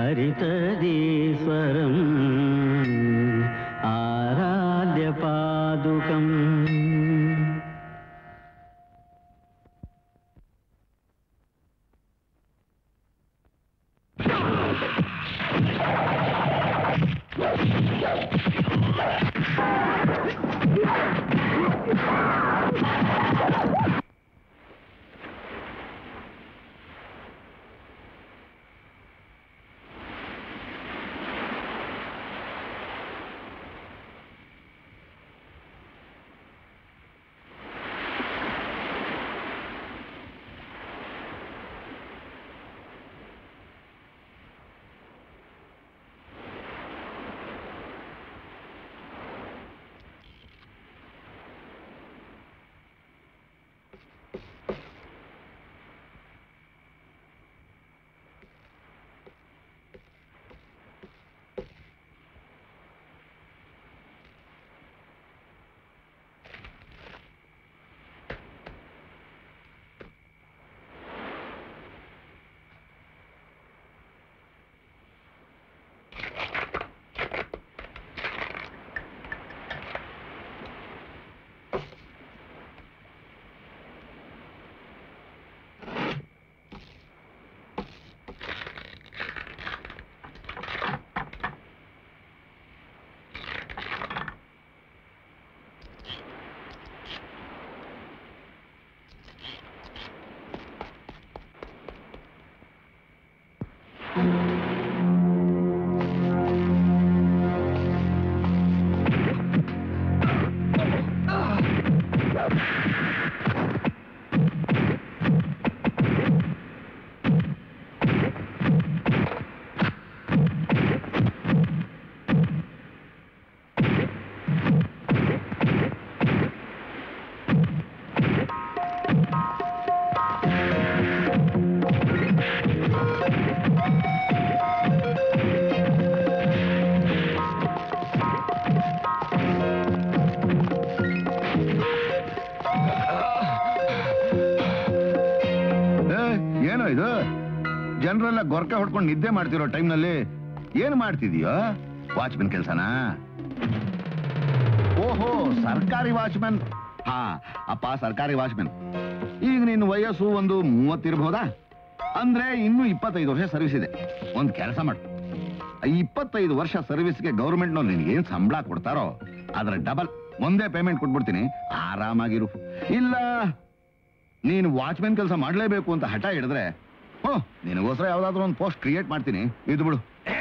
हरितदीश्वरम् आराध्यपादुकम् ಏ, ಏನೋ ಇದು ಜನರೆಲ್ಲ ಗೊರ್ಕ ಹೊಡ್ಕೊಂಡು ನಿದ್ದೆ ಮಾಡ್ತಿರೋ ಟೈಮ್ನಲ್ಲಿ ಏನ್ ಮಾಡ್ತಿದೀಯೋ ವಾಚ್ಮನ್ ಕೆಲ್ಸನಾ ಓಹೋ ಸರ್ಕಾರಿ ವಾಚ್ಮನ್ ಹಾ ಅಪ್ಪ ಸರ್ಕಾರಿ ವಾಚ್ಮನ್ ಈಗ ನಿನ್ನ ವಯಸ್ಸು ಒಂದು ಮೂವತ್ತಿರ್ಬೋದಾ ಅಂದ್ರೆ ಇನ್ನು ಇಪ್ಪತ್ತೈದು ವರ್ಷ ಸರ್ವಿಸ್ ಇದೆ ಒಂದ್ ಕೆಲಸ ಮಾಡು ಈ ಇಪ್ಪತ್ತೈದು ವರ್ಷ ಸರ್ವಿಸ್ಗೆ ಗೌರ್ಮೆಂಟ್ನವ್ರು ನಿನ್ಗೆ ಏನ್ ಸಂಬಳ ಕೊಡ್ತಾರೋ ಅದ್ರ ಡಬಲ್ ಒಂದೇ ಪೇಮೆಂಟ್ ಕೊಟ್ಬಿಡ್ತೀನಿ ಆರಾಮಾಗಿರು ಇಲ್ಲ ನೀನು ವಾಚ್ಮನ್ ಕೆಲಸ ಮಾಡ್ಲೇಬೇಕು ಅಂತ ಹಠ ಹಿಡಿದ್ರೆ ಹ್ಞೂ ನಿನಗೋಸ್ಕರ ಯಾವ್ದಾದ್ರು ಒಂದು ಪೋಸ್ಟ್ ಕ್ರಿಯೇಟ್ ಮಾಡ್ತೀನಿ ಇದು ಬಿಡು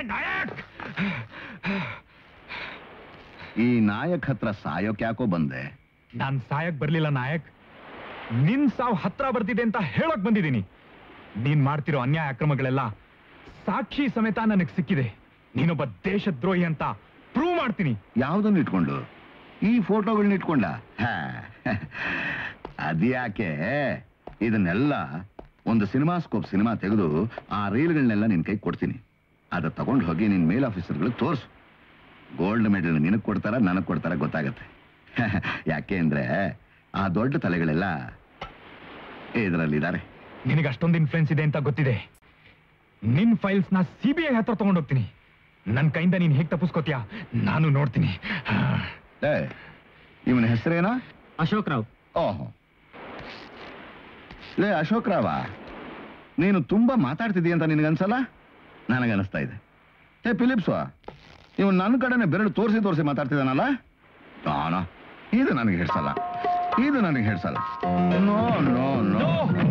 ಈ ನಾಯಕ್ ಹತ್ರ ಸಾಯೋಕ್ ಯಾಕೋ ಬಂದೆ ನಾನ್ ಸಾಯಕ್ ಬರ್ಲಿಲ್ಲ ನಾಯಕ್ ನಿನ್ ಸಾವ್ ಹತ್ರ ಬರ್ತಿದೆ ಅಂತ ಹೇಳಕ್ ಬಂದಿದ್ದೀನಿ ನೀನ್ ಮಾಡ್ತಿರೋ ಅನ್ಯಾಯ ಅಕ್ರಮಗಳೆಲ್ಲ ಸಾಕ್ಷಿ ಸಮೇತ ನನಗ್ ಸಿಕ್ಕಿದೆ ನೀನೊಬ್ಬ ದೇಶದ್ರೋಹಿ ಅಂತ ಪ್ರೂವ್ ಮಾಡ್ತೀನಿ ಯಾವ್ದನ್ನ ಇಟ್ಕೊಂಡು ಈ ಫೋಟೋಗಳನ್ನ ಇಟ್ಕೊಂಡ ಹಾ, ಅದ್ಯಾಕೆ ಇದನ್ನೆಲ್ಲ ಒಂದು ಸಿನಿಮಾಸ್ಕೋಪ್ ಸಿನಿಮಾ ತೆಗೆದು ಆ ರೀಲ್ಗಳನ್ನೆಲ್ಲ ನಿನ್ ಕೈ ಕೊಡ್ತೀನಿ ಅದ ತಗೊಂಡು ಹೋಗಿ ನಿನ್ ಮೇಲ್ ಆಫೀಸರ್ಗಳಿಗೆ ತೋರ್ಸು ಗೋಲ್ಡ್ ಮೆಡಲ್ ನಿನಗ್ ಕೊಡ್ತಾರ ನನಗ್ ಕೊಡ್ತಾರ ಗೊತ್ತಾಗತ್ತೆ ಯಾಕೆ ಅಂದ್ರೆ ಆ ದೊಡ್ಡ ತಲೆಗಳೆಲ್ಲ ಇದರಲ್ಲಿದ್ದಾರೆ ನಿನಗೆ ಅಷ್ಟೊಂದು ಇನ್ಫ್ಲುಯೆನ್ಸ್ ಇದೆ ಅಂತ ಗೊತ್ತಿದೆ ನಿನ್ ಫೈಲ್ಸ್ ನ ಸಿಬಿಐ ಹತ್ರ ತಗೊಂಡೋಗ್ತೀನಿ ನನ್ ಕೈಯಿಂದ ನೀನ್ ಹೇಗ್ ತಪ್ಪಿಸ್ಕೋತೀಯ ನಾನು ನೋಡ್ತೀನಿ ಏ ಇವನ ಹೆಸರೇನಾ ಅಶೋಕ್ ರಾವ್ ಓಹೋ ಲೇ ಅಶೋಕ್ ರಾವ ನೀನು ತುಂಬಾ ಮಾತಾಡ್ತಿದ್ದೀಯ ಅಂತ ನಿನಗನ್ಸಲ್ಲ ನನಗನ್ನಿಸ್ತಾ ಇದೆ ಏ ಫಿಲಿಪ್ಸ್ ನೀವು ನನ್ನ ಕಡೆನೆ ಬೆರಳು ತೋರಿಸಿ ತೋರಿಸಿ ಮಾತಾಡ್ತಿದ್ದಾನಲ್ಲ ನಾನ ಇದು ನನಗೆ ಹಿಡ್ಸಲ್ಲ ಇದು ನನಗೆ ಹಿಡ್ಸಲ್ಲ no no no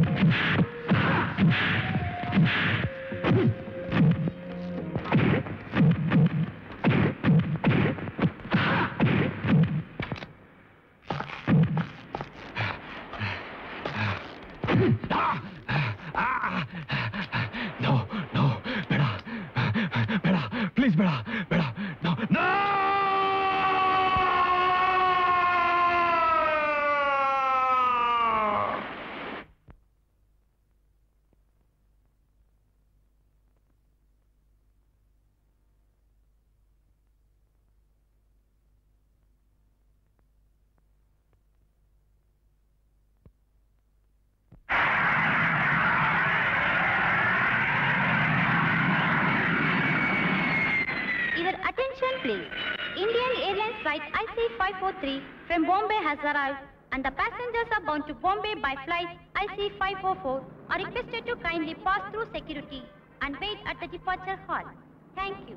no no ಬೇಡ ಬೇಡ ಪ್ಲೀಸ್ ಬೇಡ ಬೇಡ ನೋ ನೋ ಏ Attention please. Indian Airlines flight IC543 from Bombay has arrived and the passengers are bound to Bombay by flight IC544 are requested to kindly pass through security and wait at the departure hall. Thank you.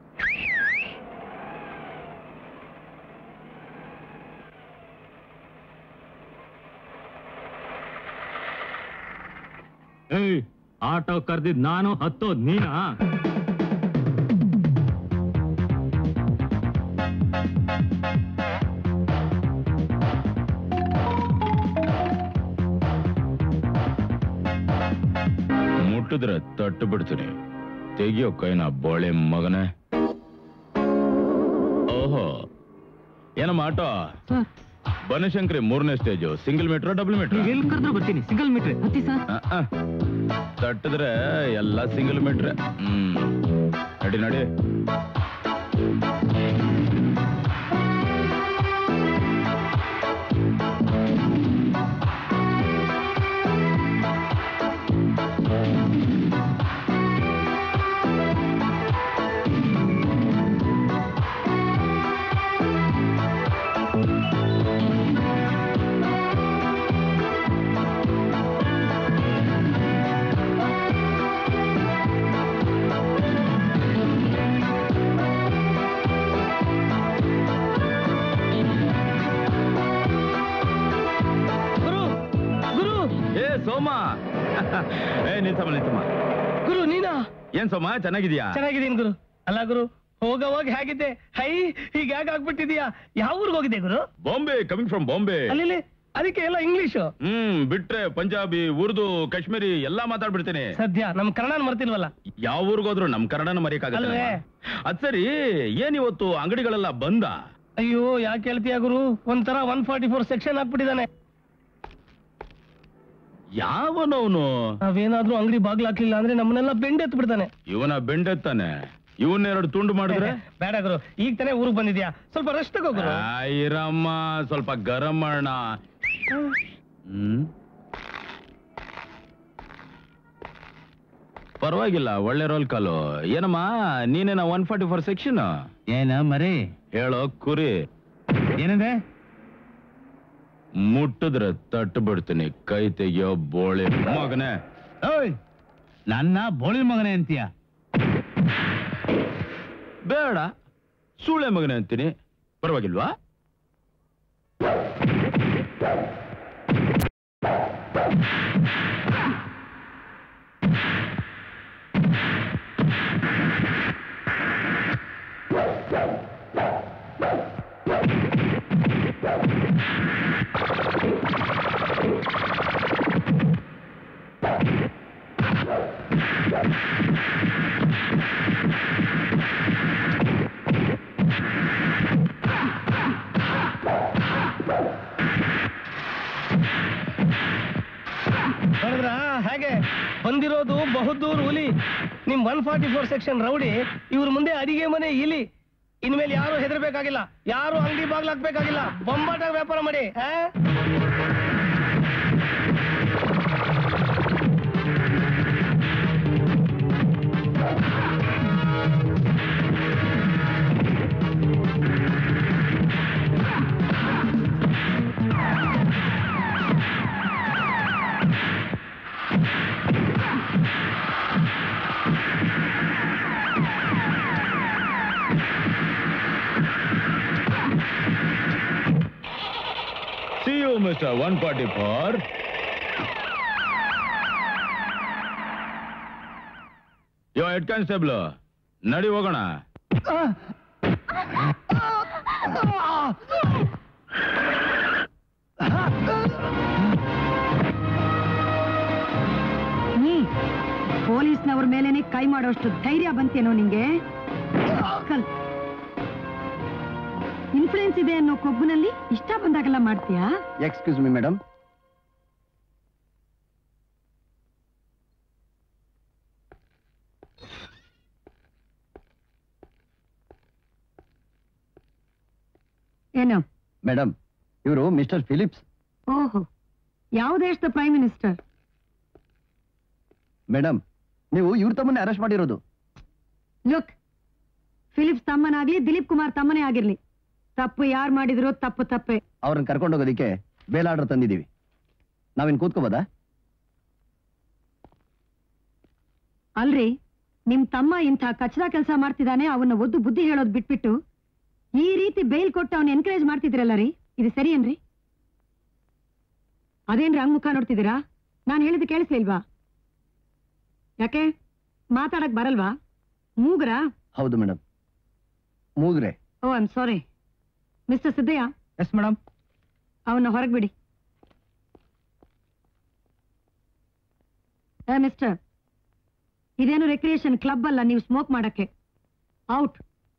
ಏಯ್ auto ಕರ್ದಿದ್ ನಾನು ಹತ್ತೋದ್ ನೀನಾ ಮುಟ್ಟಿದ್ರೆ ತಟ್ಟು ಬಿಡ್ತೀನಿ ತೆಗಿಯೋ ಕೈನ ಬೋಳೆ ಮಗನೇ ಓಹೋ ಏನಮ್ಮ ಆಟೋ ಬನಶಂಕರಿ ಮೂರನೇ stage single meter double meter ಎಲ್ಲಿ ಕರೆದ್ರು ಬರ್ತೀನಿ ಸಿಂಗಲ್ ಮೀಟ್ರ್ ಹತ್ತಿ ಸರ್ ತಟ್ಟಿದ್ರೆ ಎಲ್ಲ ಸಿಂಗಲ್ ಮೀಟ್ರ್ ಹ್ಮ್ ನಡಿ ನಡಿ ಗುರು ಗುರು ಏ ಸೋಮ ಏ ನಿಂತಮ್ಮ ನಿಂತಮ್ಮ ಗುರು ನೀನಾ ಏನ್ ಸೋಮ ಚೆನ್ನಾಗಿದ್ಯಾ ಚೆನ್ನಾಗಿದ್ದೀನಿ ಗುರು ಅಲ್ಲ ಗುರು ಹೋಗವಾಗ ಹೇಗಿದ್ದೆ ಹೈ ಹೀಗೆ ಯಾಕೆ ಆಗ್ಬಿಟ್ಟಿದ್ಯಾ ಯಾವ ಊರಿಗೆ ಹೋಗಿದ್ದೆ ಗುರು ಬಾಂಬೆ ಕಮಿಂಗ್ ಫ್ರಮ್ ಬಾಂಬೆ ಅಲ್ಲಿ ಅದಕ್ಕೆ ಎಲ್ಲ ಇಂಗ್ಲಿಷು ಹ್ಮ್ ಬಿಟ್ರೆ ಪಂಜಾಬಿ ಉರ್ದು ಕಾಶ್ಮೀರಿ ಎಲ್ಲಾ ಮಾತಾಡ್ಬಿಡ್ತೀನಿ ಸದ್ಯ ನಮ್ ಕನ್ನಡ ಮರ್ತಿಲ್ವಲ್ಲ ಯಾವ ಊರಿಗೋದ್ರು ನಮ್ ಕನ್ನಡನ ಮರೆಯಕ್ಕಾಗಲ್ಲ ಅಲ್ವೇ? ಅದ್ ಸರಿ ಏನ್ ಇವತ್ತು ಅಂಗಡಿಗಳೆಲ್ಲ ಬಂದ ಅಯ್ಯೋ ಯಾಕೆ ಹೇಳ್ತೀಯ ಗುರು ಒಂಥರ ಒನ್ ಫಾರ್ಟಿ ಫೋರ್ ಸೆಕ್ಷನ್ ಹಾಕ್ಬಿಟ್ಟಿದಾನೆ ಯಾವನವನು ನಾವೇನಾದ್ರೂ ಅಂಗಡಿ ಬಾಗ್ಲು ಹಾಕ್ಲಿಲ್ಲ ಅಂದ್ರೆ ನಮ್ಮನ್ನೆಲ್ಲ ಬೆಂಡ್ ಎತ್ತು ಬಿಡ್ತಾನೆ ಇವನ ಬೆಂಡೆತ್ತಾನೆ ಇವನ್ನೆರಡು ತುಂಡು ಮಾಡಿದ್ರೆ ಬೇಡ ಗುರು ಈಗ ತಾನೇ ಊರಿಗೆ ಬಂದಿದ್ಯಾ ಸ್ವಲ್ಪ ರೆಸ್ಟ್ ತಗೋ ಗುರು ಇರಮ್ಮ ಸ್ವಲ್ಪ ಗರಂ ಮಾಡೋಣ ಹ್ಮ್ ಪರವಾಗಿಲ್ಲ ಒಳ್ಳೆ ರೋಲ್ ಕಾಲು ಏನಮ್ಮ ನೀನೇನ ಒನ್ ಫಾರ್ಟಿ ಫೋರ್ ಸೆಕ್ಷನ್ ಏನ ಮರಿ ಹೇಳೋ ಕುರಿ ಏನಂದ್ರೆ ಮುಟ್ಟಿದ್ರೆ ತಟ್ಟು ಬಿಡ್ತೀನಿ ಕೈ ತೆಗಿಯೋ ಬೋಳೆ ಮಗನೇ ಓಯ್ ನನ್ನ ಬೋಳಿ ಮಗನೇ ಅಂತೀಯ ಬೇಡ ಸೂಳೆ ಮಗನೇ ಅಂತೀನಿ ಪರವಾಗಿಲ್ವಾ ನೋಡಿದ್ರ ಹಾಗೆ ಬಂದಿರೋದು ಬಹುದೂರ್ ಹುಲಿ ನಿಮ್ one forty four section rowdy ಇವ್ರ ಮುಂದೆ ಅಡಿಗೆ ಮನೆ ಇಲಿ ಇನ್ಮೇಲೆ ಯಾರು ಹೆದರ್ಬೇಕಾಗಿಲ್ಲ ಯಾರು ಅಂಗಡಿ ಬಾಗ್ಲು ಹಾಕ್ಬೇಕಾಗಿಲ್ಲ ಬೊಂಬಾಟ ವ್ಯಾಪಾರ ಮಾಡಿ ಆ? See you mister one forty four yo head constable ನಡಿ ಹೋಗೋಣ ನೀ ಪೊಲೀಸ್ನವ್ರ ಮೇಲೇನೆ ಕೈ ಮಾಡೋಷ್ಟು ಧೈರ್ಯ ಬಂತೇನೋ ನಿಂಗೆ ಕಲ್ ಇನ್ಫ್ಲೂಯೆನ್ಸ್ ಇದೆ ಅನ್ನೋ ಕೊಬ್ಬನಲ್ಲಿ ಇಷ್ಟ ಬಂದಾಗೆಲ್ಲ ಮಾಡ್ತೀಯಾ ಎಕ್ಸ್ಕ್ಯೂಸ್ ಮಿ ಮೇಡಮ್ ಏನು ಮೇಡಮ್ ಇವರು ಮಿಸ್ಟರ್ ಫಿಲಿಪ್ಸ್ ಓಹೋ ಯಾವ ದೇಶದ ಪ್ರೈಮ್ ಮಿನಿಸ್ಟರ್ ಮೇಡಮ್ ನೀವು ಇವ್ರ ತಮ್ಮನ್ನೇ ಅರೆಸ್ಟ್ ಮಾಡಿರೋದು ಲುಕ್ ಫಿಲಿಪ್ಸ್ ತಮ್ಮನಾಗ್ಲಿ ದಿಲೀಪ್ ಕುಮಾರ್ ತಮ್ಮನೇ ಆಗಿರ್ಲಿ ತಪ್ಪು ಯಾರು ಮಾಡಿದ್ರು ತಪ್ಪು ತಪ್ಪೆ ಅವ್ರನ್ನ ಕರ್ಕೊಂಡು ಹೋಗೋದಿಕ್ಕೆ ಬೇಲ್ ಆರ್ಡರ್ ತಂದಿದ್ದೀವಿ ನಾವಿನ್ ಕೂತ್ಕೋಬೋದಾ ಅಲ್ರಿ ನಿಮ್ ತಮ್ಮ ಇಂಥ ಕಚರಾ ಕೆಲಸ ಮಾಡ್ತಿದ್ದಾನೆ ಅವನ್ನ ಒದ್ದು ಬುದ್ಧಿ ಹೇಳೋದ್ ಬಿಟ್ಬಿಟ್ಟು ಈ ರೀತಿ ಬೇಲ್ ಕೊಟ್ಟು ಅವನ್ ಎನ್ಕರೇಜ್ ಮಾಡ್ತಿದ್ರಲ್ಲ ರೀ ಇದು ಸರಿ ಏನ್ರಿ ಅದೇನ್ರಿ ಹಂಗ್ ಮುಖ ನೋಡ್ತಿದ್ದೀರಾ ನಾನ್ ಹೇಳಿದ್ದು ಕೇಳಿಸ್ಲಿಲ್ವಾ ಯಾಕೆ ಮಾತಾಡಕ್ ಬರಲ್ವಾ ಮೂಗ್ರಾ ಹೌದು ಮೇಡಮ್ ಮೂಗ್ರೆ oh I'm sorry mister Siddaiah yes madam ಅವನ್ನ ಹೊರಗ್ ಬಿಡಿ ಏ ಮಿಸ್ಟರ್ ಇದೇನು ರೆಕ್ರಿಯೇಷನ್ ಕ್ಲಬ್ ಅಲ್ಲ ನೀವು ಸ್ಮೋಕ್ ಮಾಡಕ್ಕೆ ಔಟ್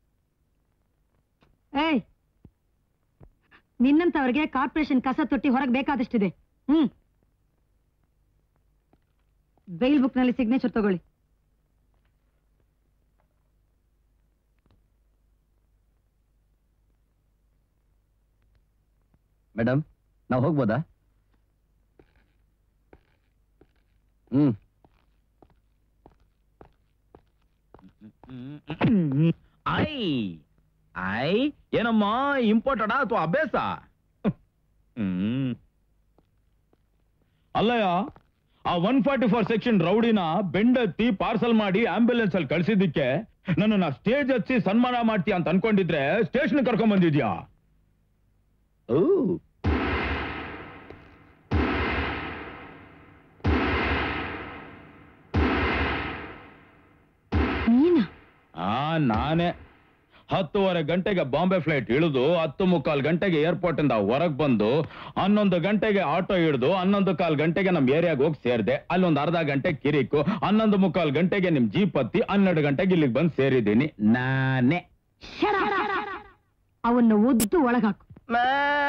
ಏಯ್ ನಿನ್ನಂತವ್ರಿಗೆ ಕಾರ್ಪೊರೇಷನ್ ಕಸ ತೊಟ್ಟಿ ಹೊರಗೆ ಬೇಕಾದಷ್ಟಿದೆ ಹ್ಮ್ ಬೈಲ್ ಬುಕ್ ನಲ್ಲಿ ಸಿಗ್ನೇಚರ್ ತಗೊಳ್ಳಿ ಮೇಡಮ್ ನಾವು ಹೋಗ್ಬೋದಾ ಹ್ಮ್ ಐ ಐ ಏನಮ್ಮ ಇಂಪಾರ್ಟೆಂಟಾ ಅಥವಾ ಅಭ್ಯಾಸ ಹ್ಮ್ ಅಲ್ಲಯ್ಯ ಆ ಒನ್ ಫಾರ್ಟಿ ಫೋರ್ ಸೆಕ್ಷನ್ ರೌಡಿನ ಬೆಂಡತ್ತಿ ಪಾರ್ಸಲ್ ಮಾಡಿ ಆಂಬ್ಯುಲೆನ್ಸ್ ಅಲ್ಲಿ ಕಳ್ಸಿದ್ದಕ್ಕೆ ನನ್ನನ್ನ ಸ್ಟೇಜ್ ಹಚ್ಚಿ ಸನ್ಮಾನ ಮಾಡ್ತೀಯ ಅಂತ ಅನ್ಕೊಂಡಿದ್ರೆ ಸ್ಟೇಷನ್ ಕರ್ಕೊಂಡ್ ಬಂದಿದ್ಯಾ ಓ ನೀನಾ ಆ ನಾನೇ ಹತ್ತುವರೆ ಗಂಟೆಗೆ ಬಾಂಬೆ ಫ್ಲೈಟ್ ಇಳಿದು ಹತ್ತು ಮುಕ್ಕಾಲು ಗಂಟೆಗೆ ಏರ್ಪೋರ್ಟ್ ಇಂದ ಹೊರಗ್ ಬಂದು ಹನ್ನೊಂದು ಗಂಟೆಗೆ ಆಟೋ ಹಿಡಿದು ಹನ್ನೊಂದು ಕಾಲ್ ಗಂಟೆಗೆ ನಮ್ ಏರಿಯಾಗ ಹೋಗಿ ಸೇರಿದೆ ಅಲ್ಲೊಂದು ಅರ್ಧ ಗಂಟೆ ಕಿರಿಕು ಹನ್ನೊಂದು ಮುಕ್ಕಾಲು ಗಂಟೆಗೆ ನಿಮ್ ಜೀಪ್ ಹತ್ತಿ ಹನ್ನೆರಡು ಗಂಟೆಗೆ ಇಲ್ಲಿಗೆ ಬಂದು ಸೇರಿದ್ದೀನಿ ನಾನೇ ಅವನ್ನ ಒದ್ದು ಒಳಗಾಕು ಮೇ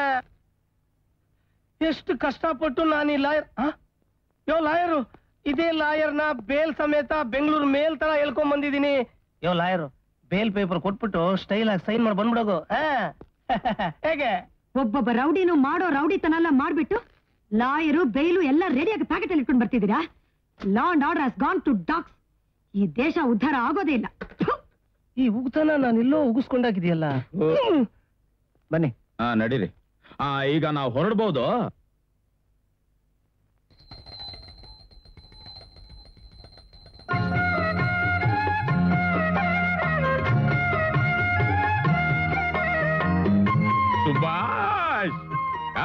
ಎಷ್ಟು ಕಷ್ಟಪಟ್ಟು ನಾನು ಈ ಲಾಯರ್ ಯೋ ಲಾಯರು ಇದೇ ಲಾಯರ್ನ ಬೇಲ್ ಸಮೇತ ಬೆಂಗಳೂರು ಮೇಲ್ ತರ ಹೇಳ್ಕೊಂಡ್ ಬಂದಿದ್ದೀನಿ ಯೋ ಲಾಯರು ಬೇಲ್ ಪೇಪರ್ ಕೊಟ್ಬಿಟ್ಟು ಸ್ಟೈಲ್ ಆಗಿ ಸೈನ್ ಮಾಡಿ ಬಂದ್ಬಿಡೋಗು ಆ? ಹೇಗೆ ಒಬ್ಬೊಬ್ಬ ರೌಡಿನೂ ಮಾಡೋ ರೌಡಿತನ ಎಲ್ಲ ಮಾಡ್ಬಿಟ್ಟು ಲಾಯರು ಬೈಲು ಎಲ್ಲ ರೆಡಿಯಾಗಿ ಪ್ಯಾಕೆಟ್ ಅಲ್ಲಿ ಇಟ್ಕೊಂಡು ಬರ್ತಿದ್ದೀರಾ law and order has gone to dogs ಈ ದೇಶ ಉದ್ಧಾರ ಆಗೋದೇ ಇಲ್ಲ ಥು! ಈ ಉಗ್ತನ ನಾನು ಎಲ್ಲೋ ಉಗಿಸ್ಕೊಂಡಾಗಿದೆಯಲ್ಲ ಬನ್ನಿ ಹಾ ನಡೀರಿ ಆ ಈಗ ನಾವು ಹೊರಡ್ಬೋದು ಸುಭಾಷ್ ಆ,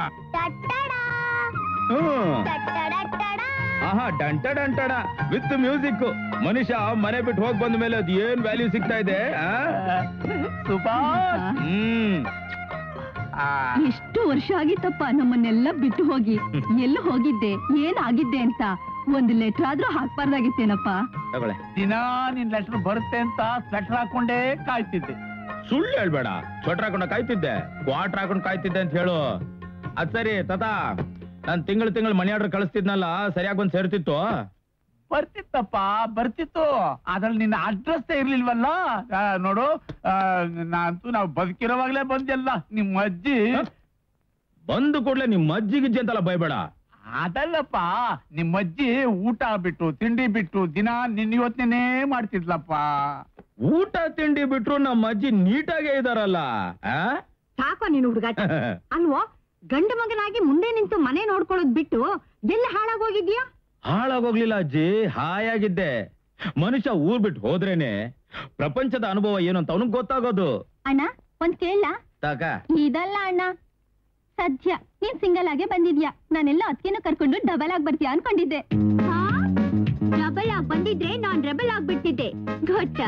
ಹ್ಮ್. ಆಹಾ ಡಂಟ ಡಂಟಡ ವಿತ್ ಮ್ಯೂಸಿಕ್ ಮನುಷ್ಯ ಮನೆ ಬಿಟ್ಟು ಹೋಗಿ ಬಂದ ಮೇಲೆ ಅದು ಏನ್ ವ್ಯಾಲ್ಯೂ ಸಿಗ್ತಾ ಇದೆ ಆ? ಸುಭಾಷ್ ಹ್ಮ್ ಎಷ್ಟು ವರ್ಷ ಆಗಿತ್ತಪ್ಪ ನಮ್ಮನ್ನೆಲ್ಲ ಬಿಟ್ಟು ಹೋಗಿ ಎಲ್ಲ ಹೋಗಿದ್ದೆ ಏನಾಗಿದ್ದೆ ಅಂತ ಒಂದು ಲೆಟರ್ ಆದ್ರೂ ಹಾಕ್ಬಾರ್ದಾಗಿತ್ತೇನಪ್ಪ ತಗೊಳ್ಳೆ ದಿನಾ ನಿನ್ ಲೆಟರ್ ಬರುತ್ತೆ ಅಂತ ಸ್ವೆಟರ್ ಹಾಕೊಂಡೇ ಕಾಯ್ತಿದ್ದೆ ಸುಳ್ಳು ಹೇಳ್ಬೇಡ ಸ್ವೆಟರ್ ಹಾಕೊಂಡು ಕಾಯ್ತಿದ್ದೆ ಕ್ವಾರ್ಟರ್ ಹಾಕೊಂಡು ಕಾಯ್ತಿದ್ದೆ ಅಂತ ಹೇಳು ಅದ್ ಸರಿ ತಾತ ನಾನ್ ತಿಂಗಳು ತಿಂಗಳು ಮನಿ ಆರ್ಡರ್ ಕಳಿಸ್ತಿದ್ನಲ್ಲ ಸರಿಯಾಗಿ ಬಂದ್ ಸೇರ್ತಿತ್ತು ಬರ್ತಿತ್ತಪ್ಪ ಬರ್ತಿತ್ತು ಅದ್ರಲ್ಲಿ ನಿನ್ನ ಅಡ್ರೆಸ್ ಇರ್ಲಿಲ್ವಲ್ಲ ಆ, ನೋಡು ಆ, ನಾನಂತೂ ನಾವು ಬದುಕಿರೋವಾಗ್ಲೇ ಬಂದೆಲ್ಲ ನಿಮ್ಮ ಅಜ್ಜಿ ಬಂದು ಕೂಡ್ಲೆ ನಿಮ್ ಅಜ್ಜಿ ಗಿಜ್ಜಿ ಅಂತೆಲ್ಲ ಬೈಬೇಡ ಅದಲ್ಲಪ್ಪ ನಿಮ್ಮ ಅಜ್ಜಿ ಊಟ ಬಿಟ್ಟು ತಿಂಡಿ ಬಿಟ್ಟು ದಿನ ನಿನ್ನ ಇವತ್ತಿನೇ ಮಾಡ್ತಿದ್ಲಪ್ಪ ಊಟ ತಿಂಡಿ ಬಿಟ್ರು ನಮ್ಮ ಅಜ್ಜಿ ನೀಟಾಗೇ ಇದಾರಲ್ಲ ಆ? ಸಾಕೋ ನೀನು ಹುಡುಗಾಟ ಅಲ್ವೋ ಗಂಡು ಮಗನಾಗಿ ಮುಂದೆ ನಿಂತು ಮನೆ ನೋಡ್ಕೊಳ್ಳೋದ್ ಬಿಟ್ಟು ಎಲ್ಲಿ ಹಾಳಾಗೋಗಿದ್ಯಾ ಹಾಳಾಗೋಗ್ಲಿಲ್ಲ ಅಜ್ಜಿ ಹಾಯಾಗಿದ್ದೆ ಮನುಷ್ಯ ಊರ್ ಬಿಟ್ಟು ಹೋದ್ರೇನೆ ಪ್ರಪಂಚದ ಅನುಭವ ಏನು ಅಂತ ಅವನಿಗೆ ಗೊತ್ತಾಗೋದು ಅಣ್ಣ ಒಂದ್ ಕೇಳ ತಾಕ ಇದಲ್ಲ ಅಣ್ಣ ಸದ್ಯ ನೀನ್ ಸಿಂಗಲ್ ಆಗೇ ಬಂದಿದ್ಯಾ ನಾನೆಲ್ಲ ಅದಕ್ಕೇನು ಕರ್ಕೊಂಡು ಡಬಲ್ ಆಗಿ ಬರ್ತೀಯ ಅನ್ಕೊಂಡಿದ್ದೆ ಡಬಲ್ ಆಗಿ ಬಂದಿದ್ರೆ ನಾನ್ ರೆಬಲ್ ಆಗ್ಬಿಡ್ತಿದ್ದೆ ಗೊತ್ತಾ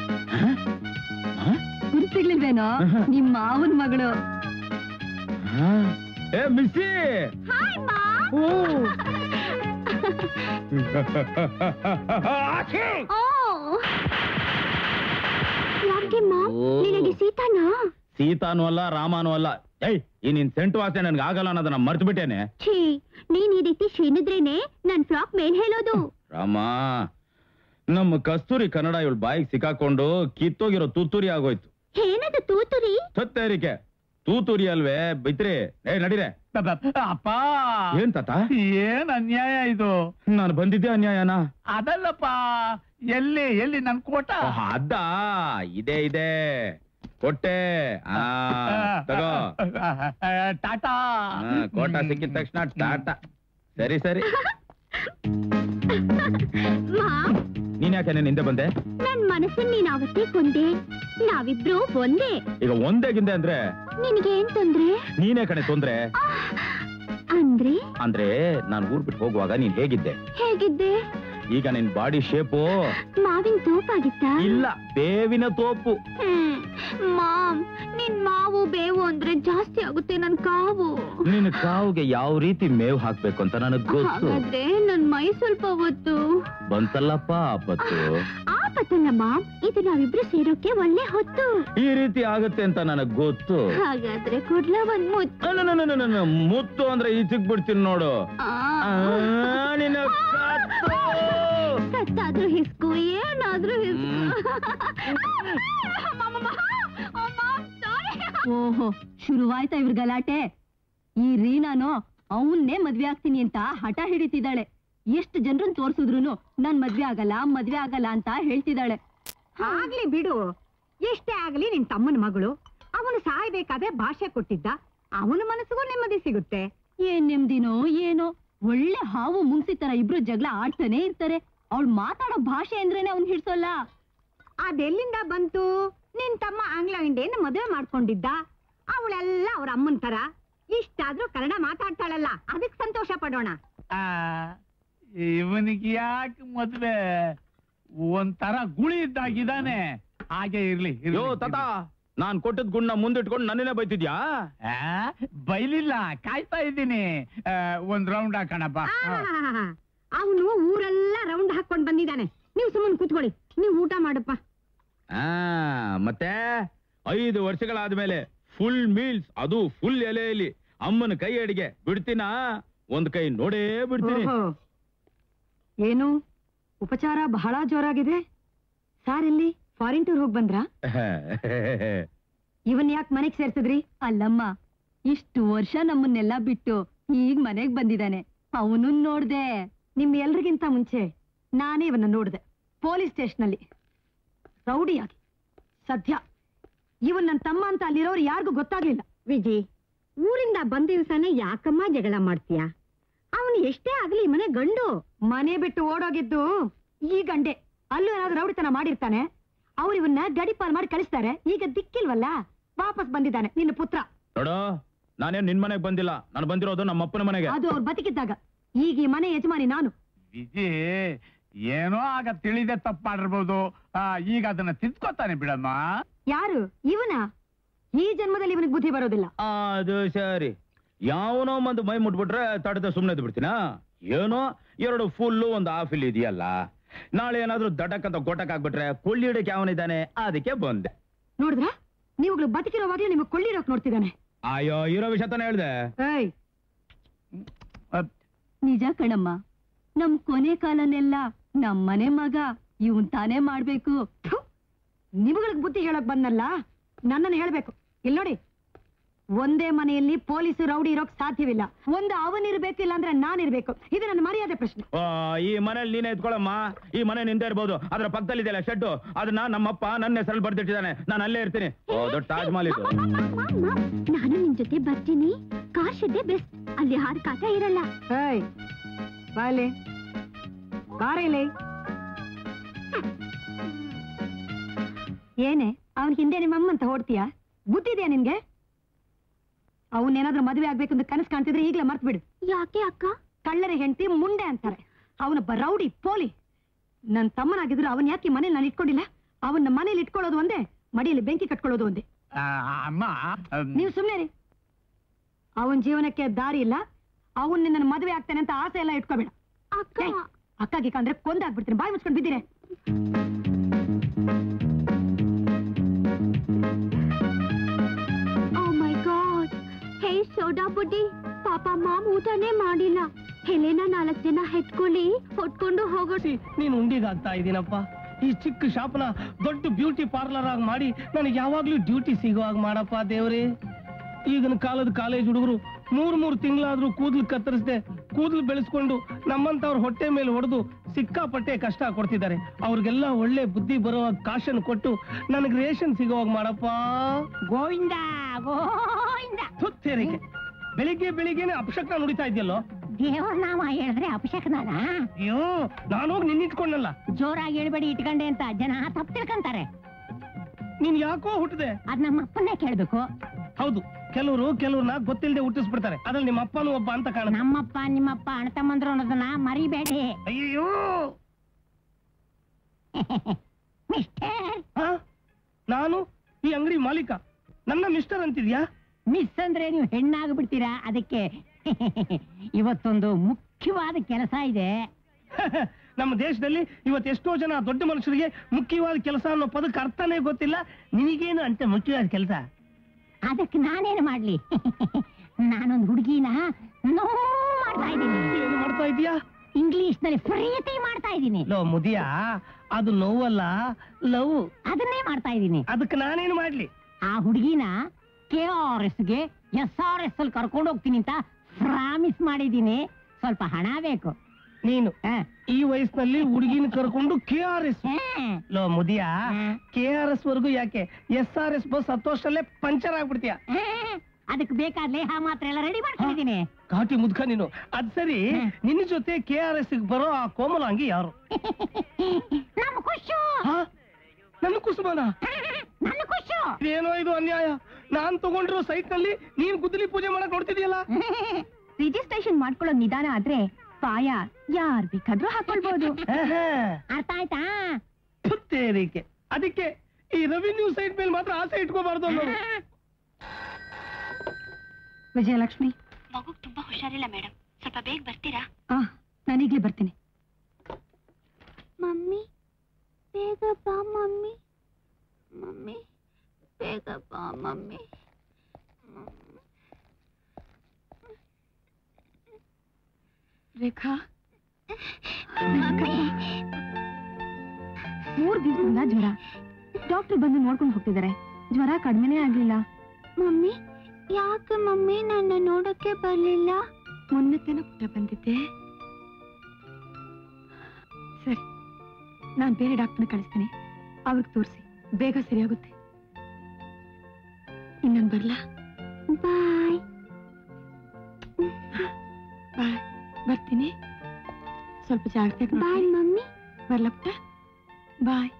ಗುರ್ತಿರ್ಲಿಲ್ವೇನೋ ನಿಮ್ಮ ಮಾವನ್ ಮಗಳು ಏ ಮಿಸ್ಸಿ ಓ. ನಿನಗೆ ಸೀತಾನಾ ಸೀತಾನು ಅಲ್ಲ ರಾಮಾನು ಅಲ್ಲ ಏಯ್ ಈ ನಿನ್ ಸೆಂಟು ವಾಸನೆ ನನ್ಗೆ ಆಗಲ್ಲ ಅನ್ನೋದನ್ನ ಮರ್ತು ಬಿಟ್ಟೇನೆ ಛೀ ನೀನ್ ಈ ರೀತಿ ಶೇನಿದ್ರೇನೆ ನನ್ ಫ್ರಾಕ್ ಮೇಲ್ ಹೇಳೋದು ರಾಮ ನಮ್ಮ ಕಸ್ತೂರಿ ಕನ್ನಡ ಇವಳು ಬಾಯಿಗೆ ಸಿಕ್ಕಾಕೊಂಡು ಕಿತ್ತೋಗಿರೋ ತುತ್ತೂರಿ ಆಗೋಯ್ತು ಏನದು ತೂತುರಿ ತತ್ತೇರಿಕೆ ತೂತೂರಿ ಅಲ್ವೇ ಬೈತ್ರಿ ಏ ನಡೀರೆ ಅಪ್ಪ ಏನ್ ತಾತ ಏನ್ ಅನ್ಯಾಯ ಇದು ನಾನು ಬಂದಿದ್ದೆ ಅನ್ಯಾಯನ ಅದಲ್ಲಪ್ಪ ಎಲ್ಲಿ ಎಲ್ಲಿ ನನ್ ಕೋಟ ಓಹ್, ಅದ್ದ ಇದೆ ಇದೆ ಕೊಟ್ಟೆ ಆ ತಗೋ ಟಾಟಾ ಆ, ಕೋಟ ಸಿಕ್ಕಿದ ತಕ್ಷಣ ಟಾಟಾ ಸರಿ ಸರಿ ಮಾಮ್ ನೀನ್ ಯಾಕೆ ನನ್ನ ಹಿಂದೆ ಬಂದೆ ನನ್ ಮನಸ್ಸನ್ ನೀನ್ ಅವತ್ತೇ ಕೊಂದೆ ನಾವಿಬ್ರು ಒಂದೇ ಈಗ ಒಂದೇ ಗಿಂದೆ ಅಂದ್ರೆ ನಿನಗೇನ್ ತೊಂದ್ರೆ ನೀನೇ ಕಣೆ ತೊಂದ್ರೆ ಅಂದ್ರೆ ಅಂದ್ರೆ ನಾನ್ ಊರ್ ಬಿಟ್ಟು ಹೋಗುವಾಗ ನೀನ್ ಹೇಗಿದ್ದೆ ಹೇಗಿದ್ದೆ ಈಗ ನಿನ್ ಬಾಡಿ ಶೇಪು ಮಾವಿನ ತೋಪಾಗಿತ್ತ ಇಲ್ಲ ಬೇವಿನ ತೋಪು ಹ್ಮ್ ಮಾಮ್ ನಿನ್ ಮಾವು ಬೇವು ಅಂದ್ರೆ ಜಾಸ್ತಿ ಆಗುತ್ತೆ ನನ್ ಕಾವು ನಿನ್ ಕಾವುಗೆ ಯಾವ ರೀತಿ ಮೇವ್ ಹಾಕ್ಬೇಕು ಅಂತ ನನಗ್ ಗೊತ್ತು ಹಾಗಾದ್ರೆ ನನ್ ಮೈ ಸ್ವಲ್ಪ ಹೊತ್ತು ಬಂತಲ್ಲಪ್ಪ ಆಪತ್ತು ಆಪತ್ತಲ್ಲ ಮಾಮ್ ಇದು ನಾವಿಬ್ರು ಸೇರೋಕೆ ಒಳ್ಳೆ ಹೊತ್ತು ಈ ರೀತಿ ಆಗತ್ತೆ ಅಂತ ನನಗ್ ಗೊತ್ತು ಹಾಗಾದ್ರೆ ಕೊಡ್ಲ ಒಂದ್ ಮುತ್ತು ಅಲ್ಲ, ಅಲ್ಲ, ಅಲ್ಲ, ಅಲ್ಲ, ಅಲ್ಲ, ಮುತ್ತು ಅಂದ್ರೆ ಈಚಕ್ ಬಿಡ್ತೀನಿ ನೋಡು ಆ, ಆ, ನಿನ್ನ ಕತ್ತು. ಕತ್ತಾದ್ರೂ ಹಿಸ್ಕು ಏನಾದ್ರೂ ಹಿಸ್ಕು ಓಹೋ ಶುರುವಾಯ್ತಾ ಇವ್ರ ಗಲಾಟೆ ಈ ರೀನಾನು ಅವನ್ನೇ ಮದ್ವೆ ಆಗ್ತೀನಿ ಅಂತ ಹಠ ಹಿಡಿತಿದ್ದಾಳೆ ಎಷ್ಟು ಜನರನ್ನ ತೋರ್ಸಿದ್ರು ನಾನ್ ಮದ್ವೆ ಆಗಲ್ಲ ಮದ್ವೆ ಆಗಲ್ಲ ಅಂತ ಹೇಳ್ತಿದ್ದಾಳೆ ಆಗ್ಲಿ ಬಿಡು ಎಷ್ಟೇ ಆಗ್ಲಿ ನಿನ್ ತಮ್ಮನ ಮಗಳು ಅವನು ಸಾಯ್ಬೇಕಾದ್ರೆ ಭಾಷೆ ಕೊಟ್ಟಿದ್ದ ಅವನ ಮನಸ್ಸಿಗೂ ನೆಮ್ಮದಿ ಸಿಗುತ್ತೆ ಏನ್ ನೆಮ್ಮದಿನೋ ಏನೋ ಒಳ್ಳೆ ಹಾವು ಮುಂಗ್ಸಿ ತರ ಇಬ್ರು ಜಗಳ ಆಡ್ತಾನೆ ಇರ್ತಾರೆ ಅವಳು ಮಾತಾಡೋ ಭಾಷೆ ಅಂದ್ರೇನೆ ಅವ್ನ್ ಹಿಡ್ಸೋಲ್ಲ ಅದೆಲ್ಲಿಂದ ಬಂತು ನಿನ್ ತಮ್ಮ ಆಂಗ್ಲ ಇಂಡಿಯನ್ ಮದುವೆ ಮಾಡ್ಕೊಂಡಿದ್ದ ಅವಳೆಲ್ಲ ಅವ್ರ ಅಮ್ಮನ್ ತರ ಇಷ್ಟಾದ್ರೂ ಕನ್ನಡ ಮಾತಾಡ್ತಾಳಲ್ಲ ಅದಕ್ ಸಂತೋಷ ಪಡೋಣ ಇವನಿಗೆ ಯಾಕೆ ಮದ್ವೆ ಒಂಥರ ಗುಳಿ ಇದ್ದಾಗಿದ್ದಾನೆ ಹಾಗೆ ಇರ್ಲಿ ಇರ್ಲಿ, ಯೋ ತಾತ ನಾನ್ ಕೊಟ್ಟದ್ ಗುಣ್ಣ ಮುಂದಿಟ್ಕೊಂಡು ನನ್ನೇ ಬೈತಿದ್ಯಾ ಆ, ಬೈಲಿಲ್ಲ ಕಾಯ್ತಾ ಇದ್ದೀನಿ ಆ, ಒಂದ್ ರೌಂಡ್ ಹಾಕಣಪ್ಪ ಅವನು ಊರೆಲ್ಲ ರೌಂಡ್ ಹಾಕೊಂಡ್ ಬಂದಿದ್ದಾನೆ ನೀವು ಸುಮ್ಮನೆ ಕೂತ್ಕೊಳ್ಳಿ ನೀವು ಊಟ ಮಾಡಪ್ಪ ಆ ಮತ್ತೆ ಐದು ವರ್ಷಗಳಾದ್ಮೇಲೆ ಫುಲ್ ಮೀಲ್ಸ್ ಅದು ಫುಲ್ ಎಲೆಯಲ್ಲಿ ಅಮ್ಮನ ಕೈ ಅಡಿಗೆ ಬಿಡ್ತೀನಾ ಒಂದ್ ಕೈ ನೋಡೇ ಬಿಡ್ತೀನಿ ಓಹೋ. ಏನು ಉಪಚಾರ ಬಹಳ ಜೋರಾಗಿದೆ ಸಾರ್ ಎಲ್ಲಿ ಫಾರಿನ್ ಟೂರ್ ಹೋಗ್ ಬಂದ್ರಾ ಇವನ್ ಯಾಕೆ ಮನೆಗ್ ಸೇರ್ಸಿದ್ರಿ ಅಲ್ಲಮ್ಮ ಇಷ್ಟು ವರ್ಷ ನಮ್ಮನ್ನೆಲ್ಲ ಬಿಟ್ಟು ಈಗ ಮನೆಗ್ ಬಂದಿದ್ದಾನೆ ಅವನು ನೋಡ್ದೆ ನಿಮ್ ಎಲ್ರಿಗಿಂತ ಮುಂಚೆ ನಾನೇ ಇವನ್ನ ನೋಡಿದೆ ಪೊಲೀಸ್ ಸ್ಟೇಷನ್ ಅಲ್ಲಿ ರೌಡಿಯಾಗಿ ಸದ್ಯ ಇವನ್ ನನ್ನ ತಮ್ಮ ಅಂತ ಅಲ್ಲಿರೋರು ಯಾರಿಗೂ ಗೊತ್ತಾಗ್ಲಿಲ್ಲ ವಿಜಿ ಊರಿಂದ ಬಂದ ದಿವಸನೇ ಯಾಕಮ್ಮ ಜಗಳ ಮಾಡ್ತೀಯ ಅವನು ಎಷ್ಟೇ ಆಗ್ಲಿ ಈ ಮನೆ ಗಂಡು ಮನೆ ಬಿಟ್ಟು ಓಡೋಗಿದ್ದು ಈ ಗಂಡೆ ಅಲ್ಲೂ ಏನಾದ್ರು ರೌಡಿತನ ಮಾಡಿರ್ತಾನೆ ಅವ್ರು ಇವನ್ನ ಗಡಿಪಾಲ್ ಮಾಡಿ ಕಳಿಸ್ತಾರೆ ಈಗ ದಿಕ್ಕಿಲ್ವಲ್ಲ ವಾಪಸ್ ಬಂದಿದ್ದಾನೆ ನಿನ್ನ ಪುತ್ರ ನೋಡು ನಾನೇನ್ ನಿನ್ ಮನೆಗ್ ಬಂದಿಲ್ಲ ನಾನು ಬಂದಿರೋದು ನಮ್ಮ ಅಪ್ಪನ ಮನೆಗೆ ಅದು ಅವ್ರು ಬದುಕಿದ್ದಾಗ ಈಗ ಈ ಮನೆ ಯಜಮಾನಿ ನಾನು ವಿಜಿ ಏನೋ ಆಗ ತಿಳಿದೆ ತಪ್ಪು ಮಾಡಿರ್ಬೋದು ಆ, ಈಗ ಅದನ್ನ ತಿದ್ಕೋತಾನೆ ಬಿಡಮ್ಮ ಯಾರು ಇವನ ಈ ಜನ್ಮದಲ್ಲಿ ಇವನಿಗೆ ಬುದ್ಧಿ ಬರೋದಿಲ್ಲ ಅದು ಸರಿ ಯಾವನೋ ಒಂದು ಮೈ ಮುಟ್ಬಿಟ್ರೆ ತಡದ ಸುಮ್ನೆ ಎದ್ದು ಬಿಡ್ತೀನಾ ಏನೋ ಎರಡು ಫುಲ್ಲು ಒಂದು ಹಾಫ್ ಇಲ್ಲಿ ಇದೆಯಲ್ಲ ನಾಳೆ ಏನಾದ್ರೂ ದಡಕ್ ಅಂತ ಗೊಟಕ್ ಆಗ್ಬಿಟ್ರೆ ಕೊಳ್ಳಿ ಹಿಡಕ್ ಯಾವನಿದ್ದಾನೆ ಅದಕ್ಕೆ ಬಂದೆ ನೋಡಿದ್ರ ನೀವುಗಳು ಬದುಕಿರೋವಾಗ್ಲೂ ನಿಮಗೆ ಕೊಳ್ಳಿರೋಕ್ ನೋಡ್ತಿದ್ದಾನೆ ಅಯ್ಯೋ ಇರೋ ವಿಷಯ ತಾನೇ ಹೇಳ್ದೆ ಏಯ್ ನಿಜ ಕಣಮ್ಮ ನಮ್ ಕೊನೆ ಕಾಲನೆಲ್ಲ ನಮ್ ಮನೆ ಮಗ ಇವನ್ ತಾನೇ ಮಾಡ್ಬೇಕು ನಿಮ್ಗಳಿಗೆ ಬುದ್ಧಿ ಹೇಳಕ್ ಬಂದಲ್ಲ ನನ್ನನ್ನು ಹೇಳ್ಬೇಕು ಇಲ್ಲಿ ನೋಡಿ ಒಂದೇ ಮನೆಯಲ್ಲಿ ಪೊಲೀಸು ರೌಡಿ ಇರೋಕ್ ಸಾಧ್ಯವಿಲ್ಲ ಒಂದು ಅವನಿರ್ಬೇಕು ಇಲ್ಲ ಅಂದ್ರೆ ನಾನಿರ್ಬೇಕು ಇದು ನನ್ನ ಮರ್ಯಾದೆ ಪ್ರಶ್ನೆ ಆ, ಈ ಮನೇಲಿ ನೀನೇ ಎತ್ಕೊಳಮ್ಮ ಈ ಮನೆ ನಿಂದೆ ಇರ್ಬೋದು ಅದ್ರ ಪಕ್ಕದಲ್ಲಿ ಇದೆಯಲ್ಲ ಶೆಡ್ ಅದನ್ನ ನಮ್ಮಪ್ಪ ನನ್ನ ಹೆಸರಲ್ಲಿ ಬರ್ದಿಟ್ಟಿದ್ದಾನೆ ನಾನು ಅಲ್ಲೇ ಇರ್ತೀನಿ ಓ ದೊಡ್ಡ ತಾಜ್ ಮಹಲ್ ಇದು ನಾನು ನಿನ್ ಜೊತೆ ಬರ್ತೀನಿ ಕಾರ್ ಶೆಡ್ಡೆ ಬೆಸ್ಟ್ ಅಲ್ಲಿ ಹಾರ್ ಕಾಟ ಇರಲ್ಲ ಏಯ್ ಬಾಲೆ ಕಾರೇಲೆ ಏನೇ ಅವನ್ ಹಿಂದೆ ನಿಮ್ಮ ಅಮ್ಮಂತ ಹೊಡ್ತೀಯಾ ಬುದ್ಧಿದ್ಯಾ ನಿನ್ಗೆ ಅವನೇನಾದ್ರೂ ಮದುವೆ ಆಗ್ಬೇಕು ಅಂತ ಕನಸು ಕಾಣ್ತಿದ್ರೆ ಈಗ್ಲೇ ಮರ್ತ್ ಬಿಡು ಯಾಕೆ ಅಕ್ಕ ಕಳ್ಳರ ಹೆಂಡತಿ ಮುಂಡೆ ಅಂತಾರೆ ಅವನೊಬ್ಬ ರೌಡಿ ಪೋಲಿ ನನ್ ತಮ್ಮನಾಗಿದ್ರು ಅವನ್ ಯಾಕೆ ಮನೇಲಿ ನಾನು ಇಟ್ಕೊಂಡಿಲ್ಲ ಅವನ್ನ ಮನೇಲಿ ಇಟ್ಕೊಳ್ಳೋದು ಒಂದೇ ಮಡಿಯಲ್ಲಿ ಬೆಂಕಿ ಕಟ್ಕೊಳ್ಳೋದು ಒಂದೇ ಆ, ಅಮ್ಮ ಅಮ್, ನೀವು ಸುಮ್ನೆ ರೀ ಅವನ್ ಜೀವನಕ್ಕೆ ದಾರಿ ಇಲ್ಲ ಅವನ್ ನಿನ್ನ ಮದುವೆ ಆಗ್ತಾನೆ ಅಂತ ಆಸೆ ಎಲ್ಲ ಇಟ್ಕೋಬೇಡ ಅಕ್ಕ ಏಯ್, ಅಕ್ಕ ಗಿಕ್ಕ ಅಂದ್ರೆ ಕೊಂದಾಗ್ಬಿಡ್ತೀನಿ ಬಾಯಿ ಮುಚ್ಕೊಂಡು ಬಿದ್ದೀರೆ ಓ ಮೈ ಗಾಡ್ ಹೇ ಸೋಡಾ ಬುಡ್ಡಿ ಪಾಪ ಮಾಮ್ ಊಟನೇ ಮಾಡಿಲ್ಲ ಹೆಲೆನ ನಾಲ್ಕು ಜನ ಹೆತ್ಕೊಳ್ಳಿ ಹೊಟ್ಕೊಂಡು ಹೋಗೋದು ನೀನ್ ಉಂಡಿಗಾಗ್ತಾ ಇದೀನಪ್ಪ ಈ ಚಿಕ್ಕ ಶಾಪ್ನ ದೊಡ್ಡ ಬ್ಯೂಟಿ ಪಾರ್ಲರ್ ಆಗಿ ಮಾಡಿ ನನಗೆ ಯಾವಾಗ್ಲೂ ಡ್ಯೂಟಿ ಸಿಗುವಾಗ ಮಾಡಪ್ಪ ದೇವ್ರಿ ಈಗಿನ ಕಾಲದ ಕಾಲೇಜ್ ಹುಡುಗರು ಮೂರ್ ಮೂರ್ ತಿಂಗಳಾದ್ರೂ ಕೂದಲು ಕತ್ತರಿಸದೆ ಕೂದಲು ಬೆಳೆಸ್ಕೊಂಡು ನಮ್ಮಂತವ್ರ ಹೊಟ್ಟೆ ಮೇಲೆ ಹೊಡೆದು ಸಿಕ್ಕಾಪಟ್ಟೆ ಕಷ್ಟ ಕೊಡ್ತಿದ್ದಾರೆ ಅವ್ರಿಗೆಲ್ಲ ಒಳ್ಳೆ ಬುದ್ಧಿ ಬರೋ ಕಾಶನ್ ಕೊಟ್ಟು ನನಗೆ ರೇಷನ್ ಸಿಗೋವಾಗ ಮಾಡಪ್ಪ ಗೋವಿಂದ ಗೋವಿಂದ ತುತ್ತೇರಿಕೆ ಬೆಳಿಗ್ಗೆ ಬೆಳಿಗ್ಗೆನೆ ಅಪಶಕ್ನ ನುಡಿತಾ ಇದೆಯಲ್ಲೋ ದೇವ್ರ ನಾಮ ಹೇಳಿದ್ರೆ ಅಪಶಕನಾನ ಅಯ್ಯೋ ನಾನು ಹೋಗಿ ನಿನ್ನಿಟ್ಕೊಂಡಲ್ಲ ಜೋರಾಗಿ ಹೇಳ್ಬೇಡಿ ಇಟ್ಕೊಂಡೆ ಅಂತ ಜನ ತಪ್ಪು ತಿಳ್ಕೊಂತಾರೆ ನೀನ್ ಯಾಕೋ ಹುಟ್ಟಿದೆ ಅದ್ ನಮ್ಮ ಅಪ್ಪನ್ನೇ ಕೇಳ್ಬೇಕು ಹೌದು ಕೆಲವರು ಕೆಲವ್ರನ್ನ ಗೊತ್ತಿಲ್ಲದೆ ಹುಟ್ಟಿಸ್ಬಿಡ್ತಾರೆ ಅದ್ರಲ್ಲಿ ನಿಮ್ಮ ಅಪ್ಪನೂ ಒಬ್ಬ ಅಂತ ಕಾಣ ನಮ್ಮಪ್ಪ ನಿಮ್ಮಪ್ಪ ಅಣ್ಣ ತಮ್ಮಂದ್ರು ಅನ್ನೋದನ್ನ ಮರಿಬೇಡಿ ಅಯ್ಯೋ ಮಿಸ್ಟರ್ ನಾನು ಈ ಅಂಗಡಿ ಮಾಲೀಕ ನನ್ನ ಮಿಸ್ಟರ್ ಅಂತಿದ್ಯಾ ಮಿಸ್ ಅಂದ್ರೆ ನೀವು ಹೆಣ್ಣಾಗ್ಬಿಡ್ತೀರಾ ಅದಕ್ಕೆ ಇವತ್ತೊಂದು ಮುಖ್ಯವಾದ ಕೆಲಸ ಇದೆ ನಮ್ಮ ದೇಶದಲ್ಲಿ ಇವತ್ತು ಎಷ್ಟೋ ಜನ ದೊಡ್ಡ ಮನುಷ್ಯರಿಗೆ ಮುಖ್ಯವಾದ ಕೆಲಸ ಅನ್ನೋ ಪದಕ್ಕೆ ಅರ್ಥನೇ ಗೊತ್ತಿಲ್ಲ ನಿನಗೇನು ಅಂತ ಮುಖ್ಯವಾದ ಕೆಲಸ ಅದಕ್ಕೆ ನಾನೇನು ಮಾಡ್ಲಿ ನಾನೊಂದು ಹುಡುಗಿನ ನೋ ಮಾಡ್ತಾ ಇದ್ದೀನಿ ಏನು ಮಾಡ್ತಾ ಇದೀಯಾ ಇಂಗ್ಲಿಷ್ ನಲ್ಲಿ ಪ್ರೀತಿ ಮಾಡ್ತಾ ಇದ್ದೀನಿ ಲೋ ಮುದಿಯ ಅದು ನೋವಲ್ಲ ಲವ್ ಅದನ್ನೇ ಮಾಡ್ತಾ ಇದ್ದೀನಿ ಅದಕ್ಕೆ ನಾನೇನು ಮಾಡ್ಲಿ ಆ ಹುಡುಗಿನ ಕೆ ಆರ್ ಎಸ್ ಗೆ ಎಸ್ ಆರ್ ಎಸ್ ಅಲ್ಲಿ ಕರ್ಕೊಂಡು ಹೋಗ್ತೀನಿ ಅಂತ ಪ್ರಾಮಿಸ್ ಮಾಡಿದ್ದೀನಿ ಸ್ವಲ್ಪ ಹಣ ಬೇಕು ನೀನು ಹ. ಈ ವಯಸ್ಸಿನಲ್ಲಿ ಹುಡುಗಿನ ಕರ್ಕೊಂಡು ಕೆ ಆರ್ ಎಸ್ ಹ. ಲೋ ಮುದಿಯ ಹ. ಕೆ ಆರ್ ಎಸ್ ವರ್ಗು ಯಾಕೆ ಎಸ್ ಆರ್ ಎಸ್ ಬಸ್ ಹತ್ತೋಷ್ಟಲ್ಲೇ ಪಂಚರ್ ಆಗ್ಬಿಡ್ತೀಯ ಹ. ಅದಕ್ಕೆ ಬೇಕಾದ ಲೇಹ ಮಾತ್ರ ಎಲ್ಲ ರೆಡಿ ಮಾಡ್ಕೊಂಡಿದ್ದೀನಿ ಘಾಟಿ ಮುದ್ಕ ನೀನು ಅದ್ ಸರಿ ಹ. ನಿನ್ನ ಜೊತೆ ಕೆ ಆರ್ ಎಸ್ ಬರೋ ಆ ಕೋಮಲಾಂಗಿ ಯಾರು ನಮ್ಮ ಖುಷು ಹ? ನನ್ನ ಕುಸುಮನ ನನ್ನ ಖುಷು ಇದೇನೋ ಇದು ಅನ್ಯಾಯ ನಾನ್ ತಗೊಂಡಿರೋ ಸೈಟ್ ನಲ್ಲಿ ನೀನ್ ಗುದ್ದಲಿ ಪೂಜೆ ಮಾಡಕ್ ನೋಡ್ತಿದ್ಯಲ್ಲ ರಿಜಿಸ್ಟ್ರೇಷನ್ ಮಾಡ್ಕೊಳ್ಳೋ ನಿಧಾನ ಆದ್ರೆ ಪಾಯ ಯಾರ್ ಬೇಕಾದ್ರೂ ಹಾಕೊಳ್ಬಹುದು ಆಹಾ. ಅರ್ಥ ಆಯ್ತಾ ಪುತ್ತೇರಿಕೆ ಅದಕ್ಕೆ ಈ ರೆವಿನ್ಯೂ ಸೈಟ್ ಮೇಲೆ ಮಾತ್ರ ಆಸೆ ಇಟ್ಕೋಬಾರ್ದು ಅನ್ನೋದು ವಿಜಯಲಕ್ಷ್ಮಿ ಮಗುಗ್ ತುಂಬಾ ಹುಷಾರಿಲ್ಲ ಮೇಡಮ್ ಸ್ವಲ್ಪ ಬೇಗ ಬರ್ತೀರಾ ಆ ನಾನೀಗ್ಲೇ ಬರ್ತೀನಿ ಮಮ್ಮಿ ಬೇಗ ಬಾ ಮಮ್ಮಿ ಮಮ್ಮಿ ಬೇಗ ಬಾ ಮಮ್ಮಿ ರೇಖಾ ಮೂರ್ ದಿವಸದಿಂದ ಜ್ವರ ಡಾಕ್ಟರ್ ಬಂದು ನೋಡ್ಕೊಂಡು ಹೋಗ್ತಿದ್ದಾರೆ ಜ್ವರ ಕಡಿಮೆನೇ ಆಗ್ಲಿಲ್ಲ ಮಮ್ಮಿ ಯಾಕೆ ಮಮ್ಮಿ ನನ್ನ ನೋಡಕ್ಕೆ ಬರ್ಲಿಲ್ಲ ಮೊನ್ನೆತ್ತೇನೋ ಪುಟ್ಟ ಬಂದಿದ್ದೆ ಸರಿ ನಾನ್ ಬೇರೆ ಡಾಕ್ಟರ್ನ ಕಳಿಸ್ತೀನಿ ಅವ್ರಿಗೆ ತೋರಿಸಿ ಬೇಗ ಸರಿಯಾಗುತ್ತೆ ಇನ್ನೊಂದು ಬರ್ಲಾ ಬಾಯ್ ಬಾಯ್ ಬರ್ತೀನಿ ಸ್ವಲ್ಪ ಜಾಗ್ರತೆ ಬಾಯ್ ಮಮ್ಮಿ ಬರ್ಲಾ ಪುಟ್ಟ ಬಾಯ್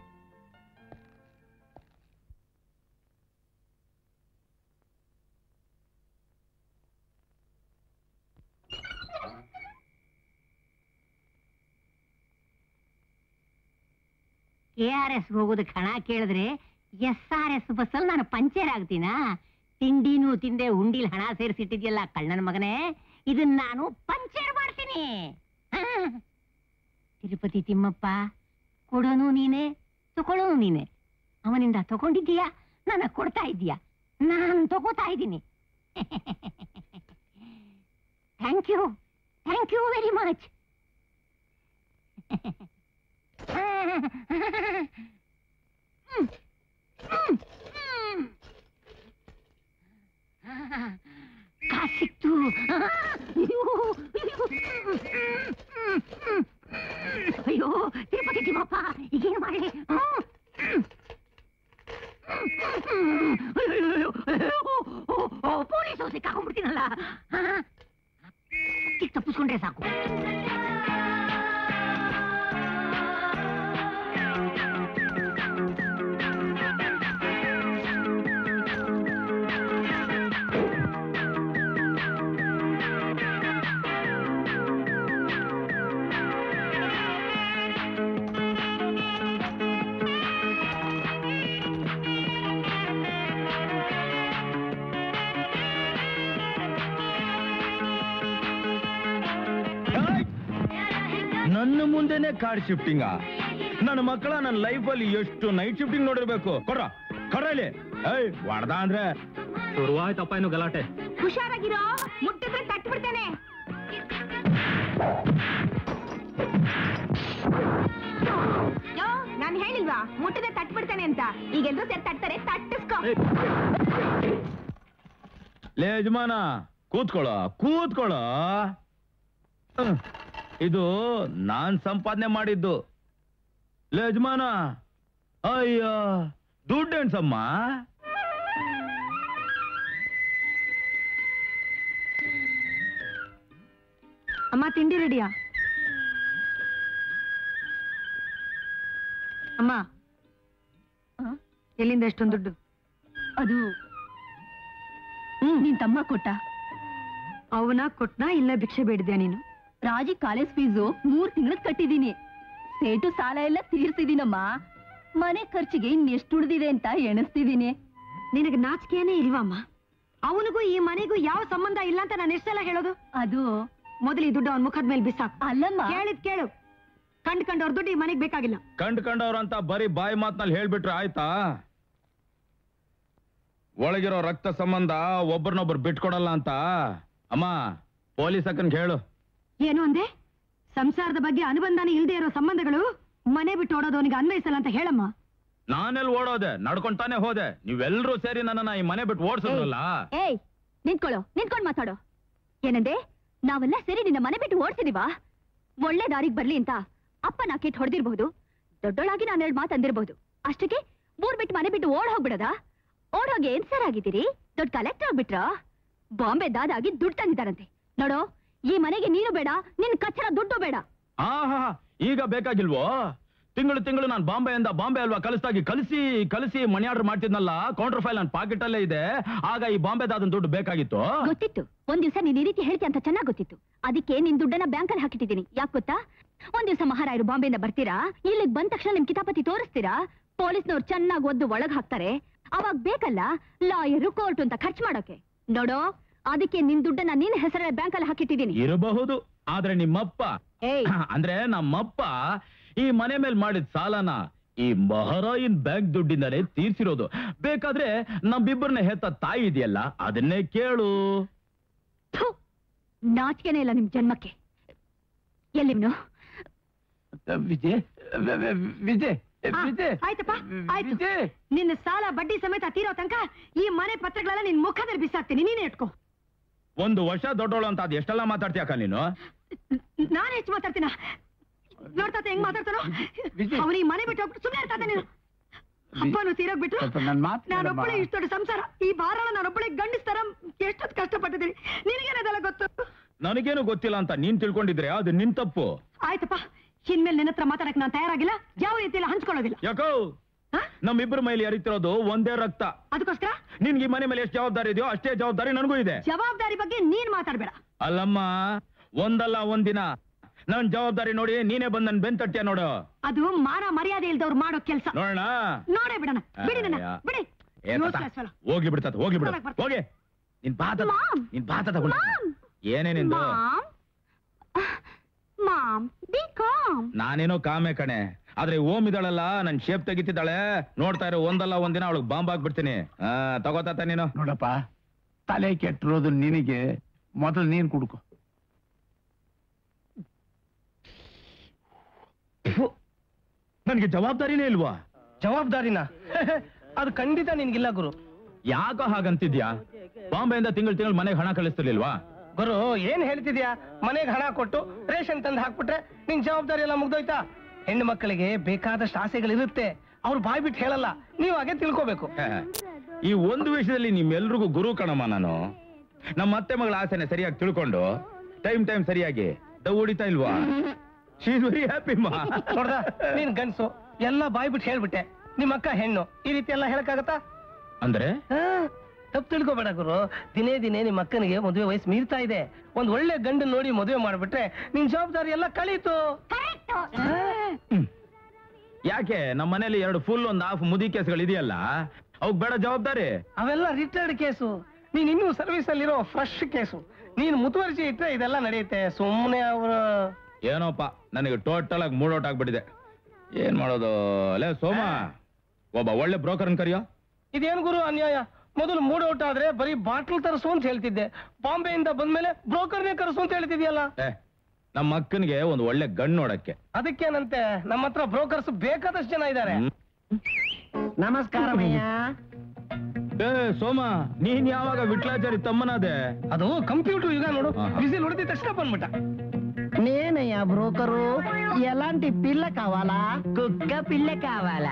ಕೆ ಆರ್ ಎಸ್ ಹೋಗೋದಕ್ಕೆ ಹಣ ಕೇಳಿದ್ರೆ ಎಸ್ ಆರ್ ಎಸ್ ಬಸ್ಸಲ್ಲಿ ನಾನು ಪಂಚರ್ ಆಗ್ತೀನಾ ತಿಂಡಿನೂ ತಿಂದೆ ಉಂಡಿಲ್ ಹಣ ಸೇರಿಸಿಟ್ಟಿದ್ಯಲ್ಲ ಕಳ್ಳನ ಮಗನೇ ಇದನ್ನ ನಾನು ಪಂಚರ್ ಮಾಡ್ತೀನಿ ಆ. ತಿರುಪತಿ ತಿಮ್ಮಪ್ಪ ಕೊಡೋನು ನೀನೆ ತಗೊಳ್ಳೋನು ನೀನೆ ಅವನಿಂದ ತಗೊಂಡಿದ್ದೀಯಾ ನನ್ನ ಕೊಡ್ತಾ ಇದ್ದೀಯಾ ನಾನು ತಗೋತಾ ಇದ್ದೀನಿ thank you thank you very much ಕಾಸು ಸಿಕ್ತು ಅಯ್ಯೋ ತಿರುಪತಿ ತಿಮ್ಮಪ್ಪ ಈಗೇನು ಮಾಡಿ ಪೊಲೀಸು ಸಿಕ್ಕಾಕೊಂಡ್ಬಿಡ್ತೀನಲ್ಲ ಸಿಕ್ ತಪ್ಪಿಸ್ಕೊಂಡ್ರೆ ಸಾಕು ನನ್ನ ಮುಂದೆನೆ ಕಾರ್ಡ್ ಶಿಫ್ಟಿಂಗ ನನ್ನ ಮಕ್ಕಳ ನನ್ನ ಲೈಫಲ್ಲಿ ಎಷ್ಟು ನೈಟ್ ಶಿಫ್ಟಿಂಗ್ ನೋಡಿರ್ಬೇಕು ಕೊಡ್ರ ಕೊಡ್ರಲ್ಲಿ ಏಯ್ ಹೊಡ್ದ ಅಂದ್ರೆ ಶುರುವಾಯ್ತಪ್ಪ ಇನ್ನು ಗಲಾಟೆ ಹುಷಾರಾಗಿರೋ ಮುಟ್ಟಿದ್ರೆ ತಟ್ಟು ಬಿಡ್ತೇನೆ ನಾನು ಹೇಳಿಲ್ವಾ ಮುಟ್ಟಿದ್ರೆ ತಟ್ಟು ಬಿಡ್ತೇನೆ ಅಂತ ಈಗೆಲ್ಲರೂ ಸೇರಿ ತಟ್ತಾರೆ ತಟ್ಟಿಸ್ಕೋ ಲೇ ಯಜಮಾನ ಕೂತ್ಕೊಳ್ಳೋ ಕೂತ್ಕೊಳ್ಳೋ ಹ್ಮ್. ಇದು ನಾನ್ ಸಂಪಾದನೆ ಮಾಡಿದ್ದು ಲೇ ಯಜಮಾನ ಅಯ್ಯ ದುಡ್ಡು ಎಣ್ಸಮ್ಮ ಅಮ್ಮ ತಿಂಡಿ ರೆಡಿಯಾ ಅಮ್ಮ ಎಲ್ಲಿಂದ ಎಷ್ಟೊಂದು ದುಡ್ಡು ಅದು ನಿನ್ ತಮ್ಮ ಕೊಟ್ಟ ಅವನ ಕೊಟ್ನಾ ಇಲ್ಲ ಭಿಕ್ಷೆ ಬೇಡಿದ್ಯಾ ನೀನು ರಾಜಿ ಕಾಲೇಜ್ ಫೀಸು ಮೂರ್ ತಿಂಗಳದ್ ಕಟ್ಟಿದೀನಿ ಸೇಟು ಸಾಲ ಎಲ್ಲ ತೀರ್ಸಿದೀನಮ್ಮ ಮನೆ ಖರ್ಚಿಗೆ ಇನ್ನೆಷ್ಟು ಉಳಿದಿದೆ ಅಂತ ಎಣಿಸ್ತಿದೀನಿ ನಿನಗೆ ನಾಚಿಕೆನೇ ಇಲ್ವಮ್ಮ ಅವನಿಗೂ ಈ ಮನೆಗೂ ಯಾವ ಸಂಬಂಧ ಇಲ್ಲ ಅಂತ ನಾನು ಎಷ್ಟೆಲ್ಲ ಹೇಳೋದು ಅದು ಮೊದಲು ಈ ದುಡ್ಡು ಅವನ ಮುಖದ ಮೇಲೆ ಬಿಸಾಕ್ ಅಲ್ಲಮ್ಮ ಕೇಳಿದ್ ಕೇಳು ಕಂಡ್ ಕಂಡವ್ರ ದುಡ್ಡು ಈ ಮನೆಗೆ ಬೇಕಾಗಿಲ್ಲ ಕಂಡ್ ಕಂಡವ್ರಂತ ಬರೀ ಬಾಯಿ ಮಾತ್ನಲ್ಲಿ ಹೇಳ್ಬಿಟ್ರೆ ಆಯ್ತಾ ಒಳಗಿರೋ ರಕ್ತ ಸಂಬಂಧ ಒಬ್ರನ್ನೊಬ್ರು ಬಿಟ್ಕೊಡಲ್ಲ ಅಂತ ಅಮ್ಮ ಪೊಲೀಸ್ ಅಕ್ಕನ್ ಹೇಳು ಏನು ಅಂದೆ ಸಂಸಾರದ ಬಗ್ಗೆ ಅನುಬಂಧನೇ ಇಲ್ದೇ ಇರೋ ಸಂಬಂಧಗಳು ಮನೆ ಬಿಟ್ಟು ಓಡೋದು ಅವನಿಗೆ ಅನ್ವಯಿಸಲ್ಲ ಅಂತ ಹೇಳಮ್ಮ ನಾನೆಲ್ಲಿ ಓಡೋದೆ ನಡ್ಕೊಂತಾನೆ ಹೋದೆ ನೀವೆಲ್ರೂ ಸೇರಿ ನನ್ನನ್ನ ಈ ಮನೆ ಬಿಟ್ಟು ಓಡ್ಸೋದ್ರಲ್ಲ ಏಯ್ ನಿಂತ್ಕೊಳ್ಳೋ ನಿಂತ್ಕೊಂಡ್ ಮಾತಾಡೋ ಏನಂದೆ ನಾವೆಲ್ಲ ಸೇರಿ ನಿನ್ನ ಮನೆ ಬಿಟ್ಟು ಓಡ್ಸಿದೀವಾ ಒಳ್ಳೆ ದಾರಿಗ್ ಬರ್ಲಿ ಅಂತ ಅಪ್ಪ ನಾ ಕೆಟ್ಟ ಹೊಡೆದಿರ್ಬಹುದು ದೊಡ್ಡೊಳಾಗಿ ನಾನು ಎರಡು ಮಾತು ಅಂದಿರ್ಬಹುದು ಅಷ್ಟಕ್ಕೆ ಊರ್ ಬಿಟ್ಟು ಮನೆ ಬಿಟ್ಟು ಓಡ್ ಹೋಗ್ಬಿಡದ ಓಡ್ ಹೋಗಿ ಏನ್ ಸರ್ ಆಗಿದ್ದೀರಿ ದೊಡ್ಡ ಕಲೆಕ್ಟರ್ ಆಗ್ಬಿಟ್ರ ಬಾಂಬೆ ದಾದಾಗಿ ದುಡ್ಡು ತಂದಿದ್ದಾರಂತೆ ನೋಡೋ ಈ ಮನೆಗೆ ನೀನು ಬೇಡ ನಿನ್ ಕಚ್ಚರ ದುಡ್ಡು ಬೇಡ ಆಹಾ ಈಗ ಬೇಕಾಗಿಲ್ವೋ ತಿಂಗಳು ತಿಂಗಳು ನಾನು ಬಾಂಬೆಯಿಂದ ಬಾಂಬೆ ಅಲ್ವಾ ಕಲಿಸ್ದಾಗಿ ಕಲಿಸಿ ಕಲಿಸಿ ಮನಿ ಆರ್ಡರ್ ಮಾಡ್ತಿದ್ನಲ್ಲ ಕೌಂಟರ್ ಫೈಲ್ ನನ್ನ ಪಾಕೆಟ್ ಅಲ್ಲೇ ಇದೆ ಆಗ ಈ ಬಾಂಬೆದಾದನ್ ದುಡ್ಡು ಬೇಕಾಗಿತ್ತು ಗೊತ್ತಿತ್ತು ಒಂದ್ ದಿವಸ ನೀನ್ ಈ ರೀತಿ ಹೇಳ್ತಿ ಅಂತ ಚೆನ್ನಾಗ್ ಗೊತ್ತಿತ್ತು ಅದಕ್ಕೆ ನಿನ್ ದುಡ್ಡನ್ನ ಬ್ಯಾಂಕ್ ಅಲ್ಲಿ ಹಾಕಿಟ್ಟಿದ್ದೀನಿ ಯಾಕೆ ಗೊತ್ತಾ ಒಂದ್ ದಿವಸ ಮಹಾರಾಯರು ಬಾಂಬೆಯಿಂದ ಬರ್ತೀರಾ ಇಲ್ಲಿಗ್ ಬಂದ ತಕ್ಷಣ ನಿಮ್ ಕಿತಾಪತಿ ತೋರಿಸ್ತೀರಾ ಪೊಲೀಸ್ನವ್ರು ಚೆನ್ನಾಗ್ ಒದ್ದು ಒಳಗ್ ಹಾಕ್ತಾರೆ ಅವಾಗ ಬೇಕಲ್ಲ ಲಾಯರು ಕೋರ್ಟ್ ಅಂತ ಖರ್ಚು ಮಾಡೋಕೆ ನೋಡೋ ಅದಕ್ಕೆ ನಿನ್ ದುಡ್ಡನ್ನ ನಿನ್ ಹೆಸರೇ ಬ್ಯಾಂಕ್ ಅಲ್ಲಿ ಹಾಕಿಟ್ಟಿದ್ದೀನಿ ಇರಬಹುದು ಆದ್ರೆ ನಿಮ್ಮಪ್ಪ ಏಯ್ ಅಂದ್ರೆ ನಮ್ಮಪ್ಪ ಈ ಮನೆ ಮೇಲೆ ಮಾಡಿದ ಸಾಲನ ಈ ಮಹಾರಾಯಿನ್ ಬ್ಯಾಂಕ್ ದುಡ್ಡಿಂದಲೇ ತೀರ್ಸಿರೋದು ಬೇಕಾದ್ರೆ ನಮ್ಮಿಬ್ಬರನ್ನ ಹೆತ್ತ ತಾಯಿ ಇದೆಯಲ್ಲ ಅದನ್ನೇ ಕೇಳು ಥು, ನಾಚಿಕೆನೇ ಇಲ್ಲ ನಿಮ್ ಜನ್ಮಕ್ಕೆ ಎಲ್ಲಿವ್ನು ವಿಜಯ್ ವ- ವ- ವಿಜಯ್ ಆ, ವಿಜಯ್ ಆಯ್ತಪ್ಪ ಆಯ್ತು ವಿಜಯ್ ನಿನ್ನ ಸಾಲ ಬಡ್ಡಿ ಸಮೇತ ತೀರೋ ತನಕ ಈ ಮನೆ ಪತ್ರಗಳೆಲ್ಲ ನಿನ್ ಮುಖದಲ್ಲಿ ಬಿಸಾಕ್ತೀನಿ ನೀನೇ ಇಟ್ಕೋ ಒಂದು ವರ್ಷ ದೊಡ್ಡೋಳು ಅಂತ ಅದ್ ಎಷ್ಟೆಲ್ಲ ಮಾತಾಡ್ತೀಯಕ್ಕ ನೀನು ನಾನು ಹೆಚ್ಚು ಮಾತಾಡ್ತೀನ ನೋಡ್ತಾತ ಹೆಂಗ್ ಮಾತಾಡ್ತಾನೋ ವಿಜಯ್. ಅವನು ಈ ಮನೆ ಬಿಟ್ಟು ಹೋಗ್ಬಿಟ್ಟು ಸುಮ್ಮನೆ ಇರ್ತಾನೆ ನೀನು ಅಪ್ಪನು ತೀರೋಗ್ಬಿಟ್ರು ಸ್ವಲ್ಪ ನನ್ ಮಾತ್ ಕೇಳಮ್ಮ. ನಾನೊಬ್ಬಳೆ ಇಷ್ಟು ದೊಡ್ಡ ಸಂಸಾರ ಈ ಭಾರಣ ನಾನೊಬ್ಬಳೆ ಗಂಡಿಸ್ತಾರ ಎಷ್ಟೊತ್ತು ಕಷ್ಟಪಟ್ಟಿದ್ದೀನಿ ನಿನಗೇನದೆಲ್ಲ ಗೊತ್ತು ನನಗೇನು ಗೊತ್ತಿಲ್ಲ ಅಂತ ನೀನ್ ತಿಳ್ಕೊಂಡಿದ್ರೆ ಅದು ನಿನ್ ತಪ್ಪು ಆಯ್ತಪ್ಪ ಇನ್ಮೇಲೆ ನಿನ್ನ ಹತ್ರ ಮಾತಾಡಕ್ ನಾನು ತಯಾರಾಗಿಲ್ಲ ಯಾವ ರೀತಿಯಲ್ಲಿ ಹಂಚ್ಕೊಳ್ಳೋದಿಲ್ಲ ಯಾಕೋ ಹಾ? ನಮ್ಮಿಬ್ಬರ ಮೈಲಿ ಹರಿತಿರೋದು ಒಂದೇ ರಕ್ತ ಅದಕ್ಕೋಸ್ಕರ ನಿನ್ಗೆ ಈ ಮನೆ ಮೇಲೆ ಎಷ್ಟು ಜವಾಬ್ದಾರಿ ಇದೆಯೋ ಅಷ್ಟೇ ಜವಾಬ್ದಾರಿ ನನಗೂ ಇದೆ ಜವಾಬ್ದಾರಿ ಬಗ್ಗೆ ನೀನ್ ಮಾತಾಡ್ಬೇಡ ಅಲ್ಲಮ್ಮ ಒಂದಲ್ಲ ಒಂದಿನ ನನ್ ಜವಾಬ್ದಾರಿ ನೋಡಿ ನೀನೇ ಬಂದ್ ನನ್ ಬೆನ್ ತಟ್ಟ್ಯಾ ನೋಡು ಅದು ಮಾನ ಮರ್ಯಾದೆ ಇಲ್ದವ್ರು ಮಾಡೋ ಕೆಲ್ಸ ನೋಡೋಣ ನೋಡೇ ಬಿಡಣ ಬಿಡಿ ನನ್ನ ಅಯ್ಯ. ಬಿಡಿ ಏ ತಾತ, Useless fellow. ಹೋಗ್ಲಿ ಬಿಡ್ತದ ಹೋಗ್ಲಿ ಬಿಡು ಹೊರಗ್ ಬರ್ತೀನಿ. ಹೋಗಿ ನಿನ್ ಬಾತ ಮಾಮ್. ನಿನ್ ಬಾತ ತಗೊಂಡ ಮಾಮ್. ಏನೇ ನಿಂದು ಮಾಮ್ ಮಾಮ್ ಬಿ ಕಾಮ್ ನಾನೇನೋ ಕಾಮೆ ಕಣೆ ಆದ್ರೆ ಓಮ್ ಇದ್ದಾಳಲ್ಲ ನನ್ ಶೇಪ್ ತೆಗಿತಿದ್ದಾಳೆ ನೋಡ್ತಾ ಇರೋ ಒಂದಲ್ಲ ಒಂದಿನ ಅವಳಿಗೆ ಬಾಂಬ್ ಹಾಕ್ಬಿಡ್ತೀನಿ ಆ ತಗೋತಾತ ನೀನು ನೋಡಪ್ಪ ತಲೆ ಕೆಟ್ಟಿರೋದು ನಿನಗೆ ಮೊದಲು ನೀನ್ ಕುಡ್ಕೊ ನನ್ಗೆ ಜವಾಬ್ದಾರಿನೇ ಇಲ್ವಾ ಜವಾಬ್ದಾರಿನ ಅದು ಖಂಡಿತ ನಿನ್ಗಿಲ್ಲ ಗುರು ಯಾಕೋ ಹಾಗಂತಿದ್ಯಾ ಬಾಂಬೆಯಿಂದ ತಿಂಗಳು ತಿಂಗಳು ಮನೆಗೆ ಹಣ ಕಳಿಸ್ತಿರ್ಲಿಲ್ವಾ ಗುರು ಏನ್ ಹೇಳ್ತಿದ್ಯಾ ಮನೆಗೆ ಹಣ ಕೊಟ್ಟು ರೇಷನ್ ತಂದು ಹಾಕ್ಬಿಟ್ರೆ ನಿನ್ ಜವಾಬ್ದಾರಿ ಎಲ್ಲ ಮುಗ್ದೋಯ್ತಾ ಹೆಣ್ಣು ಮಕ್ಕಳಿಗೆ ಬೇಕಾದಷ್ಟು ಆಸೆಗಳಿರುತ್ತೆ ಅವ್ರು ಬಾಯ್ ಬಿಟ್ಟು ಹೇಳಲ್ಲ ನೀವು ಹಾಗೆ ತಿಳ್ಕೋಬೇಕು ಈ ಒಂದು ವಿಷಯದಲ್ಲಿ ನಿಮ್ಮೆಲ್ರಿಗೂ ಗುರು ಕಣಮ್ಮ ನಾನು ನಮ್ಮ ಅತ್ತೆ ಮಗಳ ಆಸೆನೆ ಸರಿಯಾಗಿ ತಿಳ್ಕೊಂಡು ಟೈಮ್ ಟೈಮ್ ಸರಿಯಾಗಿ ಡವ್ ಹೊಡಿತಾ ಇಲ್ವಾ ಶೀ ವೆರಿ ಹ್ಯಾಪಿ ಮಾ ನೋಡ್ದ ನೀನ್ ಗಂಡ್ಸು ಎಲ್ಲ ಬಾಯ್ ಬಿಟ್ಟು ಹೇಳ್ಬಿಟ್ಟೆ ನಿಮ್ಮ ಅಕ್ಕ ಹೆಣ್ಣು ಈ ರೀತಿ ಎಲ್ಲ ಹೇಳಕ್ಕಾಗತ್ತಾ ಅಂದ್ರೆ ತಪ್ಪು ತಿಳ್ಕೊಬೇಡ ಗುರು ದಿನೇ ದಿನೇ ನಿಮ್ಮ ಅಕ್ಕನಿಗೆ ಮದುವೆ ವಯಸ್ಸು ಮೀರ್ತಾ ಇದೆ ಒಂದ್ ಒಳ್ಳೆ ಗಂಡು ನೋಡಿ ಮದುವೆ ಮಾಡ್ಬಿಟ್ರೆ ನಿನ್ ಜವಾಬ್ದಾರಿ ಎಲ್ಲ ಕಳೀತು ಯಾಕೆ ನಮ್ಮ ಮನೇಲಿ ಎರಡು ಫುಲ್ ಒಂದು ಹಾಫ್ ಮುದಿ ಕೇಸ್ಗಳು ಇದೆಯಲ್ಲ ಅವಕ್ ಬೇಡ ಜವಾಬ್ದಾರಿ ಅವೆಲ್ಲ ರಿಟೈರ್ಡ್ ಕೇಸು ನೀನ್ ಇನ್ನೂ ಸರ್ವಿಸ್ ಅಲ್ಲಿರೋ ಫ್ರೆಶ್ ಕೇಸು ನೀನ್ ಮುತುವರ್ಜಿ ಇಟ್ರೆ ಇದೆಲ್ಲ ನಡೆಯುತ್ತೆ ಸುಮ್ಮನೆ ಅವರು ಏನೋಪ್ಪ ನನಗೆ ಟೋಟಲ್ ಆಗಿ ಮೂಡ್ ಔಟ್ ಆಗ್ಬಿಟ್ಟಿದೆ ಏನ್ ಮಾಡೋದು ಅಲ್ಲೇ ಸೋಮ ಒಬ್ಬ ಒಳ್ಳೆ ಬ್ರೋಕರ್ನ್ ಕರಿಯೋ ಇದೇನ್ ಗುರು ಅನ್ಯಾಯ ಮೊದಲು ಮೂಡ್ ಔಟ್ ಆದ್ರೆ ಬರೀ ಬಾಟ್ಲ್ ತರಿಸು ಅಂತ ಹೇಳ್ತಿದ್ದೆ ಬಾಂಬೆಯಿಂದ ಬಂದ್ಮೇಲೆ ಬ್ರೋಕರ್ನೇ ಕರೆಸು ಅಂತ ಹೇಳ್ತಿದ್ಯಲ್ಲ ಏ ನಮ್ಮ ಅಕ್ಕನಿಗೆ ಒಂದು ಒಳ್ಳೆ ಗಣ್ ನೋಡಕ್ಕೆ ಅದಕ್ಕೇನಂತೆ ನಮ್ಮ ಹತ್ರ ಬ್ರೋಕರ್ಸ್ ಬೇಕಾದಷ್ಟು ಜನ ಇದ್ದಾರೆ ಹ್ಮ್. ನಮಸ್ಕಾರ ಏ ಸೋಮ ನೀನ್ ಯಾವಾಗ ವಿಟ್ಲಾಚಾರಿ ತಮ್ಮನಾದೆ ಅದು కంప్యూటర్ యుగ ನೋಡು ఆహా. విజిల్ ಹೊಡೆದ తక్షణ పనమాట నేనయ్యా బ్రోకరు ఎలాంటి పిల్ల కావాలా కుక్క పిల్ల కావాలా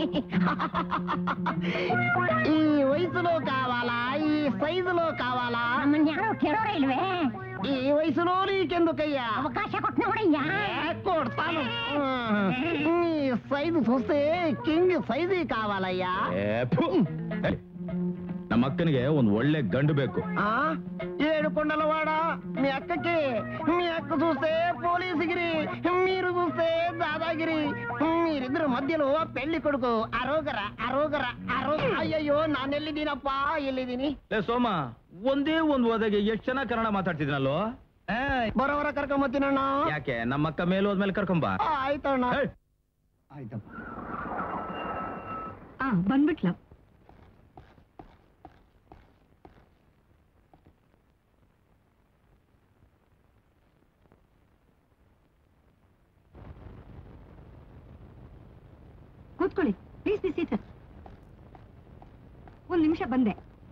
ఈ వయసులో కావాలా ఈ సైజులో కావాలా ಕೆರೋರಲ್ವೇ ఈ వయసులో నీకెందుకయ్యా ಅವಕಾಶ ಕೊಟ್ಟನವಡಯ್ಯ ఏ, కొడతాను నీ సైజు చూస్తే కింగ్ సైజు కావాలయ్యా ಏ, ಫು. ಏ, ನಮ್ಮ ಅಕ್ಕನಿಗೆ ಒಂದ್ ಒಳ್ಳೆ ಗಂಡು ಬೇಕು ఆ ఏడు కొండలవాడ మీ అక్కకి మీ అక్క చూస్తే పోలీసుగిరి మీరు చూస్తే దాదాగిరి మీరిద్దరు మధ్యలో పెళ్లి కొడుకు అరోగర అరోగర అరో అయ్యయ్యో ನಾನೆಲ್ಲಿದ್ದೀನಪ್ಪ ಎಲ್ಲಿದ್ದೀನಿ ಏ ಸೋಮ ಒಂದೇ ಒಂದ್ ಓದಗೆ ಎಷ್ಟ್ ಚೆನ್ನಾಗ್ ಕನ್ನಡ ಮಾತಾಡ್ತಿದ್ನಲ್ಲೋ ಬರೋವರ ಕರ್ಕೊಂಬತ್ತೀನಣ್ಣ ಯಾಕೆ ನಮ್ಮ ಅಕ್ಕ ಮೇಲೆ ಹೋದ್ಮೇಲೆ ಕರ್ಕೊಂಬಾ ಆ, ಆಯ್ತಣ್ಣ ಏ, ಆಯ್ತಪ್ಪ ಆ ಬಂದ್ಬಿಟ್ಲ ಕೂತ್ಕೊಳ್ಳಿ ಪ್ಲೀಸ್ ಬಿ ಸೀಟ್ ಒಂದ್ ನಿಮಿಷ ಬಂದೆ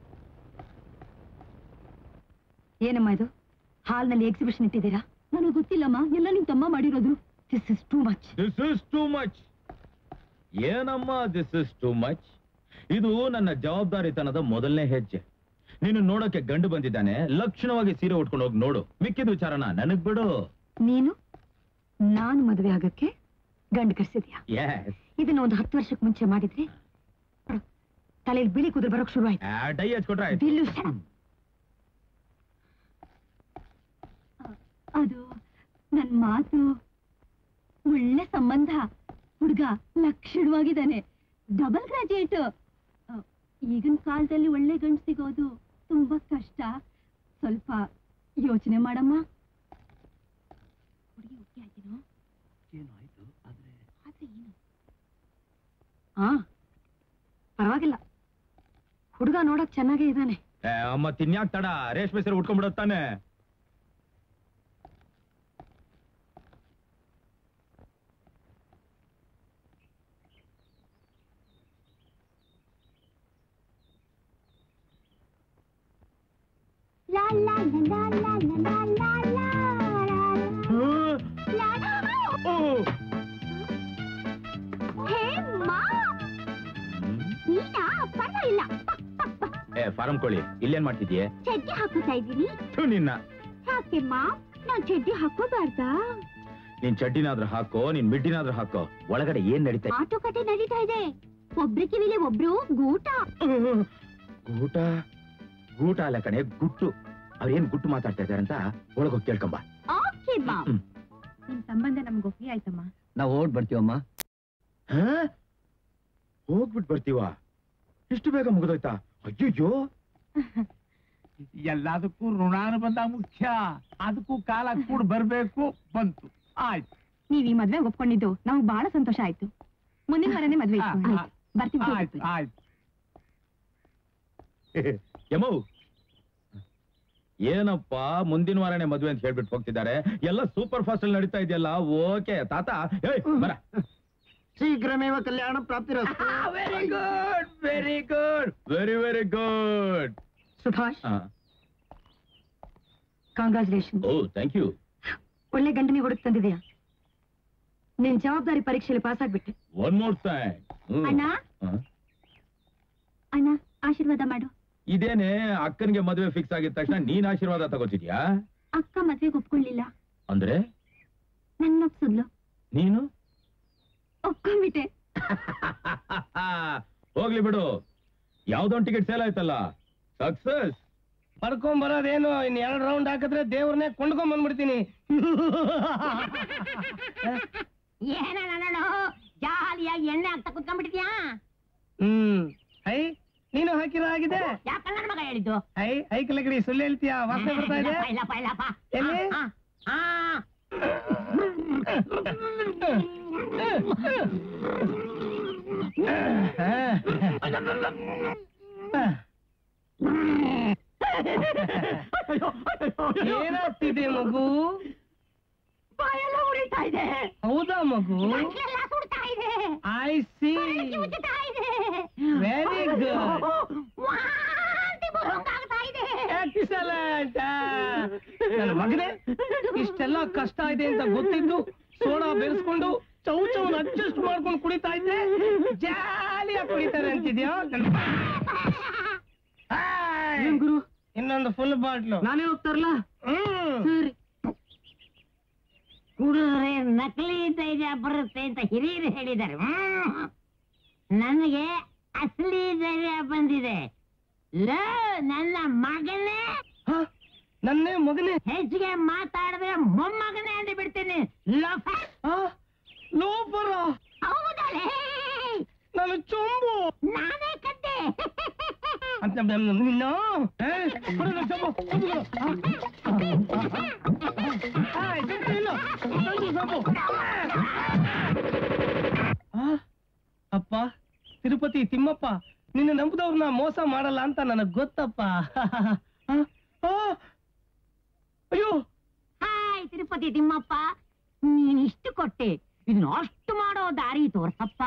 ಏನಮ್ಮ ಇದು ಹಾಲ್ನಲ್ಲಿ ಎಕ್ಸಿಬಿಷನ್ ಇಟ್ಟಿದ್ದೀರಾ ನನಗೆ ಗೊತ್ತಿಲ್ಲಮ್ಮ ಎಲ್ಲ ನಿಮ್ ತಮ್ಮ ಮಾಡಿರೋದು this is too much this is too much ಏನಮ್ಮ ದಿಸ್ ಇಸ್ ಟೂ ಮಚ್ ಇದು ನನ್ನ ಜವಾಬ್ದಾರಿತನದ ಮೊದಲನೇ ಹೆಜ್ಜೆ ನೀನು ನೋಡಕ್ಕೆ ಗಂಡು ಬಂದಿದ್ದಾನೆ ಲಕ್ಷಣವಾಗಿ ಸೀರೆ ಉಟ್ಕೊಂಡು ಹೋಗಿ ನೋಡು ಮಿಕ್ಕಿದ ವಿಚಾರನ ನನಗ್ ಬಿಡು ನೀನು ನಾನು ಮದುವೆ ಆಗಕ್ಕೆ ಗಂಡು ಕರ್ಸಿದ್ಯಾ ಎಸ್ ಇದನ್ನ ಒಂದು ಹತ್ತು ವರ್ಷಕ್ಕೆ ಮುಂಚೆ ಮಾಡಿದ್ರೆ ನೋಡು, ತಲೆಯಲ್ಲಿ ಬಿಳಿ ಕುದುರೆ ಬರೋಕ್ ಶುರು ಆಯ್ತು ಡೈ ಹಚ್ಕೊಟ್ರೆ ಆಯ್ತು Delusion. ಅದು ನನ್ ಮಾತು ಒಳ್ಳೆ ಸಂಬಂಧ ಹುಡುಗ ಲಕ್ಷಣವಾಗಿದ್ದಾನೆ ಡಬಲ್ ಗ್ರಾಜುಯೇಟ್ ಈಗಿನ ಕಾಲದಲ್ಲಿ ಒಳ್ಳೆ ಗಂಡು ಸಿಗೋದು ತುಂಬಾ ಕಷ್ಟ ಸ್ವಲ್ಪ ಯೋಚನೆ ಮಾಡಮ್ಮ ಹುಡುಗಿ ಒಪ್ಪಿಗೆ ಆಯ್ತೇನೋ ಆದ್ರೆ ಏನು ಹಾ ಪರವಾಗಿಲ್ಲ ಹುಡುಗ ನೋಡಕ್ ಚೆನ್ನಾಗೇ ಇದ್ದಾನೆ ಏ, ಅಮ್ಮ ತಿನ್ಯಾಕ್ ತಡ ರೇಷ್ಮೆ ಸೀರೆ ಉಟ್ಕೊಂಡ್ಬಿಡತ್ತಾನೆ ಲಾ ಲಾ ಲಾ ಲಾ ಲಾ ಲಾ ಲಾ ಲಾ ಲಾ. ಹೇ ಮಾ ನೀನಾ ಪರವಾಗಿಲ್ಲ ಏ ಫಾರಂ ಕೋಳಿ ಇಲ್ಲೇನ್ ಮಾಡ್ತಿದ್ಯೆ ಚಡ್ಡಿ ಹಾಕೋತಾ ಇದ್ದೀನಿ ಥು, ನಿನ್ನ ಯಾಕೆ ಮಾ ನಾನ್ ಚಡ್ಡಿ ಹಾಕೋಬಾರ್ದಾ ನೀನ್ ಚಡ್ಡಿನಾದ್ರೂ ಹಾಕೋ ನೀನ್ ಮಿಡ್ಡಿನಾದ್ರೂ ಹಾಕೋ ಒಳಗಡೆ ಏನ್ ನಡೀತಾ ಇದೆ? ಮಾತುಕತೆ ನಡೀತಾ ಇದೆ ಒಬ್ರ ಕಿವಿಲಿ ಒಬ್ರು ಗೂಟ ಗೂಟ ಗೂಟ ಅಲ್ಲ ಕಣೆ ಗುಟ್ಟು ಅವ್ರೇನ್ ಗುಟ್ಟು ಮಾತಾಡ್ತಾ ಇದಾರೆ ಅಂತ ಒಳಗೋಗಿ ಕೇಳ್ಕೊಂಬ ಓಕೆ ಮಾ ಹ್ಮ್. ನಿಮ್ ಸಂಬಂಧ ನಮ್ಗೆ ಒಪ್ಪಿಗೆ ಆಯ್ತಮ್ಮ ನಾವು ಓಡ್ ಬರ್ತೀವಮ್ಮ ಹೋಗ್ಬಿಟ್ ಬರ್ತೀವ ಇಷ್ಟು ಬೇಗ ಮುಗಿದೋಯ್ತಾ ಅಯ್ಯಯ್ಯೋ ಎಲ್ಲದಕ್ಕೂ ಋಣಾನುಬಂಧ ಮುಖ್ಯ ಅದಕ್ಕೂ ಕಾಲ ಕೂಡ ಬರ್ಬೇಕು ಬಂತು ಆಯ್ತು ನೀವ್ ಈ ಮದ್ವೆ ಒಪ್ಕೊಂಡಿದ್ದು ನಮ್ಗೆ ಬಹಳ ಸಂತೋಷ ಆಯ್ತು ಮುಂದಿನ ವಾರನೇ ಮದ್ವೆ ಇತ್ತು. ಆ, ಆ. ಆಯ್ತು. ಬರ್ತೀವಿ ಆಯ್ತು ಆಯ್ತು ಯಮೌ ಏನಪ್ಪ ಮುಂದಿನ ವಾರನೇ ಮದ್ವೆ ಅಂತ ಹೇಳ್ಬಿಟ್ಟು ಹೋಗ್ತಿದ್ದಾರೆ ಎಲ್ಲ ಸೂಪರ್ ಫಾಸ್ಟ್ ಅಲ್ಲಿ ನಡೀತಾ ಇದೆಯಲ್ಲ ಓಕೆ ತಾತ ಏಯ್, ಬರ ಶೀಘ್ರಮೇವ ಕಲ್ಯಾಣ ಪ್ರಾಪ್ತಿರಸ್ತು very good very good very very good Subhash congratulation oh thank you ಒಳ್ಳೆ ಗಂಡನಿಗೆ ಹುಡುಕ್ ತಂದಿದ್ಯಾ ನಿನ್ ಜವಾಬ್ದಾರಿ ಪರೀಕ್ಷೆಯಲ್ಲಿ ಪಾಸ್ ಆಗ್ಬಿಟ್ಟೆ ಒನ್ ಮೋರ್ ಥ್ಯಾಂಕ್ ಅಣ್ಣ ಅಣ್ಣ ಆಶೀರ್ವಾದ ಮಾಡು ಇದೇನೆ ಅಕ್ಕನಿಗೆ ಮದುವೆ ಫಿಕ್ಸ್ ಆಗಿದ ತಕ್ಷಣ ನೀನ್ ಆಶೀರ್ವಾದ ತಗೋತಿದ್ಯಾ ಅಕ್ಕ ಮದ್ವೆಗೆ ಒಪ್ಕೊಳ್ಳಿಲ್ಲ ಅಂದ್ರೆ ನನ್ನ ಒಪ್ಸಿದ್ಲು ನೀನು ಒಪ್ಕೊಂಡ್ಬಿಟ್ಟೆ ಹೋಗ್ಲಿ ಬಿಡು ಯಾವ್ದೊಂದ್ ಟಿಕೆಟ್ ಸೇಲ್ ಆಯ್ತಲ್ಲ ಸಕ್ಸಸ್ ಪಡ್ಕೊಂಡ್ ಬರೋದೇನು ಇನ್ ಎರಡ್ ರೌಂಡ್ ಹಾಕಿದ್ರೆ ದೇವ್ರನ್ನೇ ಕೊಂಡ್ಕೊಂಡ್ ಬಂದ್ಬಿಡ್ತೀನಿ ಏನಣ್ಣ ಜಾಲಿಯಾಗಿ ಎಣ್ಣೆ ಆಗ್ತಾ ಕುತ್ಕೊಂಡ್ಬಿಟ್ಟಿದ್ಯಾ ಹ್ಮ್ ಐ ನೀನು ಹಾಕಿರೋ ಆಗಿದೆ ಯಾಕಲ್ಲ ಮಗ ಹೇಳಿದ್ದು ಐ ಐ ಕಲಕಡಿ ಸುಳ್ಳು ಹೇಳ್ತೀಯಾ ವಾಸನೆ ಬರ್ತಾ ಇದೆ ಇಲ್ಲಪ್ಪ ಇಲ್ಲಪ್ಪ ಎಲ್ಲಿ? ಆ, ಆ, ಆ. ಏನಾಗ್ತಿದೆ ಮಗು ಬಾಯೆಲ್ಲ ಉರಿತಾ ಇದೆ ಹೌದಾ ಮಗು ಗಂಟ್ಲೆಲ್ಲ ಸುಡ್ತಾ ಇದೆ ಐ ಸಿ ಉಜ್ಜುತ್ತಾ ಇದೆ ವೆರಿ ಗುಡ್ ವಾ ಮಗನೇ ಇಷ್ಟೆಲ್ಲ ಕಷ್ಟ ಇದೆ ಅಂತ ಗೊತ್ತಿದ್ದು ಸೋಡಾ ಬೆರೆಸ್ಕೊಂಡು ಚೌ ಚೌನ್ ಅಡ್ಜಸ್ಟ್ ಮಾಡ್ಕೊಂಡು ಕುಡಿತಾ ಇದ್ದೆ ಜಾಲಿಯಾಗಿ ಕುಡಿತಾರೆ ಅಂತಿದ್ಯಾ ಗುರು ಇನ್ನೊಂದು ಫುಲ್ ಬಾಟ್ಲು ನಾನೇ ಹೋಗ್ತಾರಲ್ಲ ಹ್ಮ್ ಸರಿ ಕುಡಿದ್ರೆ ನಕಲಿ ಧೈರ್ಯ ಬರುತ್ತೆ ಅಂತ ಹಿರಿಯರು ಹೇಳಿದ್ದಾರೆ ಹ್ಮ್. ನನಗೆ ಅಸಲಿ ಧೈರ್ಯ ಬಂದಿದೆ ಲೋ ನನ್ನ ಮಗನೇ ಹ? ನನ್ನೇ ಮಗನೇ ಹೆಚ್ಚಿಗೆ ಮಾತಾಡಿದ್ರೆ ಮೊಮ್ಮಗನೇ ಅಂದು ಬಿಡ್ತೀನಿ ಲೋಫರ್. ಆ? ಲೋಪರ ಹೌದಲೇ ನನ್ನ ಚೊಂಬು ನಾನೇ ಕದ್ದೆ ಅಂತ ನಿನ್ನ ಏ, ಕೊಡು ನನ್ನ ಚೊಂಬು, ಚೊಂಬು ಕೊಡು. ಆ, ಆ, ಆ, ಆ, ಚೊಂಬು ಇಲ್ಲ, ಚೊಂಬು, ಚೊಂಬು. ಆ, ಅಪ್ಪ ತಿರುಪತಿ ತಿಮ್ಮಪ್ಪ ನಿನ್ನ ನಂಬುದವ್ರನ್ನ ಮೋಸ ಮಾಡಲ್ಲ ಅಂತ ನನಗ್ ಗೊತ್ತಪ್ಪ ಆ, ಆ, ಅಯ್ಯೋ ಹಾಯ್ ತಿರುಪತಿ ತಿಮ್ಮಪ್ಪ ನೀನ್ ಇಷ್ಟು ಕೊಟ್ಟೆ ಇನ್ನು ಅಷ್ಟು ಮಾಡೋ ದಾರಿ ತೋರ್ಸಪ್ಪ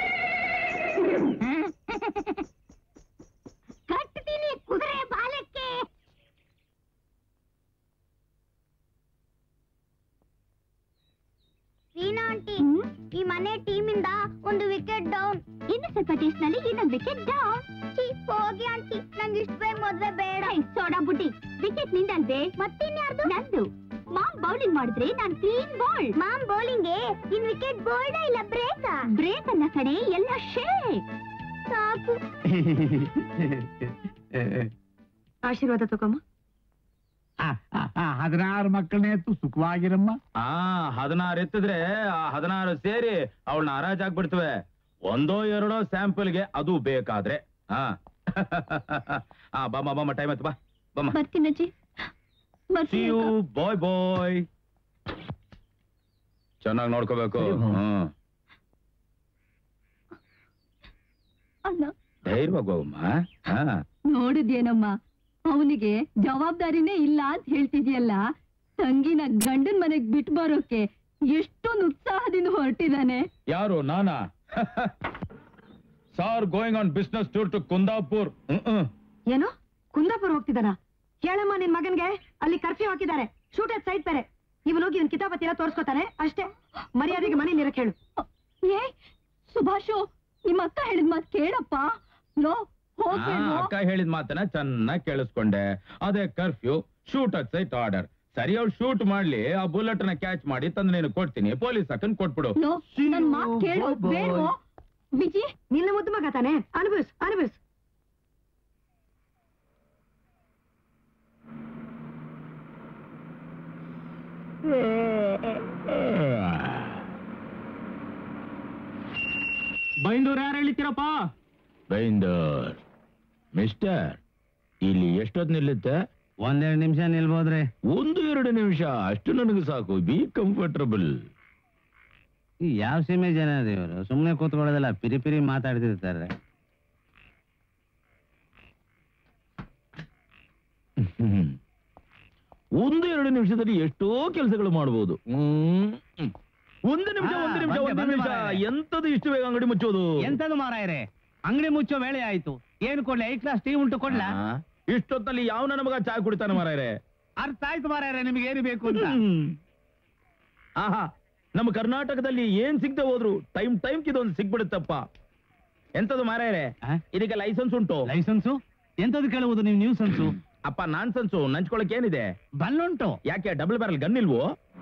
ಕಟ್ತೀನಿ ಕುದುರೆ ಬಾಲಕ್ಕೆ ರೀನಾ ಆಂಟಿ ಈ ಮನೆ ಟೀಮ್ ಇಂದ ಒಂದು ವಿಕೆಟ್ ಡೌನ್ ಇನ್ನು ಸ್ವಲ್ಪ ಟೇಸ್ಟ್ ನಲ್ಲಿ ಇನ್ನೊಂದು ವಿಕೆಟ್ ಡೌನ್ ಹೋಗಿ ಆಂಟಿ ನಂಗೆ ಇಷ್ಟ ಬೇಗ ಮದ್ವೆ ಬೇಡ ಸೋಡಾ ಬುಡ್ಡಿ ವಿಕೆಟ್ ನಿಂದಲ್ವೇ ಮತ್ತಿನ್ಯಾರ್ದು ನಂದು ಮಾಮ್ ಬೌಲಿಂಗ್ ಮಾಡಿದ್ರೆ ನಾನ್ ಕ್ಲೀನ್ ಬಾಲ್ ಮಾಮ್ ಬೌಲಿಂಗ್ ಇನ್ ವಿಕೆಟ್ ಬೋಲ್ಡ ಇಲ್ಲ ಬ್ರೇಕಾ ಬ್ರೇಕ್ ಅನ್ನ ಕಡೆ ಎಲ್ಲ ಶೇಕ್ ಸಾಕು ಆಶೀರ್ವಾದ ತಗೊಮ್ಮ ಹದಿನಾರು ಮಕ್ಕಳನ್ನೇ ಎತ್ತು ಸುಖವಾಗಿರಮ್ಮ ಆ ಹದಿನಾರು ಎತ್ತಿದ್ರೆ ಆ ಹದಿನಾರು ಸೇರಿ ಅವಳನ್ನ ಹರಾಜಾಗ್ಬಿಡ್ತವೆ ಒಂದೋ ಎರಡೋ ಸ್ಯಾಂಪಲ್ಗೆ ಅದು ಬೇಕಾದ್ರೆ ಹಾ ಆ ಬಮ್ಮ ಬಮ್ಮ ಟೈಮ್ ಆಯ್ತು ಬಾ ಬಮ್ಮ ಬರ್ತೀನಜ್ಜಿ ಸಿ ಯು ಬಾಯ್ ಬಾಯ್ ಚೆನ್ನಾಗಿ ನೋಡ್ಕೋಬೇಕು ಹ್ಮ್ ಅಣ್ಣ ಧೈರ್ಯವಾಗಿ ಹೋಗಮ್ಮ ಹಾ ನೋಡಿದ್ಯೇನಮ್ಮ ಅವನಿಗೆ ಜವಾಬ್ದಾರಿನೇ ಇಲ್ಲ ಅಂತ ಹೇಳ್ತಿದ್ಯಲ್ಲ ತಂಗಿನ ಗಂಡನ್ ಮನೆಗ್ ಬಿಟ್ಟು ಬರೋಕೆ ಎಷ್ಟೊಂದು ಉತ್ಸಾಹದಿಂದ ಹೊರಟಿದ್ದಾನೆ ಯಾರು ನಾನಾ sir going on business tour to Kundapur ಏನು ಕುಂದಾಪುರ ಹೋಗ್ತಿದ್ದಾನ ಹೇಳಮ್ಮ ನಿನ್ ಮಗನ್ಗೆ ಅಲ್ಲಿ ಕರ್ಫ್ಯೂ ಹಾಕಿದ್ದಾರೆ ಶೂಟ್ ಅಟ್ ಸೈಡ್ ಬೇರೆ ಇವನು ಹೋಗಿ ಇವನ್ ಕಿತಾಪತಿ ಎಲ್ಲ ತೋರ್ಸ್ಕೊತಾನೆ ಅಷ್ಟೇ ಮರ್ಯಾದೆಗೆ ಮನೇಲಿ ಇರಕ್ ಹೇಳು ಏ ಸುಭಾಷು ನಿಮ್ಮ ಅಕ್ಕ ಹೇಳಿದ ಮಾತ್ ಕೇಳಪ್ಪ ಲೋ ಹೋಗ್ಬೇಡ್ವೋ? ಅಕ್ಕ ಹೇಳಿದ ಮಾತನ್ನ ಚೆನ್ನಾಗಿ ಕೇಳಿಸ್ಕೊಂಡೆ ಅದೇ curfew shoot at sight order ಸರಿ ಅವ್ಳು ಶೂಟ್ ಮಾಡ್ಲಿ ಆ ಬುಲೆಟ್ ನ ಕ್ಯಾಚ್ ಮಾಡಿ ತಂದು ನೀನು ಕೊಡ್ತೀನಿ ಪೊಲೀಸ್ ಹಾಕನ್ ಕೊಟ್ಬಿಡು ಲೋ ನನ್ ಮಾತ್ ಕೇಳು ಬೇಡ್ವೋ ಬಿಜಿ ನಿನ್ನ ಮುದ್ದು ಮಗ ತಾನೆ ಅನುಭವಿಸ್ ಅನುಭವಿಸ್ ಬೈಂದೂರ್ ಯಾರು ಹೇಳಿತೀರಪ್ಪ ಬೈಂದರ್ ಮಿಸ್ಟರ್ ಇಲ್ಲಿ ಎಷ್ಟೊತ್ತು ನಿಲ್ಲುತ್ತೆ ಒಂದೆರಡು ನಿಮಿಷ ನಿಲ್ಬೋದ್ರಿ ಒಂದು ಎರಡು ನಿಮಿಷ ಅಷ್ಟು ನನಗೆ ಸಾಕು ಬಿ ಕಂಫರ್ಟಬಲ್ ಈ ಯಾವ ಸೀಮೆ ಜನ ಇವರು ಸುಮ್ಮನೆ ಕೂತ್ಕೊಳ್ಳೋದಲ್ಲ ಪಿರಿ ಪಿರಿ ಮಾತಾಡ್ತಿರ್ತಾರೆ ಒಂದು ಎರಡು ನಿಮಿಷದಲ್ಲಿ ಎಷ್ಟೋ ಕೆಲಸಗಳು ಮಾಡಬಹುದು ಒಂದು ನಿಮಿಷ ಹಾ, ಒಂದು ನಿಮಿಷ ಬಂದೆ, ಒಂದು ಬಂದೆ ನಿಮಿಷ ಮಾರಾಯ. ಎಂತದು ಇಷ್ಟು ಬೇಗ ಅಂಗಡಿ ಮುಚ್ಚೋದು ಎಂತದು ಮಾರಾಯರೆ ಅಂಗಡಿ ಮುಚ್ಚೋ ವೇಳೆ ಆಯ್ತು ಏನು ಕೊಡ್ಲಿ ಐ ಕ್ಲಾಸ್ ಟೀ ಉಂಟು ಕೊಡ್ಲಾ ಆ, ಇಷ್ಟೊತ್ತಲ್ಲಿ ಯಾವ ನನ್ನ ಮಗ ಚಾ ಕುಡಿತಾನೆ ಮಾರಾಯರೆ ಅರ್ಥ ಆಯ್ತು ಮಾರಾಯರೆ ನಿಮ್ಗೆ ಏನು ಬೇಕು ಅಂತ ಆಹಾ ನಮ್ಮ ಕರ್ನಾಟಕದಲ್ಲಿ ಏನ್ ಸಿಗ್ದೆ ಹೋದ್ರು ಟೈಮ್ ಟೈಮ್ ಇದೊಂದು ಸಿಗ್ಬಿಡುತ್ತಪ್ಪ ಎಂತದು ಮಾರಾಯರೆ ಆ? ಇದಕ್ಕೆ ಲೈಸೆನ್ಸ್ ಉಂಟು ಲೈಸೆನ್ಸು ಎಂತದು ಕೇಳುವುದು ನೀವು ನ್ಯೂಸನ್ಸು ಅಪ್ಪ ನಾನ್ಸನ್ಸು ನಂಚ್ಕೊಳಕ್ ಏನಿದೆ ಬಲ್ಲುಂಟು ಯಾಕೆ ಡಬಲ್ ಬ್ಯಾರಲ್ ಗನ್ ಇಲ್ವೋ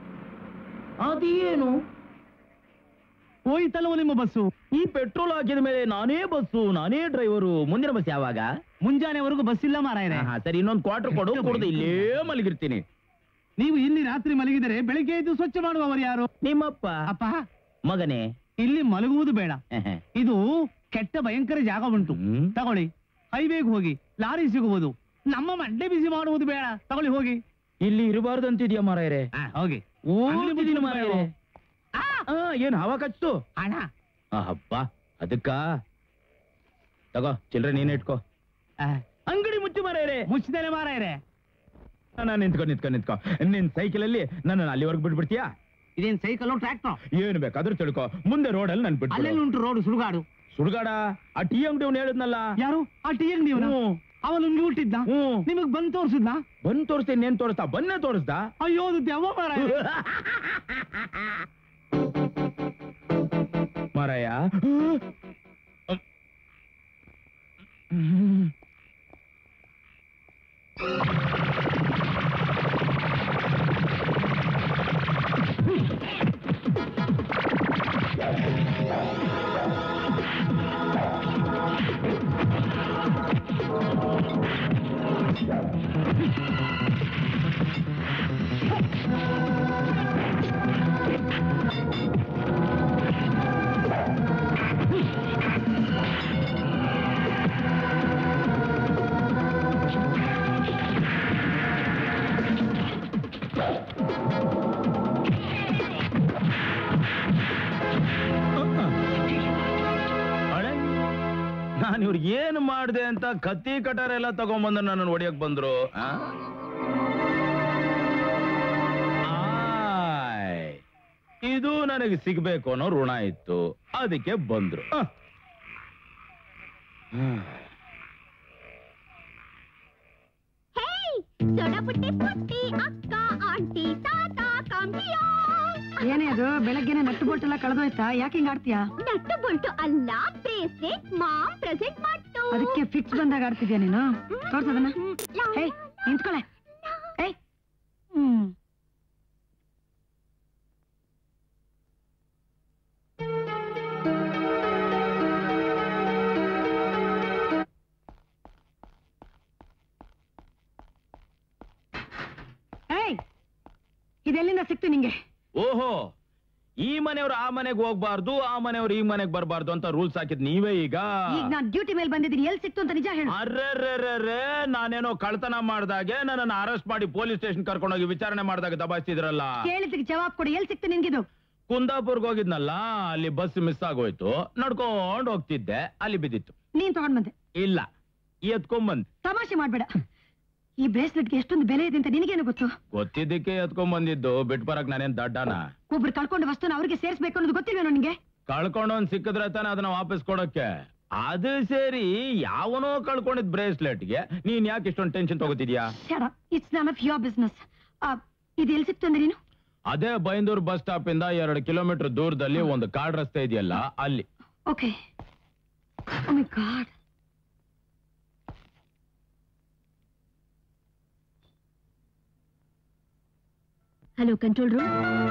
ಅದೇನು ಹೋಯ್ತಲ್ವ ನಿಮ್ಮ ಬಸ್ಸು ಈ ಪೆಟ್ರೋಲ್ ಹಾಕಿದ ಮೇಲೆ ನಾನೇ ಬಸ್ಸು ನಾನೇ ಡ್ರೈವರು ಮುಂದಿನ ಬಸ್ ಯಾವಾಗ ಮುಂಜಾನೆವರೆಗೂ ಬಸ್ ಇಲ್ಲ ಮಾರಾಯರೆ ಆಹಾ, ಸರಿ ಇನ್ನೊಂದು ಕ್ವಾರ್ಟರ್ ಕೊಡು ಎಷ್ಟು ಕುಡ್ದು ಬೇಕು? ಇಲ್ಲೇ ಮಲಗಿರ್ತೀನಿ ನೀವು ಇಲ್ಲಿ ರಾತ್ರಿ ಮಲಗಿದರೆ ಬೆಳಿಗ್ಗೆ ಎದ್ದು ಸ್ವಚ್ಛ ಮಾಡುವವರು ಯಾರು ನಿಮ್ಮಪ್ಪ ಅಪ್ಪ ಮಗನೇ ಇಲ್ಲಿ ಮಲಗುವುದು ಬೇಡ ಆಹಾ. ಇದು ಕೆಟ್ಟ ಭಯಂಕರ ಜಾಗ ಉಂಟು ಹ್ಮ್. ತಗೊಳ್ಳಿ ಹೈವೇಗೆ ಹೋಗಿ ಲಾರಿ ಸಿಗುವುದು ನಮ್ಮ ಮಂಡೆ ಬಿಸಿ ಮಾಡುವುದು ಬೇಡ ತಗೊಳ್ಳಿ ಹೋಗಿ ಇಲ್ಲಿ ಇರಬಾರ್ದು ಅಂತಿದ್ಯಾ ಮಾರಾಯರೆ ಆ, ಹೋಗಿ ಓದಿದ್ದೀನಿ ಮಾರಾಯರೆ ಆ, ಏನ್ ಹವಾ ಕಚ್ಚು ಹಣ ಹಬ್ಬ ಅದಕ್ಕ ತಗೋ ಚಿಲ್ರೆ ನೀನ್ ಇಟ್ಕೋ ಆ, ಅಂಗಡಿ ಮುಚ್ಚು ಮಾರಾಯರೆ ಮುಚ್ಚಿದರೆ ಮಾರಾಯರೆ ನಾನು ನಿಂತ್ಕೊ ನಿಂತ್ಕೊ ನಿಂತ್ಕೊ ನಿನ್ ಸೈಕಲ್ ಅಲ್ಲಿ ನನ್ನ ಅಲ್ಲಿವರೆಗೆ ಬಿಟ್ಬಿಡ್ತೀಯಾ ಇದೇನ್ ಸೈಕಲ್ ಟ್ರ್ಯಾಕ್ಟರ್ ಏನ್ ಬೇಕಾದ್ರೂ ತಿಳ್ಕೊ ಮುಂದೆ ರೋಡಲ್ಲಿ ನನ್ ಬಿಟ್ಟು ಅಲ್ಲೆಲ್ಲ ಉಂಟು ರೋಡ್ ಸುಡುಗಾಡು ಸುಡುಗಾಡ ಆ ಟೀ ಅಂಗಡಿ ಅವ್ನು ಹೇಳಿದ್ನಲ್ಲ ಯಾರು ಆ ಟಿ ಅಂಗಡಿ ಹ್ಞೂ. ಅವನು ನಿಮ್ಗೆ ಹುಟ್ಟಿದ್ನ ಹ್ಮ್ ನಿಮಗ್ ಬಂದ್ ತೋರ್ಸಿದ್ನ ಬಂದ್ ತೋರಿಸ್ತೀನಿ ಏನ್ ತೋರಿಸ್ತಾ ಬನ್ನೇ ತೋರಿಸ್ದ ಅಯ್ಯೋ ಅದು ದೆವ್ವ ಮಾರ ಮಾರಾಯ ಅಳೆ ನಾನು ಇವ್ರಿಗೆ ಏನ್ ಮಾಡ್ದೆ ಅಂತ ಕತ್ತಿ ಕಟಾರ ಎಲ್ಲ ತಗೊಂಬಂದು ನನ್ನ ಹೊಡಿಯಕ್ ಬಂದ್ರು ಆ? ಆಯ್. ಇದು ನನಗೆ ಸಿಗ್ಬೇಕು ಅನ್ನೋ ಋಣ ಇತ್ತು ಅದಕ್ಕೆ ಬಂದ್ರು ಆ. ಹೇಯ್ ಸೊಡ ಪುಟ್ಟಿ ಪುಟ್ಟಿ ಅಕ್ಕ ಆಂಟಿ ತಾತ ಕಾಂಟಿಯೋ ಏನೇ ಅದು ಬೆಳಗ್ಗೆನೆ ನಟ್ಟು ಬೋಲ್ಟ್ ಎಲ್ಲ ಕಳೆದೋಯ್ತಾ ಯಾಕೆ ಹಿಂಗ್ ಆಡ್ತೀಯಾ ನಟ್ಟು ಬೊಲ್ಟು ಅಲ್ಲ ಬ್ರೇಸ್ಲೆಟ್ ಮಾಮ್ ಪ್ರೆಸೆಂಟ್ ಮಾಡ್ತು ಅದಕ್ಕೆ ಫಿಕ್ಸ್ ಬಂದಾಗ ಆಡ್ತಿದ್ಯಾ ನೀನು ತೋರ್ಸದನ್ನ ಹ್ಮ್, ಲಾ- ಹೇ ನಿಂತ್ಕೊಳೆ ಏಯ್ ಹ್ಮ್ ಏಯ್ ಇದೆಲ್ಲಿಂದ ಸಿಕ್ತು ನಿಂಗೆ ಓಹೋ ಈ ಮನೆಯವ್ರು ಆ ಮನೆಗೆ ಹೋಗ್ಬಾರ್ದು ಆ ಮನೆಯವ್ರು ಈ ಮನೆಗೆ ಬರಬಾರ್ದು ಅಂತ ರೂಲ್ಸ್ ಹಾಕಿದ್ ನೀವೇ ಈಗ ಈಗ ನಾನ್ ಡ್ಯೂಟಿ ಮೇಲೆ ಬಂದಿದ್ದೀನಿ ಎಲ್ಲಿ ಸಿಕ್ತು ಅಂತ ನಿಜ ಹೇಳು ಅರ್ರೆ ನಾನೇನೋ ಕಳ್ತನ ಮಾಡ್ದಾಗೆ ನನ್ನನ್ನು ಅರೆಸ್ಟ್ ಮಾಡಿ ಪೊಲೀಸ್ ಸ್ಟೇಷನ್ ಕರ್ಕೊಂಡೋಗಿ ವಿಚಾರಣೆ ಮಾಡಿದಾಗ ದಬಾಯಿಸ್ತಿದ್ರಲ್ಲ ಕೇಳಿದ್ದಕ್ಕೆ ಜವಾಬ್ ಕೊಡಿ ಎಲ್ಲಿ ಸಿಕ್ತು ನಿನ್ಗಿದು ಕುಂದಾಪುರ್ಗೆ ಹೋಗಿದ್ನಲ್ಲ ಅಲ್ಲಿ ಬಸ್ ಮಿಸ್ ಆಗೋಯ್ತು ನಡ್ಕೊಂಡ್ ಹೋಗ್ತಿದ್ದೆ ಅಲ್ಲಿ ಬಿದ್ದಿತ್ತು ನೀನ್ ತಗೊಂಡ್ ಬಂದೆ ಇಲ್ಲ ಎತ್ಕೊಂಬಂದ್ ತಮಾಷೆ ಮಾಡ್ಬೇಡ ಈ ಬ್ರೇಸ್ಲೆಟ್ಗೆ ಎಷ್ಟೊಂದು ಬೆಲೆ ಇದೆ ಅಂತ ನಿನಗೇನು ಗೊತ್ತು ಗೊತ್ತಿದ್ದಕ್ಕೆ ಎತ್ಕೊಂಬಂದಿದ್ದು ಬಿಟ್ ಬರಕ್ ನಾನೇನ್ ದಡ್ಡನ ಒಬ್ರು ಕಳ್ಕೊಂಡ ವಸ್ತುನ ಅವ್ರಿಗೆ ಸೇರಿಸ್ಬೇಕು ಅನ್ನೋದು ಗೊತ್ತಿಲ್ವೇನೋ ನಿಂಗೆ ಕಳ್ಕೊಂಡೊಂದ್ ಸಿಕ್ಕಿದ್ರೆ ತಾನೆ ಅದನ್ನ ವಾಪಸ್ ಕೊಡಕ್ಕೆ ಅದು ಸೇರಿ ಯಾವನೋ ಕಳ್ಕೊಂಡಿದ್ ಬ್ರೇಸ್ಲೆಟ್ಗೆ ನೀನ್ ಯಾಕೆ ಇಷ್ಟೊಂದು ಟೆನ್ಷನ್ ತಗೋತಿದ್ಯಾ it's none of your business ಇದು ಎಲ್ಲಿ ಸಿಕ್ತು ಅಂದ್ರೆ ನೀನು ಅದೇ ಬೈಂದೂರ್ ಬಸ್ ಸ್ಟಾಪ್ ಇಂದ ಎರಡು ಕಿಲೋಮೀಟರ್ ದೂರದಲ್ಲಿ ಒಂದು ಕಾಡ್ ರಸ್ತೆ ಇದೆಯಲ್ಲ ಅಲ್ಲಿ okay oh my god hello control room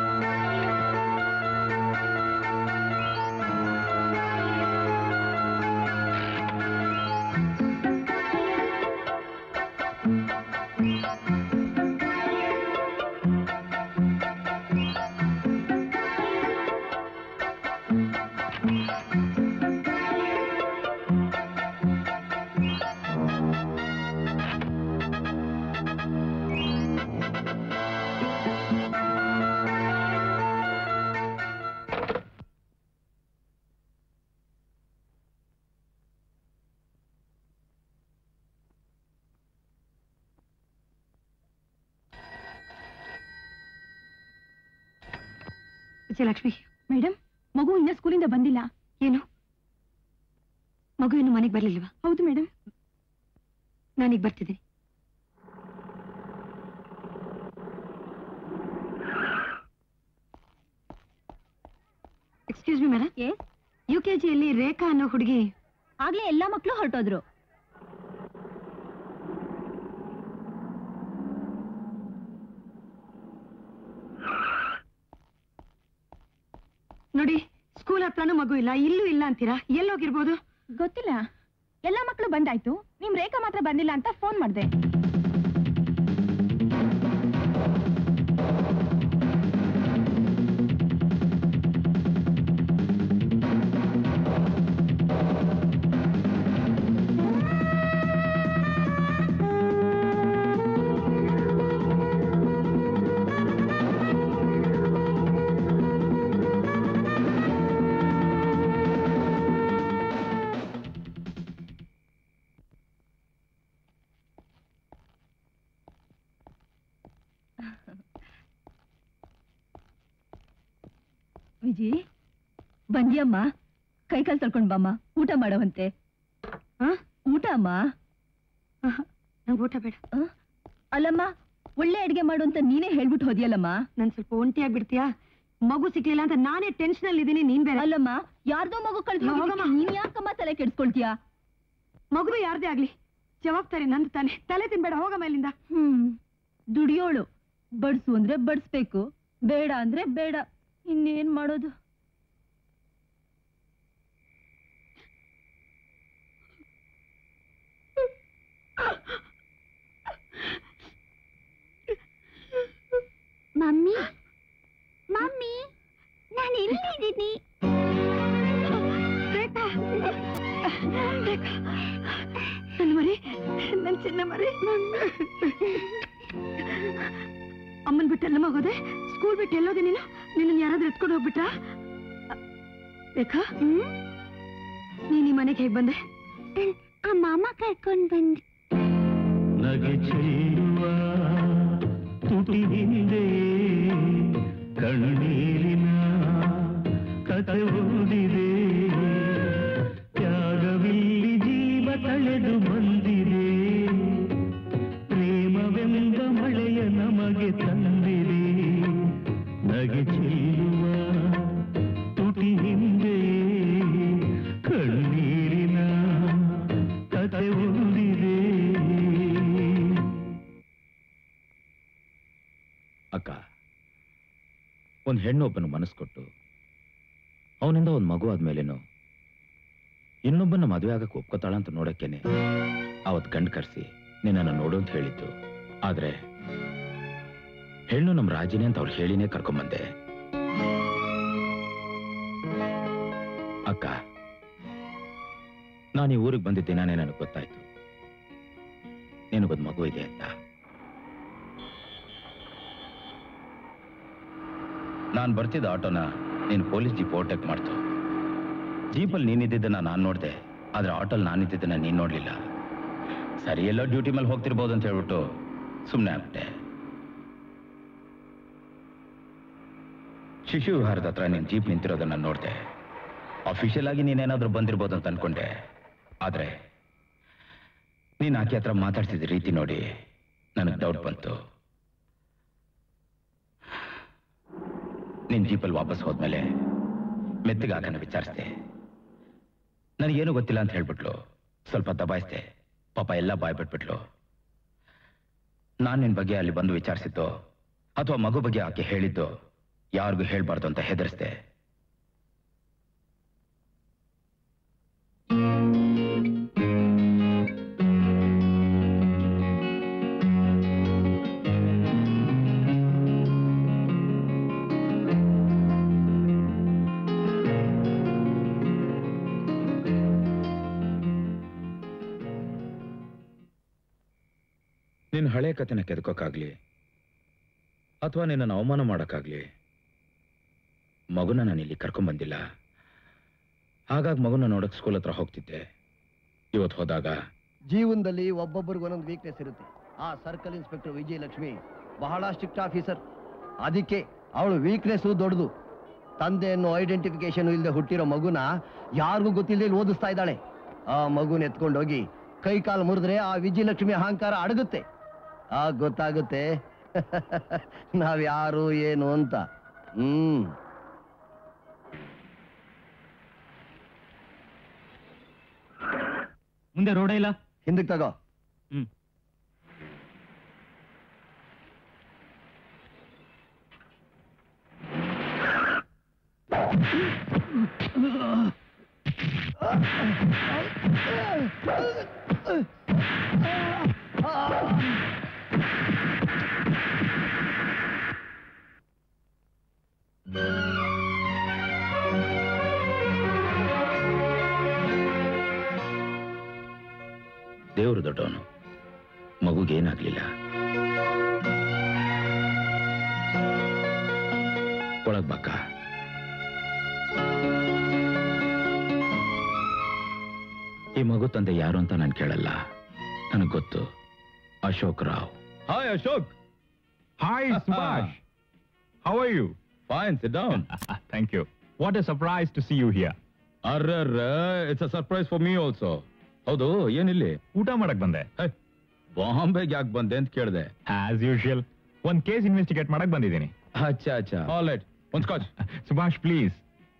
Vijayalakshmi madam ಮಗು ಇನ್ನ ಸ್ಕೂಲಿಂದ ಬಂದಿಲ್ಲ ಏನು ಮಗು ಇನ್ನು ಮನೆಗೆ ಬರ್ಲಿಲ್ವಾ ಹೌದು ಮೇಡಮ್ ನಾನೀಗ ಬರ್ತಿದ್ದೀನಿ ಎಕ್ಸ್ಕ್ಯೂಸ್ ಮಿ ಮೇಡಮ್ ಯು ಕೆ ಜಿಯಲ್ಲಿ ರೇಖಾ ಅನ್ನೋ ಹುಡುಗಿ ಆಗ್ಲೇ ಎಲ್ಲಾ ಮಕ್ಳು ಹೊರಟೋದ್ರು ನೋಡಿ ಸ್ಕೂಲ್ ಹತ್ರನೂ ಮಗು ಇಲ್ಲ ಇಲ್ಲೂ ಇಲ್ಲ ಅಂತೀರಾ ಎಲ್ಲೋಗಿರ್ಬೋದು ಗೊತ್ತಿಲ್ಲ ಎಲ್ಲಾ ಮಕ್ಳು ಬಂದಾಯ್ತು ನಿಮ್ ರೇಖಾ ಮಾತ್ರ ಬಂದಿಲ್ಲ ಅಂತ ಫೋನ್ ಮಾಡ್ದೆ ವಿಜಿ ಬಂದ್ಯಮ್ಮ ಕೈಕಾಲ್ ತೊಳ್ಕೊಂಡ್ ಬಮ್ಮ ಊಟ ಮಾಡವಂತೆ ಆ? ಊಟ ಅಮ್ಮ ನಂಗೆ ಊಟ ಬೇಡ ಅಲ್ಲಮ್ಮ ಒಳ್ಳೆ ಅಡ್ಗೆ ಮಾಡು ಅಂತ ನೀನೇ ಹೇಳ್ಬಿಟ್ಟು ಹೋದಿಯಲ್ಲಮ್ಮ ನನ್ ಸ್ವಲ್ಪ ಒಂಟಿಯಾಗಿ ಬಿಡ್ತೀಯಾ ಮಗು ಸಿಕ್ಲಿಲ್ಲ ಅಂತ ನಾನೇ ಟೆನ್ಷನ್ ಅಲ್ಲಿ ಇದೀನಿ ನೀನ್ ಬೇರೆ ಅಲ್ಲಮ್ಮ ಯಾರ್ದೋ ಮಗು ಕಳ್ದು ಹೋಗಮ್ಮ. ನೀನ್ ಯಾಕಮ್ಮ ತಲೆ ಕೆಡ್ಸ್ಕೊಳ್ತೀಯಾ ಮಗುವೆ ಯಾರ್ದೇ ಆಗ್ಲಿ ಜವಾಬ್ದಾರಿ ನಂದು ತಾನೆ ತಲೆ ತಿನ್ಬೇಡ ಹೋಗ ಮೇಲಿಂದ ಹ್ಮ್ ದುಡಿಯೋಳು ಬಡ್ಸು ಅಂದ್ರೆ ಬಡ್ಸ್ಬೇಕು ಬೇಡ ಅಂದ್ರೆ ಬೇಡ ಇನ್ನೇನ್ ಮಾಡೋದು ಮಮ್ಮಿ ಮಮ್ಮಿ ನಾನು ಎಲ್ಲಿದ್ದೀನಿ ನನ್ ಮರಿ ನನ್ ಚಿನ್ನ ಮರಿ ಅಮ್ಮನ್ ಬಿಟ್ಟು ಎಲ್ಲ ಮಗೋದೆ ಸ್ಕೂಲ್ ಬಿಟ್ಟು ಎಲ್ಲೋದೆ ನೀನು ನಿನ್ನ ಯಾರಾದ್ರೂ ಎತ್ಕೊಂಡು ಹೋಗ್ಬಿಟ್ರಾ ರೇಖಾ ನೀನ್ ಈ ಮನೆಗೆ ಹೇಗ್ ಬಂದೆ ಆ ಮಾಮ ಕರ್ಕೊಂಡ್ ಬಂದ್ ನಗೆ ಚೆಲ್ಲುವ ತುಟಿ ಹಿಂದೆ ಕಣ್ಣೀರಿನ ಕತೆ ಓದಿದೆ ತ್ಯಾಗವಿಲ್ಲಿ ಜೀವ ತಳೆದು ಬಂದಿದೆ ಪ್ರೇಮವೆಂಬ ಮಳೆಯ ನಮಗೆ ತಂದಿದೆ ನಗೆ ಚೆಲ್ಲುವ ತುಟಿ ಹಿಂದೆ ಕಣ್ಣೀರಿನ ಕತೆ ಒಂದಿದೆ ಅಕ್ಕ ಒಂದು ಹೆಣ್ಣೊಬ್ಬನ ಮನಸ್ಸು ಕೊಟ್ಟು ಅವನಿಂದ ಒಂದು ಮಗು ಆದ್ಮೇಲೇನು ಇನ್ನೊಬ್ಬನ ಮದುವೆ ಆಗಕ್ಕೆ ಒಪ್ಕೋತಾಳ ಅಂತ ನೋಡಕ್ಕೇನೆ ಅವತ್ ಗಂಡು ಕರೆಸಿ ನಿನ್ನನ್ನು ನೋಡು ಅಂತ ಹೇಳಿದ್ದು ಆದ್ರೆ ಹೆಣ್ಣು ನಮ್ಮ ರಾಜಿನೇ ಅಂತ ಅವ್ರು ಹೇಳಿನೇ ಕರ್ಕೊಂಬಂದೆ ಅಕ್ಕ ನಾನು ಈ ಊರಿಗೆ ಬಂದಿದ್ದ ದಿನಾನೇ ನನಗೆ ಗೊತ್ತಾಯ್ತು ನಿನಗೊಂದು ಮಗು ಇದೆ ಅಂತ ನಾನು ಬರ್ತಿದ್ದ ಆಟೋನ ನೀನು ಪೊಲೀಸ್ ಜೀಪ್ ಓವರ್ಟೇಕ್ ಮಾಡ್ತು ಜೀಪಲ್ಲಿ ನೀನಿದ್ದನ್ನ ನಾನು ನೋಡಿದೆ ಆದ್ರೆ ಆಟೋಲ್ಲಿ ನಾನಿದ್ದನ್ನ ನೀನು ನೋಡ್ಲಿಲ್ಲ ಸರಿ ಎಲ್ಲೋ ಡ್ಯೂಟಿ ಮೇಲೆ ಹೋಗ್ತಿರ್ಬೋದು ಅಂತ ಹೇಳ್ಬಿಟ್ಟು ಸುಮ್ಮನೆ ಆಗ್ಬಿಟ್ಟೆ ಶಿಶು ವಿಹಾರದ ಹತ್ರ ನೀನು ಜೀಪ್ ನಿಂತಿರೋದನ್ನ ನೋಡಿದೆ ಅಫಿಷಿಯಲ್ ಆಗಿ ನೀನೇನಾದ್ರೂ ಬಂದಿರ್ಬೋದು ಅಂತ ಅನ್ಕೊಂಡೆ ಆದ್ರೆ ನೀನು ಆಕೆ ಹತ್ರ ಮಾತಾಡ್ತಿದ್ದ ರೀತಿ ನೋಡಿ ನನಗೆ ಡೌಟ್ ಬಂತು ನಿನ್ ಜೀಪಲ್ಲಿ ವಾಪಸ್ ಹೋದ್ಮೇಲೆ ಮೆತ್ತಗೆ ಆಕನ ವಿಚಾರಿಸ್ದೆ ನನಗೇನು ಗೊತ್ತಿಲ್ಲ ಅಂತ ಹೇಳ್ಬಿಟ್ಲು ಸ್ವಲ್ಪ ದಬಾಯಿಸ್ದೆ ಪಾಪ ಎಲ್ಲ ಬಾಯ್ ಬಿಟ್ಬಿಟ್ಲು ನಾನು ನಿನ್ ಬಗ್ಗೆ ಅಲ್ಲಿ ಬಂದು ವಿಚಾರಿಸಿದ್ದು ಅಥವಾ ಮಗು ಬಗ್ಗೆ ಆಕೆ ಹೇಳಿದ್ದು ಯಾರಿಗೂ ಹೇಳ್ಬಾರ್ದು ಅಂತ ಹೆದರಿಸ್ದೆ ನಿನ್ನ ಹಳೆ ಕಥೆನ ಕೆದಕೋಕ್ಕಾಗ್ಲಿ ಅಥವಾ ನಿನ್ನನ್ನು ಅವಮಾನ ಮಾಡೋಕ್ಕಾಗ್ಲಿ ಮಗುನ ನಾನು ಇಲ್ಲಿ ಕರ್ಕೊಂಬಂದಿಲ್ಲ ಹಾಗಾಗಿ ಮಗುನ ನೋಡಕ್ ಸ್ಕೂಲ್ ಹತ್ರ ಹೋಗ್ತಿದ್ದೆ ಇವತ್ತು ಹೋದಾಗ ಜೀವನದಲ್ಲಿ ಒಬ್ಬೊಬ್ಬರಿಗೆ ಒಂದೊಂದು ವೀಕ್ನೆಸ್ ಇರುತ್ತೆ ಆ ಸರ್ಕಲ್ ಇನ್ಸ್ಪೆಕ್ಟರ್ ವಿಜಯಲಕ್ಷ್ಮಿ ಬಹಳ ಸ್ಟ್ರಿಕ್ಟ್ ಆಫೀಸರ್ ಅದಕ್ಕೆ ಅವಳು ವೀಕ್ನೆಸ್ ದೊಡ್ಡದು ತಂದೆ ಅನ್ನೋ ಐಡೆಂಟಿಫಿಕೇಶನ್ ಇಲ್ಲದೆ ಹುಟ್ಟಿರೋ ಮಗುನ ಯಾರಿಗೂ ಗೊತ್ತಿಲ್ಲದೆ ಓದಿಸ್ತಾ ಇದ್ದಾಳೆ ಆ ಮಗುನ ಎತ್ಕೊಂಡೋಗಿ ಕೈ ಕಾಲು ಮುರಿದ್ರೆ ಆ ವಿಜಯಲಕ್ಷ್ಮಿ ಅಹಂಕಾರ ಅಡಗುತ್ತೆ ಆಗ ಗೊತ್ತಾಗುತ್ತೆ ನಾವ್ಯಾರು ಏನು ಅಂತ ಹ್ಮ್ ಮುಂದೆ ರೋಡೇ ಇಲ್ಲ ಹಿಂದಕ್ಕೆ ತಗೋ ಹ್ಮ್. ದೇವರು ದೊಡ್ಡವನು ಮಗುಗೇನಾಗ್ಲಿಲ್ಲ ಒಳಗ್ ಬಕ್ಕ ಈ ಮಗು ತಂದೆ ಯಾರು ಅಂತ ನಾನು ಕೇಳಲ್ಲ ನನಗೆ ಗೊತ್ತು Ashok Rao hi Ashok Hi, Subhash. How are you? Fine sit down Thank you. What a surprise to see you here. ಅರ್ರರ್ರ it's a surprise for me also ಹೌದು ಏನಿಲ್ಲಿ ಊಟ ಮಾಡಕ್ ಬಂದೆ ಹೇ, ಬಾಂಬೆಗೆ ಯಾಕೆ ಬಂದೆ ಅಂತ ಕೇಳಿದೆ ಆಸ್ ಯೂಶುವಲ್ ಒಂದ್ ಕೇಸ್ ಇನ್ವೆಸ್ಟಿಗೇಟ್ ಮಾಡಕ್ ಬಂದಿದ್ದೀನಿ ಅಚ್ಚಾ ಅಚ್ಚಾ ಆಲ್ ರೈಟ್ ಒಂದ್ ಸ್ಕಾಚ್ ಸುಭಾಷ್ ಪ್ಲೀಸ್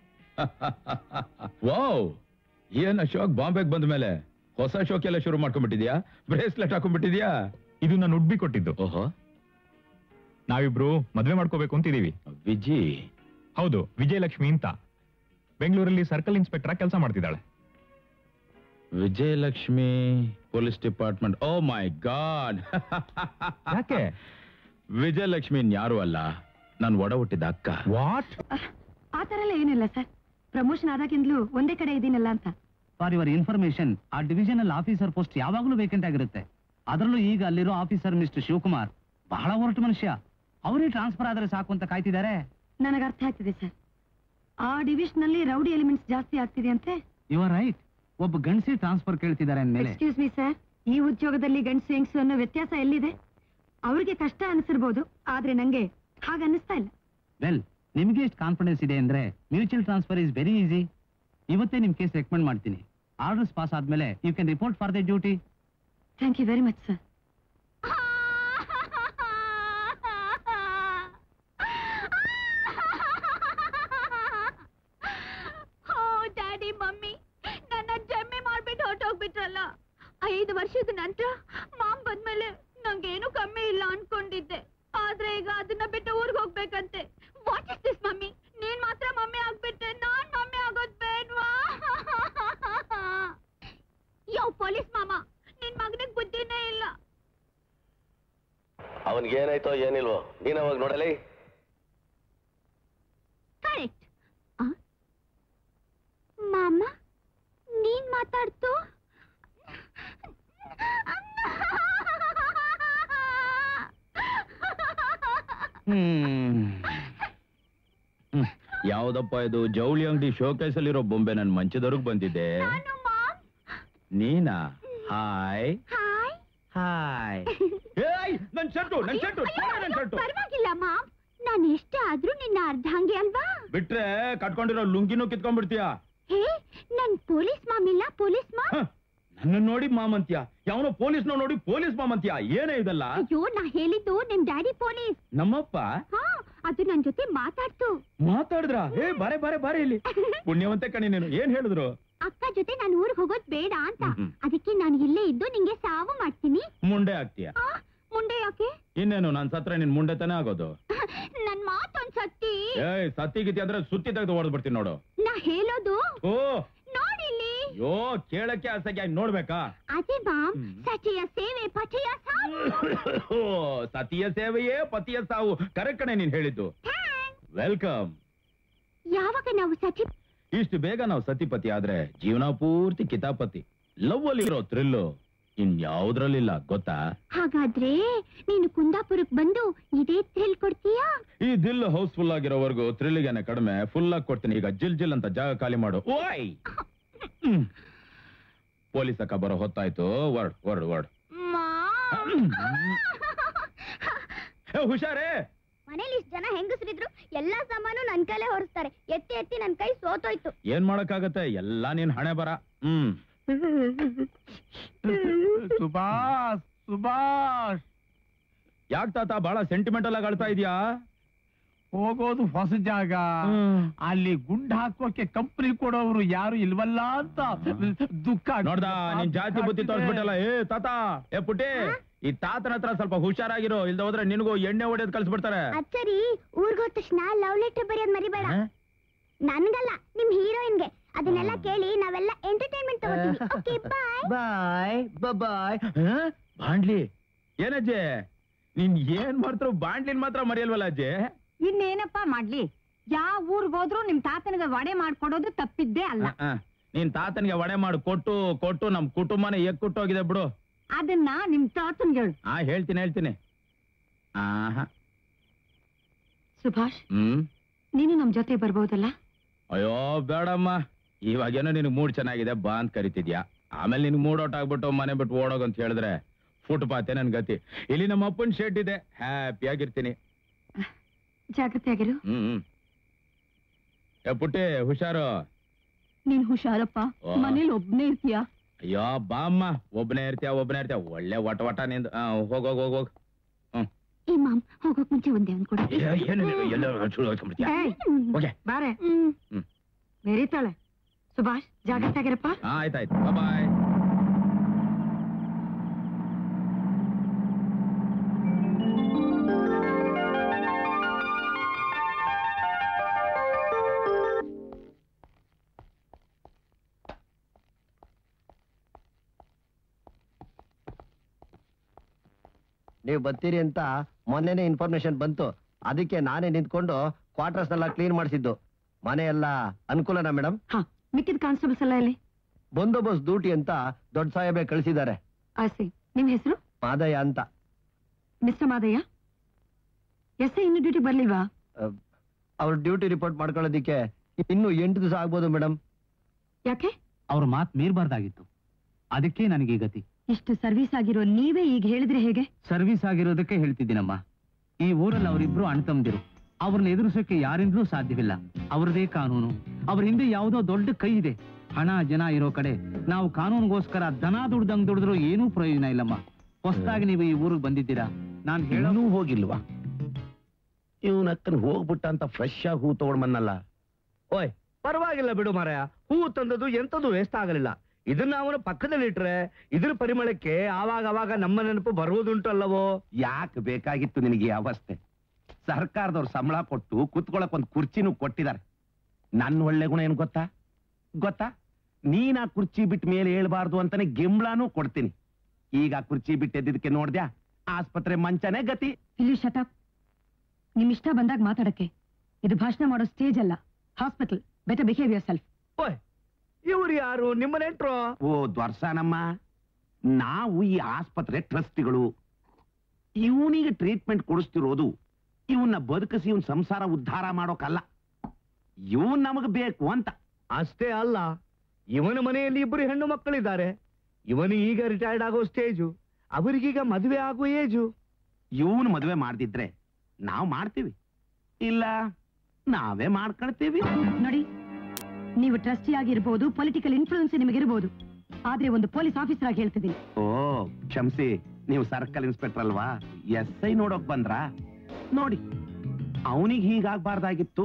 ವಾವ್ ಏನ್ ಅಶೋಕ್ ಬಾಂಬೆಗೆ ಬಂದ ಮೇಲೆ ಹೊಸ ಶೋಕ್ ಎಲ್ಲ ಶುರು ಮಾಡ್ಕೊಂಡ್ಬಿಟ್ಟಿದ್ಯಾ ಬ್ರೇಸ್ಲೆಟ್ ಹಾಕೊಂಡ್ಬಿಟ್ಟಿದ್ಯಾ ಇದು ನಾನು ಉಡ್ಬಿ ಕೊಟ್ಟಿದ್ದು ಓಹೋ ನಾವಿಬ್ರು ಮದ್ವೆ ಮಾಡ್ಕೋಬೇಕು ಅಂತಿದೀವಿ ವಿಜಿ ಹೌದು ವಿಜಯಲಕ್ಷ್ಮಿ ಅಂತ ಬೆಂಗಳೂರಲ್ಲಿ ಸರ್ಕಲ್ ಇನ್ಸ್ಪೆಕ್ಟರ್ ಕೆಲಸ ಮಾಡ್ತಿದ್ದಾಳೆ Vijayalakshmi police department oh my God ಯಾಕೆ ವಿಜಯಲಕ್ಷ್ಮಿ ಯಾರು ಅಲ್ಲ ನಾನು ಒಡ ಹುಟ್ಟಿದ ಅಕ್ಕ ವಾಟ್ ಆ ತರ ಎಲ್ಲ ಏನಿಲ್ಲ ಸರ್ ಪ್ರಮೋಷನ್ ಆದಾಗಿಂದಲೂ ಒಂದೇ ಕಡೆ ಇದೀನಲ್ಲ ಅಂತ ಫಾರ್ ಯುವರ್ ಇನ್ಫಾರ್ಮೇಶನ್ ಆ ಡಿವಿಷನಲ್ ಆಫೀಸರ್ ಪೋಸ್ಟ್ ಯಾವಾಗಲೂ ವೇಕೆಂಟ್ ಆಗಿರುತ್ತೆ ಅದರಲ್ಲೂ ಈಗ ಅಲ್ಲಿರೋ ಆಫೀಸರ್ ಮಿಸ್ಟರ್ ಶಿವಕುಮಾರ್ ಬಹಳ ಹೊರಟು ಮನುಷ್ಯ ಅವರೇ ಟ್ರಾನ್ಸ್ಫರ್ ಆದ್ರೆ ಸಾಕು ಅಂತ ಕಾಯ್ತಿದ್ದಾರೆ ನನಗೆ ಅರ್ಥ ಆಗ್ತಿದೆ ಸರ್ ಆ ಡಿವಿಷನ್ ನಲ್ಲಿ ರೌಡಿ ಎಲಿಮೆಂಟ್ಸ್ ಜಾಸ್ತಿ ಆಗ್ತಿದೆ ಅಂತೆ ಯು ಆರ್ ರೈಟ್ ಒಬ್ಬ ಗಂಡಸಿ ಟ್ರಾನ್ಸ್ಫರ್ ಕೇಳ್ತಿದ್ದಾರೆ ಅಂದ್ಮೇಲೆ ಎಕ್ಸ್ಕ್ಯೂಸ್ ಮೀ ಸರ್ ಈ ಉದ್ಯೋಗದಲ್ಲಿ ಗಂಡಸು ಹೆಂಗಸು ಅನ್ನೋ ವ್ಯತ್ಯಾಸ ಎಲ್ಲಿದೆ ಅವ್ರಿಗೆ ಕಷ್ಟ ಅನಿಸಿರ್ಬೋದು ಆದ್ರೆ ನಂಗೆ ಹಾಗ ಅನ್ನಿಸ್ತಾ ಇಲ್ಲ ವೆಲ್ ನಿಮ್ಗೆ ಎಷ್ಟು ಕಾನ್ಫಿಡೆನ್ಸ್ ಇದೆ ಅಂದ್ರೆ mutual transfer is very easy ಇವತ್ತೇ ನಿಮ್ ಕೇಸ್ ರೆಕಮೆಂಡ್ ಮಾಡ್ತೀನಿ ಆರ್ಡರ್ಸ್ ಪಾಸ್ ಆದ್ಮೇಲೆ you can report for the duty thank you very much sir oh daddy mummy ನನ್ನ ಜಮ್ಮೆ ಮಾಡ್ಬಿಟ್ಟು ಹೊರಟೋಗ್ಬಿಟ್ರಲ್ಲ ಐದು ವರ್ಷದ ನಂತರ ಮಾಮ್ ಬಂದ್ಮೇಲೆ ನಂಗೇನು ಕಮ್ಮಿ ಇಲ್ಲ ಅನ್ಕೊಂಡಿದ್ದೆ ಆದ್ರೆ ಈಗ ಅದನ್ನ ಬಿಟ್ಟು ಊರ್ಗ್ ಹೋಗ್ಬೇಕಂತೆ ವಾಟ್ ಇಸ್ ದಿಸ್ ಮಮ್ಮಿ ನೀನ್ ಮಾತ್ರ ಮಮ್ಮಿ ಆಗ್ಬಿಟ್ಟೆ ನಾನ್ ಮಮ್ಮಿ ಆಗೋದ್ ಬೇಡ್ವಾ ಯೋ ಪೊಲೀಸ್ ಮಾಮ ನಿನ್ ಮಗನಿಗೆ ಬುದ್ಧಿನೇ ಇಲ್ಲ ಅವನ್ಗೇನಾಯ್ತೋ ಏನಿಲ್ವೋ ನೀನ್ ಅವಾಗ ನೋಡಲಿ ಕರೆಕ್ಟ್ ಮಾಮ ನೀನ್ ಮಾತಾಡ್ತು ಯಾವ್ದಪ್ಪ ಇದು ಜವಳಿ ಅಂಗಡಿ ಶೋಕೇಸ್ ಅಲ್ಲಿರೋ ಬೊಂಬೆ ನನ್ ಮಂಚದವ್ರಿಗೆ ಬಂದಿದೆ ನಾನು ಮಾಮ್ ನೀನಾ ಹಾಯ್ ಹಾಯ್ ಹಾಯ್ ಏಯ್ ನನ್ ಶರ್ಟು ನನ್ ಶರ್ಟು ನನ್ ಶರ್ಟು ಪರವಾಗಿಲ್ಲ ಮಾಮ್ ನಾನು ಎಷ್ಟೇ ಆದ್ರೂ ನಿನ್ನ ಅರ್ಧಾಂಗಿ ಅಲ್ವಾ ಬಿಟ್ರೆ ಕಟ್ಕೊಂಡಿರೋ ಲುಂಗಿನೂ ಕಿತ್ಕೊಂಡ್ಬಿಡ್ತೀಯ ಹೇ ನನ್ ಪೊಲೀಸ್ ಮಾಮ್ ಇಲ್ಲ ಪೊಲೀಸ್ ಮಾಮ್ ನನ್ನ ನೋಡಿ ಮಾಮಂತ್ಯ ಯಾವನೋ ಪೊಲೀಸ್ನ ನೋಡಿ ಪೊಲೀಸ್ ಮಾಮಂತ್ಯ ಏನೇ ಇದಲ್ಲ ಅಯ್ಯೋ ನಾ ಹೇಳಿದ್ದು ನಿಮ್ ಡ್ಯಾಡಿ ಪೊಲೀಸ್ ನಮ್ಮಪ್ಪ ಹಾ ಅದು ನನ್ ಜೊತೆ ಮಾತಾಡ್ತು ಮಾತಾಡಿದ್ರ ಏ ಬಾರೆ ಬಾರೆ ಬಾರೆ ಇಲ್ಲಿ ಪುಣ್ಯವಂತೆ ಕಣಿ ನೀನು ಏನ್ ಹೇಳಿದ್ರು ಅಕ್ಕ ಜೊತೆ ನಾನು ಊರಿಗೆ ಹೋಗೋದ್ ಬೇಡ ಅಂತ ಹ್ಮ್. ಅದಕ್ಕೆ ನಾನು ಇಲ್ಲೇ ಇದ್ದು ನಿಂಗೆ ಸಾವು ಮಾಡ್ತೀನಿ ಮುಂಡೆ ಆಗ್ತೀಯ ಆ, ಮುಂದೆ ಯಾಕೆ ಇನ್ನೇನು ನಾನ್ ಸತ್ರ ನಿನ್ ಮುಂಡೆ ತಾನೇ ಆಗೋದು ನನ್ ಮಾತೊಂದ್ ಸತ್ತಿ ಏಯ್ ಸತ್ತಿ ಗಿತಿ ಅಂದ್ರೆ ಸುತ್ತಿ ತೆಗೆದು ಹೊಡೆದ್ಬಿಡ್ತೀನಿ ನೋಡು ನಾ ಹೇಳೋದು ಓ ನೋಡಿಲ್ಲಿ ಯೋ ಕೇಳಕ್ಕೆ ಆಸೆಗೆ ಆಗಿ ನೋಡ್ಬೇಕಾ ಅದೇ ಮಾಮ್ ಹ್ಮ್. ಸಚಿಯ ಸೇವೆ ಪಚಯ ಸಾವು ಓ ಸತಿಯ ಸೇವೆಯೇ ಪತಿಯ ಸಾವು ಕರೆಕ್ಟ್ ಕಣೆ ನೀನ್ ಹೇಳಿದ್ದು ವೆಲ್ಕಮ್ ಯಾವಾಗ ನಾವು ಸಚಿ ಇಷ್ಟು ಬೇಗ ನಾವು ಸತಿಪತಿ ಆದ್ರೆ ಜೀವನ ಪೂರ್ತಿ ಕಿತಾಪತಿ ಲವ್ ಅಲ್ಲಿರೋ ಥ್ರಿಲ್ಲು ಇನ್ ಯಾವ್ದ್ರಲ್ಲಿಲ್ಲ ಗೊತ್ತಾ ಹಾಗಾದ್ರೆ ನೀನು ಕುಂದಾಪುರಕ್ ಬಂದು ಇದೇ ಥ್ರಿಲ್ ಕೊಡ್ತೀಯಾ ಈ ದಿಲ್ ಹೌಸ್ಫುಲ್ ಆಗಿರೋವರೆಗೂ ಥ್ರಿಲ್ಗೇನೆ ಕಡಿಮೆ ಫುಲ್ ಆಗಿ ಕೊಡ್ತೀನಿ ಈಗ ಜಿಲ್ ಜಿಲ್ ಅಂತ ಜಾಗ ಖಾಲಿ ಮಾಡು ಓಯ್ ಹ್ಮ್. ಪೊಲೀಸ್ ಅಕ್ಕ ಬರೋ ಹೊತ್ತಾಯ್ತು ವರ್ಡ್ ವರ್ಡ್ ವರ್ಡ್ ಹುಷಾರೇ ಮನೇಲಿ ಇಷ್ಟು ಜನ ಹೆಂಗಸರಿದ್ರು ಎಲ್ಲಾ ಸಾಮಾನು ನನ್ ಕೈಲೇ ಹೊರಿಸ್ತಾರೆ ಎತ್ತಿ ಎತ್ತಿ ನನ್ ಕೈ ಸೋತೋಯ್ತು ಏನ್ ಮಾಡಕ್ಕಾಗತ್ತೆ ಎಲ್ಲಾ ನೀನ್ ಹಣೆ ಬರ ಹ್ಮ್ ಸುಭಾಷ್ ಸುಭಾಷ್ ಯಾಕ್ ತಾತ ಬಹಳ ಸೆಂಟಿಮೆಂಟಲ್ ಆಗಿ ಅಳ್ತಾ ಇದೀಯಾ ಹೋಗೋದು ಹೊಸ ಜಾಗ ಅಲ್ಲಿ ಗುಂಡ್ ಹಾಕೋಕೆ ಕಂಪ್ನಿ ಕೊಡೋರು ಯಾರು ಇಲ್ವಲ್ಲ ಅಂತ ದುಃಖ ಆಗ್ತಿದೆ. ನೋಡ್ದ ನಿನ್ ಜಾತಿ ಬುದ್ಧಿ ತೋರಿಸ್ಬಿಟ್ಟಲ್ಲ ಏ ತಾತ ಏ ಪುಟ್ಟಿ ಈ ತಾತನ ಹತ್ರ ಸ್ವಲ್ಪ ಹುಷಾರಾಗಿರೋ ಇಲ್ದ ಹೋದ್ರೆ ನಿನಗೂ ಎಣ್ಣೆ ಹೊಡೆಯೋದ್ ಕಳ್ಸ್ಬಿಡ್ತಾರೆ ಅಚ್ಚರಿ ಊರ್ಗೋದ ತಕ್ಷಣ ಲವ್ ಲೆಟರ್ ಬರೆಯೋದ್ ಮರಿಬೇಡ ಹ? ನನ್ಗಲ್ಲ ನಿಮ್ ಹೀರೋಯಿನ್ಗೆ ಅದನ್ನೆಲ್ಲ ಕೇಳಿ ನಾವೆಲ್ಲ ಎಂಟರ್ಟೈನ್ಮೆಂಟ್ ತಗೋತೀವಿ ಓಕೆ ಬಾಯ್ ಬಾಯ್ ಬಾಯ್ ಬಾಂಡ್ಲಿ ಏನಜ್ಜೆ ನೀನ್ ಏನ್ ಮಾಡ್ತಾರೋ ಬಾಂಡ್ಲಿನ್ ಮಾತ್ರ ಮರೆಯಲ್ವಲ್ಲ ಅಜ್ಜೆ ಇನ್ನೇನಪ್ಪ ಮಾಡ್ಲಿ ಯಾವ ಊರ್ಗ್ ಹೋದ್ರು ನಿಮ್ ತಾತನಿಗೆ ವಡೆ ಮಾಡ್ಕೊಡೋದು ತಪ್ಪಿದ್ದೇ ಅಲ್ಲ ಆ, ಆ. ನೀನ್ ತಾತನ್ಗೆ ವಡೆ ಮಾಡಿ ಕೊಟ್ಟು ಕೊಟ್ಟು ನಮ್ ಕುಟುಂಬನೇ ಎಕ್ಕುಟ್ಟೋಗಿದೆ ಬಿಡು ಅದನ್ನ ನಿಮ್ ತಾತನ್ಗೆ ಹೇಳು ಆ ಹೇಳ್ತೀನಿ ಹೇಳ್ತೀನಿ ಆಹಾ ಸುಭಾಷ್ ಹ್ಮ್ ನೀನು ನಮ್ ಜೊತೆ ಬರ್ಬೋದಲ್ಲ ಅಯ್ಯೋ ಬೇಡಮ್ಮ ಇವಾಗೇನೋ ನಿನಗ್ ಮೂಡ್ ಚೆನ್ನಾಗಿದೆ ಬಾ ಅಂತ ಕರಿತಿದ್ಯಾ ಆಮೇಲೆ ನಿನ್ ಮೂಡ್ ಔಟ್ ಆಗ್ಬಿಟ್ಟು ಮನೆ ಬಿಟ್ಟು ಓಡೋಗ್ ಅಂತ ಹೇಳಿದ್ರೆ ಫುಟ್ಪಾತೆ ನನ್ ಗತಿ ಇಲ್ಲಿ ನಮ್ಮ ಅಪ್ಪನ್ ಶೆಡ್ ಇದೆ ಹ್ಯಾಪಿ ಆಗಿರ್ತೀನಿ ಜಾಗ್ರತೆ ಆಗಿರು ಹ್ಮ್ ಹ್ಮ್ ಏ ಪುಟ್ಟಿ ಹುಷಾರು ನೀನ್ ಹುಷಾರಪ್ಪ ಆ. ಮನೇಲಿ ಒಬ್ನೇ ಇರ್ತೀಯ ಅಯ್ಯೋ ಬಾಮ್ಮ ಒಬ್ಬನೇ ಇರ್ತೀಯ ಒಬ್ಬನೇ ಇರ್ತೀಯ ಒಳ್ಳೆ ಒಟ ಒಟ ನಿಂದು ಆ, ಹೋಗ್ ಹೋಗ್ ಹೋಗ್ ಹೋಗ್ ಏ ಮಾಮ್ ಹೋಗೋಕ್ ಮುಂಚೆ ಒಂದೇ ಒಂದ್ ಕೊಡು ಏಯ್, ಓಕೆ ಬಾರೆ ಹ್ಮ್ ಮೆರಿತಾಳೆ ಸುಭಾಷ್ ಜಾಗ್ರತಾಗಿರಪ್ಪ ಆಯ್ತಾಯ್ತು ಬಾಯ್ ನೀವು ಬರ್ತೀರಿ ಅಂತ ಮೊನ್ನೆನೆ ಇನ್ಫಾರ್ಮೇಶನ್ ಬಂತು ಅದಕ್ಕೆ ನಾನೇ ನಿಂತ್ಕೊಂಡು ಕ್ವಾರ್ಟರ್ಸ್ ಎಲ್ಲ ಕ್ಲೀನ್ ಮಾಡಿಸಿದ್ದು ಮನೆ ಎಲ್ಲ ಅನುಕೂಲನಾ ಮೇಡಮ್ ಹಾ ಮಿಕ್ಕಿದ ಕಾನ್ಸ್ಟೇಬಲ್ಸ್ ಎಲ್ಲ ಇಲ್ಲಿ ಬಂದೋಬಸ್ತ್ ಡ್ಯೂಟಿ ಅಂತ ದೊಡ್ಡ ಸಾಹೇಬೆ ಕಳಿಸಿದ್ದಾರೆ ಆಸಿ ನಿಮ್ ಹೆಸರು ಮಾದಯ್ಯ ಅಂತ ಮಿಸ್ಟರ್ ಮಾದಯ್ಯ ಎಸ್ ಇನ್ನು ಡ್ಯೂಟಿ ಬರ್ಲಿಲ್ವಾ ಅವ್ರ ಡ್ಯೂಟಿ ರಿಪೋರ್ಟ್ ಮಾಡ್ಕೊಳ್ಳೋದಿಕ್ಕೆ ಇನ್ನು ಎಂಟು ದಿವಸ ಆಗ್ಬೋದು ಮೇಡಮ್ ಯಾಕೆ ಅವ್ರ ಮಾತ್ ಮೀರ್ಬಾರ್ದಾಗಿತ್ತು ಅದಕ್ಕೆ ನನಗೆ ಈ ಗತಿ ಇಷ್ಟು ಸರ್ವಿಸ್ ಆಗಿರೋ ನೀವೇ ಈಗ ಹೇಳಿದ್ರೆ ಹೇಗೆ ಸರ್ವಿಸ್ ಆಗಿರೋದಕ್ಕೆ ಹೇಳ್ತಿದ್ದೀನಮ್ಮ ಈ ಊರಲ್ಲಿ ಅವರಿಬ್ರು ಅಣ್ತಂದಿರು ಅವ್ರನ್ನ ಎದುರಿಸೋಕೆ ಯಾರಿಂದಲೂ ಸಾಧ್ಯವಿಲ್ಲ ಅವ್ರದೇ ಕಾನೂನು ಅವ್ರ ಹಿಂದೆ ಯಾವುದೋ ದೊಡ್ಡ ಕೈ ಇದೆ ಹಣ ಜನ ಇರೋ ಕಡೆ ನಾವು ಕಾನೂನಿಗೋಸ್ಕರ ದನ ದುಡ್ದಂಗ್ ದುಡಿದ್ರು ಏನೂ ಪ್ರಯೋಜನ ಇಲ್ಲಮ್ಮ ಹೊಸದಾಗಿ ನೀವು ಈ ಊರಿಗೆ ಬಂದಿದ್ದೀರಾ ನಾನು ಹೇಳೋ ಇನ್ನೂ ಹೋಗಿಲ್ವಾ ಇವನಕ್ಕನ್ ಹೋಗ್ಬಿಟ್ಟ ಅಂತ ಫ್ರೆಶ್ ಆಗಿ ಹೂ ತಗೊಂಡ್ ಬಂದಲ್ಲ ಓಯ್ ಪರವಾಗಿಲ್ಲ ಬಿಡು ಮಾರಾಯ ಹೂ ತಂದದ್ದು ಎಂತದು ವೇಸ್ಟ್ ಆಗಲಿಲ್ಲ ಇದನ್ನ ಅವನ ಪಕ್ಕದಲ್ಲಿಟ್ರೆ ಇದ್ರ ಪರಿಮಳಕ್ಕೆ ಆವಾಗ ಆವಾಗ ನಮ್ಮ ನೆನಪು ಬರುವುದುಂಟಲ್ಲವೋ ಯಾಕೆ ಬೇಕಾಗಿತ್ತು ನಿನಗೆ ಈ ಅವಸ್ಥೆ ಸರ್ಕಾರದವ್ರು ಸಂಬಳ ಕೊಟ್ಟು ಕುತ್ಕೊಳಕ್ ಒಂದು ಕುರ್ಚಿನೂ ಕೊಟ್ಟಿದ್ದಾರೆ ನನ್ನ ಒಳ್ಳೆ ಗುಣ ಏನ್ ಗೊತ್ತಾ ಗೊತ್ತಾ ನೀನ್ ಆ ಕುರ್ಚಿ ಬಿಟ್ಟು ಮೇಲೆ ಹೇಳ್ಬಾರ್ದು ಅಂತಾನೆ ಗಿಂಬ್ಳಾನು ಕೊಡ್ತೀನಿ ಈಗ ಆ ಕುರ್ಚಿ ಬಿಟ್ಟು ಎದ್ದಿದ್ದಕ್ಕೆ ನೋಡ್ದ್ಯಾ ಆಸ್ಪತ್ರೆ ಮಂಚನೇ ಗತಿ ಇಲ್ಲಿ ಶಟಾಪ್ ನಿಮ್ ಇಷ್ಟ ಬಂದಾಗ ಮಾತಾಡಕ್ಕೆ ಇದು ಭಾಷಣ ಮಾಡೋ ಸ್ಟೇಜ್ ಅಲ್ಲ hospital better behave yourself ಓಯ್ ಇವ್ರು ಯಾರು ನಿಮ್ಮ ನೆಂಟ್ರು ಓ ದ್ವರ್ಸನಮ್ಮ ನಾವು ಈ ಆಸ್ಪತ್ರೆ ಟ್ರಸ್ಟಿಗಳು ಇವನಿಗೆ ಟ್ರೀಟ್ಮೆಂಟ್ ಕೊಡಿಸ್ತಿರೋದು ಇವನ್ನ ಬದುಕಿಸಿ ಇವನ್ ಸಂಸಾರ ಉದ್ಧಾರ ಮಾಡೋಕಲ್ಲ ಇವನ್ ನಮಗ್ ಬೇಕು ಅಂತ ಅಷ್ಟೇ ಅಲ್ಲ ಇವನ ಮನೆಯಲ್ಲಿ ಇಬ್ಬರು ಹೆಣ್ಣು ಮಕ್ಕಳಿದ್ದಾರೆ ಇವನು ಈಗ ರಿಟೈರ್ಡ್ ಆಗೋ ಸ್ಟೇಜು ಅವರಿಗೀಗ ಮದುವೆ ಆಗೋ ಏಜು ಇವನ್ ಮದುವೆ ಮಾಡ್ದಿದ್ರೆ ನಾವು ಮಾಡ್ತೀವಿ ಇಲ್ಲ ನಾವೇ ಮಾಡ್ಕೊಳ್ತೀವಿ ನೋಡಿ ನೀವು ಟ್ರಸ್ಟಿ ಆಗಿರ್ಬೋದು ಪೊಲಿಟಿಕಲ್ ಇನ್ಫ್ಲೂಯೆನ್ಸ್ ನಿಮಗಿರ್ಬೋದು ಆದ್ರೆ ಒಂದು ಪೊಲೀಸ್ ಆಫೀಸರ್ ಆಗಿ ಹೇಳ್ತಿದ್ದೀನಿ ಓ ಕ್ಷಮಿಸಿ ನೀವು ಸರ್ಕಲ್ ಇನ್ಸ್ಪೆಕ್ಟರ್ ಅಲ್ವಾ ಎಸ್ ಐ ನೋಡೋಕ್ ಬಂದ್ರಾ ನೋಡಿ ಅವನಿಗೆ ಹೀಗಾಗ್ಬಾರ್ದಾಗಿತ್ತು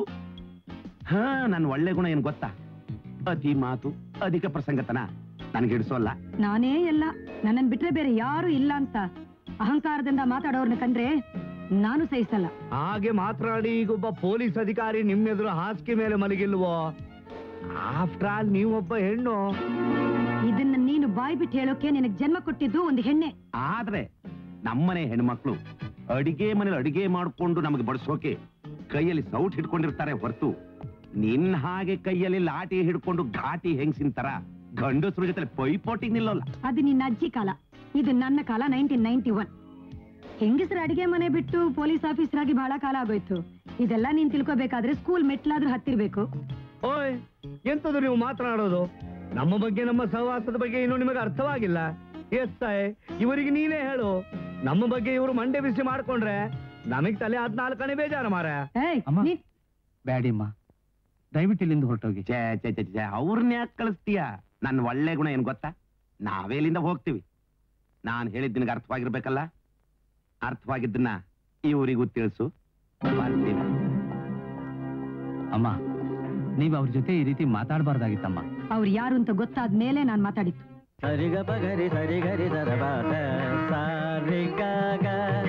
ಹಾ ನನ್ ಒಳ್ಳೆ ಗುಣ ಏನ್ ಗೊತ್ತಾ ಅತಿ ಮಾತು ಅಧಿಕ ಪ್ರಸಂಗತನ ನನ್ಗೆ ಹಿಡಿಸೋಲ್ಲ ನಾನೇ ಎಲ್ಲ ನನ್ನನ್ ಬಿಟ್ರೆ ಬೇರೆ ಯಾರು ಇಲ್ಲ ಅಂತ ಅಹಂಕಾರದಿಂದ ಮಾತಾಡೋರ್ನ ಕಂಡ್ರೆ ನಾನು ಸಹಿಸಲ್ಲ ಹಾಗೆ ಮಾತನಾಡಿ ಈಗೊಬ್ಬ ಪೊಲೀಸ್ ಅಧಿಕಾರಿ ನಿಮ್ಮೆದುರು ಹಾಸಿಗೆ ಮೇಲೆ ಮಲಗಿಲ್ವೋ ಆಫ್ಟರ್ ಆಲ್ ನೀವೊಬ್ಬ ಹೆಣ್ಣು ಇದನ್ನ ನೀನು ಬಾಯ್ ಬಿಟ್ಟು ಹೇಳೋಕೆ ನಿನಗ್ ಜನ್ಮ ಕೊಟ್ಟಿದ್ದು ಒಂದು ಹೆಣ್ಣೆ ಆದ್ರೆ ನಮ್ಮನೆ ಹೆಣ್ಮಕ್ಳು ಅಡಿಗೆ ಮನೇಲಿ ಅಡಿಗೆ ಮಾಡ್ಕೊಂಡು ನಮಗೆ ಬಡಿಸೋಕೆ ಕೈಯಲ್ಲಿ ಸೌಟ್ ಹಿಡ್ಕೊಂಡಿರ್ತಾರೆ ಹೊರತು ನಿನ್ನ ಹಾಗೆ ಕೈಯಲ್ಲಿ ಲಾಟಿ ಹಿಡ್ಕೊಂಡು ಘಾಟಿ ಹೆಂಗ್ಸಿನ ತರ ಗಂಡಸ್ರ ಜೊತೆ ಪೈಪೋಟಿಗೆ ನಿಲ್ಲೋಲ್ಲ ಅದು ನಿನ್ನ ಅಜ್ಜಿ ಕಾಲ ಇದು ನನ್ನ ಕಾಲ ನೈನ್ಟೀನ್ ನೈನ್ಟಿ ಒನ್ ಹೆಂಗಸರ ಅಡಿಗೆ ಮನೆ ಬಿಟ್ಟು ಪೊಲೀಸ್ ಆಫೀಸರ್ ಆಗಿ ಬಹಳ ಕಾಲ ಆಗೋಯ್ತು ಇದೆಲ್ಲ ನೀನ್ ತಿಳ್ಕೊಬೇಕಾದ್ರೆ ಸ್ಕೂಲ್ ಮೆಟ್ಲಾದ್ರೂ ಹತ್ತಿರ್ಬೇಕು ಓಯ್ ಎಂತದು ನೀವು ಮಾತನಾಡೋದು ನಮ್ಮ ಬಗ್ಗೆ ನಮ್ಮ ಸಹವಾಸದ ಬಗ್ಗೆ ಇನ್ನು ನಿಮಗೆ ಅರ್ಥವಾಗಿಲ್ಲ ಎಸ್ ಸಾಯ್ ಇವರಿಗೆ ನೀನೇ ಹೇಳು ನಮ್ಮ ಬಗ್ಗೆ ಇವರು ಮಂಡೆ ಬಿಸಿ ಮಾಡ್ಕೊಂಡ್ರೆ ನಮಗ್ ತಲೆ ಹದ್ನಾಲ್ಕನೇ ಬೇಜಾರು ಮಾರ ಏಯ್ ಅಮ್ಮ. ನೀನ್- ಬ್ಯಾಡಿಮ್ಮ ದಯವಿಟ್ಟು ಇಲ್ಲಿಂದ ಹೊರಟೋಗಿ ಛೇ ಛೇ ಛೇ ಛೇ ಅವ್ರನ್ನ ಯಾಕೆ ಕಳಿಸ್ತೀಯ ನನ್ನ ಒಳ್ಳೆ ಗುಣ ಏನ್ ಗೊತ್ತಾ ನಾವೇ ಇಲ್ಲಿಂದ ಹೋಗ್ತೀವಿ ನಾನು ಹೇಳಿದ್ ನಿನಗೆ ಅರ್ಥವಾಗಿರ್ಬೇಕಲ್ಲ ಅರ್ಥವಾಗಿದ್ದನ್ನ ಇವರಿಗೂ ತಿಳಿಸು ಬರ್ತೀನಿ ಅಮ್ಮ ನೀವ್ ಅವ್ರ ಜೊತೆ ಈ ರೀತಿ ಮಾತಾಡಬಾರ್ದಾಗಿತ್ತಮ್ಮ ಅವ್ರು ಯಾರು ಅಂತ ಗೊತ್ತಾದ್ಮೇಲೆ ನಾನ್ ಮಾತಾಡಿದ್ದು ಸರಿಗ ಪಗರಿ ಸರಿಗರಿ ಸರಬಾತ ಸಾರಿಗಾಗ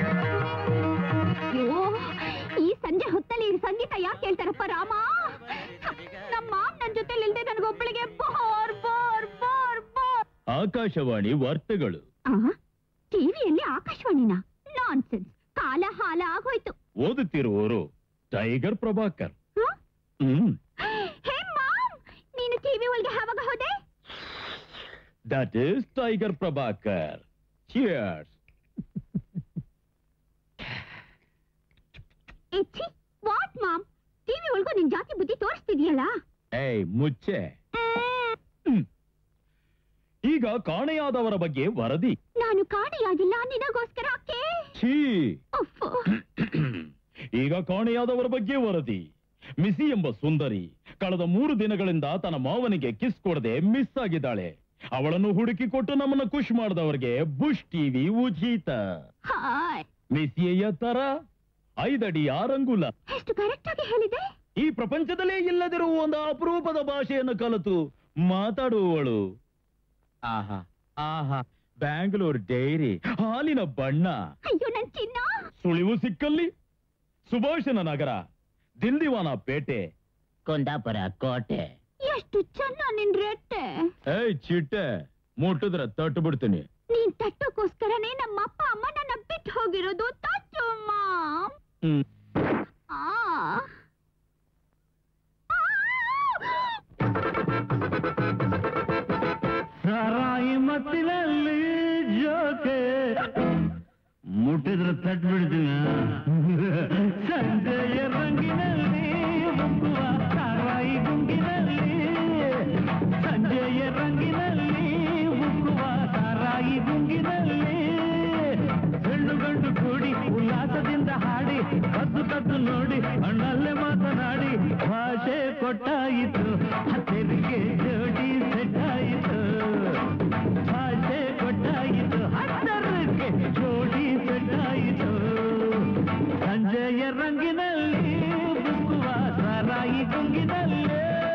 ಅಯ್ಯೋ ಈ ಸಂಜೆ ಹೊತ್ತಲ್ಲಿ ಈ ಸಂಗೀತ ಯಾಕೆ ಹೇಳ್ತಾರಪ್ಪ ರಾಮ ನಮ್ಮ ಮಾಮ್ ನನ್ ಜೊತೆ ಇಲ್ದೆ ನನಗೊಬ್ಬಳಿಗೆ bore bore bore bore Akashvani ವಾರ್ತೆಗಳು ಟಿವಿಯಲ್ಲಿ ಆಕಾಶವಾಣಿನ ನಾನ್ಸೆನ್ಸ್ ಕಾಲ ಹಾಲ ಆಗೋಯ್ತು ಓದುತ್ತಿರುವವರು ಟೈಗರ್ ಪ್ರಭಾಕರ್ ಹ? ಹ್ಮ್ ಹೇ ಮಾಮ್ ನೀನು ಟಿವಿ ಒಳಗೆ ಯಾವಾಗ ಹೋದೆ that is tiger Prabhakar cheers ಎಚ್ಚಿ ವಾಟ್ ಮಾಮ್ ಟಿವಿ ಒಳಗೂ ನಿನ್ ಜಾತಿ ಬುದ್ಧಿ ತೋರಿಸ್ತಿದ್ಯಲ್ಲ ಏಯ್ ಮುಚ್ಚೆ ಹ್ಮ್. ಈಗ ಕಾಣೆಯಾದವರ ಬಗ್ಗೆ ವರದಿ ನಾನು ಕಾಣೆಯಾಗಿಲ್ಲ ನಿನಗೋಸ್ಕರ ಅಕ್ಕೆ ಛೀ ಅಫ್ ಈಗ ಕಾಣೆಯಾದವರ ಬಗ್ಗೆ ವರದಿ ಮಿಸಿ ಎಂಬ ಸುಂದರಿ ಕಳೆದ ಮೂರು ದಿನಗಳಿಂದ ತನ್ನ ಮಾವನಿಗೆ ಕಿಸ್ ಕೊಡದೆ ಮಿಸ್ ಆಗಿದ್ದಾಳೆ ಅವಳನ್ನು ಹುಡುಕಿ ಕೊಟ್ಟು ನಮ್ಮನ್ನ ಖುಷ್ ಮಾಡಿದವ್ರಿಗೆ ಬುಷ್ ಟಿವಿ ಉಚಿತ ಹಾಯ್ ಮೆಸ್ಸಿಯ ತರ ಐದಡಿ ಆರಂಗುಲ ಎಷ್ಟು ಕರೆಕ್ಟ್ ಆಗಿ ಹೇಳಿದೆ ಈ ಪ್ರಪಂಚದಲ್ಲೇ ಇಲ್ಲದಿರುವ ಒಂದು ಅಪರೂಪದ ಭಾಷೆಯನ್ನು ಕಲಿತು ಮಾತಾಡುವವಳು ಆಹಾ ಆಹಾ ಬ್ಯಾಂಗ್ಳೂರ್ ಡೈರಿ ಹಾಲಿನ ಬಣ್ಣ ಅಯ್ಯೋ ನನ್ ಚಿನ್ನ ಸುಳಿವು ಸಿಕ್ಕಲ್ಲಿ ಸುಭಾಷನ ನಗರ ದಿಲ್ದಿವಾನ ಪೇಟೆ ಕುಂದಾಪುರ ಕೋಟೆ ಎಷ್ಟು ಚೆನ್ನ ನಿನ್ ರೆಟ್ಟೆ ಏಯ್ ಚಿಟ್ಟೆ ಮುಟ್ಟಿದ್ರೆ ತಟ್ಟು ಬಿಡ್ತೀನಿ ನೀನ್ ತಟ್ಟಕ್ಕೋಸ್ಕರನೇ ನಮ್ಮ ಅಪ್ಪ ಅಮ್ಮ ನನ್ನ ಬಿಟ್ಟು ಹೋಗಿರೋದು ತಟ್ಟು ಮಾಮ್ ಹ್ಮ್. ಆ ಸಾರಾಯಿ ಮತ್ತಿನಲ್ಲಿ ಜೋಕೆ ಮುಟ್ಟಿದ್ರೆ ತಟ್ಟು ಬಿಡ್ತೀನಿ ಸಂಜೆಯ ರಂಗಿನಲ್ಲಿ ಮುಕ್ಕುವ ಸಾರಾಯಿ ಗುಂಗಿನಲ್ಲಿ ಸಂಜೆಯ ರಂಗಿನಲ್ಲಿ ಮುಕ್ಕುವ ಸಾರಾಯಿ ಗುಂಗಿನಲ್ಲಿ ಹೆಣ್ಣು ಗಂಡು ಕೂಡಿ ಉಲ್ಲಾಸದಿಂದ ಹಾಡಿ ಕದ್ದು ಕದ್ದು ನೋಡಿ ಅಣ್ಣಲ್ಲೇ ಮಾತನಾಡಿ ಭಾಷೆ ಕೊಟ್ಟಾಯಿತು ಹತ್ತೆರಿಗೆ ಜೋಡಿ ಸೆಟ್ಟಾಯಿತು ಭಾಷೆ ಕೊಟ್ಟಾಯಿತು ಹತ್ತರಕ್ಕೆ ಜೋಡಿ ಸೆಟ್ಟಾಯಿತು ಸಂಜೆಯ ರಂಗಿನಲ್ಲಿ ಬುಕ್ಕುವ ಸಾರಾಯಿ ಗುಂಗಿನಲ್ಲಿ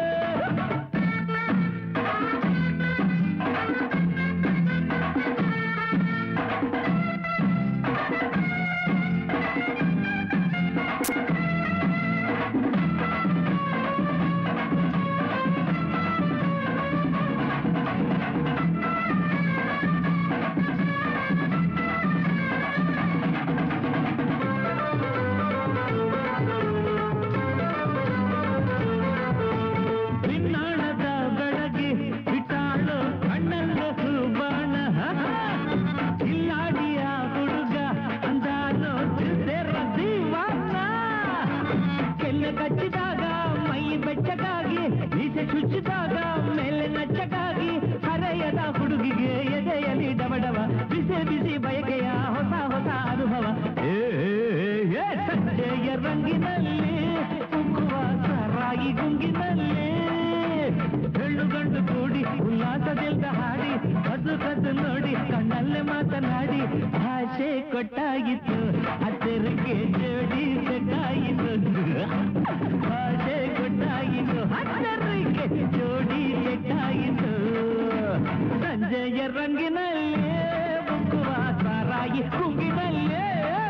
ಭಿನ್ನಾಣದ ಬೆಳಗಿ ಬಿಟ್ಟಾಳು ಕಣ್ಣಲ್ಲ ಸುಬಾಣ ಇಲ್ಲಾಡಿಯ ಹುಡುಗ ಅಂದಾನು ಚಿಲ್ತೆರ ದೀವಾನ ಕೆಲ್ಲ ಕಚ್ಚಿದಾಗ ಮೈ ಬೆಚ್ಚಗಾಗಿ ಈಚೆ ಚುಚ್ಚಿದಾಗ ಮೇಲೆ ನಚ್ಚಗಾಗಿ ಹರೆಯದ ಹುಡುಗಿಗೆ ಎದೆಯಲ್ಲಿ ಡಬಡವ ಬಿಸಿ ಬಿಸಿ ಬಯಕೆಯ ಹೊಸ ಹೊಸ ಅನುಭವ ಏ, ಏ, ಏ, ಏ, ಸಂಜೆಯ ರಂಗಿನಲ್ಲಿ ಉಕ್ಕುವ ಸಾರಾಯಿ ಗುಂಗಿನಲ್ಲಿ ಹೆಣ್ಣು ಗಂಡು ಕೂಡಿ ಉಲ್ಲಾಸದಿಂದ ಹಾಡಿ ಕದ್ದು ಕದ್ದು ನೋಡಿ ಕಣ್ಣಲ್ಲೇ ಮಾತನಾಡಿ ಭಾಷೆ ಕೊಟ್ಟಾಗಿತ್ತು ಹತ್ತಿರಕ್ಕೆ ಜೋಡಿ ಸೆಟ್ಟಾಯಿತು ಭಾಷೆ ಕೊಟ್ಟಾಗಿತ್ತು ಹತ್ತಿರಕ್ಕೆ ಜೋಡಿ ಸೆಟ್ಟಾಯಿತು ಸಂಜೆಯ ರಂಗಿನಲ್ಲೇ ಮುಕ್ಕುವ ಸಾರಾಯಿ ಗುಂಗಿನಲ್ಲೇ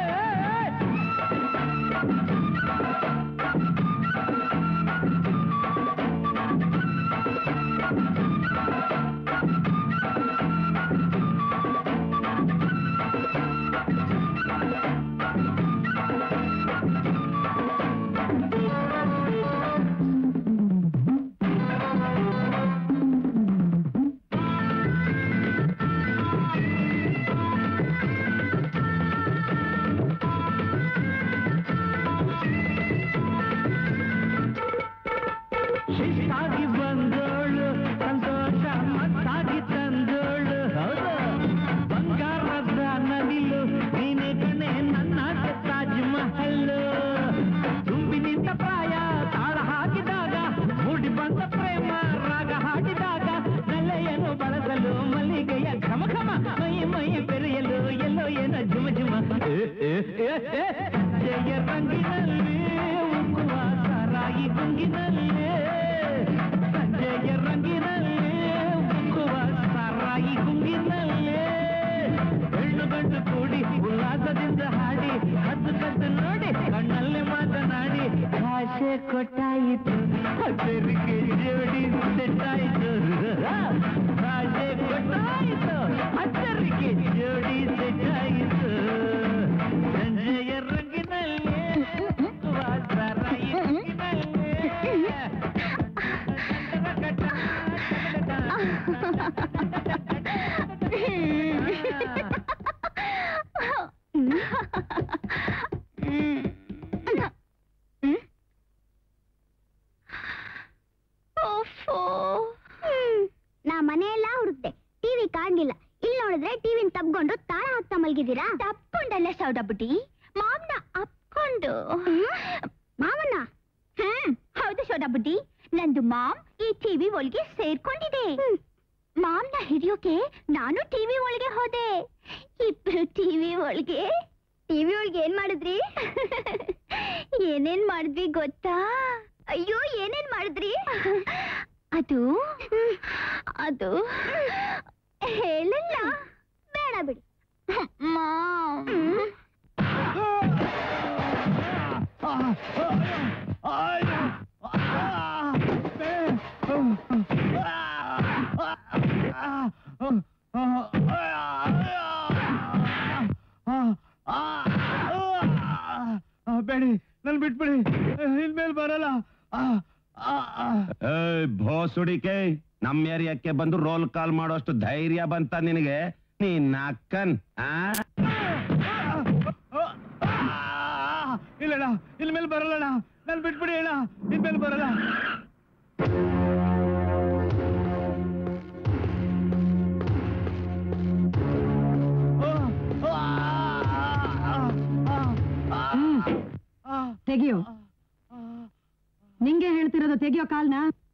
ಶಿಸ್ತಾಗಿ ಬಂದೋಳು ಸಂತೋಷ ಮತ್ತಾಗಿ ತಂದೋಳು ಹೌದು ಬಂಗಾರದ ನವಿಲು ನೀನೆ ಕಣೆ ನನ್ನ ತಾಜ್ ಮಹಲ್ ತುಂಬಿ ನಿಂತ ಪ್ರಾಯ ತಾಳ ಹಾಕಿದಾಗ ಮೂಡಿ ಬಂದ ಪ್ರೇಮ ರಾಗ ಹಾಡಿದಾಗ ನೆಲೆಯನ್ನು ಬಳಸಲು ಮಲ್ಲಿಗೆಯ ಘಮ ಘಮ ಮೈ ಮೈ ಬೆರೆಯಲು ಎಲ್ಲೋ ಏನೋ ಝುಮ ಝುಮ ಏ, ಏ, ಏ, ಏ. ಜಯ ರಂಗಿನಲ್ಲಿ ಉಕ್ಕುವ ಸಾರಾಯಿ ಗುಂಗಿನಲ್ಲಿ ಸಂಜೆಯ ರಂಗಿನಲ್ಲಿ ಉಕ್ಕುವ ಸಾರಾಯಿ ಗುಂಗಿನಲ್ಲಿ ಹೆಣ್ಣು ಗಂಡು ಕೂಡಿ ಉಲ್ಲಾಸದಿಂದ ಹಾಡಿ ಕದ್ದು ಕದ್ದು ನೋಡಿ ಕಣ್ಣಲ್ಲೇ ಮಾತನಾಡಿ ಭಾಷೆ ಕೊಟ್ಟಾಯಿತು ಹತ್ತರಿಗೆ ಜೋಡಿ ಸೆಟ್ಟಾಯಿತು ಭಾಷೆ ಕೊಟ್ಟಾಯಿತು ಹತ್ತರಿಗೆ ಜೋಡಿ ಸೆಟ್ಟಾಯಿತು ಸಂಜೆಯ ರಂಗಿನಲ್ಲಿ ಉಕ್ಕುವ ಸಾರಾಯಿ ನಾ ಮನೆಯೆಲ್ಲ ಹುಡುಕ್ತೆ ಟಿವಿ ಕಾಣ್ಲಿಲ್ಲ ಇಲ್ಲಿ ನೋಡಿದ್ರೆ ಟಿವಿನ ತಬ್ಕೊಂಡು ತಾಳ ಹಾಕ್ತಾ ಮಲ್ಗಿದ್ದೀರಾ ತಪ್ಕೊಂಡಲ್ಲ ಸೌಡಬುಟಿ ಮಾಮ್ನ ಅಪ್ಕೊಂಡು ಮಾವನ ಹ್ಮ್ ಹೌದು ಸೌಡಬುಟಿ ನಂದು ಮಾಮ್ ಈ ಟಿವಿ ಒಳಗೆ ಸೇರ್ಕೊಂಡಿದೆ ಮಾಮ್ನ ಹಿಡಿಯೋಕೆ ನಾನು ಟಿವಿ ಒಳಗೆ ಹೋದೆ ಇಬ್ರು ಟಿವಿ ಒಳಗೆ ಟಿವಿ ಒಳಗೆ ಏನ್ ಮಾಡಿದ್ರಿ ಏನೇನ್ ಮಾಡಿದ್ವಿ ಗೊತ್ತಾ ಅಯ್ಯೋ ಏನೇನ್ ಮಾಡಿದ್ರಿ ಅದು ಅದು ಹೇಳಲ್ಲ ಬೇಡ ಬಿಡಿ ಮಾಮ್ ಬೇಡಿ ನನ್ ಬಿಟ್ಬಿಡಿ ಇನ್ಮೇಲೆ ಬರಲ್ಲ ಭೋಸುಡಿಕೆ ನಮ್ ಏರಿಯಾಕ್ಕೆ ಬಂದು ರೋಲ್ ಕಾಲ್ ಮಾಡೋಷ್ಟು ಧೈರ್ಯ ಬಂತ ನಿನಗೆ ನೀನ್ ಅಕ್ಕನ್ ಆ ಇಲ್ಲಣ್ಣ ಇನ್ಮೇಲೆ ಬರಲ್ಲಣ್ಣ ನನ್ ಬಿಟ್ಬಿಡಿ ಅಣ್ಣ ಇನ್ಮೇಲೆ ಬರಲ್ಲ ತೆಗಿಯೋ ನಿಂಗೆ ಹೇಳ್ತಿರೋದು ತೆಗಿಯೋ ಕಾಲ್ನ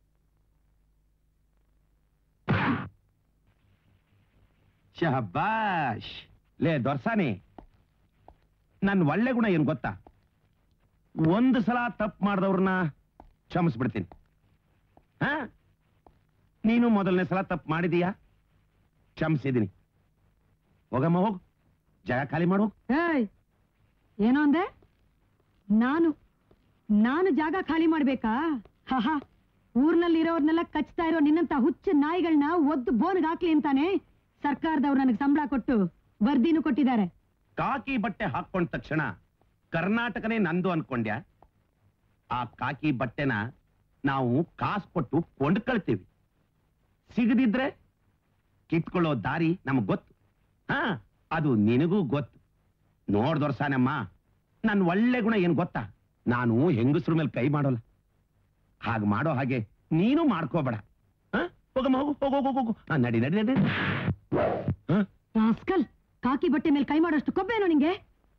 ಶಹಬಾಷ್ ಲೇ ದೊರ್ಸಾನಿ ನನ್ ಒಳ್ಳೆ ಗುಣ ಏನ್ ಗೊತ್ತಾ ಒಂದು ಸಲ ತಪ್ಪು ಮಾಡಿದವ್ರನ್ನ ಕ್ಷಮಿಸ್ಬಿಡ್ತೀನಿ ಹಾ ನೀನು ಮೊದಲನೇ ಸಲ ತಪ್ಪು ಮಾಡಿದೀಯಾ ಕ್ಷಮಿಸಿದ್ದೀನಿ ಹೋಗಮ್ಮ ಹೋಗು ಜಾಗ ಖಾಲಿ ಮಾಡು ಏಯ್ ಏನೋ ಅಂದೆ ನಾನು ನಾನು ಜಾಗ ಖಾಲಿ ಮಾಡ್ಬೇಕಾ ಹಹ ಊರ್ನಲ್ಲಿರೋರ್ನೆಲ್ಲ ಕಚ್ತಾ ಇರೋ ನಿನ್ನಂತ ಹುಚ್ಚ ನಾಯಿಗಳನ್ನ ಒದ್ದು ಬೋನ್ಗ್ ಹಾಕ್ಲಿ ಅಂತಾನೆ ಸರ್ಕಾರದವ್ರು ನನಗೆ ಸಂಬಳ ಕೊಟ್ಟು ವರ್ದಿನೂ ಕೊಟ್ಟಿದ್ದಾರೆ ಕಾಕಿ ಬಟ್ಟೆ ಹಾಕೊಂಡ ತಕ್ಷಣ ಕರ್ನಾಟಕನೇ ನಂದು ಅನ್ಕೊಂಡ್ಯಾ ಆ ಕಾಕಿ ಬಟ್ಟೆನ ನಾವು ಕಾಸು ಕೊಟ್ಟು ಕೊಂಡ್ಕೊಳ್ತೀವಿ ಸಿಗದಿದ್ರೆ ಕಿತ್ಕೊಳ್ಳೋ ದಾರಿ ನಮಗ್ ಗೊತ್ತು ಹಾ ಅದು ನಿನಗೂ ಗೊತ್ತು ನೋಡ್ದೊರ್ಸಾನಮ್ಮ ನನ್ ಒಳ್ಳೆ ಗುಣ ಏನ್ ಗೊತ್ತಾ ನಾನು ಹೆಂಗಸ್ರ ಮೇಲೆ ಕೈ ಮಾಡೋಲ್ಲ ಹಾಗೆ ಮಾಡೋ ಹಾಗೆ ನೀನು ಮಾಡ್ಕೋಬೇಡ ಹಾ ಹೋಗಮ್ಮ ಹೋಗು ಹೋಗು ಹೋಗು ಹೋಗು ಹಾ, ನಡಿ ನಡಿ ನಡಿ ಹಾ ರಾಸ್ಕಲ್ ಕಾಕಿ ಬಟ್ಟೆ ಮೇಲೆ ಕೈ ಮಾಡೋಷ್ಟು ಕೊಬ್ಬೇನೋ ನಿಂಗೆ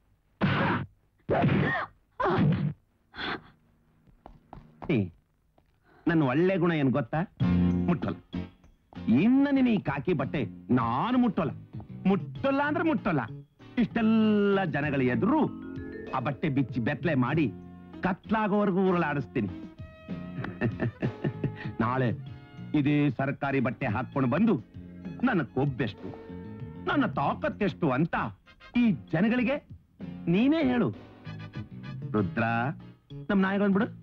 ಏ, ನನ್ನ ಒಳ್ಳೆ ಗುಣ ಏನ್ ಗೊತ್ತಾ ಮುಟ್ಟಲ್ಲ ಇನ್ನ ನೀನ್ ಈ ಕಾಕಿ ಬಟ್ಟೆ ನಾನು ಮುಟ್ಟೋಲ್ಲ ಮುಟ್ಟಲ್ಲ ಅಂದ್ರೆ ಮುಟ್ಟಲ್ಲ ಇಷ್ಟೆಲ್ಲ ಜನಗಳ ಎದುರು ಆ ಬಟ್ಟೆ ಬಿಚ್ಚಿ ಬೆತ್ತಲೆ ಮಾಡಿ ಕತ್ಲಾಗೋವರೆಗೂ ಉರುಳಾಡಿಸ್ತೀನಿ ನಾಳೆ ಇದೇ ಸರ್ಕಾರಿ ಬಟ್ಟೆ ಹಾಕೊಂಡು ಬಂದು ನನ್ನ ಕೊಬ್ಬೆಷ್ಟು ನನ್ನ ತಾಕತ್ತೆಷ್ಟು ಅಂತ ಈ ಜನಗಳಿಗೆ ನೀನೇ ಹೇಳು ರುದ್ರ ನಮ್ ನಾಯಿಗಳ್ ಬಿಡು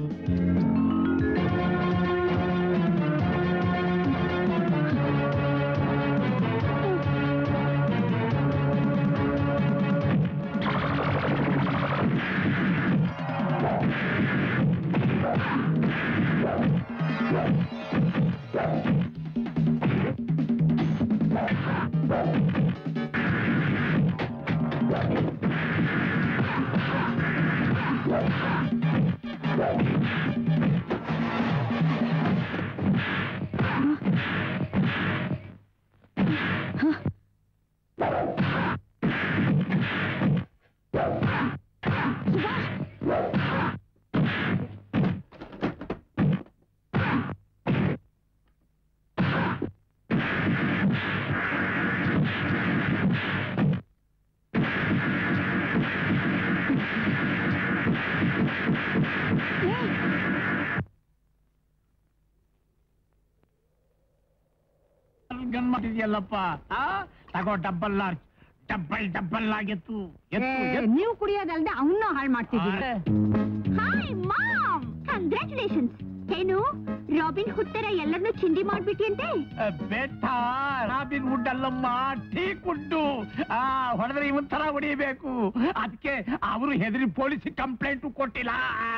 ಗನ್ ಮಾಡಿದ್ಯಲ್ಲಪ್ಪ ಆ ತಗೋ ಡಬ್ಬಲ್ ಲಾರ್ಜ್ ಡಬ್ಬಲ್ ಡಬ್ಬಲ್ ಆಗಿತ್ತು ಎತ್ತು ಎತ್ತು. ನೀವು ಕುಡಿಯೋದಲ್ದೆ ಅವನ್ನ ಹಾಳು ಮಾಡ್ತಿದ್ದೀರಿ ಹಾಯ್ ಮಾಮ್ ಕಂಗ್ರ್ಯಾಚುಲೇಷನ್ಸ್ ಏನು ರಾಬಿನ್ ಹುಡ್ ತರ ಎಲ್ಲರನ್ನೂ ಚಿಂದಿ ಮಾಡ್ಬಿಟ್ಟಿಯಂತೆ ಆ, ಬೆಟ್ಟ ರಾಬಿನ್ ವುಡ್ ಅಲ್ಲಮ್ಮ ಟೀಕ್ ವುಡ್ಡು ಆ ಹೊಡೆದ್ರೆ ಇವನ್ ತರ ಹೊಡಿಬೇಕು ಅದಕ್ಕೆ ಅವರು ಹೆದರಿ ಪೊಲೀಸ್ ಕಂಪ್ಲೇಂಟ್ ಕೊಟ್ಟಿಲ್ಲ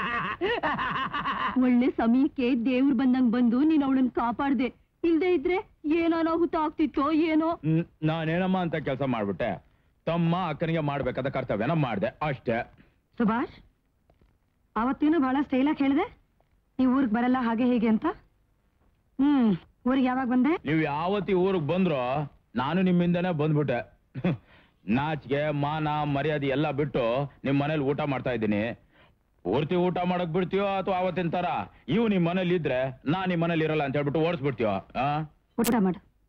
ಒಳ್ಳೆ ಸಮಯಕ್ಕೆ ದೇವ್ರು ಬಂದಂಗ್ ಬಂದು ನೀನ್ ಅವಳನ್ನ ಕಾಪಾಡ್ದೆ ಇಲ್ದೇ ಇದ್ರೆ ಏನೋ ಅನಾಹುತ ಆಗ್ತಿತ್ತೋ ಏನೋ ಹ್ಮ್, ನಾನೇನಮ್ಮ ಅಂತ ಕೆಲಸ ಮಾಡ್ಬಿಟ್ಟೆ ತಮ್ಮ ಅಕ್ಕನಿಗೆ ಮಾಡ್ಬೇಕಾದ ಕರ್ತವ್ಯನ ಮಾಡ್ದೆ ಅಷ್ಟೇ ಸುಭಾಷ್ ಅವತ್ತೇನು ಬಹಳ ಸ್ಟೈಲಾಗಿ ಹೇಳಿದೆ ನೀವು ಊರಿಗೆ ಬರಲ್ಲ ಹಾಗೆ ಹೀಗೆ ಅಂತ ಹ್ಮ್ ಊರಿಗೆ ಯಾವಾಗ ಬಂದೆ ನೀವು ಯಾವತ್ತಿ ಊರಿಗೆ ಬಂದ್ರೋ ನಾನು ನಿಮ್ಮಿಂದನೇ ಬಂದ್ಬಿಟ್ಟೆ ನಾಚಿಗೆ ಮಾನ ಮರ್ಯಾದೆ ಎಲ್ಲ ಬಿಟ್ಟು ನಿಮ್ ಮನೇಲಿ ಊಟ ಮಾಡ್ತಾ ಇದ್ದೀನಿ ಪೂರ್ತಿ ಊಟ ಮಾಡಕ್ ಬಿಡ್ತೀಯೋ ಅಥವಾ ಅವತ್ತಿನ ತರ ಇವು ನಿಮ್ ಮನೇಲಿ ಇದ್ರೆ ನಾ ನಿಮ್ ಮನೇಲಿ ಇರಲ್ಲ ಅಂತ ಹೇಳ್ಬಿಟ್ಟು ಓಡಿಸ್ಬಿಡ್ತೀಯೋ ಆ ಊಟ ಮಾಡು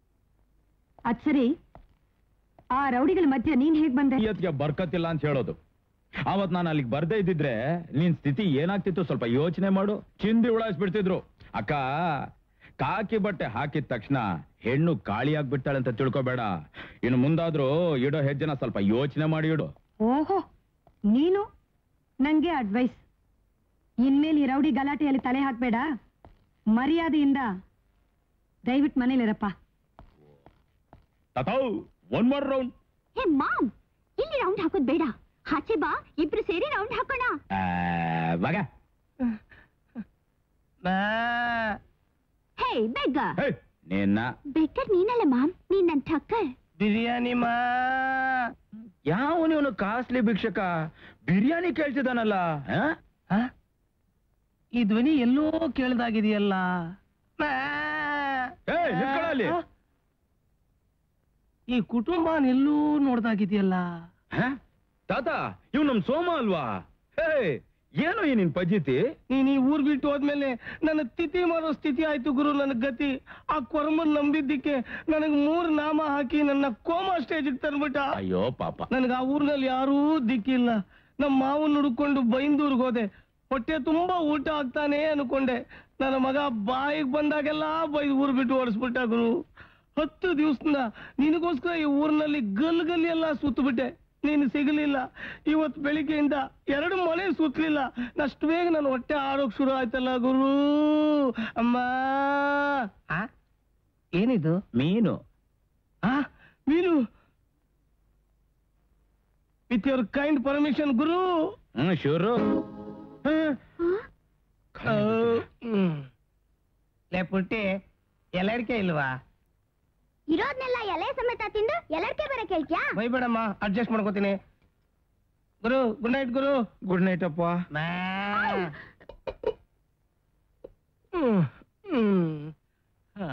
ಅದ್ ಸರಿ ಆ ರೌಡಿಗಳ ಮಧ್ಯೆ ನೀನ್ ಹೇಗ್ ಬಂದೆ ಇವತ್ತಿಗೆ ಬರ್ಕತ್ತಿಲ್ಲ ಅಂತ ಹೇಳೋದು ಅವತ್ ನಾನು ಅಲ್ಲಿಗೆ ಬರ್ದೇ ಇದ್ದಿದ್ರೆ ನಿನ್ ಸ್ಥಿತಿ ಏನಾಗ್ತಿತ್ತು ಸ್ವಲ್ಪ ಯೋಚನೆ ಮಾಡು ಚಿಂದಿ ಉಳಾಯಿಸ್ಬಿಡ್ತಿದ್ರು ಅಕ್ಕ ಕಾಕಿ ಬಟ್ಟೆ ಹಾಕಿದ ತಕ್ಷಣ ಹೆಣ್ಣು ಕಾಳಿಯಾಗ್ಬಿಡ್ತಾಳೆ ಅಂತ ತಿಳ್ಕೊಬೇಡ ಇನ್ನು ಮುಂದಾದ್ರೂ ಇಡೋ ಹೆಜ್ಜೆನ ಸ್ವಲ್ಪ ಯೋಚನೆ ಮಾಡಿ ಇಡು ಓಹೋ ನೀನು ನಂಗೆ ಅಡ್ವೈಸ್ ಇನ್ಮೇಲೆ ಈ ರೌಡಿ ಗಲಾಟೆಯಲ್ಲಿ ತಲೆ ಹಾಕ್ಬೇಡ ಮರ್ಯಾದೆಯಿಂದ ದಯವಿಟ್ಟು ಮನೇಲಿರಪ್ಪ ತಥೌ ಒನ್ ಮೋರ್ ರೌಂಡ್ ಹೇ ಮಾಮ್ ಇಲ್ಲಿ ರೌಂಡ್ ಹಾಕೋದ್ ಬೇಡ ಆಚೆ ಬಾ ಇಬ್ರು ಸೇರಿ ರೌಂಡ್ ಹಾಕೋಣ ಮಗ ಹೇ ಬೇಗ ನಿನ್ನ ಬೆಕ್ಕರ್ ನೀನಲ್ಲ ಮಾಮ್ ನೀನ್ ನನ್ ಠಕ್ಕರ್ ಬಿರಿಯಾನಿ ಮಾ ಯಾವ ನೀವನು ಕಾಸ್ಟ್ಲಿ ಭಿಕ್ಷಕ ಬಿರಿಯಾನಿ ಕೇಳ್ತಿದ್ದಾನಲ್ಲ ಆ? ಆ? ಈ ಧ್ವನಿ ಎಲ್ಲೋ ಕೇಳ್ದಾಗಿದೆಯಲ್ಲ ಏಯ್, ನಿಂತ್ಕೊಳ್ಳ ಅಲ್ಲಿ. ಈ ಕುಟುಂಬ ಎಲ್ಲೂ ನೋಡ್ದಾಗಿದೆಯಲ್ಲ ಹ? ತಾತ ಇವ್ ನಮ್ ಸೋಮ ಅಲ್ವಾ ಹೇ ಏನು ಈ ನಿನ್ ಪಜಿತಿ ನೀನ್ ಈ ಊರ್ ಬಿಟ್ಟು ಹೋದ್ಮೇಲೆ ನನ್ನ ತಿಥಿ ಮಾಡೋ ಸ್ಥಿತಿ ಆಯ್ತು ಗುರು ನನ್ನ ಗತಿ ಆ ಕೊರಮನ್ ನಂಬಿದ್ದಕ್ಕೆ ನನಗ್ ಮೂರ್ ನಾಮ ಹಾಕಿ ನನ್ನ ಕೋಮಾ ಸ್ಟೇಜ್ ತಂದ್ಬಿಟ್ಟ ಅಯ್ಯೋ ಪಾಪ ನನಗೆ ಆ ಊರ್ನಲ್ಲಿ ಯಾರೂ ದಿಕ್ಕಿಲ್ಲ ನಮ್ಮ ಮಾವನ್ ಹುಡುಕೊಂಡು ಬೈಂದೂರ್ಗ್ ಹೋದೆ ಹೊಟ್ಟೆ ತುಂಬಾ ಊಟ ಆಗ್ತಾನೆ ಅನ್ಕೊಂಡೆ ನನ್ನ ಮಗ ಬಾಯಿಗೆ ಬಂದಾಗೆಲ್ಲ ಬೈದ್ ಊರ್ ಬಿಟ್ಟು ಓಡಿಸ್ಬಿಟ್ಟ ಗುರು ಹತ್ತು ದಿವಸದಿಂದ ನಿನಗೋಸ್ಕರ ಈ ಊರಿನಲ್ಲಿ ಗಲ್ ಗಲ್ಲಿ ಎಲ್ಲ ಸುತ್ತಬಿಟ್ಟೆ ನೀನು ಸಿಗಲಿಲ್ಲ ಇವತ್ತು ಬೆಳಿಗ್ಗೆಯಿಂದ ಎರಡು ಮನೆ ಸುತ್ತಲಿಲ್ಲ ಅಷ್ಟು ಬೇಗ ನನ್ನ ಹೊಟ್ಟೆ ಆಡೋಕ್ ಶುರು ಆಯ್ತಲ್ಲ ಗುರು ಅಮ್ಮ ಆ? ಏನಿದು ಮೀನು ಆ ಮೀನು ವಿತ್ ಯುವರ್ ಕೈಂಡ್ ಪರ್ಮಿಷನ್ ಗುರು ಹ್ಮ್ ಶೂರು ಲೇ ಪುಟ್ಟಿ ಎಲ್ಲರಿಕೆ ಇಲ್ವಾ ಇರೋದ್ನೆಲ್ಲ ಎಲೆ ಸಮೇತ ತಿಂದು ಎಲ್ಲರ್ಕೆ ಬರ ಕೇಳ್ತ್ಯಾ ಬೈಬೇಡಮ್ಮ ಅಡ್ಜಸ್ಟ್ ಮಾಡ್ಕೋತೀನಿ ಗುರು ಗುಡ್ ನೈಟ್ ಗುರು ಗುಡ್ ನೈಟ್ ಅಪ್ಪ ಹ್ಮ್ ಹ್ಮ್ ಹಾ.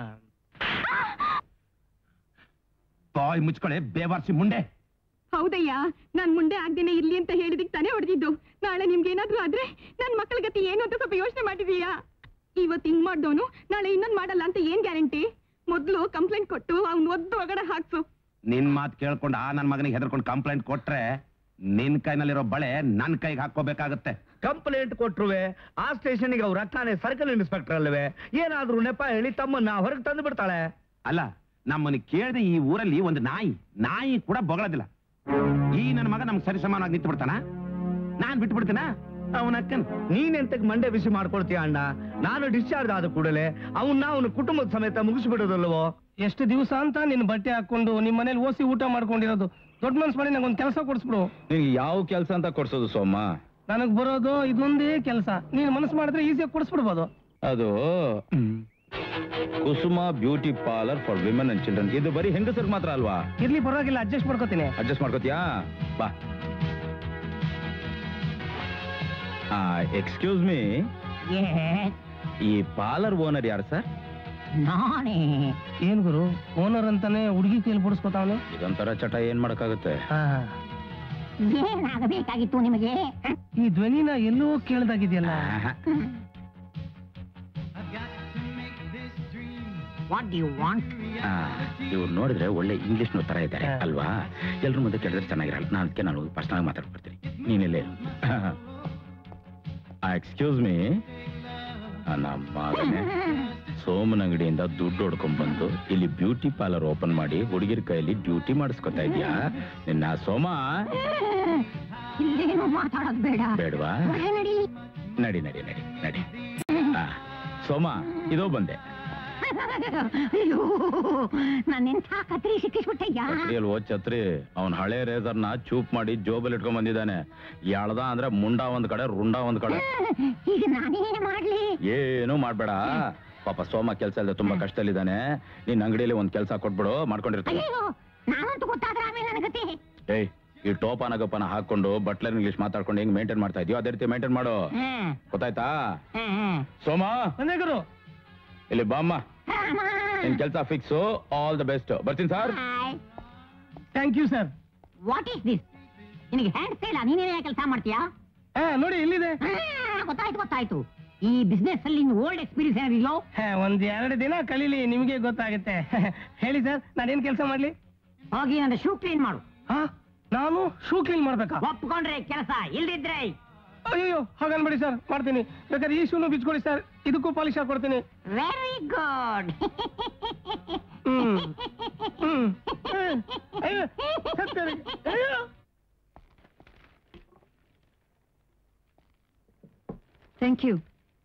ಬಾಯ್ ಮುಚ್ಕೊಳೆ ಬೇವಾರ್ಸಿ ಮುಂಡೆ ಹೌದಯ್ಯ ನಾನ್ ಮುಂದೆ ಆಗ್ದೇನೆ ಇರ್ಲಿ ಅಂತ ಹೇಳಿದಿಕ್ ತಾನೇ ಹೊಡೆದಿದ್ದು ನಾಳೆ ನಿಮ್ಗೆ ಏನಾದ್ರೂ ಆದ್ರೆ ನನ್ ಮಕ್ಕಳ ಗತಿ ಏನು ಅಂತ ಸ್ವಲ್ಪ ಯೋಚನೆ ಮಾಡಿದೀಯಾ ಇವತ್ತು ಹಿಂಗ್ ಮಾಡ್ದವನು ನಾಳೆ ಇನ್ನೊಂದ್ ಮಾಡಲ್ಲ ಅಂತ ಏನ್ ಗ್ಯಾರಂಟಿ ಮೊದ್ಲು ಕಂಪ್ಲೇಂಟ್ ಕೊಟ್ಟು ಅವ್ನ್ ಒದ್ದು ಒಗಡೆ ಹಾಕ್ಸು ನಿನ್ ಮಾತು ಕೇಳ್ಕೊಂಡು ಆ ನನ್ ಮಗನಿಗೆ ಹೆದರ್ಕೊಂಡು ಕಂಪ್ಲೇಂಟ್ ಕೊಟ್ರೆ ನಿನ್ ಕೈನಲ್ಲಿರೋ ಬಳೆ ನನ್ ಕೈಗೆ ಹಾಕೋಬೇಕಾಗತ್ತೆ ಕಂಪ್ಲೇಂಟ್ ಕೊಟ್ರುವೆ ಆ ಸ್ಟೇಷನ್ಗೆ ಅವ್ರ ಅಕ್ಕನೇ ಸರ್ಕಲ್ ಇನ್ಸ್ಪೆಕ್ಟರ್ ಅಲ್ವೇ ಏನಾದ್ರೂ ನೆಪ ಹೇಳಿ ತಮ್ಮನ್ನ ಹೊರಗೆ ತಂದು ಬಿಡ್ತಾಳೆ ಅಲ್ಲ ನಮ್ಮನ್ನ ಕೇಳಿದ ಈ ಊರಲ್ಲಿ ಒಂದು ನಾಯಿ ನಾಯಿ ಕೂಡ ಬೊಗಳದಿಲ್ಲ ಈ ನನ್ನ ಮಗ ನಮ್ಗೆ ಸರಿ ಸಮಾನವಾಗಿ ನಿಂತು ಬಿಡ್ತಾನ ನಾನ್ ಬಿಟ್ಟು ಬಿಡ್ತೀನ ಅವನ ಅಕ್ಕನ್ ನೀನ್ ಎಂತಕ್ ಮಂಡೆ ಬಿಸಿ ಮಾಡ್ಕೊಳ್ತೀಯ ಅಣ್ಣ ನಾನು ಡಿಸ್ಚಾರ್ಜ್ ಆದ ಕೂಡಲೇ ಅವನ್ನ ಅವನ ಕುಟುಂಬದ ಸಮೇತ ಮುಗಿಸ್ಬಿಡೋದಲ್ವೋ ಎಷ್ಟು ದಿವಸ ಅಂತ ನಿನ್ ಬಟ್ಟೆ ಹಾಕೊಂಡು ನಿಮ್ ಮನೇಲಿ ಓಸಿ ಊಟ ಮಾಡ್ಕೊಂಡಿರೋದು ದೊಡ್ಡ ಮನ್ಸ್ ಮಾಡಿ ನಂಗೊಂದ್ ಕೆಲಸ ಕೊಡಿಸ್ಬಿಡು ನಿನ್ಗೆ ಯಾವ ಕೆಲಸ ಅಂತ ಕೊಡ್ಸೋದು ಸೋಮ ನನಗ್ ಬರೋದು ಇದೊಂದೇ ಕೆಲಸ ನೀನ್ ಮನಸ್ಸು ಮಾಡಿದ್ರೆ ಈಸಿಯಾಗಿ ಕೊಡಿಸ್ಬಿಡ್ಬೋದು ಅದು Kusuma beauty parlour for women and children ಇದು ಬರೀ ಹೆಂಗಸರಿಗೆ ಮಾತ್ರ ಅಲ್ವಾ ಇರ್ಲಿ ಪರವಾಗಿಲ್ಲ ಅಡ್ಜಸ್ಟ್ ಮಾಡ್ಕೋತೀನಿ ಅಡ್ಜಸ್ಟ್ ಮಾಡ್ಕೋತೀಯಾ ಬಾ ಎಕ್ಸ್ಕ್ಯೂಸ್ ಮೀ ಈ ಪಾರ್ಲರ್ ಓನರ್ ಯಾರು ಸರ್ ನಾನೇ ಏನ್ ಗುರು ಓನರ್ ಅಂತಾನೆ ಹುಡುಗಿ ಕೈಲಿ ಬಿಡಿಸ್ಕೊತಾವನೆ ಇದೊಂಥರ ಚಟ ಏನ್ ಮಾಡಕ್ಕಾಗುತ್ತೆ ಏನಾಗಬೇಕಾಗಿತ್ತು ನಿಮಗೆ ಈ ಧ್ವನಿನ ಎಲ್ಲೋ ಕೇಳ್ದಾಗಿದೆಯಲ್ಲ ವಾಟ್ ಯು ವಾಂಟ್ ಇವ್ರು ನೋಡಿದ್ರೆ ಒಳ್ಳೆ ಇಂಗ್ಲಿಷ್ ತರ ಇದ್ದಾರೆ ಅಲ್ವಾ ಎಲ್ರ ಮುಂದೆ ಕೇಳಿದ್ರೆ ಚೆನ್ನಾಗಿರಲ್ಲ ನಾನು ಅದಕ್ಕೆ ನಾನು ಪರ್ಸನಲ್ ಮಾತಾಡ್ಬಿಡ್ತೀನಿ ನೀನೆಲ್ಲೇ ಎಕ್ಸ್ಕ್ಯೂಸ್ ಮೀ ನಮ್ಮ ಮಗನೇ ಸೋಮನ ಅಂಗಡಿಯಿಂದ ದುಡ್ಡು ಹೊಡ್ಕೊಂಡ್ ಬಂದು ಇಲ್ಲಿ ಬ್ಯೂಟಿ ಪಾರ್ಲರ್ ಓಪನ್ ಮಾಡಿ ಹುಡುಗಿರ ಕೈಯಲ್ಲಿ ಡ್ಯೂಟಿ ಮಾಡಿಸ್ಕೊತಾ ಇದೀಯಾ ನಿನ್ನ ಸೋಮ ಇಲ್ಲೇನು ಮಾತಾಡೋದು ಬೇಡ ಬೇಡವಾ ಹೊರಗೆ ನಡಿ ನಡಿ ನಡಿ ನಡಿ ನಡಿ ಆ, ಸೋಮ ಇದೋ ಬಂದೆ ಅಯ್ಯೋ ನನ್ನೆಂಥ ಕತ್ರಿ ಸಿಕ್ಕಿಸ್ಬಿಟ್ಟಯ್ಯ ಛತ್ರಿಯಲ್ಲಿ ಓದ್ ಛತ್ರಿ ಅವ್ನ್ ಹಳೆ ರೇಸರ್ನ ಚೂಪ್ ಮಾಡಿ ಜೋಬಲ್ ಇಟ್ಕೊಂಡ್ ಬಂದಿದ್ದಾನೆ ಎಳ್ದ ಅಂದ್ರೆ ಮುಂಡ ಒಂದ್ ಕಡೆ ರುಂಡ ಒಂದ್ ಕಡೆ ಈಗ ನಾನೇನ್ ಮಾಡ್ಲಿ ಏನು ಮಾಡ್ಬೇಡ ಪಾಪ ಸೋಮ ಕೆಲ್ಸ ಇಲ್ಲದೆ ತುಂಬಾ ಕಷ್ಟದಲ್ಲಿದ್ದಾನೆ ನಿನ್ ಅಂಗಡಿಯಲ್ಲಿ ಒಂದ್ ಕೆಲ್ಸ ಕೊಟ್ಬಿಡು ಮಾಡ್ಕೊಂಡಿರ್ತಾನೆ ಅಯ್ಯೋ ನಾನಂತೂ ಗೊತ್ತಾದ್ರೆ ಆಮೇಲೆ ನನ್ನ ಗತಿ ಏಯ್ ಈ ಟೋಪನ ಗಪ್ಪನ ಹಾಕೊಂಡು ಬಟ್ಲರ್ ಇಂಗ್ಲಿಷ್ ಮಾತಾಡ್ಕೊಂಡು ಹೆಂಗ್ ಮೇಂಟೈನ್ ಮಾಡ್ತಾ ಇದೀಯೋ ಅದೇ ರೀತಿ ಮೇಂಟೈನ್ ಮಾಡು ಹ್ಮ್ ಗೊತ್ತಾಯ್ತಾ ಹ್ಮ್ ಹ್ಮ್ ಸೋಮ ಬಂದೆ ಗುರು ಇಲ್ಲಿ ಬಾಮ್ಮ ನಿನ್ ಕೆಲ್ಸ ಫಿಕ್ಸು ಆಲ್ ದ ಬೆಸ್ಟ್ ಬರ್ತೀನಿ sir thank you sir what is this ನಿನಗೆ ಹ್ಯಾಂಡ್ ಸೇಲ ನೀನೇನೇ ಕೆಲಸ ಮಾಡ್ತೀಯಾ ನೋಡಿ ಇಲ್ಲಿದೆ ಆ, ಗೊತ್ತಾಯ್ತು ಗೊತ್ತಾಯ್ತು ಈ ಬಿಸ್ನೆಸ್ ಅಲ್ಲಿ ಓಲ್ಡ್ ಎಕ್ಸ್ಪೀರಿಯನ್ಸ್ ಏನಾಗಿಲ್ಲ ಹೇ, ಒಂದ್ ಎರಡು ದಿನ ಕಲೀಲಿ ನಿಮಗೆ ಗೊತ್ತಾಗುತ್ತೆ ಹೇಳಿ ಸರ್ ನಾನೇನ್ ಕೆಲಸ ಮಾಡ್ಲಿ ಹೋಗಿ ನನ್ನ ಶೂ ಕ್ಲೀನ್ ಮಾಡು ಹಾ ನಾನು ಶೂ ಕ್ಲೀನ್ ಮಾಡ್ಬೇಕಾ ಒಪ್ಕೊಂಡ್ರೆ ಕೆಲಸ ಇಲ್ದಿದ್ರೆ ಅಯ್ಯೋ ಹಾಗನ್ಬೇಡಿ ಸರ್ ಮಾಡ್ತೀನಿ ಬೇಕಾದ್ರೆ ಈ ಶೂನು ಬಿಚ್ಕೊಳ್ಳಿ ಸರ್ ಇದಕ್ಕೂ ಪಾಲಿಶ್ ಹಾಕೊಡ್ತೀನಿ ವೆರಿ ಗುಡ್ ಹ್ಮ್ ಹ್ಮ್ ಏ, ಅಯ್ಯೋ, ಸತ್ತೇನೆ. ಅಯ್ಯೋ. ಥ್ಯಾಂಕ್ ಯು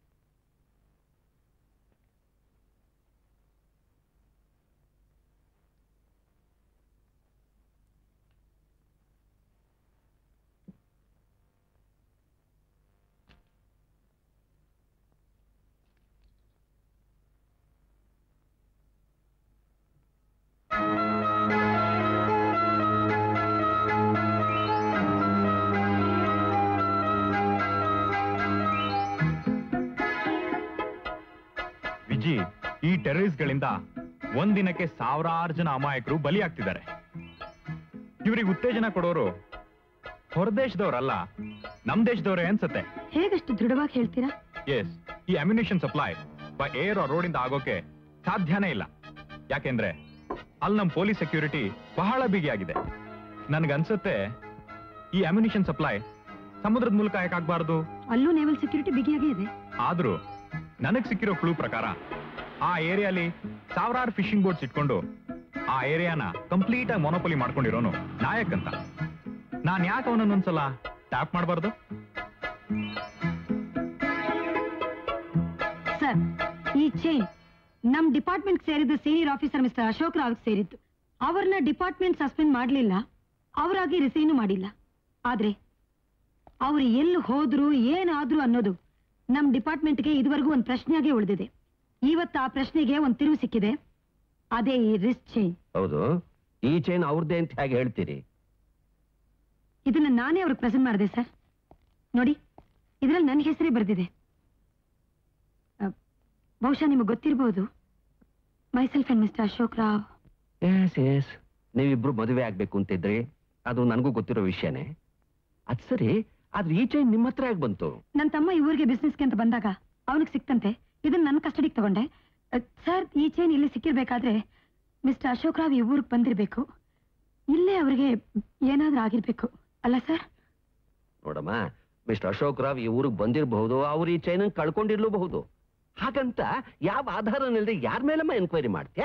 ವಿಜಿ ಈ ಟೆರರಿಸ್ಟ್ ಗಳಿಂದ ಒಂದಿನಕ್ಕೆ ಸಾವಿರಾರು ಜನ ಅಮಾಯಕರು ಬಲಿಯಾಗ್ತಿದ್ದಾರೆ ಇವರಿಗೆ ಉತ್ತೇಜನ ಕೊಡೋರು ಹೊರದೇಶದವರಲ್ಲ ನಮ್ ದೇಶದವರೇ ಅನ್ಸುತ್ತೆ ಹೇಗಷ್ಟು ದೃಢವಾಗಿ ಹೇಳ್ತೀರಾ ಎಸ್ ಈ ammunition supply by air or road ಇಂದ ಆಗೋಕೆ ಸಾಧ್ಯನೇ ಇಲ್ಲ ಯಾಕೆಂದ್ರೆ ಅಲ್ಲಿ ನಮ್ ಪೊಲೀಸ್ ಸೆಕ್ಯೂರಿಟಿ ಬಹಳ ಬಿಗಿಯಾಗಿದೆ ನನ್ಗನ್ಸುತ್ತೆ ಈ ಅಮ್ಯುನಿಷನ್ ಸಪ್ಲೈ ಸಮುದ್ರದ ಮೂಲಕ ಯಾಕಾಗ್ಬಾರ್ದು ಅಲ್ಲೂ ನೇವಲ್ ಸೆಕ್ಯೂರಿಟಿ ಬಿಗಿಯಾಗೇ ಇದೆ ಆದ್ರೂ ನನಗ್ ಸಿಕ್ಕಿರೋ ಕ್ಲೂ ಪ್ರಕಾರ ಆ ಏರಿಯಾಲಿ ಸಾವಿರಾರು ಫಿಶಿಂಗ್ ಬೋಟ್ಸ್ ಇಟ್ಕೊಂಡು ಆ ಏರಿಯಾನ ಕಂಪ್ಲೀಟ್ ಆಗಿ ಮೊನೋಪಲಿ ಮಾಡ್ಕೊಂಡಿರೋನು ನಾಯಕ್ ಅಂತ ನಾನ್ ಯಾಕೆ ಅವನನ್ನೊಂದ್ಸಲ ಟ್ಯಾಪ್ ಮಾಡಬಾರ್ದು ಸರ್ ಈ ಚೈನ್ ನಮ್ ಡಿಪಾರ್ಟ್ಮೆಂಟ್ ಸೇರಿದ senior officer mister Ashok Rao ಸೇರಿದ್ದು ಅವ್ರನ್ನ ಡಿಪಾರ್ಟ್ಮೆಂಟ್ ಸಸ್ಪೆಂಡ್ ಮಾಡ್ಲಿಲ್ಲ ಅವರಾಗಿ ರಿಸೈನು ಮಾಡಿಲ್ಲ ಆದ್ರೆ ಅವ್ರು ಎಲ್ಲಿ ಹೋದ್ರು ಏನಾದ್ರು ಅನ್ನೋದು ನಮ್ ಡಿಪಾರ್ಟ್ಮೆಂಟ್ಗೆ ಇದುವರೆಗೂ ಒಂದು ಪ್ರಶ್ನೆಯಾಗಿ ಉಳಿದಿದೆ ಇವತ್ತು ಆ ಪ್ರಶ್ನೆಗೆ ಒಂದು ತಿರುವು ಸಿಕ್ಕಿದೆ ಅದೇ ಈ ರಿಸ್ಟ್ ಚೈನ್ ಹೌದು ಈ ಚೈನ್ ಅವ್ರದ್ದೇ ಅಂತ ಹೇಗೆ ಹೇಳ್ತೀರಿ ಇದನ್ನ ನಾನೇ ಅವ್ರಿಗೆ ಪ್ರೆಸೆಂಟ್ ಮಾಡಿದೆ ಸರ್ ನೋಡಿ ಇದರಲ್ಲಿ ನನ್ನ ಹೆಸರೇ ಬರೆದಿದೆ ಬಹುಶಃ ನಿಮಗೆ ಗೊತ್ತಿರಬಹುದು myself and mister Ashok Rao yes yes ನೀವಿಬ್ರು ಮದುವೆ ಆಗ್ಬೇಕು ಅಂತಿದ್ರಿ ಅದು ನನಗೂ ಗೊತ್ತಿರೋ ವಿಷಯನೇ ಅದ್ ಸರಿ ಆದ್ರೆ ಈ ಚೈನ್ ನಿಮ್ಮ ಹತ್ರ ಯಾಕೆ ಬಂತು ನನ್ನ ತಮ್ಮ ಈ ಊರಿಗೆ ಬಿಸ್ನೆಸ್ಗೆ ಅಂತ ಬಂದಾಗ ಅವನಿಗೆ ಸಿಕ್ತಂತೆ ಇದನ್ನ ನನ್ನ ಕಸ್ಟಡಿಗೆ ತಗೊಂಡೆ ಸರ್ ಈ ಚೈನ್ ಇಲ್ಲಿ ಸಿಕ್ಕಿರ್ಬೇಕಾದ್ರೆ ಮಿಸ್ಟರ್ ಅಶೋಕ್ ರಾವ್ ಈ ಊರಿಗೆ ಬಂದಿರಬೇಕು ಇಲ್ಲೇ ಅವರಿಗೆ ಏನಾದ್ರೂ ಆಗಿರ್ಬೇಕು ಅಲ್ಲ ಸರ್ ನೋಡಮ್ಮ ಮಿಸ್ಟರ್ ಅಶೋಕ್ ರಾವ್ ಈ ಊರಿಗೆ ಬಂದಿರಬಹುದು ಅವ್ರು ಈ ಚೈನ್ ಕಳ್ಕೊಂಡಿರ್ಲೂಬಹುದು ಹಾಗಂತ ಯಾವ ಆಧಾರನಿಲ್ಲದೆ ಯಾರ ಮೇಲಮ್ಮ ಎನ್ಕ್ವೈರಿ ಮಾಡ್ತೀಯಾ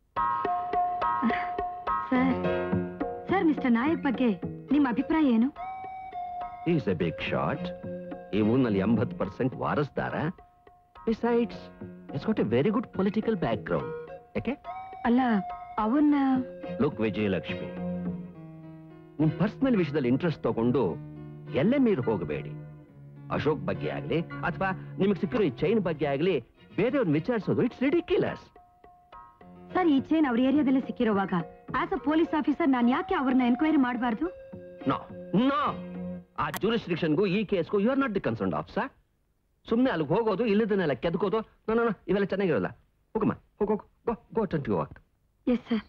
ಸರ್ ಸರ್ ಮಿಸ್ಟರ್ ನಾಯಕ್ ಬಗ್ಗೆ ನಿಮ್ಮ ಅಭಿಪ್ರಾಯ ಏನು ಈಸ್ ಎ ಬಿಗ್ ಶಾಟ್ ಈ ಊರಿನಲ್ಲಿ ಎಂಬತ್ತು ಪರ್ಸೆಂಟ್ ವಾರಸ್ದಾರ besides it's got a very good political background ಯಾಕೆ ಅಲ್ಲ ಅವನ್ನ ಲುಕ್ ವಿಜಯಲಕ್ಷ್ಮಿ ನಿಮ್ ಪರ್ಸನಲ್ ವಿಷಯದಲ್ಲಿ ಇಂಟ್ರೆಸ್ಟ್ ತಗೊಂಡು ಎಲ್ಲೇ ಮೀರಿ ಹೋಗಬೇಡಿ ಅಶೋಕ್ ಬಗ್ಗೆ ಆಗ್ಲಿ ಅಥವಾ ನಿಮಗೆ ಸಿಕ್ಕಿರೋ ಈ ಚೈನ್ ಬಗ್ಗೆ ಆಗ್ಲಿ ಬೇರೆಯವ್ರನ್ನ ವಿಚಾರಿಸೋದು ಇಟ್ಸ್ ರಿಡಿಕ್ಯುಲಸ್ ಸರ್ ಈ ಚೈನ್ ಅವ್ರ ಏರಿಯಾದಲ್ಲೇ ಸಿಕ್ಕಿರುವಾಗ ಆಸ್ ಅ ಪೊಲೀಸ್ ಆಫೀಸರ್ ನಾನು ಯಾಕೆ ಅವ್ರನ್ನ ಎನ್ಕ್ವೈರಿ ಮಾಡಬಾರ್ದು ನೋ ನೋ ಆ ಜೂರಿಸ್ಟ್ರಿಕ್ಷನ್ಗೂ ಈ ಕೇಸ್ಗೂ you are not the concern officer ಸುಮ್ಮನೆ ಅಲ್ಲಿಗೆ ಹೋಗೋದು ಇಲ್ಲದನ್ನೆಲ್ಲ ಕೆದ್ಕೋದು ನೋ ನೋ ಇವೆಲ್ಲ ಚೆನ್ನಾಗಿರಲ್ಲ ಹೋಗಮ್ಮ ಹೋಗೋ ಗೋ ಗೋ ಟನ್ ಟು ವಾಕ್ ಎಸ್ ಸರ್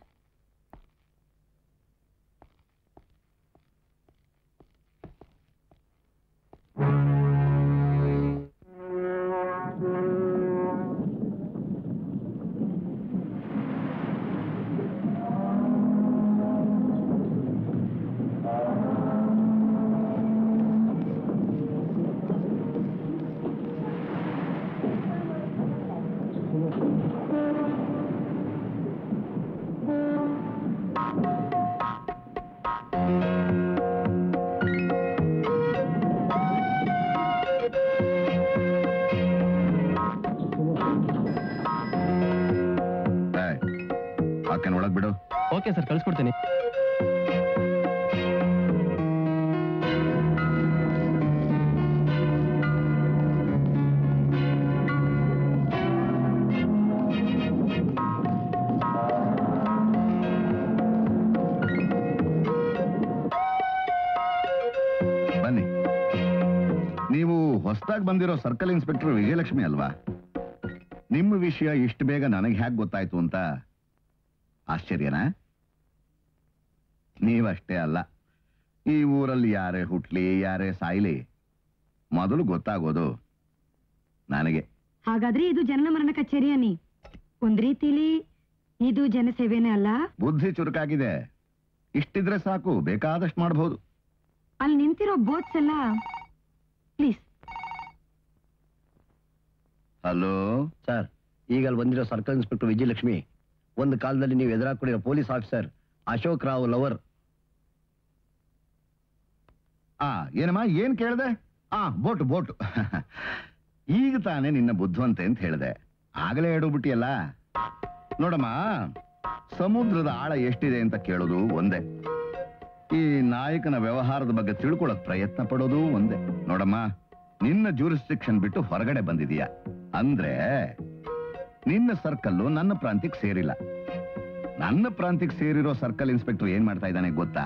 ಆಕೆನ ಒಳಗ್ ಬಿಡು ಓಕೆ ಸರ್ ಕಳ್ಸ್ಕೊಡ್ತೀನಿ ಬನ್ನಿ ನೀವು ಹೊಸದಾಗಿ ಬಂದಿರೋ ಸರ್ಕಲ್ ಇನ್ಸ್ಪೆಕ್ಟರ್ ವಿಜಯಲಕ್ಷ್ಮಿ ಅಲ್ವಾ ನಿಮ್ಮ ವಿಷಯ ಇಷ್ಟು ಬೇಗ ನನಗೆ ಹ್ಯಾಕ್ ಗೊತ್ತಾಯ್ತು ಅಂತ ಆಶ್ಚರ್ಯನಾ ನೀವಷ್ಟೇ ಅಲ್ಲ ಈ ಊರಲ್ಲಿ ಯಾರೇ ಹುಟ್ಲಿ ಯಾರೇ ಸಾಯ್ಲಿ ಮೊದಲು ಗೊತ್ತಾಗೋದು ನನಗೆ ಹಾಗಾದ್ರೆ ಇದು ಜನನ ಮರಣ ಕಚೇರಿ ಅನ್ನಿ ಒಂದ್ ರೀತಿಲಿ ಇದು ಜನಸೇವೆನೇ ಅಲ್ಲ ಬುದ್ಧಿ ಚುರುಕಾಗಿದೆ ಇಷ್ಟಿದ್ರೆ ಸಾಕು ಬೇಕಾದಷ್ಟು ಮಾಡಬಹುದು ಅಲ್ಲಿ ನಿಂತಿರೋ ಬೋಟ್ಸ್ ಎಲ್ಲ ಪ್ಲೀಸ್ ಹಲೋ ಸರ್ ಈಗ ಅಲ್ಲಿ ಬಂದಿರೋ ಸರ್ಕಲ್ ಇನ್ಸ್ಪೆಕ್ಟರ್ ವಿಜಯಲಕ್ಷ್ಮಿ ಒಂದು ಕಾಲದಲ್ಲಿ ನೀವು ಎದುರಾಕೊಂಡಿರೋ police officer Ashok Rao lover ಆ ಏನಮ್ಮ ಏನ್ ಕೇಳ್ದೆ ಆ ಬೋಟು ಬೋಟು ಈಗ ತಾನೇ ನಿನ್ನ ಬುದ್ಧಿವಂತೆ ಅಂತ ಹೇಳ್ದೆ ಆಗಲೇ ಬಿಟ್ಟಿಯಲ್ಲ ನೋಡಮ್ಮ ಸಮುದ್ರದ ಆಳ ಎಷ್ಟಿದೆ ಅಂತ ಕೇಳೋದು ಒಂದೇ ಈ ನಾಯಕನ ವ್ಯವಹಾರದ ಬಗ್ಗೆ ತಿಳ್ಕೊಳಕ್ ಪ್ರಯತ್ನ ಪಡೋದು ಒಂದೇ ನೋಡಮ್ಮ ನಿನ್ನ ಜೂರಿಸ್ಟಿಕ್ಷನ್ ಬಿಟ್ಟು ಹೊರಗಡೆ ಬಂದಿದೀಯ ಅಂದ್ರೆ ನಿನ್ನ ಸರ್ಕಲ್ಲು ನನ್ನ ಪ್ರಾಂತ್ಯಕ್ಕೆ ಸೇರಿಲ್ಲ ನನ್ನ ಪ್ರಾಂತ್ಯಕ್ಕೆ ಸೇರಿರೋ ಸರ್ಕಲ್ ಇನ್ಸ್ಪೆಕ್ಟರ್ ಏನ್ ಮಾಡ್ತಾ ಇದ್ದಾನೆ ಗೊತ್ತಾ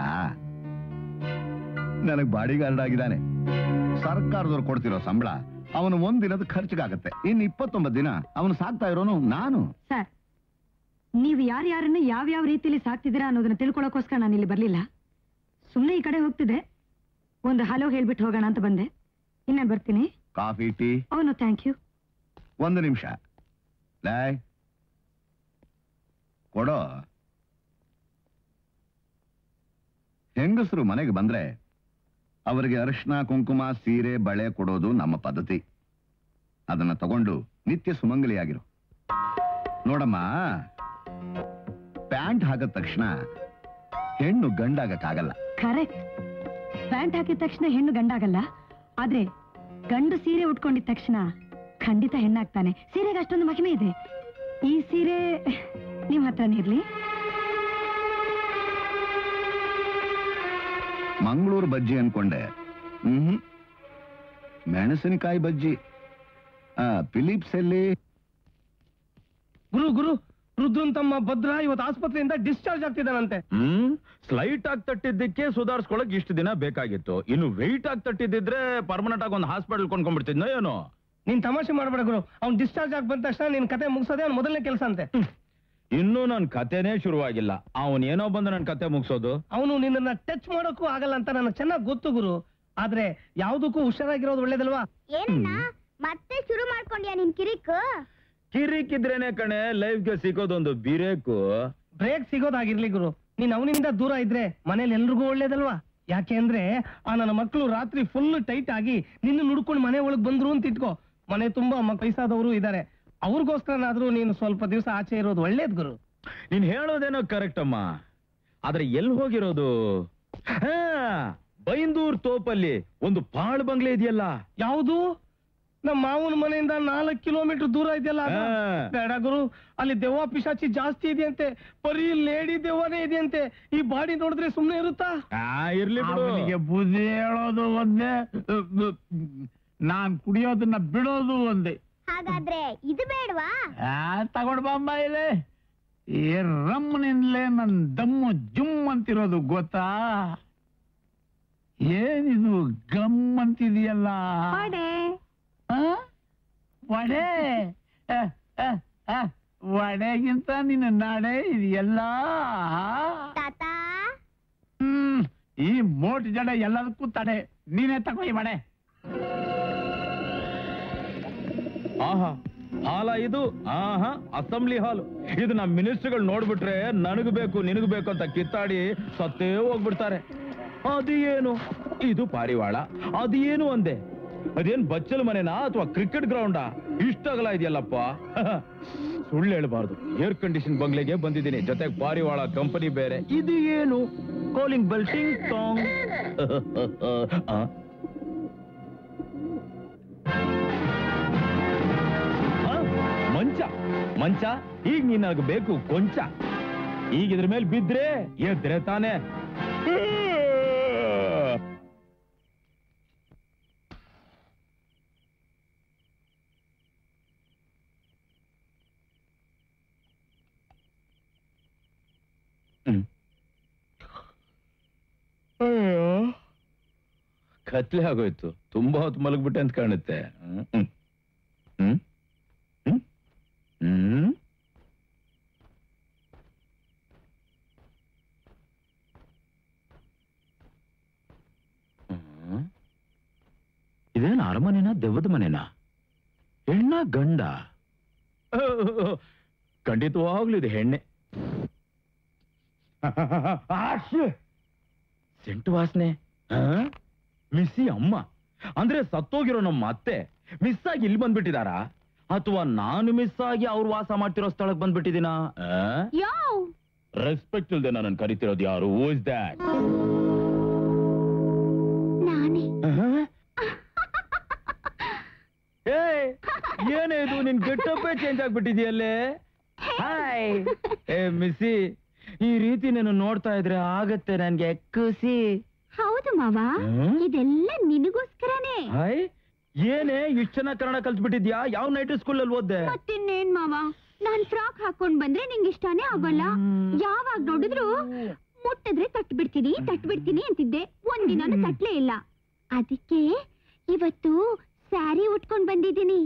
ನನಗ್ ಬಾಡಿ ಗಾರ್ಡ್ ಆಗಿದ್ದಾನೆ ಸರ್ಕಾರದವ್ರು ಕೊಡ್ತಿರೋ ಸಂಬಳ ಅವನು ಒಂದಿನದ ಖರ್ಚಿಗಾಗತ್ತೆ ಇನ್ ಇಪ್ಪತ್ತೊಂಬತ್ತು ದಿನ ಅವನು ಸಾಕ್ತಾ ಇರೋನು ನಾನು ಸರ್ ನೀವು ಯಾರ್ಯಾರನ್ನ ಯಾವ್ಯಾವ ರೀತಿಲಿ ಸಾಕ್ತಿದ್ದೀರಾ ಅನ್ನೋದನ್ನ ತಿಳ್ಕೊಳಕ್ಕೋಸ್ಕರ ನಾನು ಇಲ್ಲಿ ಬರ್ಲಿಲ್ಲ ಸುಮ್ಮನೆ ಈ ಕಡೆ ಹೋಗ್ತಿದ್ದೆ ಒಂದು ಹಲೋ ಹೇಳ್ಬಿಟ್ಟು ಹೋಗೋಣ ಅಂತ ಬಂದೆ ಇನ್ನೇನ್ ಬರ್ತೀನಿ ಕಾಫಿ ಟೀ ಅವನು ಥ್ಯಾಂಕ್ ಯು ಒಂದು ನಿಮಿಷ ಲಾಯ್ ಕೊಡೋ ಹೆಂಗಸರು ಮನೆಗೆ ಬಂದ್ರೆ ಅವರಿಗೆ ಅರಿಶಿನ ಕುಂಕುಮ ಸೀರೆ ಬಳೆ ಕೊಡೋದು ನಮ್ಮ ಪದ್ಧತಿ ಅದನ್ನ ತಗೊಂಡು ನಿತ್ಯ ಸುಮಂಗಲಿಯಾಗಿರು ನೋಡಮ್ಮ ಪ್ಯಾಂಟ್ ಹಾಕಿದ ತಕ್ಷಣ ಹೆಣ್ಣು ಗಂಡಾಗಕ್ಕಾಗಲ್ಲ ಕರೆಕ್ಟ್ ಪ್ಯಾಂಟ್ ಹಾಕಿದ ತಕ್ಷಣ ಹೆಣ್ಣು ಗಂಡಾಗಲ್ಲ ಆದ್ರೆ ಗಂಡು ಸೀರೆ ಉಟ್ಕೊಂಡಿದ ತಕ್ಷಣ ಖಂಡಿತ ಹೆಣ್ಣಾಗ್ತಾನೆ ಸೀರೆಗೆ ಅಷ್ಟೊಂದು ಮಹಿಮೆ ಇದೆ ಈ ಸೀರೆ ನಿಮ್ ಹತ್ರನೇ ಇರ್ಲಿ ಮಂಗಳೂರು ಬಜ್ಜಿ ಅನ್ಕೊಂಡೆ ಹ್ಮ್ ಮೆಣಸಿನಕಾಯಿ ಬಜ್ಜಿ ಆ, ಫಿಲಿಪ್ಸ್ ಎಲ್ಲಿ ಗುರು ಗುರು ರುದ್ರನ್ ತಮ್ಮ ಭದ್ರ ಇವತ್ತು ಆಸ್ಪತ್ರೆಯಿಂದ ಡಿಸ್ಚಾರ್ಜ್ ಆಗ್ತಿದ್ದಾನಂತೆ ಹ್ಮ್ ಸ್ಲೈಟ್ ಆಗಿ ತಟ್ಟಿದ್ದಕ್ಕೆ ಸುಧಾರಿಸ್ಕೊಳಕ್ ಇಷ್ಟು ದಿನ ಬೇಕಾಗಿತ್ತು ಇನ್ನು ವೆಯ್ಟ್ ಆಗಿ ತಟ್ಟಿದ್ದಿದ್ರೆ ಪರ್ಮನೆಂಟ್ ಆಗಿ ಒಂದು ಹಾಸ್ಪಿಟಲ್ ಕೊಂಡ್ಕೊಂಡ್ಬಿಡ್ತಿದ್ನೋ ಏನೋ ನೀನ್ ತಮಾಷೆ ಮಾಡ್ಬೇಡ ಗುರು ಅವ್ನ್ ಡಿಸ್ಚಾರ್ಜ್ ಆಗಿ ಬಂದ ತಕ್ಷಣ ನಿನ್ ಕತೆ ಮುಗಿಸೋದೇ ಅವ್ನ ಮೊದಲನೇ ಕೆಲಸ ಅಂತೆ ಇನ್ನೂ ನನ್ ಕತೆನೇ ಶುರುವಾಗಿಲ್ಲ ಅವನ್ ಏನೋ ಬಂದು ನನ್ ಕತೆ ಮುಗಿಸೋದು ಅವನು ನಿನ್ನನ್ನ ಟಚ್ ಮಾಡೋಕ್ಕೂ ಆಗಲ್ಲ ಅಂತ ನನಗೆ ಚೆನ್ನಾಗಿ ಗೊತ್ತು ಗುರು ಆದ್ರೆ ಯಾವ್ದಕ್ಕೂ ಹುಷಾರಾಗಿರೋದು ಒಳ್ಳೇದಲ್ವಾ ಏನಣ್ಣ ಮತ್ತೆ ಶುರು ಮಾಡ್ಕೊಂಡ್ಯಾ ನಿನ್ ಕಿರಿಕ್ ಕಿರಿಕಿದ್ರೇನೆ ಕಣೆ ಲೈಫ್ಗೆ ಸಿಗೋದೊಂದು ಬಿರೇಕು ಬ್ರೇಕ್ ಸಿಗೋದಾಗಿರ್ಲಿ ಗುರು ನೀನ್ ಅವನಿಂದ ದೂರ ಇದ್ರೆ ಮನೇಲಿ ಎಲ್ರಿಗೂ ಒಳ್ಳೇದಲ್ವಾ ಯಾಕೆ ಅಂದ್ರೆ ಆ ನನ್ನ ಮಕ್ಕಳು ರಾತ್ರಿ ಫುಲ್ ಟೈಟ್ ಆಗಿ ನಿನ್ನ ನುಡ್ಕೊಂಡು ಮನೆ ಒಳಗ್ ಬಂದ್ರು ಅಂತ ಇಟ್ಕೋ ಮನೆ ತುಂಬಾ ಮ- ವಯಸ್ಸಾದವರು ಇದಾರೆ ಅವ್ರಿಗೋಸ್ಕರನಾದ್ರೂ ನೀನು ಸ್ವಲ್ಪ ದಿವಸ ಆಚೆ ಇರೋದು ಒಳ್ಳೇದ್ ಗುರು ನೀನ್ ಹೇಳೋದೇನೋ ಕರೆಕ್ಟ್ ಅಮ್ಮ ಆದ್ರೆ ಎಲ್ಲಿ ಹೋಗಿರೋದು ಹಾ, ಬೈಂದೂರ್ ತೋಪಲ್ಲಿ ಒಂದು ಪಾಳು ಬಂಗ್ಲೆ ಇದೆಯಲ್ಲ ಯಾವುದು ನಮ್ಮ ಮಾವನ ಮನೆಯಿಂದ ನಾಲ್ಕು ಕಿಲೋಮೀಟರ್ ದೂರ ಇದೆಯಲ್ಲ ಅದು? ಹಾ. ಬೇಡ ಗುರು ಅಲ್ಲಿ ದೆವ್ವ ಪಿಶಾಚಿ ಜಾಸ್ತಿ ಇದೆಯಂತೆ ಬರೀ ಲೇಡಿ ದೆವ್ವನೇ ಇದೆಯಂತೆ ಈ ಬಾಡಿ ನೋಡಿದ್ರೆ ಸುಮ್ನೆ ಇರುತ್ತಾ ಆ, ಇರ್ಲಿ ಬಿಡು ಅವನಿಗೆ ಬುದ್ಧಿ ಹೇಳೋದು ಒಂದೇ ನಾನ್ ಕುಡಿಯೋದನ್ನ ಬಿಡೋದು ಒಂದೇ ಹಾಗಾದ್ರೆ ಇದು ಬೇಡವಾ ಆ, ತಗೊಂಡ್ ಬಾಮ್ಮ ಇಲ್ಲಿ ಈ ರಮ್ಮನಿಂದಲೇ ನನ್ ದಮ್ಮು ಜುಮ್ ಅಂತಿರೋದು ಗೊತ್ತಾ ಏನಿದು ಗಮ್ ಅಂತಿದೆಯಲ್ಲ ಆ? ವಡೆ ಆ, ಆ, ಆ, ವಡೆಗಿಂತ ನಿನ್ನ ನಾಡೆ ಇದೆಯಲ್ಲ ತಾತ ಹ್ಮ್ ಈ ಮೋಟ್ ಜಡ ಎಲ್ಲದಕ್ಕೂ ತಡೆ ನೀನೇ ತಗೋ ಈ ವಡೆ ಆಹಾ ಹಾಲ ಇದು ಆಹಾ ಅಸೆಂಬ್ಲಿ ಹಾಲ್ ಇದು ನಮ್ಮ ಮಿನಿಸ್ಟರ್ಗಳು ನೋಡ್ಬಿಟ್ರೆ ನನಗ್ ಬೇಕು ನಿನಗ್ ಬೇಕು ಅಂತ ಕಿತ್ತಾಡಿ ಸತ್ತೇ ಹೋಗ್ಬಿಡ್ತಾರೆ ಅದು ಏನು ಇದು ಪಾರಿವಾಳ ಅದು ಏನು ಅಂದೆ ಅದೇನ್ ಬಚ್ಚಲ್ ಮನೆನಾ ಅಥವಾ ಕ್ರಿಕೆಟ್ ಗ್ರೌಂಡಾ ಇಷ್ಟಾಗಲ ಇದೆಯಲ್ಲಪ್ಪ ಸುಳ್ಳು ಹೇಳ್ಬಾರ್ದು ಏರ್ ಕಂಡೀಷನ್ ಬಂಗ್ಲೆಗೆ ಬಂದಿದ್ದೀನಿ ಜೊತೆಗೆ ಪಾರಿವಾಳ ಕಂಪನಿ ಬೇರೆ ಇದು ಏನು ಕಾಲಿಂಗ್ ಬೆಲ್ ಟಿಂಗ್ ಟಾಂಗ್ ಆ ಆ? ಮಂಚ ಮಂಚ ಈಗ ನಿನಗೆ ಬೇಕು ಕೊಂಚ ಈಗ ಇದ್ರ ಮೇಲೆ ಬಿದ್ರೆ ಎದ್ರೆ ತಾನೆ ಅಯ್ಯೋ ಕತ್ಲೆ ಆಗೋಯ್ತು ತುಂಬಾ ಹೊತ್ತು ಮಲಗ್ಬಿಟ್ಟೆ ಅಂತ ಕಾಣುತ್ತೆ ಹ್ಮ್ ಹ್ಮ್. ಹ್ಮ್ ಹ್ಮ್ ಹ್ಮ್ ಹ್ಮ್. ಇದೇನು ಅರಮನೆನಾ ದೆವ್ವದ ಮನೆನಾ ಹೆಣ್ಣ ಗಂಡ ಖಂಡಿತವಾಗ್ಲೂ ಇದು ಹೆಣ್ಣೆ ಸೆಂಟು ವಾಸನೆ ಆ? ಮಿಸ್ಸಿ ಅಮ್ಮ ಅಂದ್ರೆ ಸತ್ತೋಗಿರೋ ನಮ್ಮ ಅತ್ತೆ ಮಿಸ್ ಆಗಿ ಇಲ್ಲಿ ಬಂದ್ಬಿಟ್ಟಿದಾರಾ ಅಥವಾ ನಾನು ಮಿಸ್ ಆಗಿ ಅವ್ರು ವಾಸ ಮಾಡ್ತಿರೋ ಸ್ಥಳಕ್ಕೆ ಬಂದ್ಬಿಟ್ಟಿದ್ದೀನಾ ಯಾವ ರೆಸ್ಪೆಕ್ಟ್ ಇಲ್ದೆ ನನ್ನ ಕರಿತಿರೋದು ಯಾರು ಹೂ ಇಸ್ ದ್ಯಾಟ್ ನಾನೇ ಏ ಏನೇ ಇದು ನಿನ್ ಗೆಟಪ್ಪೇ ಚೇಂಜ್ ಆಗ್ಬಿಟ್ಟಿದ್ಯಲ್ಲೇ ಹಾಯ್ ಏ ಮಿಸ್ಸಿ ಈ ರೀತಿ ನಾನು ನೋಡ್ತಾ ಇದ್ರೆ ಆಗತ್ತೆ ನನ್ಗೆ ಖುಷಿ ಹೌದು ಮಾವ ಹ್ಮ್? ಇದೆಲ್ಲ ನಿನಗೋಸ್ಕರನೇ ಹಾಯ್ ಏನೇ ಇಷ್ಟ ಚೆನ್ನಾಗಿ ಕನ್ನಡ ಕಲ್ತ್ಬಿಟ್ಟಿದ್ಯಾ ಯಾವ ನೈಟ್ ಸ್ಕೂಲ್ ಅಲ್ಲಿ ಓದ್ದೆ ಮತ್ತಿನ್ನೇನ್ ಮಾವ ನಾನ್ ಫ್ರಾಕ್ ಹಾಕೊಂಡ್ ಬಂದ್ರೆ ನಿಂಗೆ ಇಷ್ಟಾನೇ ಆಗಲ್ಲ ಯಾವಾಗ ನೋಡಿದ್ರು ಮುಟ್ಟಿದ್ರೆ ತಟ್ ಬಿಡ್ತೀನಿ ತಟ್ ಬಿಡ್ತೀನಿ ಅಂತಿದ್ದೆ ಒಂದಿನಾನು ತಟ್ಲೇ ಇಲ್ಲ ಅದಕ್ಕೆ ಇವತ್ತು ಸ್ಯಾರಿ ಉಟ್ಕೊಂಡ್ ಬಂದಿದ್ದೀನಿ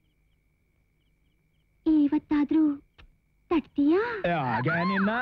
ಇವತ್ತಾದ್ರೂ ತಟ್ತೀಯಾ ಏ, ಹಾಗೆ ನಿನ್ನ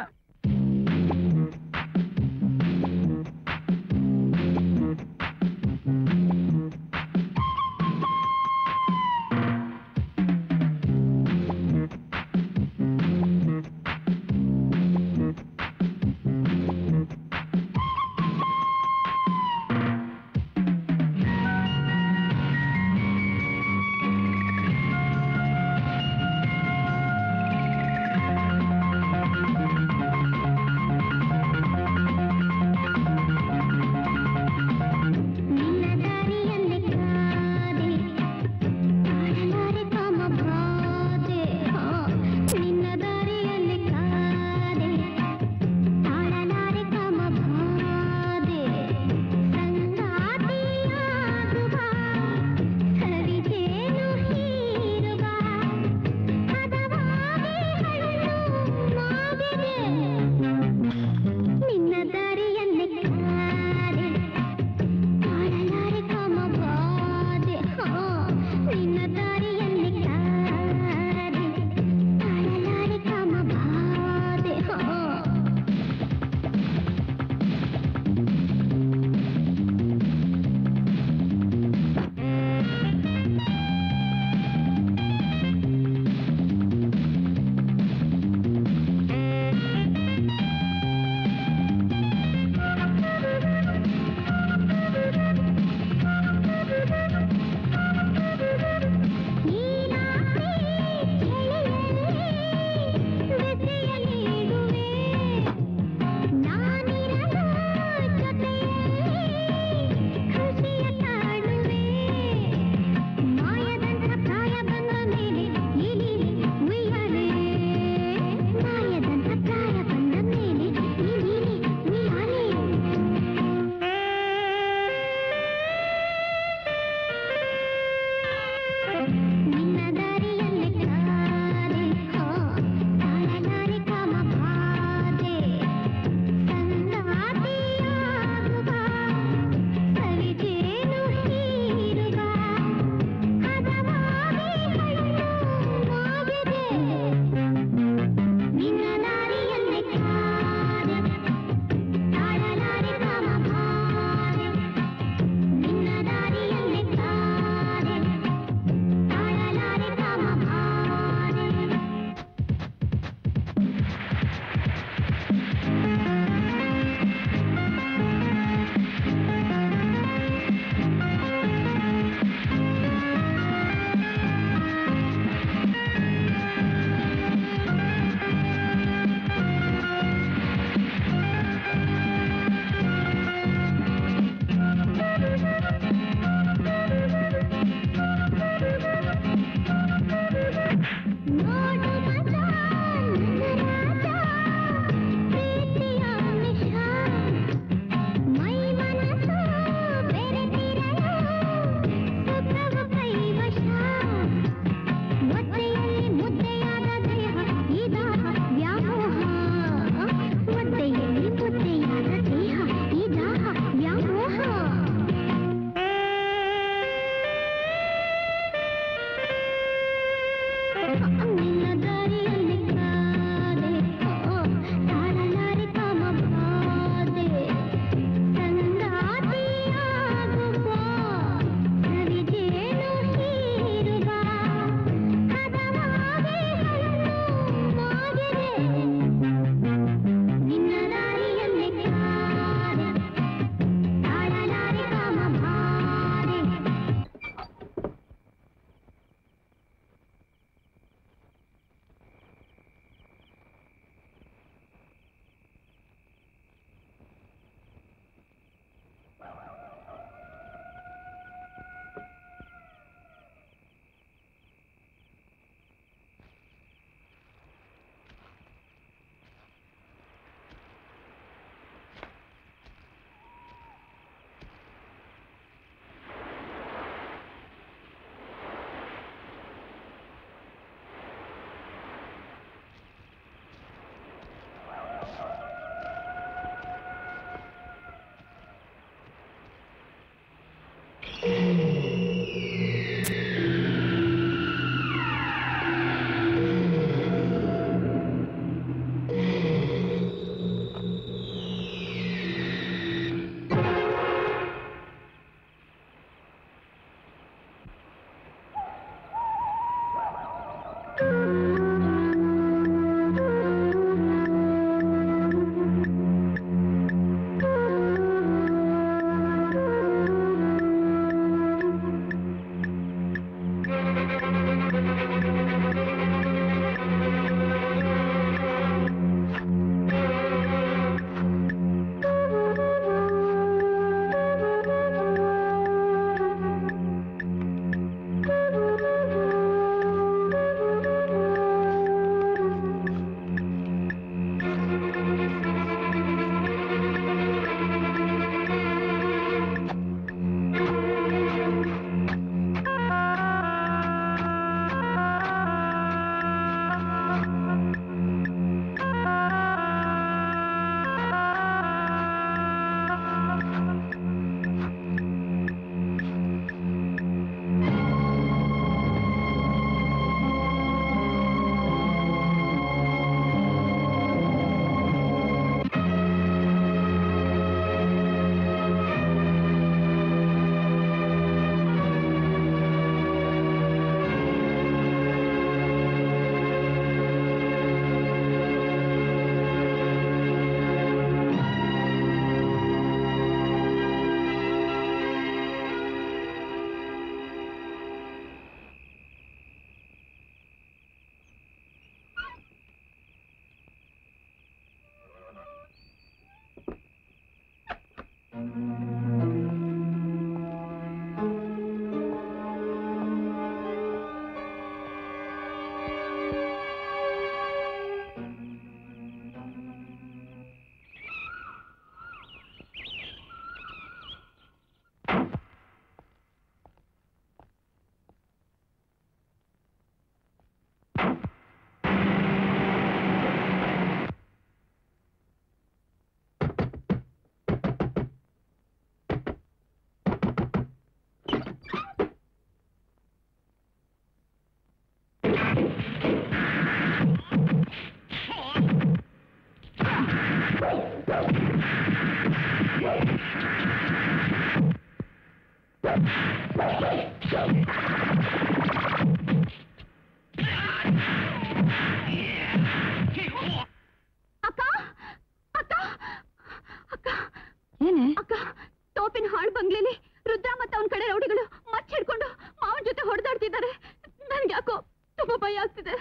ತೋಪಿನ ಹಾಳು ಬಂಗ್ಲೆಲಿ ರುದ್ರ ಮತ್ತೆ ಅವನ ಕಡೆ ರೌಡಿಗಳು ಮಚ್ಚ ಹಿಡ್ಕೊಂಡು ಮಾವನ್ ಜೊತೆ ಹೊಡೆದಾಡ್ತಿದ್ದಾರೆ ನನ್ಗೆ ಯಾಕೋ ತುಂಬಾ ಭಯ ಆಗ್ತಿದೆ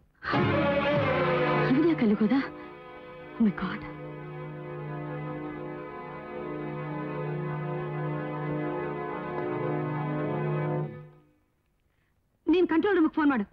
ಯಾಕೆ ಅಲ್ಲಿಗೋದ ಮೈ ಗಾಡ್ ನೀನ್ ಕಂಟ್ರೋಲ್ ರೂಮ್ಗೆ ಫೋನ್ ಮಾಡು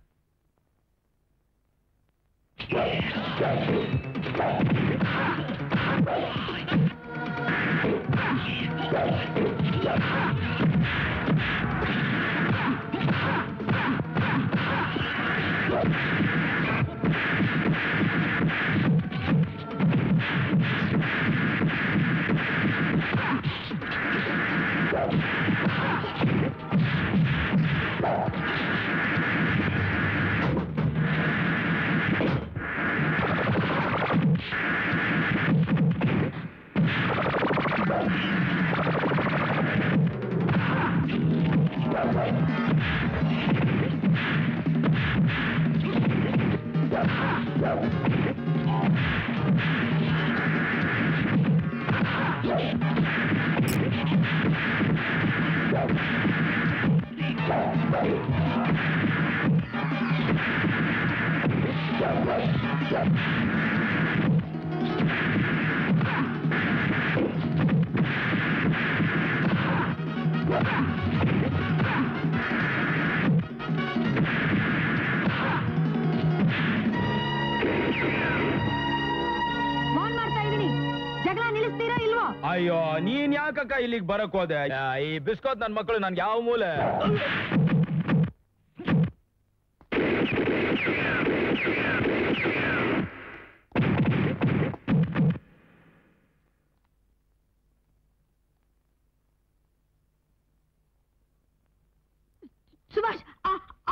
ಫೋನ್ ಮಾಡ್ತಾ ಇದೀನಿ ಜಗಳ ನಿಲ್ಲಿಸ್ತೀರಾ ಇಲ್ವೋ ಅಯ್ಯೋ ನೀನ್ ಯಾಕಕ್ಕ ಇಲ್ಲಿಗೆ ಬರಕ್ ಹೋದೆ ಆ, ಈ ಬಿಸ್ಕೋತ್ ನನ್ ಮಕ್ಕಳು ನನ್ಗೆ ಯಾವ ಮೂಲೆ ಸುಭಾಷ್ ಆ, ಆ,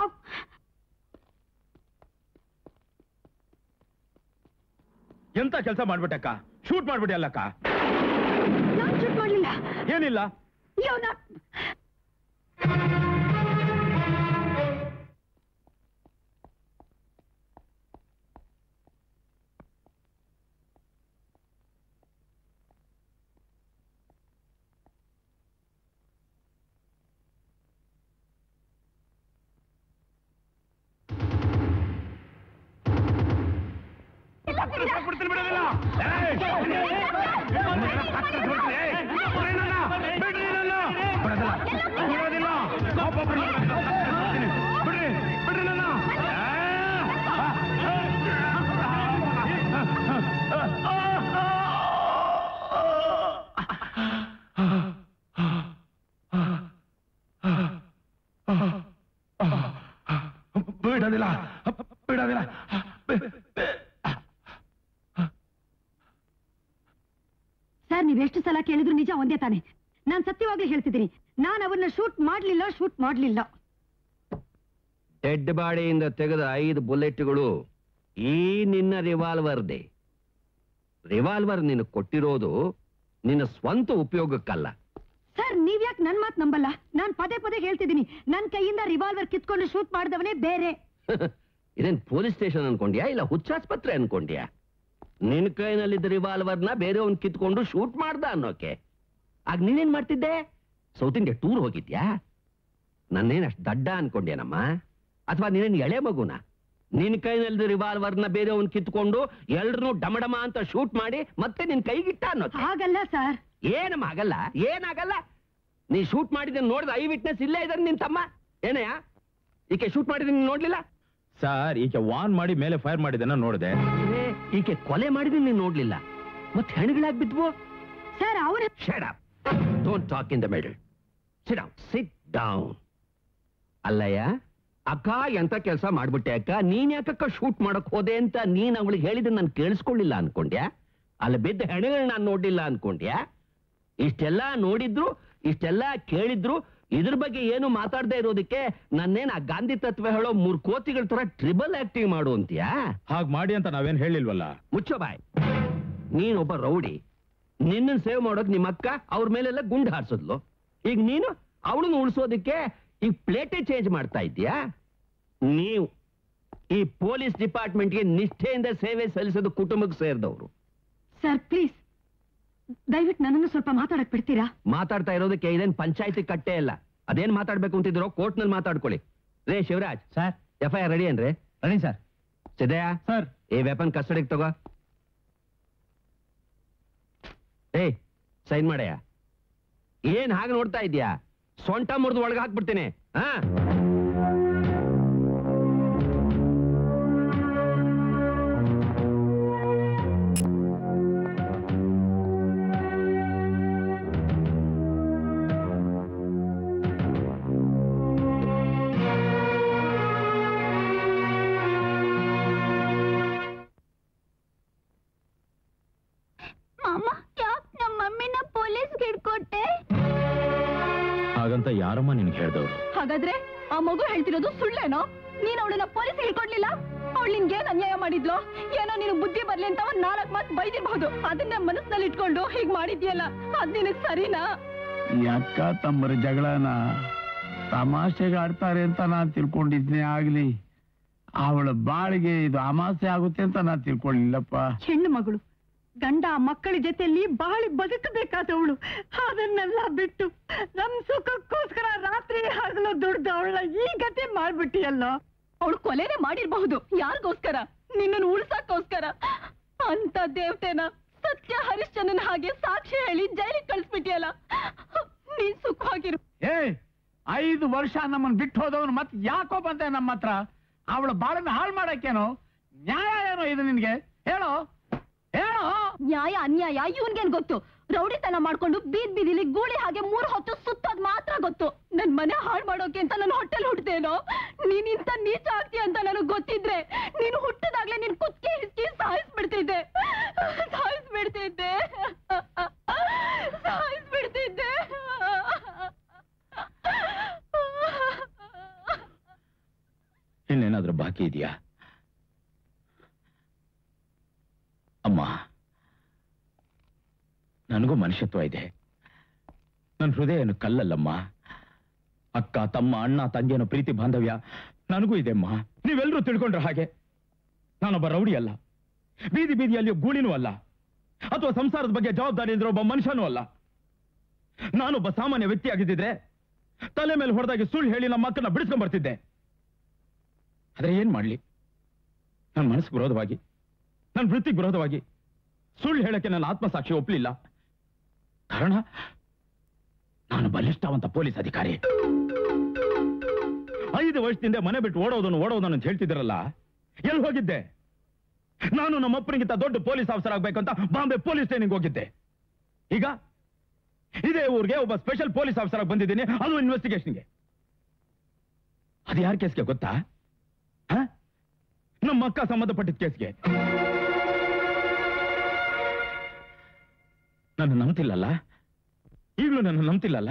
ಎಂತ ಕೆಲಸ ಮಾಡ್ಬಿಟ್ಟಕ್ಕ ಶೂಟ್ ಮಾಡ್ಬಿಟ್ಟಿ ಅಲ್ಲಕ್ಕ ನಾನ್ ಶೂಟ್ ಮಾಡ್ಲಿಲ್ಲ ಏನಿಲ್ಲ ಅಯ್ಯೋ ನಾ ಬಿಡೋದಿಲ್ಲ ಬಿಡೋದಿಲ್ಲ ಸರ್ ನೀವೆಷ್ಟು ಸಲ ಕೇಳಿದ್ರು ನಿಜ ಒಂದೇ ತಾನೆ ನಾನ್ ಸತ್ಯವಾಗ್ಲೂ ಹೇಳ್ತಿದ್ದೀನಿ ನಾನು ಅವನ್ನ ಶೂಟ್ ಮಾಡ್ಲಿಲ್ಲ ಶೂಟ್ ಮಾಡ್ಲಿಲ್ಲ ಡೆಡ್ ಬಾಡಿಯಿಂದ ತೆಗೆದ ಐದು ಬುಲೆಟ್ಗಳು ಈ ನಿನ್ನ ರಿವಾಲ್ವರ್ದೆ ರಿವಾಲ್ವರ್ ನಿನ್ನ ಕೊಟ್ಟಿರೋದು ನಿನ್ನ ಸ್ವಂತ ಉಪಯೋಗಕ್ಕಲ್ಲ ಸರ್ ನೀವ್ಯಾಕ್ ನನ್ ಮಾತ್ ನಂಬಲ್ಲ ನಾನ್ ಪದೇ ಪದೇ ಹೇಳ್ತಿದ್ದೀನಿ ನನ್ ಕೈಯಿಂದ ರಿವಾಲ್ವರ್ ಕಿತ್ಕೊಂಡು ಶೂಟ್ ಮಾಡಿದವನೇ ಬೇರೆ ಇದೇನ್ ಪೊಲೀಸ್ ಸ್ಟೇಷನ್ ಅನ್ಕೊಂಡ್ಯಾ ಇಲ್ಲ ಹುಚ್ಚಾಸ್ಪತ್ರೆ ಅನ್ಕೊಂಡ್ಯಾ ನಿನ್ ಕೈನಲ್ಲಿದ್ದ ರಿವಾಲ್ವರ್ನ ಬೇರೆಯವನ್ ಕಿತ್ಕೊಂಡು ಶೂಟ್ ಮಾಡ್ದ ಅನ್ನೋಕೆ ಆಗ ನೀನೇನ್ ಮಾಡ್ತಿದ್ದೆ ಸೌತ್ ಇಂಡಿಯಾ ಟೂರ್ ಹೋಗಿದ್ಯಾ ನನ್ನೇನ್ ಅಷ್ಟ್ ದಡ್ಡ ಅನ್ಕೊಂಡ್ಯಾನಮ್ಮ ಅಥವಾ ನೀನೇನ್ ಎಳೆ ಮಗುನ ನಿನ್ ಕೈನಲ್ಲಿದ್ದ ರಿವಾಲ್ವರ್ನ ಬೇರೆಯವನ್ ಕಿತ್ಕೊಂಡು ಎಲ್ರನ್ನೂ ಡಮಡಮ ಅಂತ ಶೂಟ್ ಮಾಡಿ ಮತ್ತೆ ನಿನ್ ಕೈಗಿಟ್ಟ ಅನ್ನೋಕೆ ಹಾಗಲ್ಲ ಸರ್ ಏನಮ್ಮ ಆಗಲ್ಲ ಏನಾಗಲ್ಲ ನೀ ಶೂಟ್ ಮಾಡಿದ ನೋಡಿದ ಐ ವಿಟ್ನೆಸ್ ಇಲ್ಲೇ ಇದಾರೆ ನಿನ್ ತಮ್ಮ ಏನಯ್ಯ ಈಕೆ ಶೂಟ್ ಮಾಡಿದ ನೀನ್ ನೋಡ್ಲಿಲ್ಲ ಸರ್ ಈಕೆ ವಾನ್ ಮಾಡಿ ಮೇಲೆ ಫೈರ್ ಮಾಡಿದ್ದನ್ನ ನೋಡಿದೆ ಏ, ಈಕೆ ಕೊಲೆ ಮಾಡಿದ ನೀನ್ ನೋಡ್ಲಿಲ್ಲ ಮತ್ತೆ ಹೆಣಗಳಾಗ್ ಬಿದ್ವು ಸರ್ ಅವ್ರ shut up don't talk in the middle sit down sit down ಅಲ್ಲಯ್ಯ ಅಕ್ಕ ಎಂತ ಕೆಲಸ ಮಾಡ್ಬಿಟ್ಟೆ ಅಕ್ಕ ನೀನ್ ಯಾಕಕ್ಕ ಶೂಟ್ ಮಾಡಕ್ ಹೋದೆ ಅಂತ ನೀನ್ ಅವಳಿಗೆ ಹೇಳಿದ ನಾನು ಕೇಳಿಸ್ಕೊಳ್ಳಿಲ್ಲ ಅನ್ಕೊಂಡ್ಯಾ ಅಲ್ಲಿ ಬಿದ್ದ ಹೆಣಗಳನ್ನ ನಾನು ನೋಡ್ಲಿಲ್ಲ ಅನ್ಕೊಂಡ್ಯಾ ಇಷ್ಟೆಲ್ಲ ನೋಡಿದ್ರು ಇಷ್ಟೆಲ್ಲ ಕೇಳಿದ್ರು ಇದ್ರ ಬಗ್ಗೆ ಏನು ಮಾತಾಡದೆ ಇರೋದಕ್ಕೆ ನನ್ನೇನ್ ಆ ಗಾಂಧಿ ತತ್ವ ಹೇಳೋ ಮೂರ್ ಕೋತಿಗಳ ತರ ಟ್ರಿಬಲ್ ಆಕ್ಟಿಂಗ್ ಮಾಡು ಅಂತೀಯಾ ಹಾಗ್ ಮಾಡಿ ಅಂತ ನಾವೇನ್ ಹೇಳಿಲ್ವಲ್ಲ ಮುಚ್ಚೋ ಬಾಯ್ ನೀನೊಬ್ಬ ರೌಡಿ ನಿನ್ನನ್ ಸೇವ್ ಮಾಡೋಕ್ ನಿಮ್ಮ ಅಕ್ಕ ಅವ್ರ ಮೇಲೆಲ್ಲ ಗುಂಡು ಹಾರಿಸಿದ್ಲು ಈಗ ನೀನು ಅವಳನ್ನ ಉಳಿಸೋದಕ್ಕೆ ಈ ಪ್ಲೇಟೇ ಚೇಂಜ್ ಮಾಡ್ತಾ ಇದ್ಯಾ ನೀವು ಈ ಪೊಲೀಸ್ ಡಿಪಾರ್ಟ್ಮೆಂಟ್ಗೆ ನಿಷ್ಠೆಯಿಂದ ಸೇವೆ ಸಲ್ಲಿಸೋದು ಕುಟುಂಬಕ್ಕೆ ಸೇರಿದವರು ಸರ್ ಪ್ಲೀಸ್ ದಯವಿಟ್ಟು ನನ್ನನ್ನು ಸ್ವಲ್ಪ ಮಾತಾಡಕ್ ಬಿಡ್ತೀರಾ ಮಾತಾಡ್ತಾ ಇರೋದಕ್ಕೆ ಇದೇನ್ ಪಂಚಾಯತಿ ಕಟ್ಟೆ ಇಲ್ಲ ಅದೇನ್ ಮಾತಾಡ್ಬೇಕು ಅಂತಿದ್ರು ಕೋರ್ಟ್ ನಲ್ಲಿ ಮಾತಾಡ್ಕೊಳ್ಳಿ ರೇ Shivaraj sir F I R ready ಏನ್ರಿ ರೆಡಿ ಸರ್ ಸಿದ್ದಯ್ಯ ಸರ್ ಈ ವೆಪನ್ ಕಸ್ಟಡಿಗೆ ತಗೋ ಏಯ್ ಸೈನ್ ಮಾಡಯ್ಯ ಏನ್ ಹಾಗೆ ನೋಡ್ತಾ ಇದ್ಯಾ ಸೊಂಟ ಮುರಿದು ಒಳಗೆ ಹಾಕ್ಬಿಡ್ತೀನಿ ಹಾ ಮಾಮ ಯಾಕ್ ನಮ್ಮ ಮಮ್ಮಿನ ಪೊಲೀಸ್ ಹಿಡ್ಕೊಟ್ಟೆ ಹಾಗಂತ ಯಾರಮ್ಮ ನಿನ್ಗೆ ಹೇಳ್ದವ್ರು ಹಾಗಾದ್ರೆ ಆ ಮಗು ಹೇಳ್ತಿರೋದು ಸುಳ್ಳೇನೋ ನೀನ್ ಅವಳನ್ನ ಪೊಲೀಸ್ ಹಿಡ್ಕೊಡ್ಲಿಲ್ಲ ಅವಳು ನಿನ್ಗೆ ಏನ್ ಅನ್ಯಾಯ ಮಾಡಿದ್ಲು ಏನೋ ನೀನು ಬುದ್ಧಿ ಬರ್ಲಿ ಅಂತ ಒಂದ್ ನಾಲ್ಕ್ ಮಾತು ಬೈದಿರ್ಬಹುದು ಅದನ್ನ ಮನಸ್ಸಿನಲ್ಲಿ ಇಟ್ಕೊಂಡು ಹೀಗ್ ಮಾಡಿದ್ಯಲ್ಲ ಅದ್ ನಿನಗ್ ಸರಿನಾ ಈ ಅಕ್ಕ ತಮ್ಮರ ಜಗಳನ ತಮಾಷೆಗೆ ಆಡ್ತಾರೆ ಅಂತ ನಾನ್ ತಿಳ್ಕೊಂಡಿದ್ನೆ ಆಗ್ಲಿ ಅವಳ ಬಾಳಿಗೆ ಇದು ಅಮಾಸೆ ಆಗುತ್ತೆ ಅಂತ ನಾನ್ ತಿಳ್ಕೊಳ್ಳಿಲ್ಲಪ್ಪ ಹೆಣ್ಣು ಮಗಳು ಗಂಡ ಮಕ್ಕಳ ಜೊತೆಲಿ ಬಾಳಿ ಬದುಕಬೇಕಾದವಳು ಅದನ್ನೆಲ್ಲ ಬಿಟ್ಟು ನಮ್ ಸುಖಕ್ಕೋಸ್ಕರ ರಾತ್ರಿ ಹಗಲು ದುಡ್ದು ಅವಳ ಈ ಗತಿ ಮಾಡ್ಬಿಟ್ಟಿಯಲ್ಲೋ ಅವಳು ಕೊಲೆನೇ ಮಾಡಿರ್ಬಹುದು ಯಾರಿಗೋಸ್ಕರ ನಿನ್ನನ್ನು ಉಳ್ಸಕ್ಕೋಸ್ಕರ ಅಂತ ದೇವತೆನ ಸತ್ಯ ಹರಿಶ್ಚಂದ್ರನ ಹಾಗೆ ಸಾಕ್ಷಿ ಹೇಳಿ ಜೈಲಿಗೆ ಕಳಿಸ್ಬಿಟ್ಟಿಯಲ್ಲ ನೀನ್ ಸುಖವಾಗಿರು ಏ ಐದು ವರ್ಷ ನಮ್ಮನ್ ಬಿಟ್ಟು ಹೋದವನು ಮತ್ ಯಾಕೋ ಬಂದೆ ನಮ್ಮ ಹತ್ರ ಅವಳ ಬಾಳನ್ನ ಹಾಳು ಮಾಡಕ್ಕೇನು ನ್ಯಾಯ ಏನೋ ಇದು ನಿನ್ಗೆ ಹೇಳೋ ಹೇಳೋ ನ್ಯಾಯ ಅನ್ಯಾಯ ಇವನ್ಗೇನ್ ಗೊತ್ತು ರೌಡಿತನ ಮಾಡ್ಕೊಂಡು ಬೀದ್ ಬೀದಿಲಿ ಗೂಳಿ ಹಾಗೆ ಮೂರ್ ಹೊತ್ತು ಸುತ್ತೋದ್ ಮಾತ್ರ ಗೊತ್ತು ನನ್ ಮನೆ ಹಾಳು ಮಾಡೋಕೆ ಅಂತ ನನ್ನ ಹೊಟ್ಟೆಲ್ ಹುಟ್ಟದೇನೋ ನೀನ್ ಇಂತ ನೀಚ ಆಗ್ತೀಯ ಅಂತ ನನಗ್ ಗೊತ್ತಿದ್ರೆ ನೀನು ಹುಟ್ಟದಾಗ್ಲೇ ನಿನ್ ಕುತ್ಕೆ ಹಿಸ್ಕಿ ಸಾಯಿಸ್ಬಿಡ್ತಿದ್ದೆ ಸಾಯಿಸ್ಬಿಡ್ತಿದ್ದೆ ಸಾಯಿಸ್ಬಿಡ್ತಿದ್ದೆ ಇನ್ನೇನಾದ್ರೂ ಬಾಕಿ ಇದೆಯಾ ಅಮ್ಮ ನನಗೂ ಮನುಷ್ಯತ್ವ ಇದೆ ನನ್ನ ಹೃದಯ ಏನು ಕಲ್ಲಲ್ಲಮ್ಮ ಅಕ್ಕ ತಮ್ಮ ಅಣ್ಣ ತಂಗಿಯನ ಪ್ರೀತಿ ಬಾಂಧವ್ಯ ನನಗೂ ಇದೆ ಅಮ್ಮ ನೀವೆಲ್ಲರೂ ತಿಳ್ಕೊಂಡ್ರೆ ಹಾಗೆ ನಾನೊಬ್ಬ ರೌಡಿ ಅಲ್ಲ ಬೀದಿ ಬೀದಿಯಲ್ಲಿ ಗೂಳಿನೂ ಅಲ್ಲ ಅಥವಾ ಸಂಸಾರದ ಬಗ್ಗೆ ಜವಾಬ್ದಾರಿ ಇದ್ರೆ ಒಬ್ಬ ಮನುಷ್ಯನೂ ಅಲ್ಲ ನಾನೊಬ್ಬ ಸಾಮಾನ್ಯ ವ್ಯಕ್ತಿ ಆಗಿದ್ದಿದ್ರೆ ತಲೆ ಮೇಲೆ ಹೊಡೆದಾಗಿ ಸುಳ್ಳು ಹೇಳಿ ನಮ್ಮ ಮಕ್ಕಳನ್ನ ಬಿಡಿಸ್ಕೊಂಡ್ ಬರ್ತಿದ್ದೆ ಆದ್ರೆ ಏನ್ ಮಾಡ್ಲಿ ನನ್ನ ಮನಸ್ಸಿಗೆ ವಿರೋಧವಾಗಿ ನನ್ನ ವೃತ್ತಿಗೆ ವಿರೋಧವಾಗಿ ಸುಳ್ಳು ಹೇಳಕ್ಕೆ ನನ್ನ ಆತ್ಮಸಾಕ್ಷಿ ಒಪ್ಲಿಲ್ಲ ಕಾರಣ ನಾನು ಬಲಿಷ್ಠವಂತ ಪೊಲೀಸ್ ಅಧಿಕಾರಿ ಐದು ವರ್ಷದಿಂದ ಮನೆ ಬಿಟ್ಟು ಓಡೋದನ್ನು ಓಡೋದನ್ನು ಅಂತ ಹೇಳ್ತಿದ್ರಲ್ಲ ಎಲ್ಲಿ ಹೋಗಿದ್ದೆ ನಾನು ನಮ್ಮ ಅಪ್ಪನಿಗಿಂತ ದೊಡ್ಡ ಪೊಲೀಸ್ ಆಫೀಸರ್ ಆಗ್ಬೇಕಂತ ಬಾಂಬೆ ಪೊಲೀಸ್ ಸ್ಟೇಷನ್ಗೆ ಹೋಗಿದ್ದೆ ಈಗ ಇದೇ ಊರಿಗೆ ಒಬ್ಬ ಸ್ಪೆಷಲ್ ಪೊಲೀಸ್ ಆಫೀಸರ್ ಆಗಿ ಬಂದಿದ್ದೀನಿ ಅದು ಇನ್ವೆಸ್ಟಿಗೇಷನ್ಗೆ ಅದು ಯಾರ ಕೇಸ್ಗೆ ಗೊತ್ತಾ ಹ? ನಮ್ಮ ಅಕ್ಕ ಸಂಬಂಧಪಟ್ಟಿದ್ದ ಕೇಸ್ಗೆ ನನ್ನ ನಂಬ್ತಿಲ್ಲಲ್ಲ ಈಗಲೂ ನನ್ನ ನಂಬ್ತಿಲ್ಲಲ್ಲ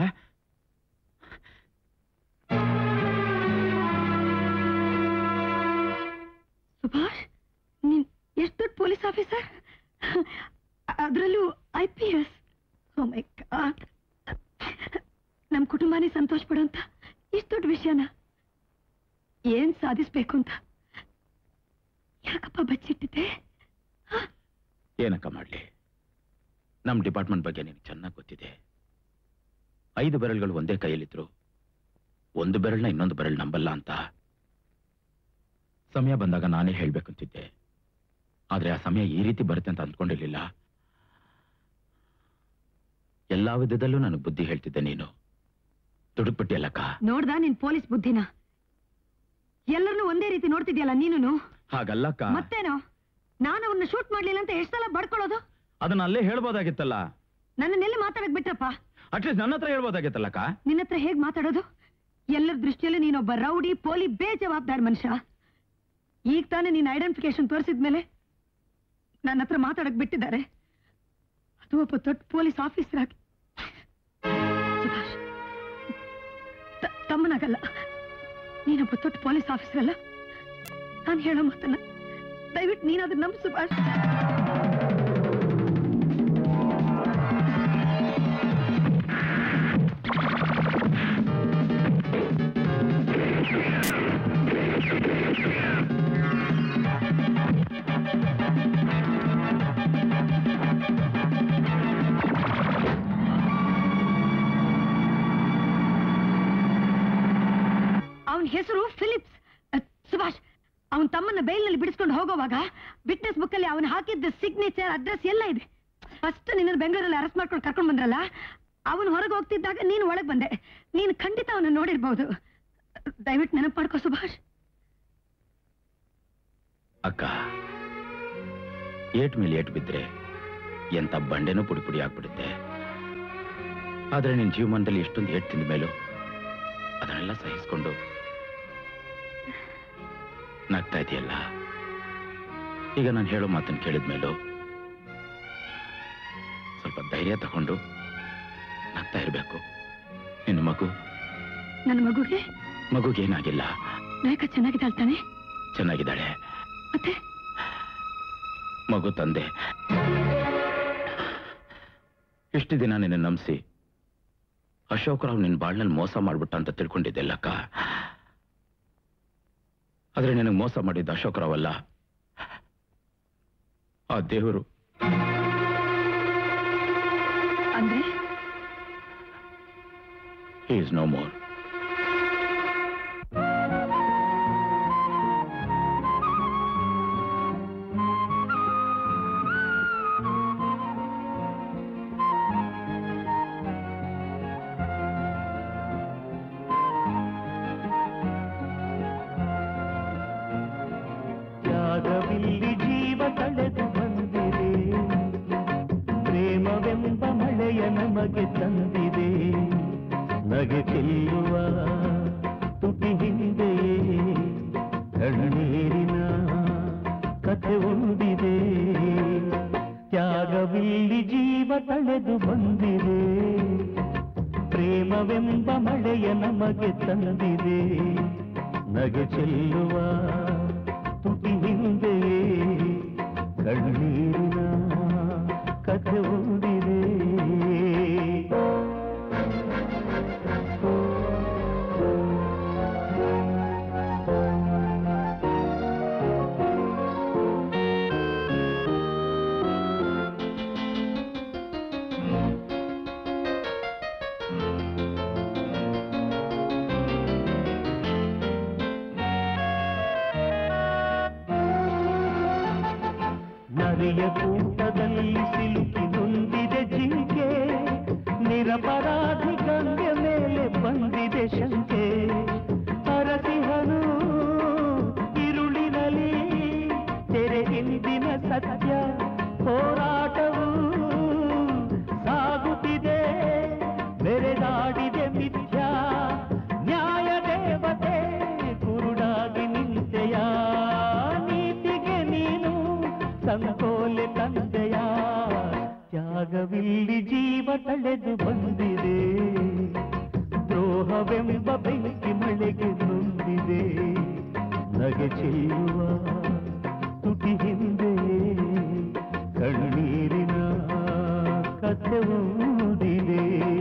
ಸುಭಾಷ್ ನೀನ್ ಎಷ್ಟು ದೊಡ್ಡ ಪೊಲೀಸ್ ಆಫೀಸರ್ ಅದರಲ್ಲೂ I P S my God ನಮ್ ಕುಟುಂಬನೇ ಸಂತೋಷ ಪಡೋಂತ ಇಷ್ಟು ದೊಡ್ಡ ವಿಷಯನ ಏನ್ ಸಾಧಿಸ್ಬೇಕು ಅಂತ ಯಾಕಪ್ಪ ಬಚ್ಚಿಟ್ಟಿದ್ದೆ ಏನಕ್ಕ ಮಾಡ್ಲಿ ನಮ್ಮ ಡಿಪಾರ್ಟ್ಮೆಂಟ್ ಬಗ್ಗೆ ನಿನಗೆ ಚೆನ್ನಾಗಿ ಗೊತ್ತಿದೆ ಐದು ಬೆರಳುಗಳು ಒಂದೇ ಕೈಯಲ್ಲಿದ್ರು ಒಂದು ಬೆರಳನ್ನ ಇನ್ನೊಂದು ಬೆರಳು ನಂಬಲ್ಲ ಅಂತ ಸಮಯ ಬಂದಾಗ ನಾನೇ ಹೇಳ್ಬೇಕಂತಿದ್ದೆ ಆದ್ರೆ ಆ ಸಮಯ ಈ ರೀತಿ ಬರುತ್ತೆ ಅಂತ ಅಂದ್ಕೊಂಡಿರ್ಲಿಲ್ಲ ಎಲ್ಲಾ ವಿಧದಲ್ಲೂ ನನಗೆ ಬುದ್ಧಿ ಹೇಳ್ತಿದ್ದೆ ನೀನು ದುಡುಕ್ಬಿಟ್ಟಿಯಲ್ಲಕ್ಕ ನೋಡ್ದ ನಿನ್ ಪೊಲೀಸ್ ಬುದ್ಧಿನ ಎಲ್ಲರನ್ನೂ ಒಂದೇ ರೀತಿ ನೋಡ್ತಿದ್ಯಲ್ಲ ನೀನು ಹಾಗಲ್ಲಕ್ಕ ಮತ್ತೇನೋ ನಾನು ಅವ್ರನ್ನ ಶೂಟ್ ಮಾಡ್ಲಿಲ್ಲ ಅಂತ ಎಷ್ಟ್ ಸಲ ಬಡ್ಕೊಳ್ಳೋದು ಅದನ್ನ ಅಲ್ಲೇ ಹೇಳ್ಬೋದಾಗಿತ್ತಲ್ಲ ನನ್ನನ್ನೆಲ್ಲಿ ಮಾತಾಡಕ್ ಬಿಟ್ರಪ್ಪ ಅಟ್ಲೀಸ್ಟ್ ನನ್ನ ಹತ್ರ ಹೇಳ್ಬೋದಾಗಿತ್ತಲ್ಲಕ್ಕ ನಿನ್ನ ಹತ್ರ ಹೇಗ್ ಮಾತಾಡೋದು ಎಲ್ಲರ ದೃಷ್ಟಿಯಲ್ಲಿ ನೀನೊಬ್ಬ ರೌಡಿ ಪೋಲಿ ಬೇಜವಾಬ್ದಾರ್ ಮನುಷ್ಯ ಈಗ ತಾನೇ ನೀನ್ ಐಡೆಂಟಿಫಿಕೇಶನ್ ತೋರಿಸಿದ್ಮೇಲೆ ನನ್ನ ಹತ್ರ ಮಾತಾಡಕ್ ಬಿಟ್ಟಿದ್ದಾರೆ ಅದು ಒಬ್ಬ ದೊಡ್ಡ ಪೊಲೀಸ್ ಆಫೀಸರ್ ಆಗಿ ಸುಭಾಷ್ ತ- ತಮ್ಮನಾಗಲ್ಲ ನೀನೊಬ್ಬ ದೊಡ್ಡ ಪೊಲೀಸ್ ಆಫೀಸರ್ ಅಲ್ಲ ನಾನು ಹೇಳೋ ಮಾತನ್ನ ದಯವಿಟ್ಟು ನೀನಾದ್ರೂ ನಂಬು ಸುಭಾಷ್ ಅವನ ಹೆಸರು ಫಿಲಿಪ್ಸ್ ಅ, ಸುಭಾಷ್ ಅವನ ತಮ್ಮನ್ನ ಬೈಲ್ನಲ್ಲಿ ಬಿಡಿಸ್ಕೊಂಡು ಹೋಗೋವಾಗ ವಿಟ್ನೆಸ್ ಬುಕ್ ಅಲ್ಲಿ ಅವನು ಹಾಕಿದ್ದ ಸಿಗ್ನೇಚರ್ ಅಡ್ರೆಸ್ ಎಲ್ಲ ಇದೆ ಫಸ್ಟ್ ನಿನ್ನ ಬೆಂಗಳೂರಲ್ಲಿ ಅರೆಸ್ಟ್ ಮಾಡ್ಕೊಂಡು ಕರ್ಕೊಂಡು ಬಂದ್ರಲ್ಲ ಅವನು ಹೊರಗೆ ಹೋಗ್ತಿದ್ದಾಗ ನೀನು ಒಳಗೆ ಬಂದೆ ನೀನು ಖಂಡಿತ ಅವನ ನೋಡಿರ್ಬಹುದು ದಯವಿಟ್ಟು ನೆನಪು ಮಾಡ್ಕೋ ಸುಭಾಷ್ ಅಕ್ಕ ಏಟ್ ಮೇಲೆ ಏಟ್ ಬಿದ್ರೆ ಎಂತ ಬಂಡೆನೂ ಪುಡಿ ಪುಡಿ ಆಗ್ಬಿಡುತ್ತೆ ಆದ್ರೆ ನಿನ್ ಜೀವಮಾನದಲ್ಲಿ ಎಷ್ಟೊಂದು ಏಟ್ ತಿಂದ ಮೇಲೂ ಅದನ್ನೆಲ್ಲ ಸಹಿಸ್ಕೊಂಡು ನಗ್ತಾ ಇದೆಯಲ್ಲ ಈಗ ನಾನು ಹೇಳೋ ಮಾತನ್ನು ಕೇಳಿದ ಮೇಲೂ ಸ್ವಲ್ಪ ಧೈರ್ಯ ತಗೊಂಡು ನಗ್ತಾ ಇರಬೇಕು ನಿನ್ನ ಮಗು ನನ್ನ ಮಗುಗೆ ಮಗುಗೇನಾಗಿಲ್ಲ ನಾಯಕ ಚೆನ್ನಾಗಿದ್ದಾಳೆ ತಾನೆ ಚೆನ್ನಾಗಿದ್ದಾಳೆ ಮತ್ತೆ ಮಗು ತಂದೆ ಇಷ್ಟು ದಿನ ನಿನ್ನ ನಂಬಿಸಿ ಅಶೋಕರಾವ್ ನಿನ್ನ ಬಾಳ್ನಲ್ಲಿ ಮೋಸ ಮಾಡ್ಬಿಟ್ಟ ಅಂತ ತಿಳ್ಕೊಂಡಿದ್ದೆಲ್ಲಕ್ಕ ಆದ್ರೆ ನಿನಗೆ ಮೋಸ ಮಾಡಿದ್ದ ಅಶೋಕರಾವ್ ಅಲ್ಲ ಆ ದೇವರು ಅಂದ್ರೆ ಈಸ್ ನೋ ಮೋರ್ ತ್ಯಾಗವಿಲ್ಲಿ ಜೀವ ತಳೆದು ಬಂದಿದೆ ಪ್ರೇಮವೆಂಬ ಮಳೆಯ ನಮಗೆ ತಂದಿದೆ ನಗೆ ಚೆಲ್ಲುವ ತುಟಿ ಹಿಂದೆಯೇ ಕಣ್ಣೀರಿನ ಕಥೆ ಒಂದಿದೆ ತ್ಯಾಗವಿಲ್ಲಿ ಜೀವ ತಳೆದು ಬಂದಿದೆ ಪ್ರೇಮವೆಂಬ ಮಳೆಯ ನಮಗೆ ತಂದಿದೆ ನಗೆ ಚೆಲ್ಲುವ ತುಟಿ ಹಿಂದೆ ಕಣ್ಣೀರಿನ ಕಥೆ ಒಂದಿದೆ ನರಿಯ ಕೂಟದಲ್ಲಿ ಸಿಲುಕಿ ನೊಂದಿದೆ ಜಿಂಕೆ ನಿರಪರಾಧಿ ಗಂಗೆ ಮೇಲೆ ಬಂದಿದೆ ಶಂಕೆ ಅರಸಿಹನು ഇരുളിನಲ್ಲಿ ತೆರೆ ಹಿಂದಿನ ಸತ್ಯ ಹೋರಾಟವು ಸಾಗುತ್ತಿದೆ ಬೆರೆದಾಡಿದೆ ಮಿಥ್ಯ ನ್ಯಾಯ ದೇವತೆ ಕುರುಡಾಗಿ ನಿಂತೆಯ ನೀತಿಗೆ ನೀನು ಸಂಕೋಲೆ ತಂದೆಯ ತ್ಯಾಗವಿಲ್ಲಿ ಜೀವ ತಳೆದು ಬಂದಿದೆ ದ್ರೋಹವೆಂಬ ಬೆಂಕಿ ಮಳೆಗೆ ನೊಂದಿದೆ ನಗೆ ಚೆಲ್ಲುವ ತುಟಿ ಹಿಂದೆ ಕಣ್ಣೀರಿನ ಕಥೆ ಓದಿದೆ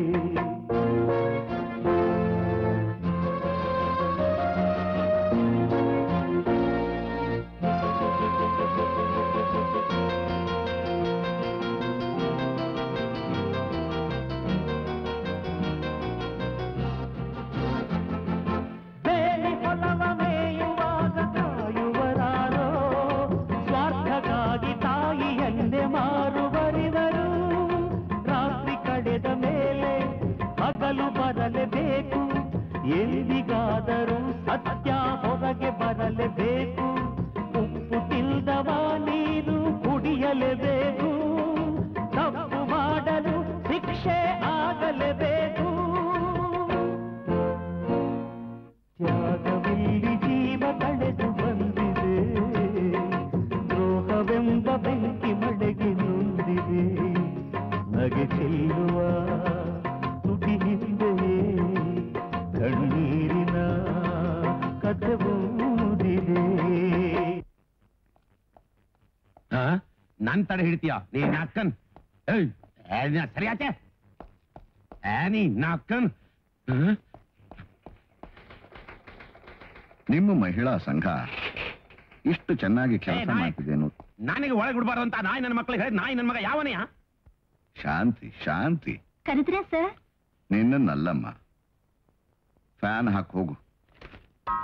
ಬೇಲಿ ಹೊಲವ ಮೇಯುವಾಗ ಕಾಯುವರಾರೋ ಸ್ವಾರ್ಥಕ್ಕಾಗಿ ತಾಯಿಯನ್ನೇ ಮಾರುವರಿವರು ರಾತ್ರಿ ಕಡೆದ ಮೇಲೆ ಹಗಲು ಬರಲೇಬೇಕು ಎಂದಿಗಾದರೂ ಸತ್ಯ ಹೊರಗೆ ಬರಲೇಬೇಕು ಉಪ್ಪು ತಿಂದವ ನೀರು ಕುಡಿಯಲೇಬೇಕು ತಪ್ಪು ಮಾಡಲು ಶಿಕ್ಷೆ ಆಗಲೇಬೇಕು ತ್ಯಾಗವಿಲ್ಲಿ ಜೀವ ತಳೆದು ಬಂದಿದೆ ದ್ರೋಹವೆಂಬ ಬೆಂಕಿ ಮಳೆಗೆ ನೊಂದಿದೆ ನಗೆ ಚೆಲ್ಲುವ ತುಟಿ ಹಿಂದೆಯೇ ಕಣ್ಣೀರಿನ ಕಥೆ ಓದಿದೆ ನನ್ ತಡೆ ಹಿಡ್ತೀಯ ನೀನ್ ಅಕ್ಕನ್ ಏಯ್, ಏ, ನೀನ್ ಸರಿ ಆಚೆ ಏ, ನೀನ್ ಅಕ್ಕನ್ ಹ? ನಿಮ್ಮ ಮಹಿಳಾ ಸಂಘ ಇಷ್ಟು ಚೆನ್ನಾಗಿ ಕೆಲಸ ಏ, ನಾಯಕ್. ಮಾಡ್ತಿದೆ ಅನ್ನೋದು ನನಗೆ ಒಳಗೆ ಬಿಡಬಾರ್ದು ಅಂತ ನಾಯಿ ನನ್ನ ಮಕ್ಕಳಿಗೆ ಹೇಳಿದ್ ನಾಯಿ ನನ್ನ ಮಗ ಯಾವನೆಯ ಶಾಂತಿ ಶಾಂತಿ ಕರೆದ್ರ ಸರ್ ನಿನ್ನನ್ನಲ್ಲಮ್ಮ ಫ್ಯಾನ್ ಹಾಕಿ ಹೋಗು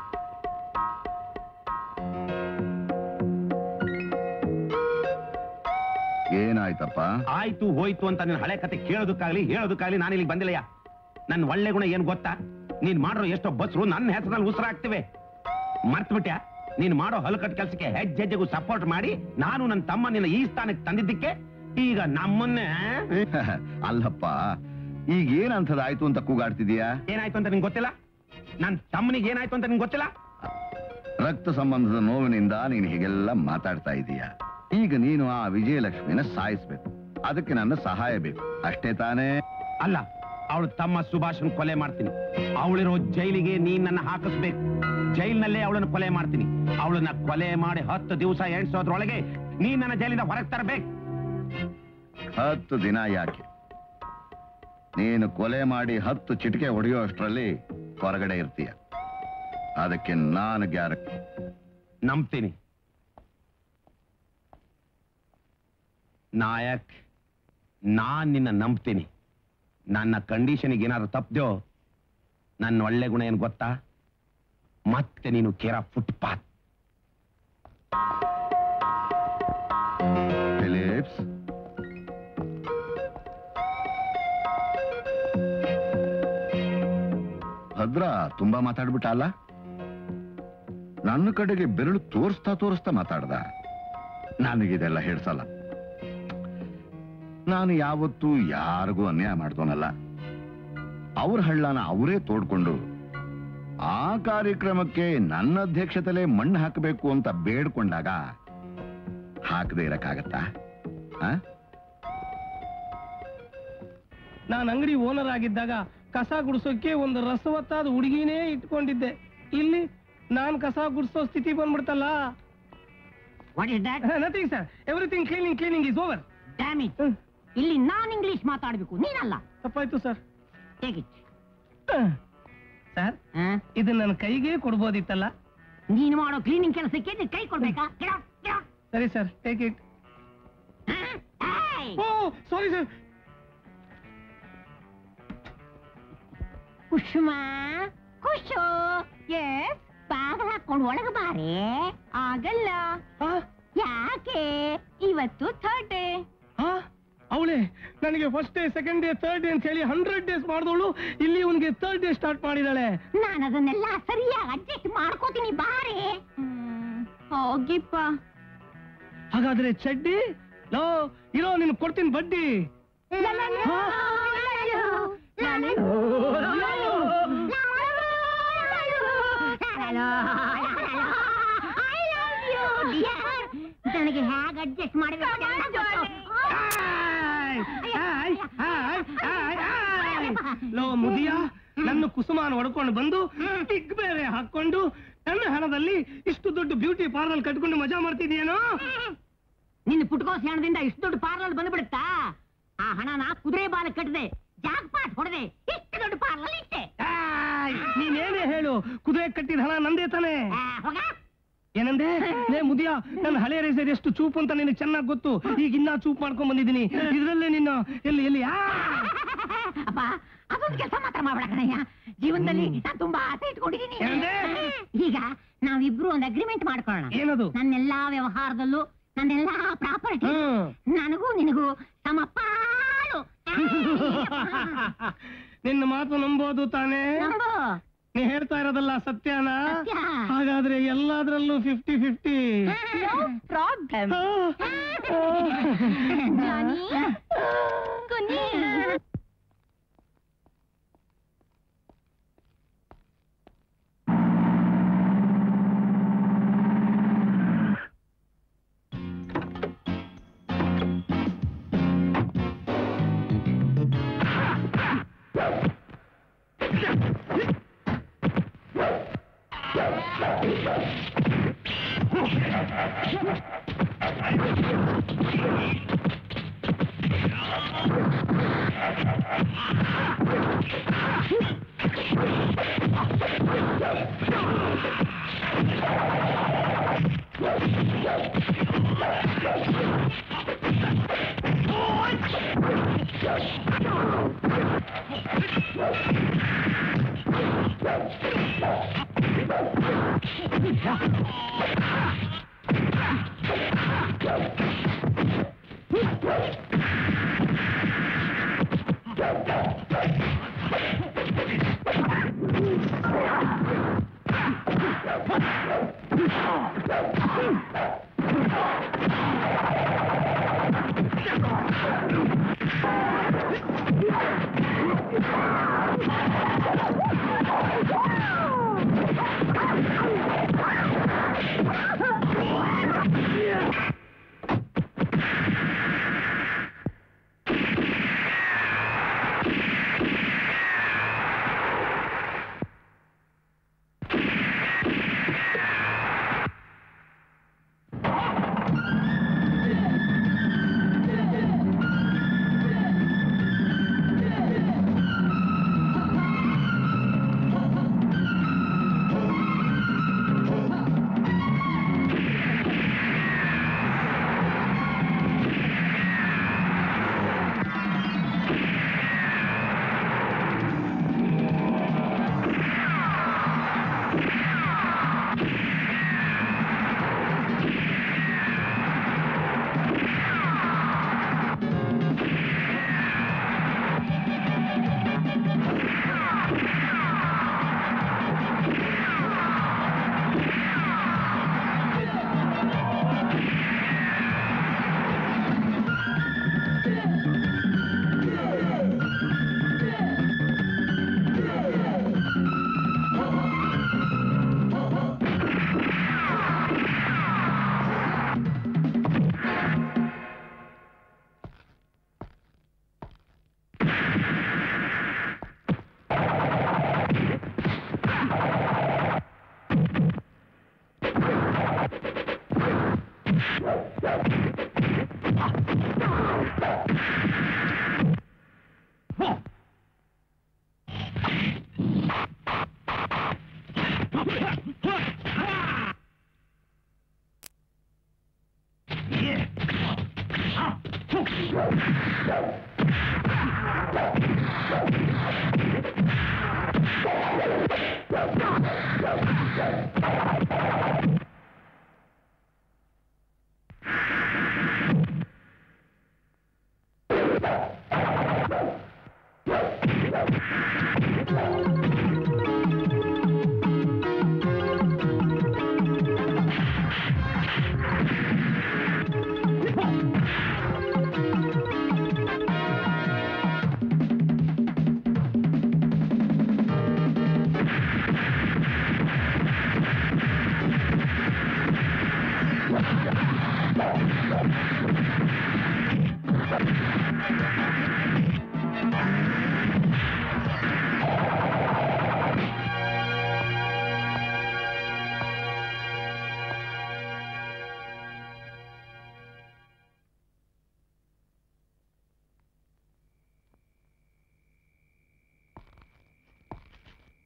ಏನಾಯ್ತಪ್ಪ ಆಯ್ತು ಹೋಯ್ತು ಅಂತ ನಿನ್ನ ಹಳೆ ಕತೆ ಕೇಳೋದಕ್ಕಾಗ್ಲಿ ಹೇಳೋದಕ್ಕಾಗ್ಲಿ ನಾನು ಇಲ್ಲಿಗೆ ಬಂದಿಲ್ಲಯ್ಯ ನನ್ನ ಒಳ್ಳೆ ಗುಣ ಏನ್ ಗೊತ್ತಾ ನೀನ್ ಮಾಡಿರೋ ಎಷ್ಟೋ ಬಸ್ರು ನನ್ನ ಹೆಸರಲ್ಲಿ ಉಸಿರಾಗ್ತಿವೆ ಮರ್ತ್ ಬಿಟ್ಯಾ ನೀನ್ ಮಾಡೋ ಹಲಕಟ್ ಕೆಲಸಕ್ಕೆ ಹೆಜ್ಜೆಜ್ಜೆಗೂ ಸಪೋರ್ಟ್ ಮಾಡಿ ನಾನು ನನ್ನ ತಮ್ಮ ನಿನ್ನ ಈ ಸ್ಥಾನಕ್ಕೆ ತಂದಿದ್ದಕ್ಕೆ ಈಗ ನಮ್ಮನ್ನೇ ಅಲ್ಲಪ್ಪ ಈಗ ಏನಂಥದ್ದು ಆಯ್ತು ಅಂತ ಕೂಗಾಡ್ತಿದೀಯಾ ಏನಾಯ್ತು ಅಂತ ನಿಂಗೆ ಗೊತ್ತಿಲ್ಲ ನನ್ನ ತಮ್ಮನಿಗೆ ಏನಾಯ್ತು ಅಂತ ನಿಂಗೆ ಗೊತ್ತಿಲ್ಲ ರಕ್ತ ಸಂಬಂಧದ ನೋವಿನಿಂದ ನೀನು ಹೀಗೆಲ್ಲ ಮಾತಾಡ್ತಾ ಇದೀಯ ಈಗ ನೀನು ಆ ವಿಜಯಲಕ್ಷ್ಮಿನ ಸಾಯಿಸ್ಬೇಕು ಅದಕ್ಕೆ ನನ್ನ ಸಹಾಯ ಬೇಕು ಅಷ್ಟೇ ತಾನೇ ಅಲ್ಲ ಅವಳು ತಮ್ಮ ಸುಭಾಷನ್ ಕೊಲೆ ಮಾಡ್ತೀನಿ ಅವಳಿರೋ ಜೈಲಿಗೆ ನೀನ್ ನನ್ನ ಹಾಕಿಸ್ಬೇಕು ಜೈಲ್ನಲ್ಲೇ ಅವಳನ್ನು ಕೊಲೆ ಮಾಡ್ತೀನಿ ಅವಳನ್ನ ಕೊಲೆ ಮಾಡಿ ಹತ್ತು ದಿವಸ ಎಣಿಸೋದ್ರೊಳಗೆ ನೀನ್ ನನ್ನ ಜೈಲಿಂದ ಹೊರಗೆ ತರಬೇಕು ಹತ್ತು ದಿನ ಯಾಕೆ ನೀನು ಕೊಲೆ ಮಾಡಿ ಹತ್ತು ಚಿಟಿಕೆ ಹೊಡೆಯೋ ಅಷ್ಟರಲ್ಲಿ ಹೊರಗಡೆ ಇರ್ತೀಯ ಅದಕ್ಕೆ ನಾನು ಗ್ಯಾರಂಟಿ ನಂಬ್ತೀನಿ ನಾಯಕ್ ನಾನ್ ನಿನ್ನ ನಂಬ್ತೀನಿ ನನ್ನ ಕಂಡೀಷನ್ಗೆ ಏನಾದ್ರು ತಪ್ಪದ್ಯೋ ನನ್ನ ಒಳ್ಳೆ ಗುಣ ಏನ್ ಗೊತ್ತಾ ಮತ್ತೆ ನೀನು ಕೇರ ಫುಟ್ಪಾತ್ ಫಿಲಿಪ್ಸ್ ಭದ್ರ ತುಂಬಾ ಮಾತಾಡ್ಬಿಟ್ಟ ಅಲ್ಲ ನನ್ನ ಕಡೆಗೆ ಬೆರಳು ತೋರಿಸ್ತಾ ತೋರಿಸ್ತಾ ಮಾತಾಡ್ದ ನನಗಿದೆಲ್ಲ ಹೇಳ್ಸಲ್ಲ ನಾನು ಯಾವತ್ತೂ ಯಾರಿಗೂ ಅನ್ಯಾಯ ಮಾಡ್ದೋನಲ್ಲ ಅವ್ರ ಹಳ್ಳನ ಅವರೇ ತೋಡ್ಕೊಂಡು ಆ ಕಾರ್ಯಕ್ರಮಕ್ಕೆ ನನ್ನ ಅಧ್ಯಕ್ಷತೆಲೇ ಮಣ್ಣು ಹಾಕಬೇಕು ಅಂತ ಬೇಡ್ಕೊಂಡಾಗ ಹಾಕದೇ ಇರಕ್ಕಾಗತ್ತಾ ಆ? ನಾನು ಅಂಗಡಿ ಓನರ್ ಆಗಿದ್ದಾಗ ಕಸ ಗುಡಿಸೋಕೆ ಒಂದು ರಸವತ್ತಾದ ಹುಡುಗಿನೇ ಇಟ್ಕೊಂಡಿದ್ದೆ ಇಲ್ಲಿ ನಾನ್ ಕಸ ಗುಡಿಸೋ ಸ್ಥಿತಿ ಬಂದ್ಬಿಡ್ತಲ್ಲ what is that nothing sir everything cleaning cleaning is over damage ಇಲ್ಲಿ ನಾನ್ ಇಂಗ್ಲಿಷ್ ಮಾತಾಡ್ಬೇಕು ನೀನಲ್ಲ ತಪ್ಪಾಯ್ತು ಸರ್ ಟೇಕ್ ಇಟ್ ಸರ್ ಇದು ನನ್ನ ಕೈಗೆ ಕೊಡ್ಬೋದಿತ್ತಲ್ಲ ನೀನು ಮಾಡೋ ಕ್ಲೀನಿಂಗ್ ಕೆಲಸಕ್ಕೆ ನೀನ್ ಕೈ ಕೊಡ್ಬೇಕಾ Get out, get out. ಸರಿ sir take it Hey! Oh sorry sir Kusuma Kushu yes ಬಾಗ ಹಾಕೊಂಡು ಒಳಗೆ ಬಾರೆ ಆಗಲ್ಲ ಯಾಕೆ ಇವತ್ತು ಥರ್ಡ್ ಡೇ ಅವಳೆ ನನಗೆ first day second day third day ಅಂತ ಹೇಳಿ ಹಂಡ್ರೆಡ್ ಡೇಸ್ ಮಾಡಿದವಳು ಇಲ್ಲಿ ಅವನಿಗೆ ಥರ್ಡ್ ಡೇ ಸ್ಟಾರ್ಟ್ ಮಾಡಿದಾಳೆ ನಾನು ಅದನ್ನೆಲ್ಲ ಸರಿಯಾಗಿ ಅಡ್ಜಸ್ಟ್ ಮಾಡ್ಕೋತೀನಿ ಬಾರೆ ಹೋಗಿಪ್ಪ ಹಾಗಾದ್ರೆ ಚಡ್ಡಿ ಲೋ ಇರೋ ನಿನ್ ಕೊಡ್ತೀನಿ ಬಡ್ಡಿ ನನಗೆ ಹೇಗೆ ಅಡ್ಜಸ್ಟ್ ಮಾಡಬೇಕು ಲೋ ಮುದಿಯ ನನ್ನ ಕುಸುಮಾನ ಹೊಡ್ಕೊಂಡು ಬಂದು ಟಿಗ್ ಬೇರೆ ಹಾಕೊಂಡು ನನ್ನ ಹಣದಲ್ಲಿ ಇಷ್ಟು ದೊಡ್ಡ ಬ್ಯೂಟಿ ಪಾರ್ಲರ್ ಕಟ್ಕೊಂಡು ಮಜಾ ಮಾಡ್ತಿದ್ಯೇನೋ ನಿನ್ನ ಪುಟ್ಕೋಸ್ ಹಣದಿಂದ ಇಷ್ಟು ದೊಡ್ಡ ಪಾರ್ಲರ್ ಬಂದ್ಬಿಡುತ್ತಾ ಆ ಹಣನ ಕುದುರೆ ಬಾಲ ಕಟ್ಟದೆ ಜಾಕ್ಪಾಟ್ ಹೊಡೆದೆ ಇಷ್ಟು ದೊಡ್ಡ ಪಾರ್ಲರ್ ಇಟ್ಟೆ ನೀನೇನೇ ಹೇಳು ಕುದುರೆ ಕಟ್ಟಿದ ಹಣ ನಂದೇ ತಾನೆ ಏನಂದೆ ಲೇ ಮುದಿಯ ನನ್ನ ಹಳೆ ರೇಸರ್ ಎಷ್ಟು ಚೂಪು ಅಂತ ನಿನಗೆ ಚೆನ್ನಾಗಿ ಗೊತ್ತು ಈಗ ಇನ್ನ ಚೂಪ್ ಮಾಡ್ಕೊಂಡ್ ಬಂದಿದ್ದೀನಿ ಇದ್ರಲ್ಲೇ ನಿನ್ನ ಎಲ್ಲಿ ಎಲ್ಲಿ ಆ! ಅಪ್ಪ ಅದೊಂದು ಕೆಲಸ ಮಾತ್ರ ಮಾಡ್ಬೇಡ ಕಣಯ್ಯ ಜೀವನದಲ್ಲಿ ನಾನು ತುಂಬಾ ಆಸೆ ಇಟ್ಕೊಂಡಿದ್ದೀನಿ ಏನಂದೆ? ಈಗ ನಾವಿಬ್ರು ಒಂದು ಅಗ್ರಿಮೆಂಟ್ ಮಾಡ್ಕೊಳ್ಳೋಣ ಏನದು? ನನ್ನೆಲ್ಲಾ ವ್ಯವಹಾರದಲ್ಲೂ ನನ್ನೆಲ್ಲಾ ಪ್ರಾಪರ್ಟಿ ನನಗೂ ನಿನಗೂ ಸಮ ಪಾಲು ನಿನ್ನ ಮಾತು ನಂಬೋದು ತಾನೇ ನಂಬು. ನೀ ಹೇಳ್ತಾ ಇರೋದಲ್ಲ ಸತ್ಯನಾ ಸತ್ಯ. ಹಾಗಾದ್ರೆ ಎಲ್ಲಾದ್ರಲ್ಲೂ ಫಿಫ್ಟಿ ಫಿಫ್ಟಿ ಪ್ರಾಬ್ಲಮ್ ಜಾನಿ ಕುನಿ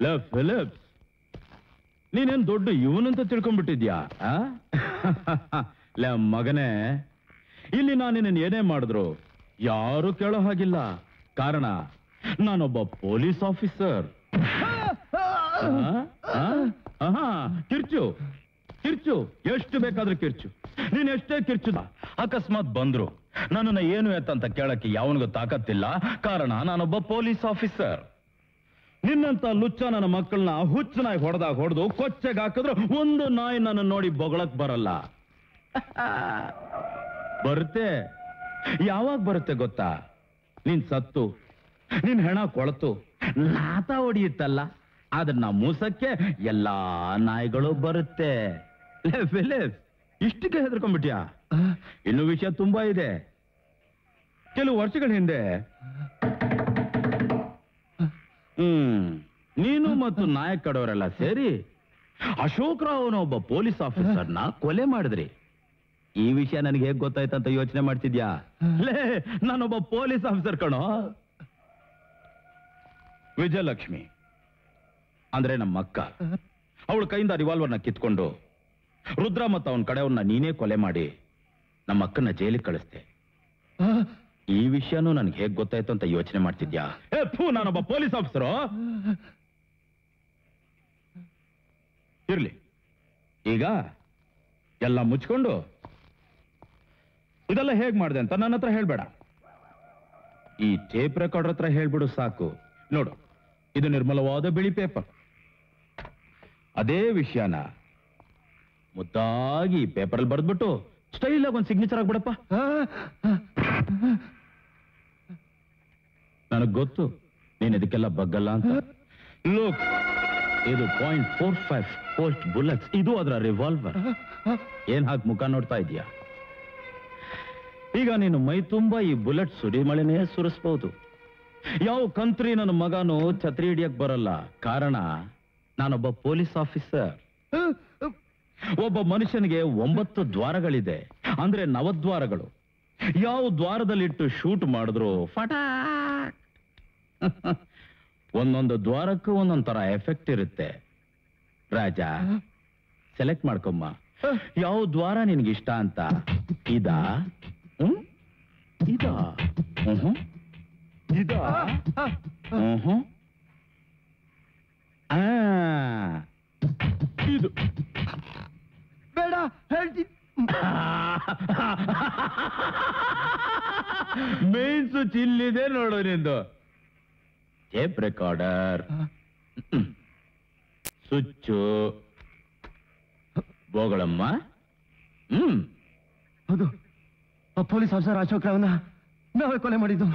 ಲೇ ಫಿಲಿಪ್ಸ್ ನೀನೇನ್ ದೊಡ್ಡ ಇವನಂತ ತಿಳ್ಕೊಂಡ್ಬಿಟ್ಟಿದ್ಯಾ ಆ? ಲೇ ಮಗನೇ ಇಲ್ಲಿ ನಾನು ನಿನ್ನ ಏನೇ ಮಾಡಿದ್ರು ಯಾರು ಕೇಳೋ ಹಾಗಿಲ್ಲ ಕಾರಣ ನಾನೊಬ್ಬ ಪೊಲೀಸ್ ಆಫೀಸರ್ ಕಿರ್ಚು ಕಿರ್ಚು ಎಷ್ಟು ಬೇಕಾದ್ರೂ ಕಿರ್ಚು ನೀನ್ ಎಷ್ಟೇ ಕಿರ್ಚುದ ಅಕಸ್ಮಾತ್ ಬಂದ್ರು ನನ್ನನ್ನ ಏನು ಎತ್ತಂತ ಕೇಳಕ್ಕೆ ಯಾವನಿಗೂ ತಾಕತ್ತಿಲ್ಲ ಕಾರಣ ನಾನೊಬ್ಬ ಪೊಲೀಸ್ ಆಫೀಸರ್ ನಿನ್ನಂತ ಲುಚ್ಚ ನನ್ನ ಮಕ್ಕಳನ್ನ ಹುಚ್ಚು ನಾಯಿ ಹೊಡೆದಾಗ ಹೊಡೆದು ಕೊಚ್ಚೆಗೆ ಹಾಕಿದ್ರು ಒಂದು ನಾಯಿ ನನ್ನ ನೋಡಿ ಬೊಗಳಕ್ ಬರಲ್ಲ ಬರುತ್ತೆ ಯಾವಾಗ ಬರುತ್ತೆ ಗೊತ್ತಾ ನೀನ್ ಸತ್ತು ನಿನ್ ಹೆಣ ಕೊಳತು ನಾತ ಹೊಡಿಯುತ್ತಲ್ಲ ಅದನ್ನ ಮೂಸಕ್ಕೆ ಎಲ್ಲಾ ನಾಯಿಗಳು ಬರುತ್ತೆ ಲೇ ಫಿಲಿಪ್ಸ್ ಇಷ್ಟಕ್ಕೆ ಹೆದರ್ಕೊಂಡ್ಬಿಟ್ಯಾ ಇನ್ನು ವಿಷಯ ತುಂಬಾ ಇದೆ ಕೆಲವು ವರ್ಷಗಳ ಹಿಂದೆ ಹ್ಮ್ ನೀನು ಮತ್ತು ನಾಯಕ್ ಕಡವರೆಲ್ಲ ಸೇರಿ ಅಶೋಕ್ ರಾವ್ ಅನ್ನೋ ಒಬ್ಬ ಪೊಲೀಸ್ ಆಫೀಸರ್ನ ಕೊಲೆ ಮಾಡಿದ್ರಿ ಈ ವಿಷಯ ನನಗೆ ಹೇಗ್ ಗೊತ್ತಾಯ್ತಂತ ಯೋಚನೆ ಮಾಡ್ತಿದ್ಯಾ ಲೇ ನಾನೊಬ್ಬ ಪೊಲೀಸ್ ಆಫೀಸರ್ ಕಣೋ ವಿಜಯಲಕ್ಷ್ಮಿ ಅಂದ್ರೆ ನಮ್ಮ ಅಕ್ಕ ಅವಳ ಕೈಯಿಂದ ರಿವಾಲ್ವರ್ನ ಕಿತ್ಕೊಂಡು ರುದ್ರ ಮತ್ತು ಅವನ ಕಡೆಯವ್ರನ್ನ ನೀನೇ ಕೊಲೆ ಮಾಡಿ ನಮ್ಮ ಅಕ್ಕನ ಜೈಲಿಗೆ ಕಳಿಸ್ದೆ ಈ ವಿಷಯನೂ ನನ್ಗೆ ಹೇಗ್ ಗೊತ್ತಾಯ್ತು ಅಂತ ಯೋಚನೆ ಮಾಡ್ತಿದ್ಯಾ ಏ ಫೂ ನಾನೊಬ್ಬ ಪೊಲೀಸ್ ಆಫೀಸರು ಇರ್ಲಿ ಈಗ ಎಲ್ಲ ಮುಚ್ಕೊಂಡು ಇದೆಲ್ಲ ಹೇಗ್ ಮಾಡಿದೆ ಅಂತ ನನ್ನ ಹತ್ರ ಹೇಳ್ಬೇಡ ಈ ಟೇಪ್ ರೆಕಾರ್ಡರ್ ಹತ್ರ ಹೇಳ್ಬಿಡು ಸಾಕು ನೋಡು ಇದು ನಿರ್ಮಲವಾದ ಬಿಳಿ ಪೇಪರ್ ಅದೇ ವಿಷಯನ ಮುದ್ದಾಗಿ ಪೇಪರಲ್ಲಿ ಬರೆದ್ಬಿಟ್ಟು ಸ್ಟೈಲ್ ಆಗಿ ಒಂದು ಸಿಗ್ನೇಚರ್ ಆಗ್ಬಿಡಪ್ಪ ನನಗ್ ಗೊತ್ತು ನೀನ್ ಇದಕ್ಕೆಲ್ಲ ಬಗ್ಗಲ್ಲ ಅಂತ ಲುಕ್ ಇದು point four five post bullets ಇದು ಅದರ ರಿವಾಲ್ವರ್ ಏನ್ ಹಾಕಿ ಮುಖ ನೋಡ್ತಾ ಇದೀಯಾ ಈಗ ನೀನು ಮೈ ತುಂಬಾ ಈ ಬುಲೆಟ್ ಸುರಿಮಳೆನೇ ಸುರಿಸ್ಬಹುದು ಯಾವ ಕಂತ್ರಿ ನನ್ನ ಮಗನು ಛತ್ರಿ ಹಿಡಿಯಕ್ ಬರಲ್ಲ ಕಾರಣ ನಾನೊಬ್ಬ ಪೊಲೀಸ್ ಆಫೀಸರ್ ಒಬ್ಬ ಮನುಷ್ಯನಿಗೆ ಒಂಬತ್ತು ದ್ವಾರಗಳಿದೆ ಅಂದ್ರೆ ನವದ್ವಾರಗಳು ಯಾವ ದ್ವಾರದಲ್ಲಿಟ್ಟು ಶೂಟ್ ಮಾಡಿದ್ರು ಫಟಾಕ್ ಒಂದೊಂದು ದ್ವಾರಕ್ಕೂ ಒಂದೊಂದ್ ತರ ಎಫೆಕ್ಟ್ ಇರುತ್ತೆ ರಾಜ ಸೆಲೆಕ್ಟ್ ಮಾಡ್ಕೊಮ್ಮ ಯಾವ ದ್ವಾರ ನಿನ್ಗೆ ಇಷ್ಟ ಅಂತ ಇದಾ ಹ್ಮ್ ಇದಾ ಹ್ಮ್ ಇದಾ ಹ್ಮ್ ಆ ಇದು ಬೇಡ ಹೇಳ್ತೀನಿ ಮೇನ್ ಸ್ವಿಚ್ ಇಲ್ಲಿದೆ ನೋಡು ನಿಂದು ಟೇಪ್ ರೆಕಾರ್ಡರ್ ಸ್ವಿಚ್ಚು ಬೋಗಳಮ್ಮ ಹ್ಮ್ ಹೌದು ಆ ಪೊಲೀಸ್ ಆಫೀಸರ್ ಅಶೋಕ್ ರಾವ್ನ ನಾವೇ ಕೊಲೆ ಮಾಡಿದ್ದು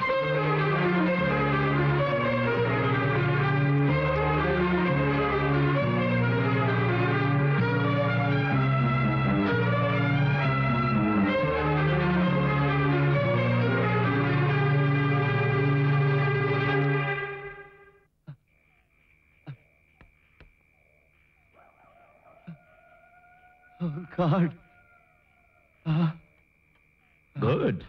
ಗಾಡ್ ಗುಡ್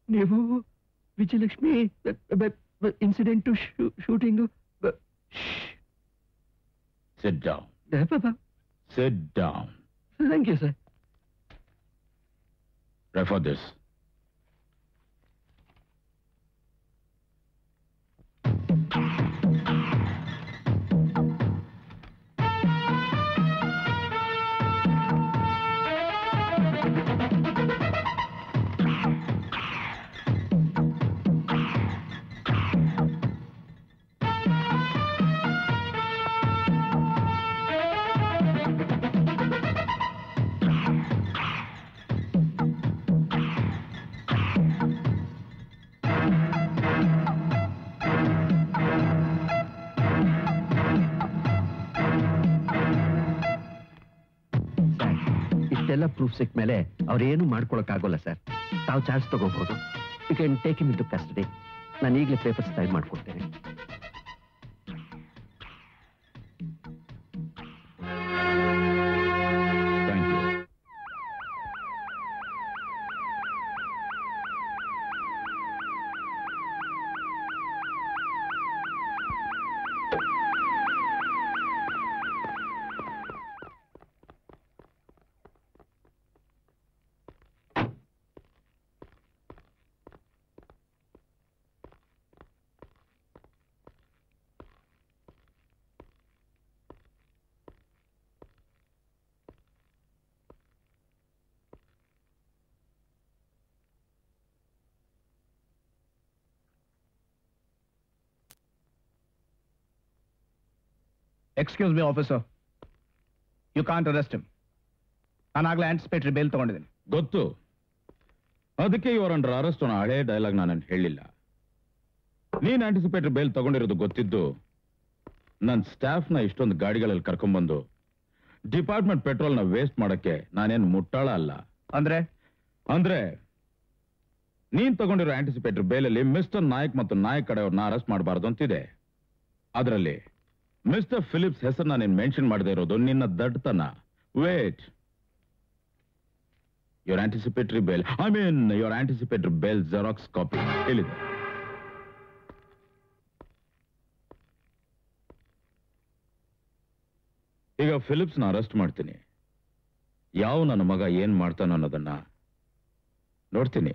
ನೀವು Vijayalakshmi incident shooting sit down sit down thank you sir refer this ಇಷ್ಟೆಲ್ಲ ಪ್ರೂಫ್ ಸಿಕ್ಕ ಮೇಲೆ ಅವ್ರೇನು ಮಾಡ್ಕೊಳಕ್ಕಾಗೋಲ್ಲ ಸರ್ ತಾವು ಚಾರ್ಜ್ ತಗೋಬಹುದು you can take him into custody ನಾನು ಈಗಲೇ ಪೇಪರ್ ಸೈನ್ ಮಾಡ್ಕೊಡ್ತೇನೆ thank you excuse me officer you can't arrest him ನಾನಾಗಲೇ ಆಂಟಿಸಿಪೇಟರಿ ಬೇಲ್ ತಗೊಂಡಿದ್ದೀನಿ ಗೊತ್ತು ಅದಕ್ಕೆ ಇವರ್ ಅಂಡರ್ ಅರೆಸ್ಟ್ ಅನ್ನೋ ಹಳೆ ಡೈಲಾಗ್ ನಾನು ಹೇಳಿಲ್ಲ ನೀನ್ ಆಂಟಿಸಿಪೇಟರ್ ಬೇಲ್ ತಗೊಂಡಿರೋದು ಗೊತ್ತಿದ್ದು ನನ್ನ ಸ್ಟಾಫ್ನ ಇಷ್ಟೊಂದು ಗಾಡಿಗಳಲ್ಲಿ ಕರ್ಕೊಂಡ್ಬಂದು ಡಿಪಾರ್ಟ್ಮೆಂಟ್ ಪೆಟ್ರೋಲ್ನ ವೇಸ್ಟ್ ಮಾಡಕ್ಕೆ ನಾನೇನು ಮುಟ್ಟಾಳ ಅಲ್ಲ ಅಂದ್ರೆ ಅಂದ್ರೆ ನೀನ್ ತಗೊಂಡಿರೋ ಆಂಟಿಸಿಪೇಟರ್ ಬೇಲಲ್ಲಿ ಮಿಸ್ಟರ್ ನಾಯಕ್ ಮತ್ತು ನಾಯಕ್ ಕಡೆಯವ್ರನ್ನ ಅರೆಸ್ಟ್ ಮಾಡಬಾರ್ದು ಅಂತಿದೆ ಅದರಲ್ಲಿ ಮಿಸ್ಟರ್ ಫಿಲಿಪ್ಸ್ ಹೆಸರನ್ನ ನೀನ್ ಮೆನ್ಷನ್ ಮಾಡದೇ ಇರೋದು ನಿನ್ನ ದಡ್ತನ wait your anticipatory bail I mean your anticipatory bail xerox copy ಹೇಳಿದೆ ಈಗ ಫಿಲಿಪ್ಸ್ನ ಅರೆಸ್ಟ್ ಮಾಡ್ತೀನಿ ಯಾವ ನನ್ನ ಮಗ ಏನ್ ಮಾಡ್ತಾನೋ ಅನ್ನೋದನ್ನ ನೋಡ್ತೀನಿ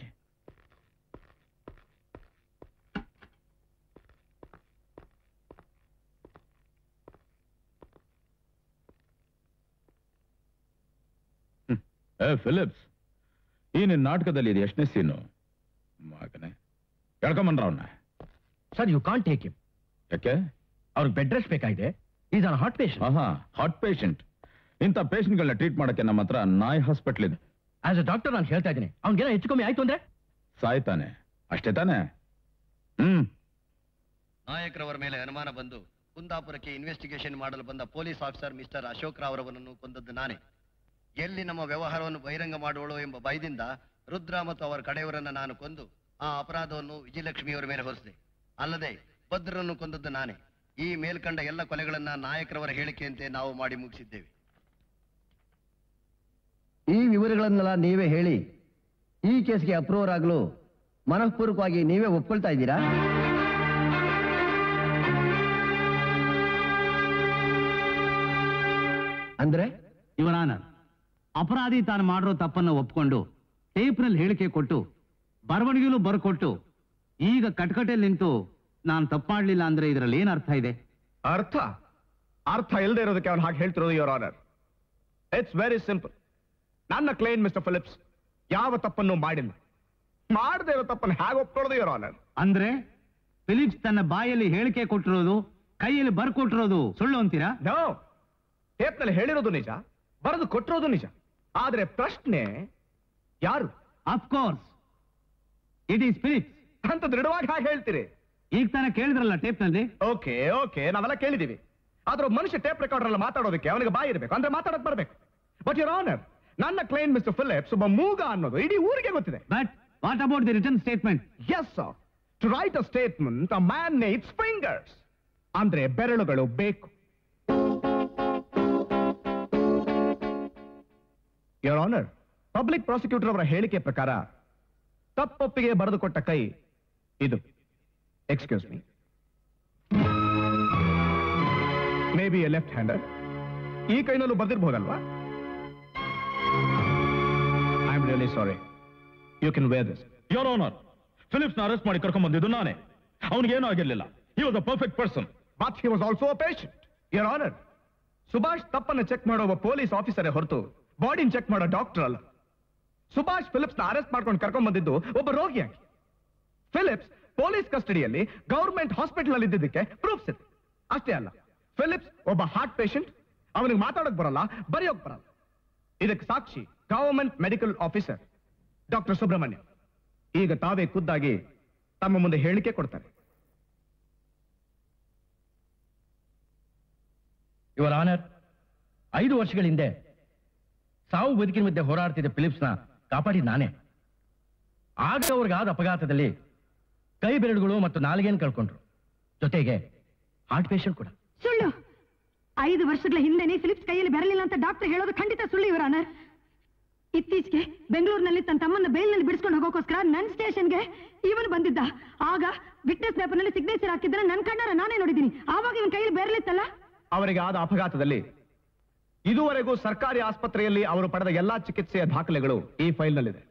ಹ್ಮ್. ಏ ಫಿಲಿಪ್ಸ್ ಈ ನಿನ್ ನಾಟಕದಲ್ಲಿ ಇದು ಎಷ್ಟನೇ ಸೀನು ಮಗನೇ ಹೇಳ್ಕೊಂಬನ್ರ ಅವನ್ನ sir you can't take him ಯಾಕೆ ಅವ್ರಿಗೆ ಬೆಡ್ ರೆಸ್ಟ್ ಬೇಕಾಗಿದೆ ಈಸ್ ಆನ್ ಹಾಟ್ ಪೇಷಂಟ್ ಆಹಾ ಹಾಟ್ ಪೇಷಂಟ್ ಇಂಥ ಪೇಷಂಟ್ಗಳನ್ನ ಟ್ರೀಟ್ ಮಾಡಕ್ಕೆ ನಮ್ಮ ಹತ್ರ ನಾಯ್ ಹಾಸ್ಪಿಟಲ್ ಇದೆ ಆಸ್ ಅ ಡಾಕ್ಟರ್ ನಾನು ಹೇಳ್ತಾ ಇದ್ದೀನಿ ಅವ್ನಿಗೇನೋ ಹೆಚ್ಚು ಕಮ್ಮಿ ಆಯ್ತು ಅಂದ್ರೆ ಸಾಯ್ತಾನೆ ಅಷ್ಟೇ ತಾನೆ ಹ್ಮ್ ನಾಯಕರವರ ಮೇಲೆ ಅನುಮಾನ ಬಂದು ಕುಂದಾಪುರಕ್ಕೆ ಇನ್ವೆಸ್ಟಿಗೇಷನ್ ಮಾಡಲು ಬಂದ police officer mister Ashok Rao ರವರನ್ನು ಕೊಂದದ್ದು ನಾನೇ ಎಲ್ಲಿ ನಮ್ಮ ವ್ಯವಹಾರವನ್ನು ಬಹಿರಂಗ ಮಾಡುವಳು ಎಂಬ ಭಯದಿಂದ ರುದ್ರ ಮತ್ತು ಅವರ ಕಡೆಯವರನ್ನ ನಾನು ಕೊಂದು ಆ ಅಪರಾಧವನ್ನು ವಿಜಯಲಕ್ಷ್ಮಿಯವರ ಮೇಲೆ ಹೊರಿಸಿದೆ ಅಲ್ಲದೆ ಭದ್ರನ್ನು ಕೊಂದದ್ದು ನಾನೇ ಈ ಮೇಲ್ಕಂಡ ಎಲ್ಲ ಕೊಲೆಗಳನ್ನ ನಾಯಕರವರ ಹೇಳಿಕೆಯಂತೆ ನಾವು ಮಾಡಿ ಮುಗಿಸಿದ್ದೇವೆ ಈ ವಿವರಗಳನ್ನೆಲ್ಲ ನೀವೇ ಹೇಳಿ ಈ ಕೇಸ್ಗೆ ಅಪ್ರೂವರ್ ಆಗಲು ಮನಃಪೂರ್ವಕವಾಗಿ ನೀವೇ ಒಪ್ಕೊಳ್ತಾ ಇದ್ದೀರಾ ಅಂದ್ರೆ ಇವರಾನ ಅಪರಾಧಿ ತಾನು ಮಾಡಿರೋ ತಪ್ಪನ್ನು ಒಪ್ಕೊಂಡು ಟೇಪ್ನಲ್ಲಿ ಹೇಳಿಕೆ ಕೊಟ್ಟು ಬರವಣಿಗೆಲೂ ಬರ್ಕೊಟ್ಟು ಈಗ ಕಟ್ಕಟೆಯಲ್ಲಿ ನಿಂತು ನಾನು ತಪ್ಪು ಮಾಡ್ಲಿಲ್ಲ ಅಂದ್ರೆ ಇದರಲ್ಲಿ ಏನ್ ಅರ್ಥ ಇದೆ ಅರ್ಥ ಅರ್ಥ ಇಲ್ಲದೆ ಇರೋದಕ್ಕೆ ಅವನು ಹಾಗೆ ಹೇಳ್ತಿರೋದು your honour it's very simple ನನ್ನ ಕ್ಲೈನ್ ಮಿಸ್ಟರ್ ಫಿಲಿಪ್ಸ್ ಯಾವ ತಪ್ಪನ್ನು ಮಾಡಿಲ್ಲ ಮಾಡದೇ ಇರೋ ತಪ್ಪನ್ನು ಹೇಗೆ ಒಪ್ಕೊಳ್ಳೋದು ಯುವರ್ ಆನರ್ ಅಂದ್ರೆ ಫಿಲಿಪ್ಸ್ ತನ್ನ ಬಾಯಲ್ಲಿ ಹೇಳಿಕೆ ಕೊಟ್ಟಿರೋದು ಕೈಯಲ್ಲಿ ಬರ್ಕೊಟ್ಟಿರೋದು ಸುಳ್ಳು ಅಂತೀರಾ ನೋ ಟೇಪ್ನಲ್ಲಿ ಹೇಳಿರೋದು ನಿಜ ಬರೆದು ಕೊಟ್ಟಿರೋದು ನಿಜ ಆದ್ರೆ ಪ್ರಶ್ನೆ ಯಾರು ಅಫ್ಕೋರ್ಸ್ ಇಟ್ ಈಸ್ ಫಿಲಿಪ್ಸ್ ಅಂತ ದೃಢವಾಗಿ ಹಾಗೆ ಹೇಳ್ತೀರಿ ಈಗ ತಾನೇ ಕೇಳಿದ್ರಲ್ಲ ಟೇಪ್ನಲ್ಲಿ ಓಕೆ ಓಕೆ ನಾವೆಲ್ಲ ಕೇಳಿದೀವಿ ಆದ್ರೆ ಒಬ್ಬ ಮನುಷ್ಯ ಟೇಪ್ ರೆಕಾರ್ಡರ್ ಎಲ್ಲ ಮಾತಾಡೋದಕ್ಕೆ ಅವನಿಗೆ ಬಾಯಿ ಇರಬೇಕು ಅಂದ್ರೆ ಮಾತಾಡಕ್ ಬರ್ಬೇಕು ಬಟ್ ಯುವರ್ ಆನರ್ ನನ್ನ ಕ್ಲೈನ್ ಮಿಸ್ಟರ್ ಫಿಲಿಪ್ಸ್ ಒಬ್ಬ ಮೂಗ ಅನ್ನೋದು ಇಡೀ ಊರಿಗೆ ಗೊತ್ತಿದೆ but what about the return statement yes sir to write a statement a man needs fingers ಅಂದ್ರೆ ಬೆರಳುಗಳು ಬೇಕು ಯೋರ್ ಆನರ್ ಪಬ್ಲಿಕ್ ಪ್ರಾಸಿಕ್ಯೂಟರ್ ಅವರ ಹೇಳಿಕೆ ಪ್ರಕಾರ ತಪ್ಪೊಪ್ಪಿಗೆ ಬರೆದು ಕೊಟ್ಟ ಕೈ ಇದು excuse me may be a left hander ಈ ಕೈನಲ್ಲೂ ಬರ್ದಿರ್ಬೋದಲ್ವಾ I am really sorry you can wear this your honour Philips ನ ಅರೆಸ್ಟ್ ಮಾಡಿ ಕರ್ಕೊಂಡ್ ಬಂದಿದ್ದು ನಾನೇ ಅವನಿಗೇನೂ ಆಗಿರ್ಲಿಲ್ಲ he was a perfect person but he was also patient your honour Subhash ತಪ್ಪನ್ನು ಚೆಕ್ ಮಾಡೋ ಒಬ್ಬ ಪೊಲೀಸ್ ಆಫೀಸರೇ ಹೊರತು ಬಾಡಿನ ಚೆಕ್ ಮಾಡೋ ಡಾಕ್ಟರ್ ಅಲ್ಲ ಸುಭಾಷ್ ಫಿಲಿಪ್ಸ್ ನ ಅರೆಸ್ಟ್ ಮಾಡ್ಕೊಂಡು ಕರ್ಕೊಂಡ್ ಬಂದಿದ್ದು ಒಬ್ಬ ರೋಗಿಯಾಗಿ ಫಿಲಿಪ್ಸ್ ಪೊಲೀಸ್ ಕಸ್ಟಡಿಯಲ್ಲಿ ಗವರ್ಮೆಂಟ್ ಹಾಸ್ಪಿಟಲ್ ಅಲ್ಲಿ ಇದ್ದಿದ್ದಕ್ಕೆ ಪ್ರೂಫ್ಸ್ ಇದೆ ಅಷ್ಟೇ ಅಲ್ಲ ಫಿಲಿಪ್ಸ್ ಒಬ್ಬ ಹಾರ್ಟ್ ಪೇಷಂಟ್ ಅವನಿಗೆ ಮಾತಾಡಕ್ ಬರಲ್ಲ ಬರೆಯೋಕ್ ಬರಲ್ಲ ಇದಕ್ಕೆ ಸಾಕ್ಷಿ government medical officer doctor Subrahmanya ಈಗ ತಾವೇ ಖುದ್ದಾಗಿ ತಮ್ಮ ಮುಂದೆ ಹೇಳಿಕೆ ಕೊಡ್ತಾರೆ ಯುವರ್ ಆನರ್ ಐದು ವರ್ಷಗಳ ಹಿಂದೆ ಸಾವು ಬದುಕಿನ ಮಧ್ಯೆ ಹೋರಾಡ್ತಿದ್ದ ಫಿಲಿಪ್ಸ್ನ ಕಾಪಾಡಿದ ನಾನೇ ಆಗ ಅವ್ರಿಗಾದ ಅಪಘಾತದಲ್ಲಿ ಕೈ ಬೆರಳುಗಳು ಮತ್ತು ನಾಲಿಗೆಯನ್ನು ಕಳ್ಕೊಂಡ್ರು ಜೊತೆಗೆ ಹಾರ್ಟ್ ಪೇಷಂಟ್ ಕೂಡ ಸುಳ್ಳು ಐದು ವರ್ಷಗಳ ಹಿಂದೆನೆ ಫಿಲಿಪ್ಸ್ ಕೈಯಲ್ಲಿ ಬರಲಿಲ್ಲ ಅಂತ ಡಾಕ್ಟರ್ ಹೇಳೋದು ಖಂಡಿತ ಸುಳ್ಳು ಇವರ ಆನರ್ ಇತ್ತೀಚೆಗೆ ಬೆಂಗಳೂರಿನಲ್ಲಿ ತನ್ನ ತಮ್ಮನ್ನ ಬೇಲ್ನಲ್ಲಿ ಬಿಡಿಸ್ಕೊಂಡು ಹೋಗೋಕೋಸ್ಕರ ನನ್ನ ಸ್ಟೇಷನ್ಗೆ ಇವನು ಬಂದಿದ್ದ ಆಗ ವಿಟ್ನೆಸ್ ಪೇಪರ್ನಲ್ಲಿ ಸಿಗ್ನೇಚರ್ ಹಾಕಿದ್ರೆ ನನ್ನ ಕಣ್ಣಾರ ನಾನೇ ನೋಡಿದ್ದೀನಿ ಆವಾಗ ಇವನ್ ಕೈಯಲ್ಲಿ ಬೇರಲಿತ್ತಲ್ಲ ಅವರಿಗೆ ಆದ ಅಪಘಾತದಲ್ಲಿ ಇದುವರೆಗೂ ಸರ್ಕಾರಿ ಆಸ್ಪತ್ರೆಯಲ್ಲಿ ಅವರು ಪಡೆದ ಎಲ್ಲಾ ಚಿಕಿತ್ಸೆಯ ದಾಖಲೆಗಳು ಈ ಫೈಲ್ನಲ್ಲಿದೆ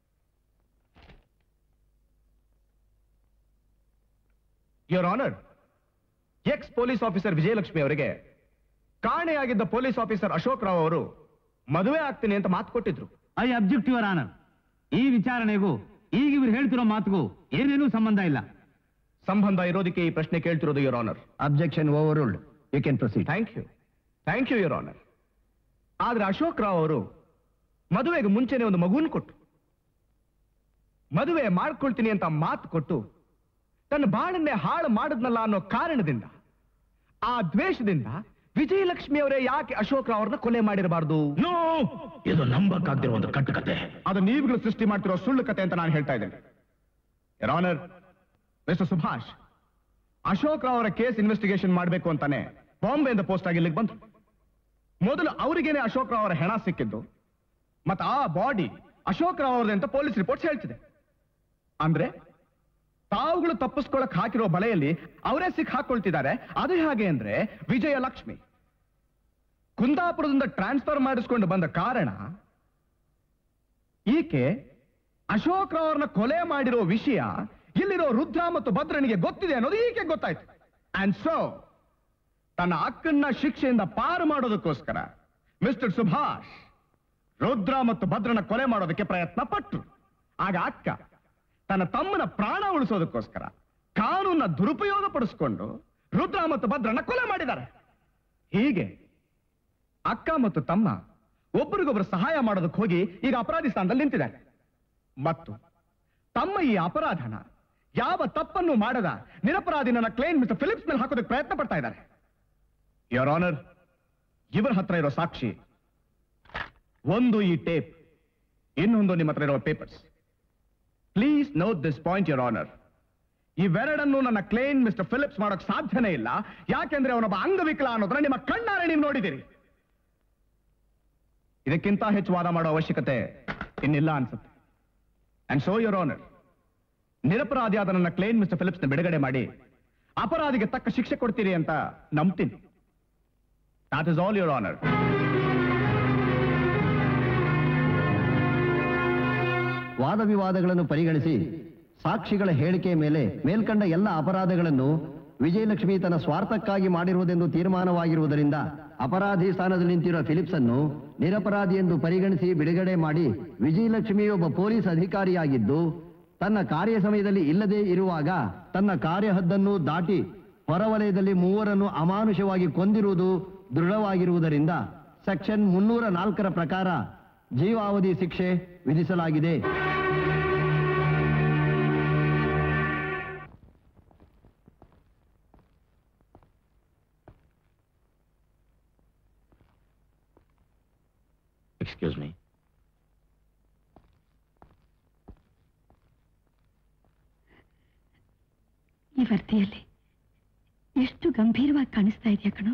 your honour ex police officer Vijayalakshmi ಅವರಿಗೆ ಕಾಣೆಯಾಗಿದ್ದ ಪೊಲೀಸ್ ಆಫೀಸರ್ ಅಶೋಕ್ ರಾವ್ ಅವರು ಮದುವೆ ಆಗ್ತೀನಿ ಅಂತ ಮಾತು ಕೊಟ್ಟಿದ್ರು ಐ ಅಬ್ಜೆಕ್ಟ್ ಯುವರ್ ಆನರ್ ಈ ವಿಚಾರಣೆಗೂ ಈಗ ಇವ್ರು ಹೇಳ್ತಿರೋ ಮಾತುಗೂ ಏನೇನೂ ಸಂಬಂಧ ಇಲ್ಲ ಸಂಬಂಧ ಇರೋದಕ್ಕೆ ಈ ಪ್ರಶ್ನೆ ಕೇಳ್ತಿರೋದು your honour objection overruled you can proceed thank you thank you your honour ಆದ್ರೆ ಅಶೋಕ್ ರಾವ್ ಅವರು ಮದುವೆಗೆ ಮುಂಚೆನೆ ಒಂದು ಮಗುನ್ ಕೊಟ್ಟು ಮದುವೆ ಮಾಡ್ಕೊಳ್ತೀನಿ ಅಂತ ಮಾತು ಕೊಟ್ಟು ತನ್ನ ಬಾಳನ್ನೇ ಹಾಳು ಮಾಡಿದ್ನಲ್ಲ ಅನ್ನೋ ಕಾರಣದಿಂದ ಆ ದ್ವೇಷದಿಂದ ವಿಜಯಲಕ್ಷ್ಮಿ ಅವರೇ ಯಾಕೆ ಅಶೋಕ್ ರಾವ್ ಅವ್ರನ್ನ ಕೊಲೆ ಮಾಡಿರಬಾರ್ದು ನೋ ಇದು ನಂಬಕ್ಕಾಗ್ದಿರೋ ಒಂದು ಕಟ್ಟುಕತೆ ಅದು ನೀವುಗಳು ಸೃಷ್ಟಿ ಮಾಡ್ತಿರೋ ಸುಳ್ಳು ಕತೆ ಅಂತ ನಾನು ಹೇಳ್ತಾ ಇದ್ದೇನೆ your honour mister Subhash Ashok Rao ಅವರ ಕೇಸ್ ಇನ್ವೆಸ್ಟಿಗೇಷನ್ ಮಾಡಬೇಕು ಅಂತಾನೆ ಬಾಂಬೆಯಿಂದ ಪೋಸ್ಟ್ ಆಗಿ ಇಲ್ಲಿಗೆ ಬಂತು ಮೊದಲು ಅವರಿಗೇನೆ ಅಶೋಕ್ ರಾವ್ ಅವರ ಹೆಣ ಸಿಕ್ಕಿದ್ದು ಮತ್ತೆ ಆ ಬಾಡಿ ಅಶೋಕ್ ರಾವ್ ಅವರದೇ ಅಂತ ಪೊಲೀಸ್ ರಿಪೋರ್ಟ್ಸ್ ಹೇಳ್ತಿದೆ ಅಂದ್ರೆ ತಾವುಗಳು ತಪ್ಪಿಸ್ಕೊಳಕ್ ಹಾಕಿರೋ ಬಲೆಯಲ್ಲಿ ಅವರೇ ಸಿಕ್ ಹಾಕೊಳ್ತಿದ್ದಾರೆ ಅದು ಹೇಗೆ ಅಂದ್ರೆ ವಿಜಯ ಲಕ್ಷ್ಮಿ ಕುಂದಾಪುರದಿಂದ ಟ್ರಾನ್ಸ್ಫರ್ ಮಾಡಿಸ್ಕೊಂಡು ಬಂದ ಕಾರಣ ಈಕೆ ಅಶೋಕ್ ರಾವ್ ಅವ್ರನ್ನ ಕೊಲೆ ಮಾಡಿರೋ ವಿಷಯ ಇಲ್ಲಿರೋ ರುದ್ರ ಮತ್ತು ಭದ್ರನಿಗೆ ಗೊತ್ತಿದೆ ಅನ್ನೋದು ಈಕೆ ಗೊತ್ತಾಯ್ತು ಅಂಡ್ ಸೊ ತನ್ನ ಅಕ್ಕನ್ನ ಶಿಕ್ಷೆಯಿಂದ ಪಾರು ಮಾಡೋದಕ್ಕೋಸ್ಕರ ಮಿಸ್ಟರ್ ಸುಭಾಷ್ ರುದ್ರ ಮತ್ತು ಭದ್ರನ ಕೊಲೆ ಮಾಡೋದಕ್ಕೆ ಪ್ರಯತ್ನ ಪಟ್ರು ಆಗ ಅಕ್ಕ ತನ್ನ ತಮ್ಮನ ಪ್ರಾಣ ಉಳಿಸೋದಕ್ಕೋಸ್ಕರ ಕಾನೂನ ದುರುಪಯೋಗ ಪಡಿಸ್ಕೊಂಡು ರುದ್ರ ಮತ್ತು ಭದ್ರನ ಕೊಲೆ ಮಾಡಿದ್ದಾರೆ ಹೀಗೆ ಅಕ್ಕ ಮತ್ತು ತಮ್ಮ ಒಬ್ಬರಿಗೊಬ್ಬರು ಸಹಾಯ ಮಾಡೋದಕ್ಕೆ ಹೋಗಿ ಈಗ ಅಪರಾಧಿ ಸ್ಥಾನದಲ್ಲಿ ನಿಂತಿದ್ದಾರೆ ಮತ್ತು ತಮ್ಮ ಈ ಅಪರಾಧನ ಯಾವ ತಪ್ಪನ್ನು ಮಾಡದ ನಿರಪರಾಧಿ ನನ್ನ ಕ್ಲೈನ್ ಮಿಸ್ಟರ್ ಫಿಲಿಪ್ಸ್ ಮೇಲೆ ಹಾಕೋದಕ್ಕೆ ಪ್ರಯತ್ನ ಪಡ್ತಾ ಇದ್ದಾರೆ ಯೋರ್ ಆನರ್ ಇವರ ಹತ್ರ ಇರೋ ಸಾಕ್ಷಿ ಒಂದು ಈ ಟೇಪ್ ಇನ್ನೊಂದು ನಿಮ್ಮ ಹತ್ರ ಇರೋ papers please note this point your honour ಇವೆರಡನ್ನು ನನ್ನ ಕ್ಲೈನ್ ಮಿಸ್ಟರ್ ಫಿಲಿಪ್ಸ್ ಮಾಡೋಕ್ ಸಾಧ್ಯನೇ ಇಲ್ಲ ಯಾಕೆಂದ್ರೆ ಅವನೊಬ್ಬ ಅಂಗವಿಕಲ ಅನ್ನೋದನ್ನ ನಿಮ್ಮ ಕಣ್ಣಾರೆ ನೀವು ನೋಡಿದ್ದೀರಿ ಇದಕ್ಕಿಂತ ಹೆಚ್ಚು ವಾದ ಮಾಡೋ ಅವಶ್ಯಕತೆ ಇನ್ನಿಲ್ಲ ಅನ್ಸುತ್ತೆ ಅಂಡ್ ಸೋ ಯೋರ್ ಆನರ್ ನಿರಪರಾಧಿಯಾದ ನನ್ನ ಕ್ಲೈನ್ ಮಿಸ್ಟರ್ ಫಿಲಿಪ್ಸ್ನ ಬಿಡುಗಡೆ ಮಾಡಿ ಅಪರಾಧಿಗೆ ತಕ್ಕ ಶಿಕ್ಷೆ ಕೊಡ್ತೀರಿ ಅಂತ ನಂಬ್ತೀನಿ that is all your honour ವಾದ ವಿವಾದಗಳನ್ನು ಪರಿಗಣಿಸಿ ಸಾಕ್ಷಿಗಳ ಹೇಳಿಕೆಯ ಮೇಲೆ ಮೇಲ್ಕಂಡ ಎಲ್ಲ ಅಪರಾಧಗಳನ್ನು ವಿಜಯಲಕ್ಷ್ಮಿ ತನ್ನ ಸ್ವಾರ್ಥಕ್ಕಾಗಿ ಮಾಡಿರುವುದೆಂದು ತೀರ್ಮಾನವಾಗಿರುವುದರಿಂದ ಅಪರಾಧಿ ಸ್ಥಾನದಲ್ಲಿ ನಿಂತಿರುವ ಫಿಲಿಪ್ಸ್ ಅನ್ನು ನಿರಪರಾಧಿ ಎಂದು ಪರಿಗಣಿಸಿ ಬಿಡುಗಡೆ ಮಾಡಿ ವಿಜಯಲಕ್ಷ್ಮಿ ಒಬ್ಬ ಪೊಲೀಸ್ ಅಧಿಕಾರಿಯಾಗಿದ್ದು ತನ್ನ ಕಾರ್ಯ ಸಮಯದಲ್ಲಿ ಇಲ್ಲದೆ ಇರುವಾಗ ತನ್ನ ಕಾರ್ಯಹದ್ದನ್ನು ದಾಟಿ ಹೊರವಲಯದಲ್ಲಿ ಮೂವರನ್ನು ಅಮಾನುಷವಾಗಿ ಕೊಂದಿರುವುದು ದೃಢವಾಗಿರುವುದರಿಂದ ಸೆಕ್ಷನ್ ಮುನ್ನೂರ ನಾಲ್ಕರ ಪ್ರಕಾರ ಜೀವಾವಧಿ ಶಿಕ್ಷೆ ವಿಧಿಸಲಾಗಿದೆ ಎಕ್ಸ್ಕ್ಯೂಸ್ ಮೀ ಈ ವರದಿಯಲ್ಲಿ ಎಷ್ಟು ಗಂಭೀರವಾಗಿ ಕಾಣಿಸ್ತಾ ಇದೆಯಾ ಕಣೋ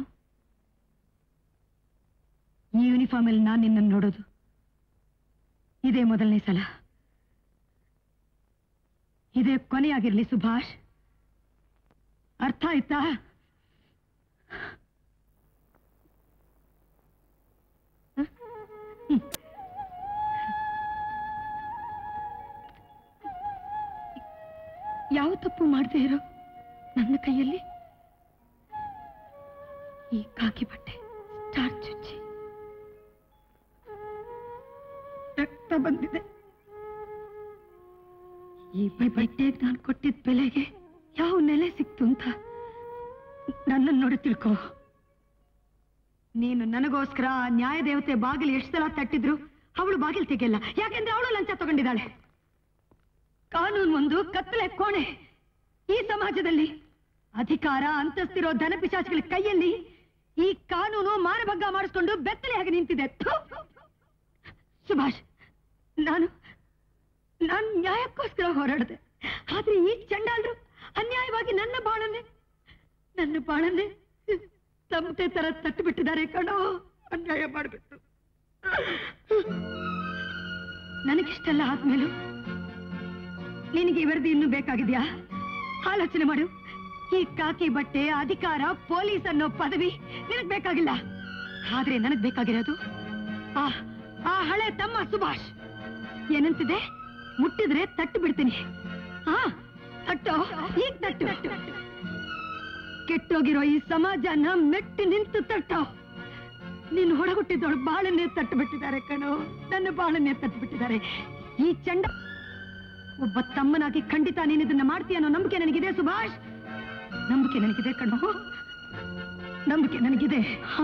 ಈ ಯೂನಿಫಾರ್ಮ್ ಅಲ್ಲಿ ನಾನು ನಿನ್ನನ್ನು ನೋಡೋದು ಇದೇ ಮೊದಲನೇ ಸಲ ಇದೇ ಕೊನೆಯಾಗಿರ್ಲಿ ಸುಭಾಷ್ ಅರ್ಥ ಆಯ್ತಾ ಹ್ಮ್. ಯಾವ ತಪ್ಪು ಮಾಡದೇ ಇರೋ ನನ್ನ ಕೈಯಲ್ಲಿ ಈ ಕಾಕಿ ಬಟ್ಟೆ ಸ್ಟಾರ್ ಚುಚ್ಚಿ ರಕ್ತ ಬಂದಿದೆ ಈ ಬಟ್ಟೆಗೆ ನಾನು ಕೊಟ್ಟಿದ್ದ ಬೆಲೆಗೆ ಯಾವ ನೆಲೆ ಸಿಕ್ತು ಅಂತ ನನ್ನನ್ನು ನೋಡಿ ತಿಳ್ಕೋ ನೀನು ನನಗೋಸ್ಕರ ಆ ನ್ಯಾಯ ದೇವತೆ ಬಾಗಿಲು ಎಷ್ಟು ಸಲ ತಟ್ಟಿದ್ರು ಅವಳು ಬಾಗಿಲು ತೆಗೆಯಲ್ಲ ಯಾಕೆಂದ್ರೆ ಅವಳು ಲಂಚ ತಗೊಂಡಿದ್ದಾಳೆ ಕಾನೂನು ಒಂದು ಕತ್ತಲೆ ಕೋಣೆ ಈ ಸಮಾಜದಲ್ಲಿ ಅಧಿಕಾರ ಅಂತಸ್ತಿರೋ ಧನಪಿಶಾಚಿಗಳ ಕೈಯಲ್ಲಿ ಈ ಕಾನೂನು ಮಾನಭಂಗ ಮಾಡಿಸ್ಕೊಂಡು ಬೆತ್ತಲೆಯಾಗಿ ನಿಂತಿದೆ ಥು! ಸುಭಾಷ್ ನಾನು ನಾನು ನ್ಯಾಯಕ್ಕೋಸ್ಕರ ಹೋರಾಡಿದೆ ಆದ್ರೆ ಈ ಚಂಡಾಲರು ಅನ್ಯಾಯವಾಗಿ ನನ್ನ ಬಾಳನ್ನೇ ನನ್ನ ಬಾಳನ್ನೇ ತಮಟೆ ತರ ತಟ್ಟು ಬಿಟ್ಟಿದ್ದಾರೆ ಕಣೋ ಅನ್ಯಾಯ ಮಾಡಿಬಿಟ್ಟು ನನಗಿಷ್ಟೆಲ್ಲ ಆದ್ಮೇಲೂ ನಿನಗೆ ಈ ವರದಿ ಇನ್ನೂ ಬೇಕಾಗಿದ್ಯಾ ಆಲೋಚನೆ ಮಾಡು ಈ ಕಾಕಿ ಬಟ್ಟೆ ಅಧಿಕಾರ ಪೊಲೀಸ್ ಅನ್ನೋ ಪದವಿ ನಿನಗ್ ಬೇಕಾಗಿಲ್ಲ ಆದ್ರೆ ನನಗ್ ಬೇಕಾಗಿರೋದು ಆ ಆ ಹಳೆ ತಮ್ಮ ಸುಭಾಷ್ ಏನಂತಿದೆ ಮುಟ್ಟಿದ್ರೆ ತಟ್ಟು ಬಿಡ್ತೀನಿ ಹಾ ತಟ್ಟೋ ಈಗ ತಟ್ಟು ಕೆಟ್ಟೋಗಿರೋ ಈ ಸಮಾಜನ ಮೆಟ್ಟಿ ನಿಂತು ತಟ್ಟೋ ನೀನು ಹೊಡಗುಟ್ಟಿದ್ದವಳು ಬಾಳನ್ನೇ ತಟ್ಟು ಬಿಟ್ಟಿದ್ದಾರೆ ಕಣೋ ನನ್ನ ಬಾಳನ್ನೇ ತಟ್ಟು ಬಿಟ್ಟಿದ್ದಾರೆ ಈ ಚಂಡ ಒಬ್ಬ ತಮ್ಮನಾಗಿ ಖಂಡಿತ ನೀನು ಇದನ್ನ ಮಾಡ್ತೀಯ ಅನ್ನೋ ನಂಬಿಕೆ ನನಗಿದೆ ಸುಭಾಷ್ ನಂಬಿಕೆ ನನಗಿದೆ ಕಣೋ ನಂಬಿಕೆ ನನಗಿದೆ ಹ.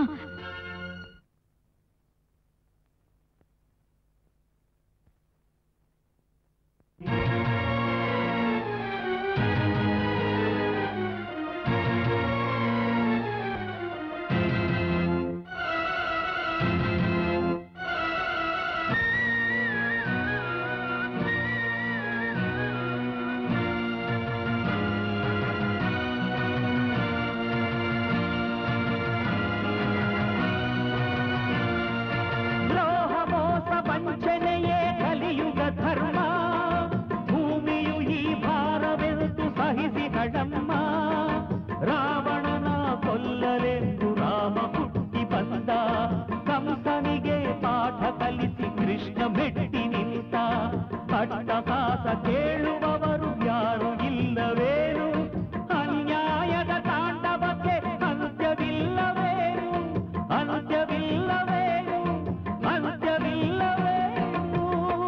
ದ್ರೋಹ ಮೋಸ ವಂಚನೆಯೇ ಕಲಿಯುಗ ಧರ್ಮ ಭೂಮಿಯು ಈ ಭಾರವೆಂದು ಸಹಿಸಿ ಕಡಮ್ಮ ರಾವಣನ ಕೊಲ್ಲಲೆಂದು ರಾಮ ಹುಟ್ಟಿ ಬಂದ ಕಂಸನಿಗೆ ಪಾಠ ಕಲಿಸಿ ಕೃಷ್ಣ ಮೆಟ್ಟಿ ನಿಂತ ಪಟ್ಟಪಾಸ ಕೇಳುವವರು ಯಾರು ಇಲ್ಲವೇನು ಅನ್ಯಾಯದ ತಾಂಡವಕ್ಕೆ ಅಂತ್ಯವಿಲ್ಲವೇನು ಅಂತ್ಯವಿಲ್ಲವೇನು ಅಂತ್ಯವಿಲ್ಲವೇನು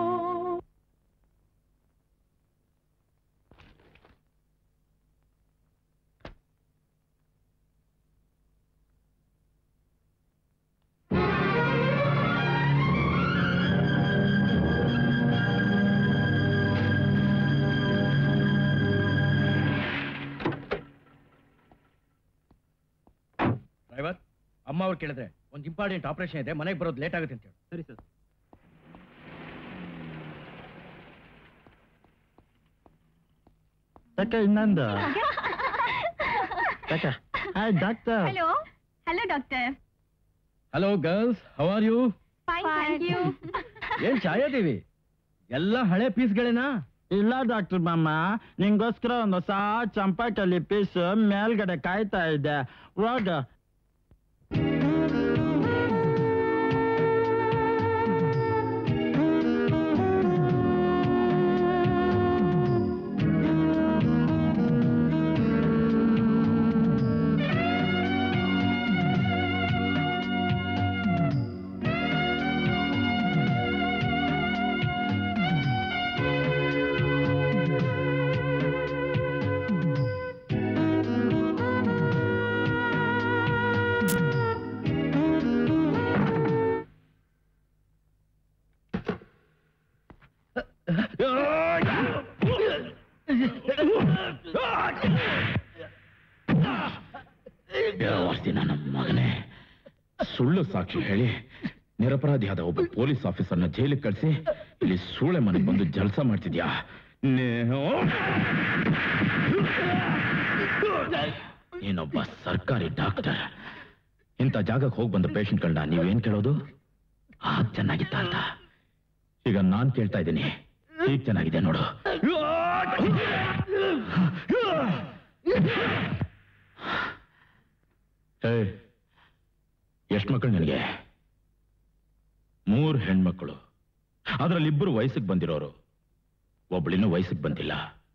ಡ್ರೈವರ್ ಅಮ್ಮ ಅವ್ರು ಕೇಳಿದ್ರೆ ಒಂದು ಇಂಪಾರ್ಟೆಂಟ್ ಆಪರೇಷನ್ ಇದೆ ಮನೆಗೆ ಬರೋದು ಲೇಟ್ ಆಗುತ್ತೆ ಅಂತ ಹೇಳಿ ಸರಿ ಸರ್ ಯಾಕೆ ಇನ್ನೊಂದು ಯಾಕೆ hi doctor hello hello doctor hello girls how are you fine thank you ಏನ್ ಛಾಯಾದೇವಿ ಎಲ್ಲ ಹಳೆ ಪೀಸ್ಗಳೇನಾ ಇಲ್ಲ ಡಾಕ್ಟರ್ ಮಾಮ ನಿಂಗೋಸ್ಕರ ಒಂದು ಹೊಸ ಚಂಪಾಕಲಿ ಪೀಸ್ ಮೇಲ್ಗಡೆ ಕಾಯ್ತಾ ಇದೆ ಹೋಗ ನನ್ನ ಮಗನೇ ಸುಳ್ಳು ಸಾಕ್ಷಿ ಹೇಳಿ ನಿರಪರಾಧಿಯಾದ ಒಬ್ಬ ಪೊಲೀಸ್ ಆಫೀಸರ್ನ ಜೈಲಿಗೆ ಕಳಿಸಿ ಇಲ್ಲಿ ಸೂಳೆ ಮನೆಗೆ ಬಂದು ಜಲಸ ಮಾಡ್ತಿದ್ಯಾ ನೇ- ನೀನೊಬ್ಬ ಸರ್ಕಾರಿ ಡಾಕ್ಟರ್ ಇಂಥ ಜಾಗಕ್ಕೆ ಹೋಗಿ ಬಂದ ಪೇಷಂಟ್ಗಳನ್ನ ನೀವೇನ್ ಕೇಳೋದು ಆಗ್ ಚೆನ್ನಾಗಿತ್ತ ಅಂತ ಈಗ ನಾನ್ ಕೇಳ್ತಾ ಇದ್ದೀನಿ ಈಗ ಚೆನ್ನಾಗಿದೆ ನೋಡು ಎಷ್ಟು ಮಕ್ಕಳು ನಿನಗೆ ಮೂರು ಹೆಣ್ಮಕ್ಕಳು ಅದರಲ್ಲಿ ಇಬ್ಬರು ವಯಸ್ಸಿಗೆ ಬಂದಿರೋರು ಒಬ್ಬಳಿನ್ನೂ ವಯಸ್ಸಿಗೆ ಬಂದಿಲ್ಲ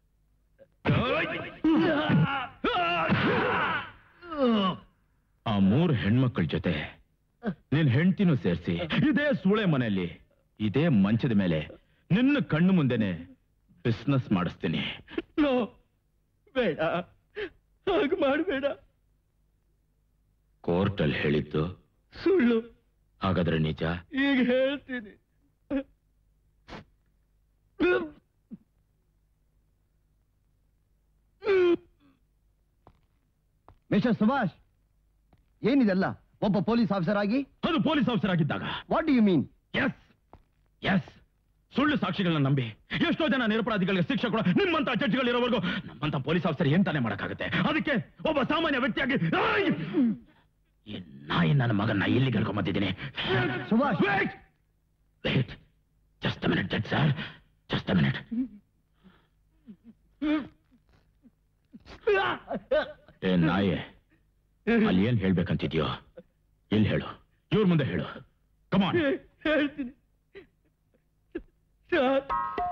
ಆ ಮೂರು ಹೆಣ್ಮಕ್ಳ ಜೊತೆ ನಿನ್ ಹೆಂಡತಿನೂ ಸೇರಿಸಿ ಇದೇ ಸೂಳೆ ಮನೆಯಲ್ಲಿ ಇದೇ ಮಂಚದ ಮೇಲೆ ನಿನ್ನ ಕಣ್ಣು ಮುಂದೆನೆ ಬಿಸ್ನೆಸ್ ಮಾಡಿಸ್ತೀನಿ ನೋ ಬೇಡ ಹಾಗೆ ಮಾಡಬೇಡ ಕೋರ್ಟಲ್ಲಿ ಹೇಳಿದ್ದು ಸುಳ್ಳು ಹಾಗಾದ್ರೆ ನಿಜ ಈಗ ಹೇಳ್ತೀನಿ ಮಿಸ್ಟರ್ ಸುಭಾಷ್ ಏನಿದೆಲ್ಲ ಒಬ್ಬ ಪೊಲೀಸ್ ಆಫೀಸರ್ ಆಗಿ ಅದು ಪೊಲೀಸ್ ಆಫೀಸರ್ ಆಗಿದ್ದಾಗ what do you mean yes yes ಸುಳ್ಳು ಸಾಕ್ಷಿಗಳನ್ನ ನಂಬಿ ಎಷ್ಟೋ ಜನ ನಿರಪರಾಧಿಗಳಿಗೆ ಶಿಕ್ಷೆ ಕೊಡ ನಿಮ್ಮಂತ ಜಡ್ಜ್ಗಳಿರೋವರೆಗೂ ನಮ್ಮಂತ ಪೊಲೀಸ್ ಆಫೀಸರ್ ಏನ್ ತಾನೇ ಮಾಡಕ್ಕಾಗತ್ತೆ ಅದಕ್ಕೆ ಒಬ್ಬ ಸಾಮಾನ್ಯ ವ್ಯಕ್ತಿಯಾಗಿ ಆಯ್! ಈ ನಾಯಿ ನನ್ನ ಮಗನ್ನ ಇಲ್ಲಿ ಕರ್ಕೊಂಬಂದಿದ್ದೀನಿ Subhash wait just minute judge sir just minute ಏ ನಾಯೆ ಅಲ್ಲಿ ಏನ್ ಹೇಳ್ಬೇಕಂತಿದ್ಯೋ ಎಲ್ಲಿ ಹೇಳು ಇವ್ರ ಮುಂದೆ ಹೇಳು ಕಮಾನ್ ಹೇಳ್ತೀನಿ ಸರ್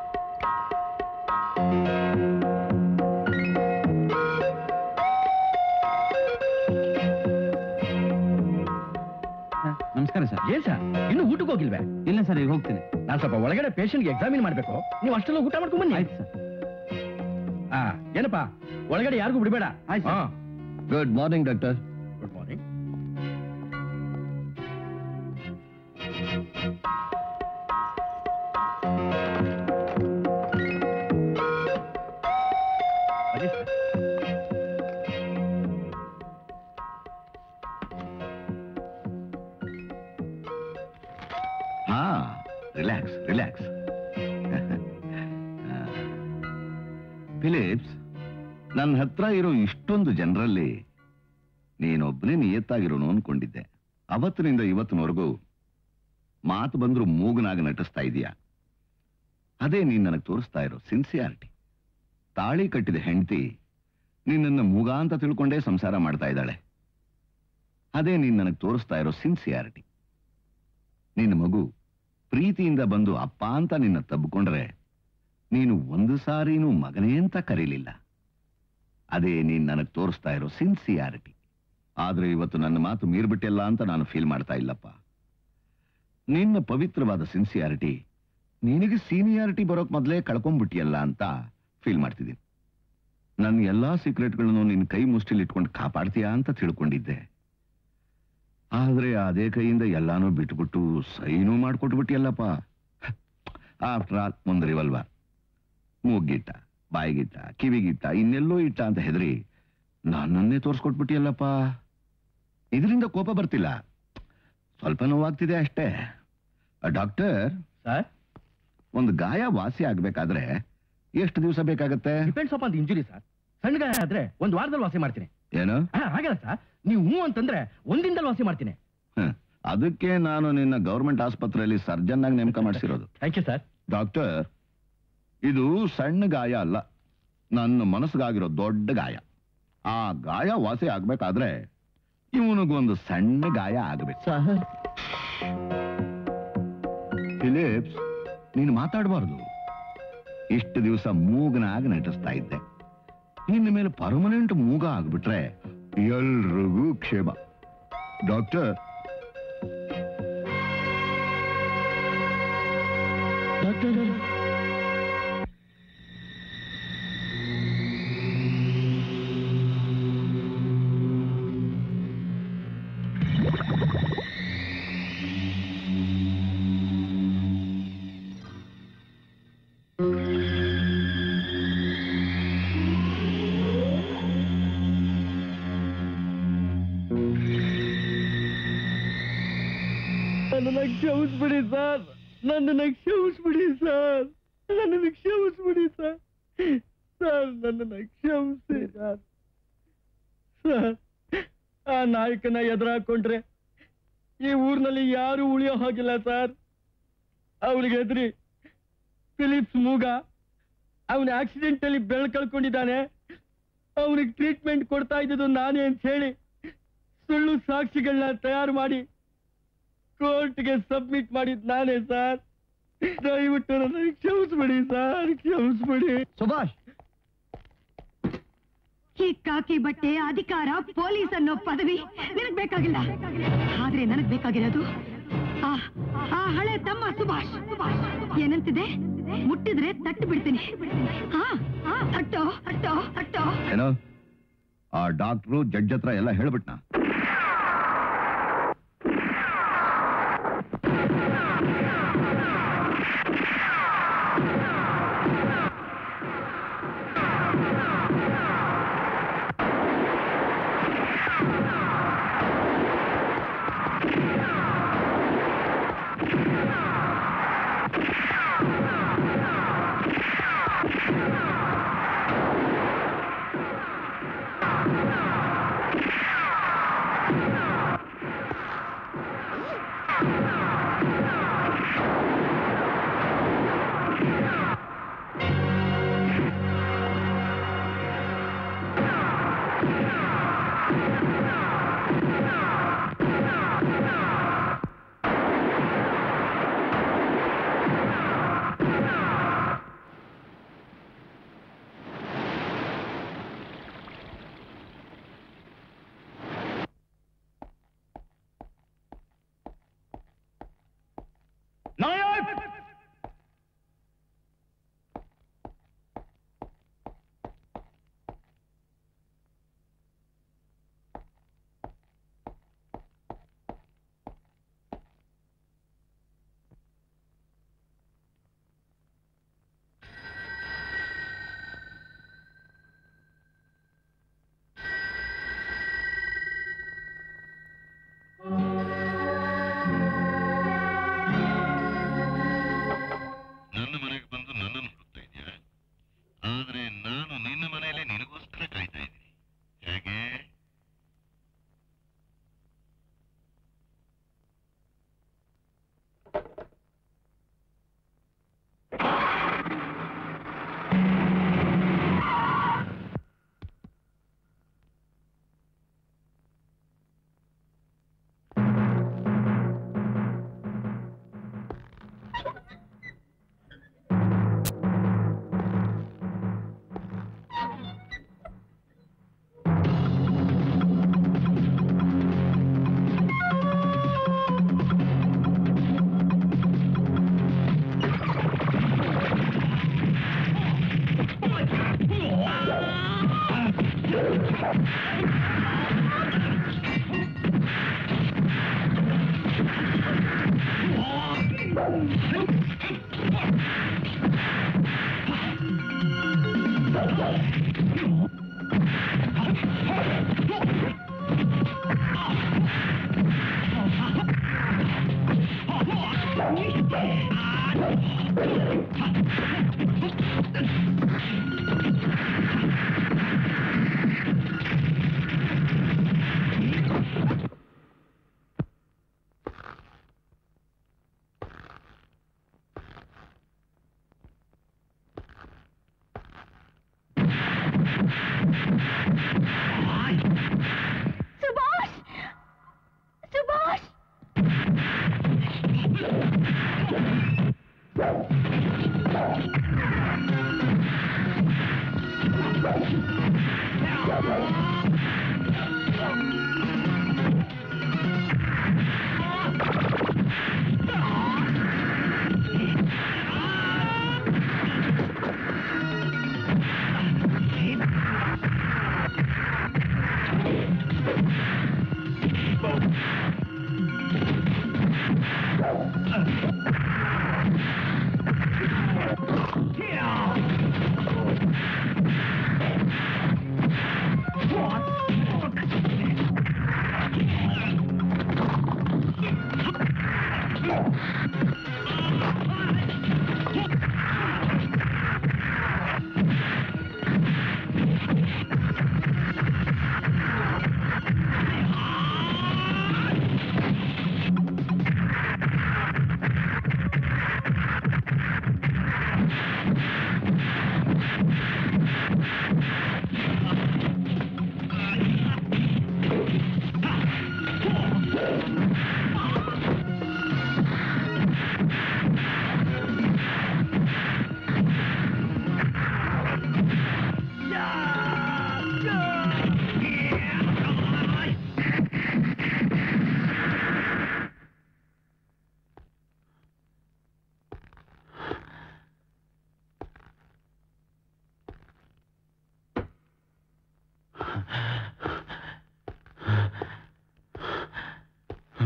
ನಮಸ್ಕಾರ ಸರ್ ಏನ್ ಸರ್ ಇನ್ನು ಊಟಕ್ಕೆ ಹೋಗಿಲ್ವೇ ಇಲ್ಲ ಸರ್ ಈಗ ಹೋಗ್ತೀನಿ ನಾನು ಸ್ವಲ್ಪ ಒಳಗಡೆ ಪೇಷಂಟ್ಗೆ ಎಕ್ಸಾಮಿನ್ ಮಾಡ್ಬೇಕು ನೀವು ಅಷ್ಟೆಲ್ಲ ಊಟ ಮಾಡ್ಕೊಂಡ್ ಬನ್ನಿ ಆಯ್ತು ಸರ್ ಆ ಏನಪ್ಪಾ ಒಳಗಡೆ ಯಾರಿಗೂ ಬಿಡಬೇಡ ಆಯ್ತು ಹಾ good morning doctor good morning ಹಾ ರಿಲ್ಯಾಕ್ಸ್ ರಿಲ್ಯಾಕ್ಸ್ ಫಿಲಿಪ್ಸ್ ನನ್ನ ಹತ್ರ ಇರೋ ಇಷ್ಟೊಂದು ಜನರಲ್ಲಿ ನೀನೊಬ್ಬನೇ ನಿಯತ್ತಾಗಿರೋನು ಅನ್ಕೊಂಡಿದ್ದೆ ಅವತ್ತಿನಿಂದ ಇವತ್ತಿನವರೆಗೂ ಮಾತು ಬಂದ್ರು ಮೂಗನಾಗ ನಟಿಸ್ತಾ ಇದೀಯ ಅದೇ ನೀನ್ ನನಗೆ ತೋರಿಸ್ತಾ ಇರೋ ಸಿನ್ಸಿಯಾರಿಟಿ ತಾಳಿ ಕಟ್ಟಿದ ಹೆಂಡತಿ ನಿನ್ನನ್ನು ಮೂಗ ಅಂತ ತಿಳ್ಕೊಂಡೇ ಸಂಸಾರ ಮಾಡ್ತಾ ಇದ್ದಾಳೆ ಅದೇ ನೀನ್ ನನಗೆ ತೋರಿಸ್ತಾ ಇರೋ ಸಿನ್ಸಿಯಾರಿಟಿ ನಿನ್ನ ಮಗು ಪ್ರೀತಿಯಿಂದ ಬಂದು ಅಪ್ಪ ಅಂತ ನಿನ್ನ ತಬ್ಕೊಂಡ್ರೆ ನೀನು ಒಂದು ಸಾರಿನೂ ಮಗನೇ ಅಂತ ಕರೀಲಿಲ್ಲ ಅದೇ ನೀನ್ ನನಗೆ ತೋರಿಸ್ತಾ ಇರೋ ಸಿನ್ಸಿಯಾರಿಟಿ ಆದ್ರೆ ಇವತ್ತು ನನ್ನ ಮಾತು ಮೀರ್ಬಿಟ್ಟಿಲ್ಲ ಅಂತ ನಾನು ಫೀಲ್ ಮಾಡ್ತಾ ಇಲ್ಲಪ್ಪ ನಿನ್ನ ಪವಿತ್ರವಾದ ಸಿನ್ಸಿಯಾರಿಟಿ ನಿನಗೆ ಸೀನಿಯಾರಿಟಿ ಬರೋಕ್ ಮೊದಲೇ ಕಳ್ಕೊಂಡ್ಬಿಟ್ಟಿಯಲ್ಲ ಅಂತ ಫೀಲ್ ಮಾಡ್ತಿದ್ದೀನಿ ನನ್ನ ಎಲ್ಲಾ ಸೀಕ್ರೆಟ್ಗಳನ್ನು ನಿನ್ನ ಕೈ ಮುಷ್ಟಿಲಿ ಇಟ್ಕೊಂಡು ಕಾಪಾಡ್ತೀಯಾ ಅಂತ ತಿಳ್ಕೊಂಡಿದ್ದೆ ಆದ್ರೆ ಅದೇ ಕೈಯಿಂದ ಎಲ್ಲಾನು ಬಿಟ್ಬಿಟ್ಟು ಸೈನೂ ಮಾಡ್ಕೊಟ್ಬಿಟ್ಟಿಯಲ್ಲಪ್ಪ ಆಫ್ಟರ್ ಆಲ್ ಒಂದು ರಿವಲ್ವರ್ ಮೂಗಿಟ್ಟ ಬಾಯಿಗಿಟ್ಟ ಕಿವಿಗಿಟ್ಟ ಇನ್ನೆಲ್ಲೋ ಇಟ್ಟ ಅಂತ ಹೆದರಿ ನನ್ನನ್ನೇ ತೋರಿಸ್ಕೊಟ್ಬಿಟ್ಟಿಯಲ್ಲಪ್ಪ ಇದರಿಂದ ಕೋಪ ಬರ್ತಿಲ್ಲ ಸ್ವಲ್ಪ ನೋವಾಗ್ತಿದೆ ಅಷ್ಟೇ ಡಾಕ್ಟರ್ ಸರ್ ಒಂದು ಗಾಯ ವಾಸಿ ಆಗ್ಬೇಕಾದ್ರೆ ಎಷ್ಟು ದಿವಸ ಬೇಕಾಗತ್ತೆ ಡಿಪೆಂಡ್ಸ್ ಆನ್ ಇಂಜುರಿ ಸರ್ ಸಣ್ಣ ಗಾಯ ಆದ್ರೆ ಒಂದು ವಾರದಲ್ಲಿ ವಾಸಿ ಮಾಡ್ತೀನಿ ಏನು ಹಾ ಹಾಗಲ್ಲ ಸರ್ ನೀವು ಹ್ಞೂ ಅಂತಂದ್ರೆ ಒಂದಿನದಲ್ಲಿ ವಾಸಿ ಮಾಡ್ತೀನಿ ಹ, ಅದಕ್ಕೆ ನಾನು ನಿನ್ನ ಗೌರ್ಮೆಂಟ್ ಆಸ್ಪತ್ರೆಯಲ್ಲಿ ಸರ್ಜನ್ ಆಗಿ ನೇಮಕ ಮಾಡಿಸಿರೋದು ಥ್ಯಾಂಕ್ ಯು ಸರ್ ಡಾಕ್ಟರ್ ಇದು ಸಣ್ಣ ಗಾಯ ಅಲ್ಲ ನನ್ನ ಮನಸ್ಸಿಗಾಗಿರೋ ದೊಡ್ಡ ಗಾಯ ಆ ಗಾಯ ವಾಸಿ ಆಗ್ಬೇಕಾದ್ರೆ ಇವನಿಗೊಂದು ಸಣ್ಣ ಗಾಯ ಆಗ್ಬೇಕು ಫಿಲಿಪ್ಸ್ ನೀನು ಮಾತಾಡಬಾರ್ದು ಇಷ್ಟು ದಿವಸ ಮೂಗನಾಗ ನಟಿಸ್ತಾ ಇದ್ದೆ ಇನ್ನು ಮೇಲೆ ಪರ್ಮನೆಂಟ್ ಮೂಗ ಆಗ್ಬಿಟ್ರೆ ಎಲ್ರಿಗೂ ಕ್ಷೇಮ ಡಾಕ್ಟರ್ ಡಾಕ್ಟರ್ ನನ್ನನ್ನು ಕ್ಷಮಿಸ್ಬಿಡಿ ಸರ್ ನನ್ನನ್ನು ಕ್ಷಮಿಸ್ಬಿಡಿ ಸರ್ ನನ್ನನ್ನು ಕ್ಷಮಿಸ್ಬಿಡಿ ಸರ್ ಸರ್ ನನ್ನನ್ನು ಕ್ಷಮಿಸಿ ಸರ್ ಸರ್ ಆ ನಾಯಕನ ಎದುರಾಕೊಂಡ್ರೆ ಈ ಊರಿನಲ್ಲಿ ಯಾರು ಉಳಿಯೋ ಹಾಗಿಲ್ಲ ಸರ್ ಅವಳಿಗೆ ಎದ್ರಿ ಫಿಲಿಪ್ಸ್ ಮೂಗ ಅವನ ಆಕ್ಸಿಡೆಂಟ್ ಅಲ್ಲಿ ಬೆಳ್ ಕಳ್ಕೊಂಡಿದ್ದಾನೆ ಅವನಿಗೆ ಟ್ರೀಟ್ಮೆಂಟ್ ಕೊಡ್ತಾ ಇದ್ದದ್ದು ನಾನೇ ಅಂತ ಹೇಳಿ ಸುಳ್ಳು ಸಾಕ್ಷಿಗಳನ್ನ ತಯಾರು ಮಾಡಿ ಕೋರ್ಟ್ಗೆ ಸಬ್ಮಿಟ್ ಮಾಡಿದ್ ನಾನೇ ಸರ್ ದಯವಿಟ್ಟು ನನಗೆ ಕ್ಷಮಿಸ್ಬಿಡಿ ಸರ್ ಕ್ಷಮಿಸ್ಬಿಡಿ ಸುಭಾಷ್ ಈ ಕಾಕಿ ಬಟ್ಟೆ ಅಧಿಕಾರ ಪೊಲೀಸ್ ಅನ್ನೋ ಪದವಿ ನಿನಗ್ ಬೇಕಾಗಿಲ್ಲ ಆದ್ರೆ ನನಗ್ ಬೇಕಾಗಿರೋದು ಆ ಆ ಹಳೆ ತಮ್ಮ ಸುಭಾಷ್ ಏನಂತಿದೆ ಮುಟ್ಟಿದ್ರೆ ತಟ್ಟು ಬಿಡ್ತೀನಿ ಹಾ ಹಾ, ತಟ್ಟೋ ತಟ್ಟೋ ತಟ್ಟೋ ಏನೋ ಆ ಡಾಕ್ಟ್ರು ಜಡ್ಜ್ ಹತ್ರ ಎಲ್ಲ ಹೇಳ್ಬಿಟ್ನಾ ನನ್ನ ಮನೆಗೆ ಬಂದು ನನ್ನನ್ನು ಹುಡುಕ್ತಾ ಇದೆಯಾ ಆದ್ರೆ ನಾನು ನಿನ್ನ ಮನೆಯಲ್ಲೇ ನಿನಗೋಸ್ಕರ ಕಾಯ್ತಾ ಇದ್ದೀನಿ ಹೇಗೆ ಸುಭಾಷ್ ಸುಭಾಷ್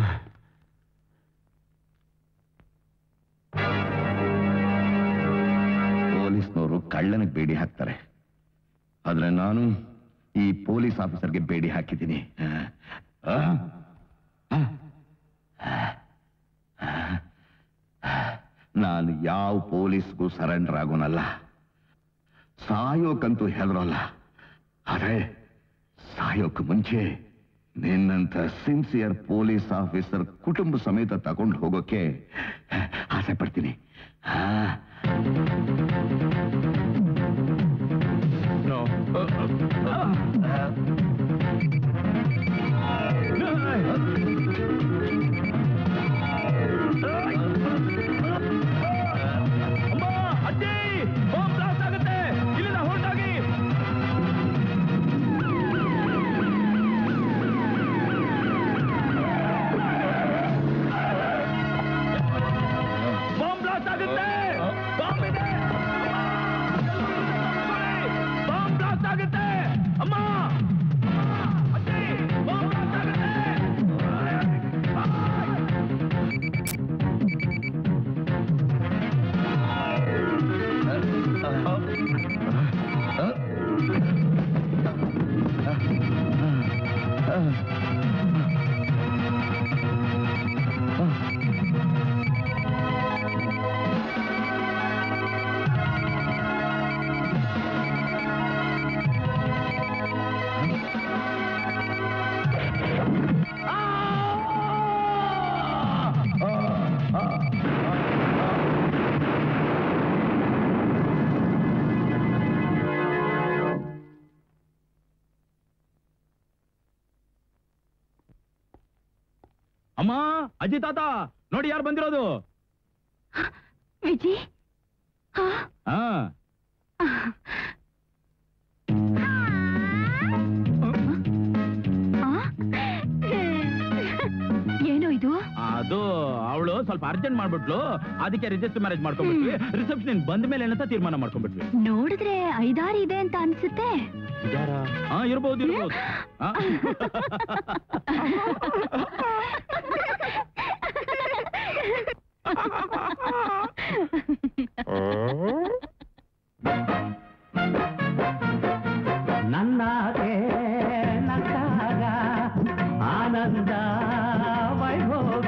ಪೊಲೀಸ್ನವರು ಕಳ್ಳನಿಗೆ ಬೇಡಿ ಹಾಕ್ತಾರೆ ಆದ್ರೆ ನಾನು ಈ ಪೊಲೀಸ್ ಆಫೀಸರ್ಗೆ ಬೇಡಿ ಹಾಕಿದ್ದೀನಿ ಆ? ಆ? ನಾನು ಯಾವ ಪೊಲೀಸ್ಗೂ ಸರೆಂಡರ್ ಆಗೋನಲ್ಲ ಸಾಯೋಕಂತೂ ಹೆದರೋಲ್ಲ ಆದ್ರೆ ಸಾಯೋಕ್ ಮುಂಚೆ ನಿನ್ನಂತ ಸಿನ್ಸಿಯರ್ ಪೊಲೀಸ್ ಆಫೀಸರ್ ಕುಟುಂಬ ಸಮೇತ ತಗೊಂಡು ಹೋಗೋಕೆ ಆಸೆ ಪಡ್ತೀನಿ ಆ ಬಾಂಬ್ ಬ್ಲಾಸ್ಟ್ ಆಗುತ್ತೆ ಬಾಂಬ್ ಇದೆ ಬಾಂಬ್ ಬ್ಲಾಸ್ಟ್ ಆಗುತ್ತೆ ಅಮ್ಮ ಅಮ್ಮ ಅಜ್ಜಿ ತಾತ ನೋಡಿ ಯಾರು ಬಂದಿರೋದು ವಿಜಿ ಹಾ ಏನು ಇದು ಅದು ಅವಳು ಸ್ವಲ್ಪ ಅರ್ಜೆಂಟ್ ಮಾಡ್ಬಿಟ್ಲು ಅದಕ್ಕೆ ರಿಜಿಸ್ಟರ್ ಮ್ಯಾರೇಜ್ ಮಾಡ್ಕೊಂಡ್ಬಿಟ್ವಿ ರಿಸೆಪ್ಷನ್ ಬಂದ ಮೇಲೆ ಏನಂತ ತೀರ್ಮಾನ ಮಾಡ್ಕೊಂಡ್ಬಿಟ್ವಿ ನೋಡಿದ್ರೆ ಐದಾರು ಇದೆ ಅಂತ ಅನ್ಸುತ್ತೆ ಹಾ ಇರ್ಬೋದು ಇರ್ಬೋದು ಹಾ? ನನ್ನಾಗೆ ನಕ್ಕಾಗ ಆನಂದ ವೈಭೋಗ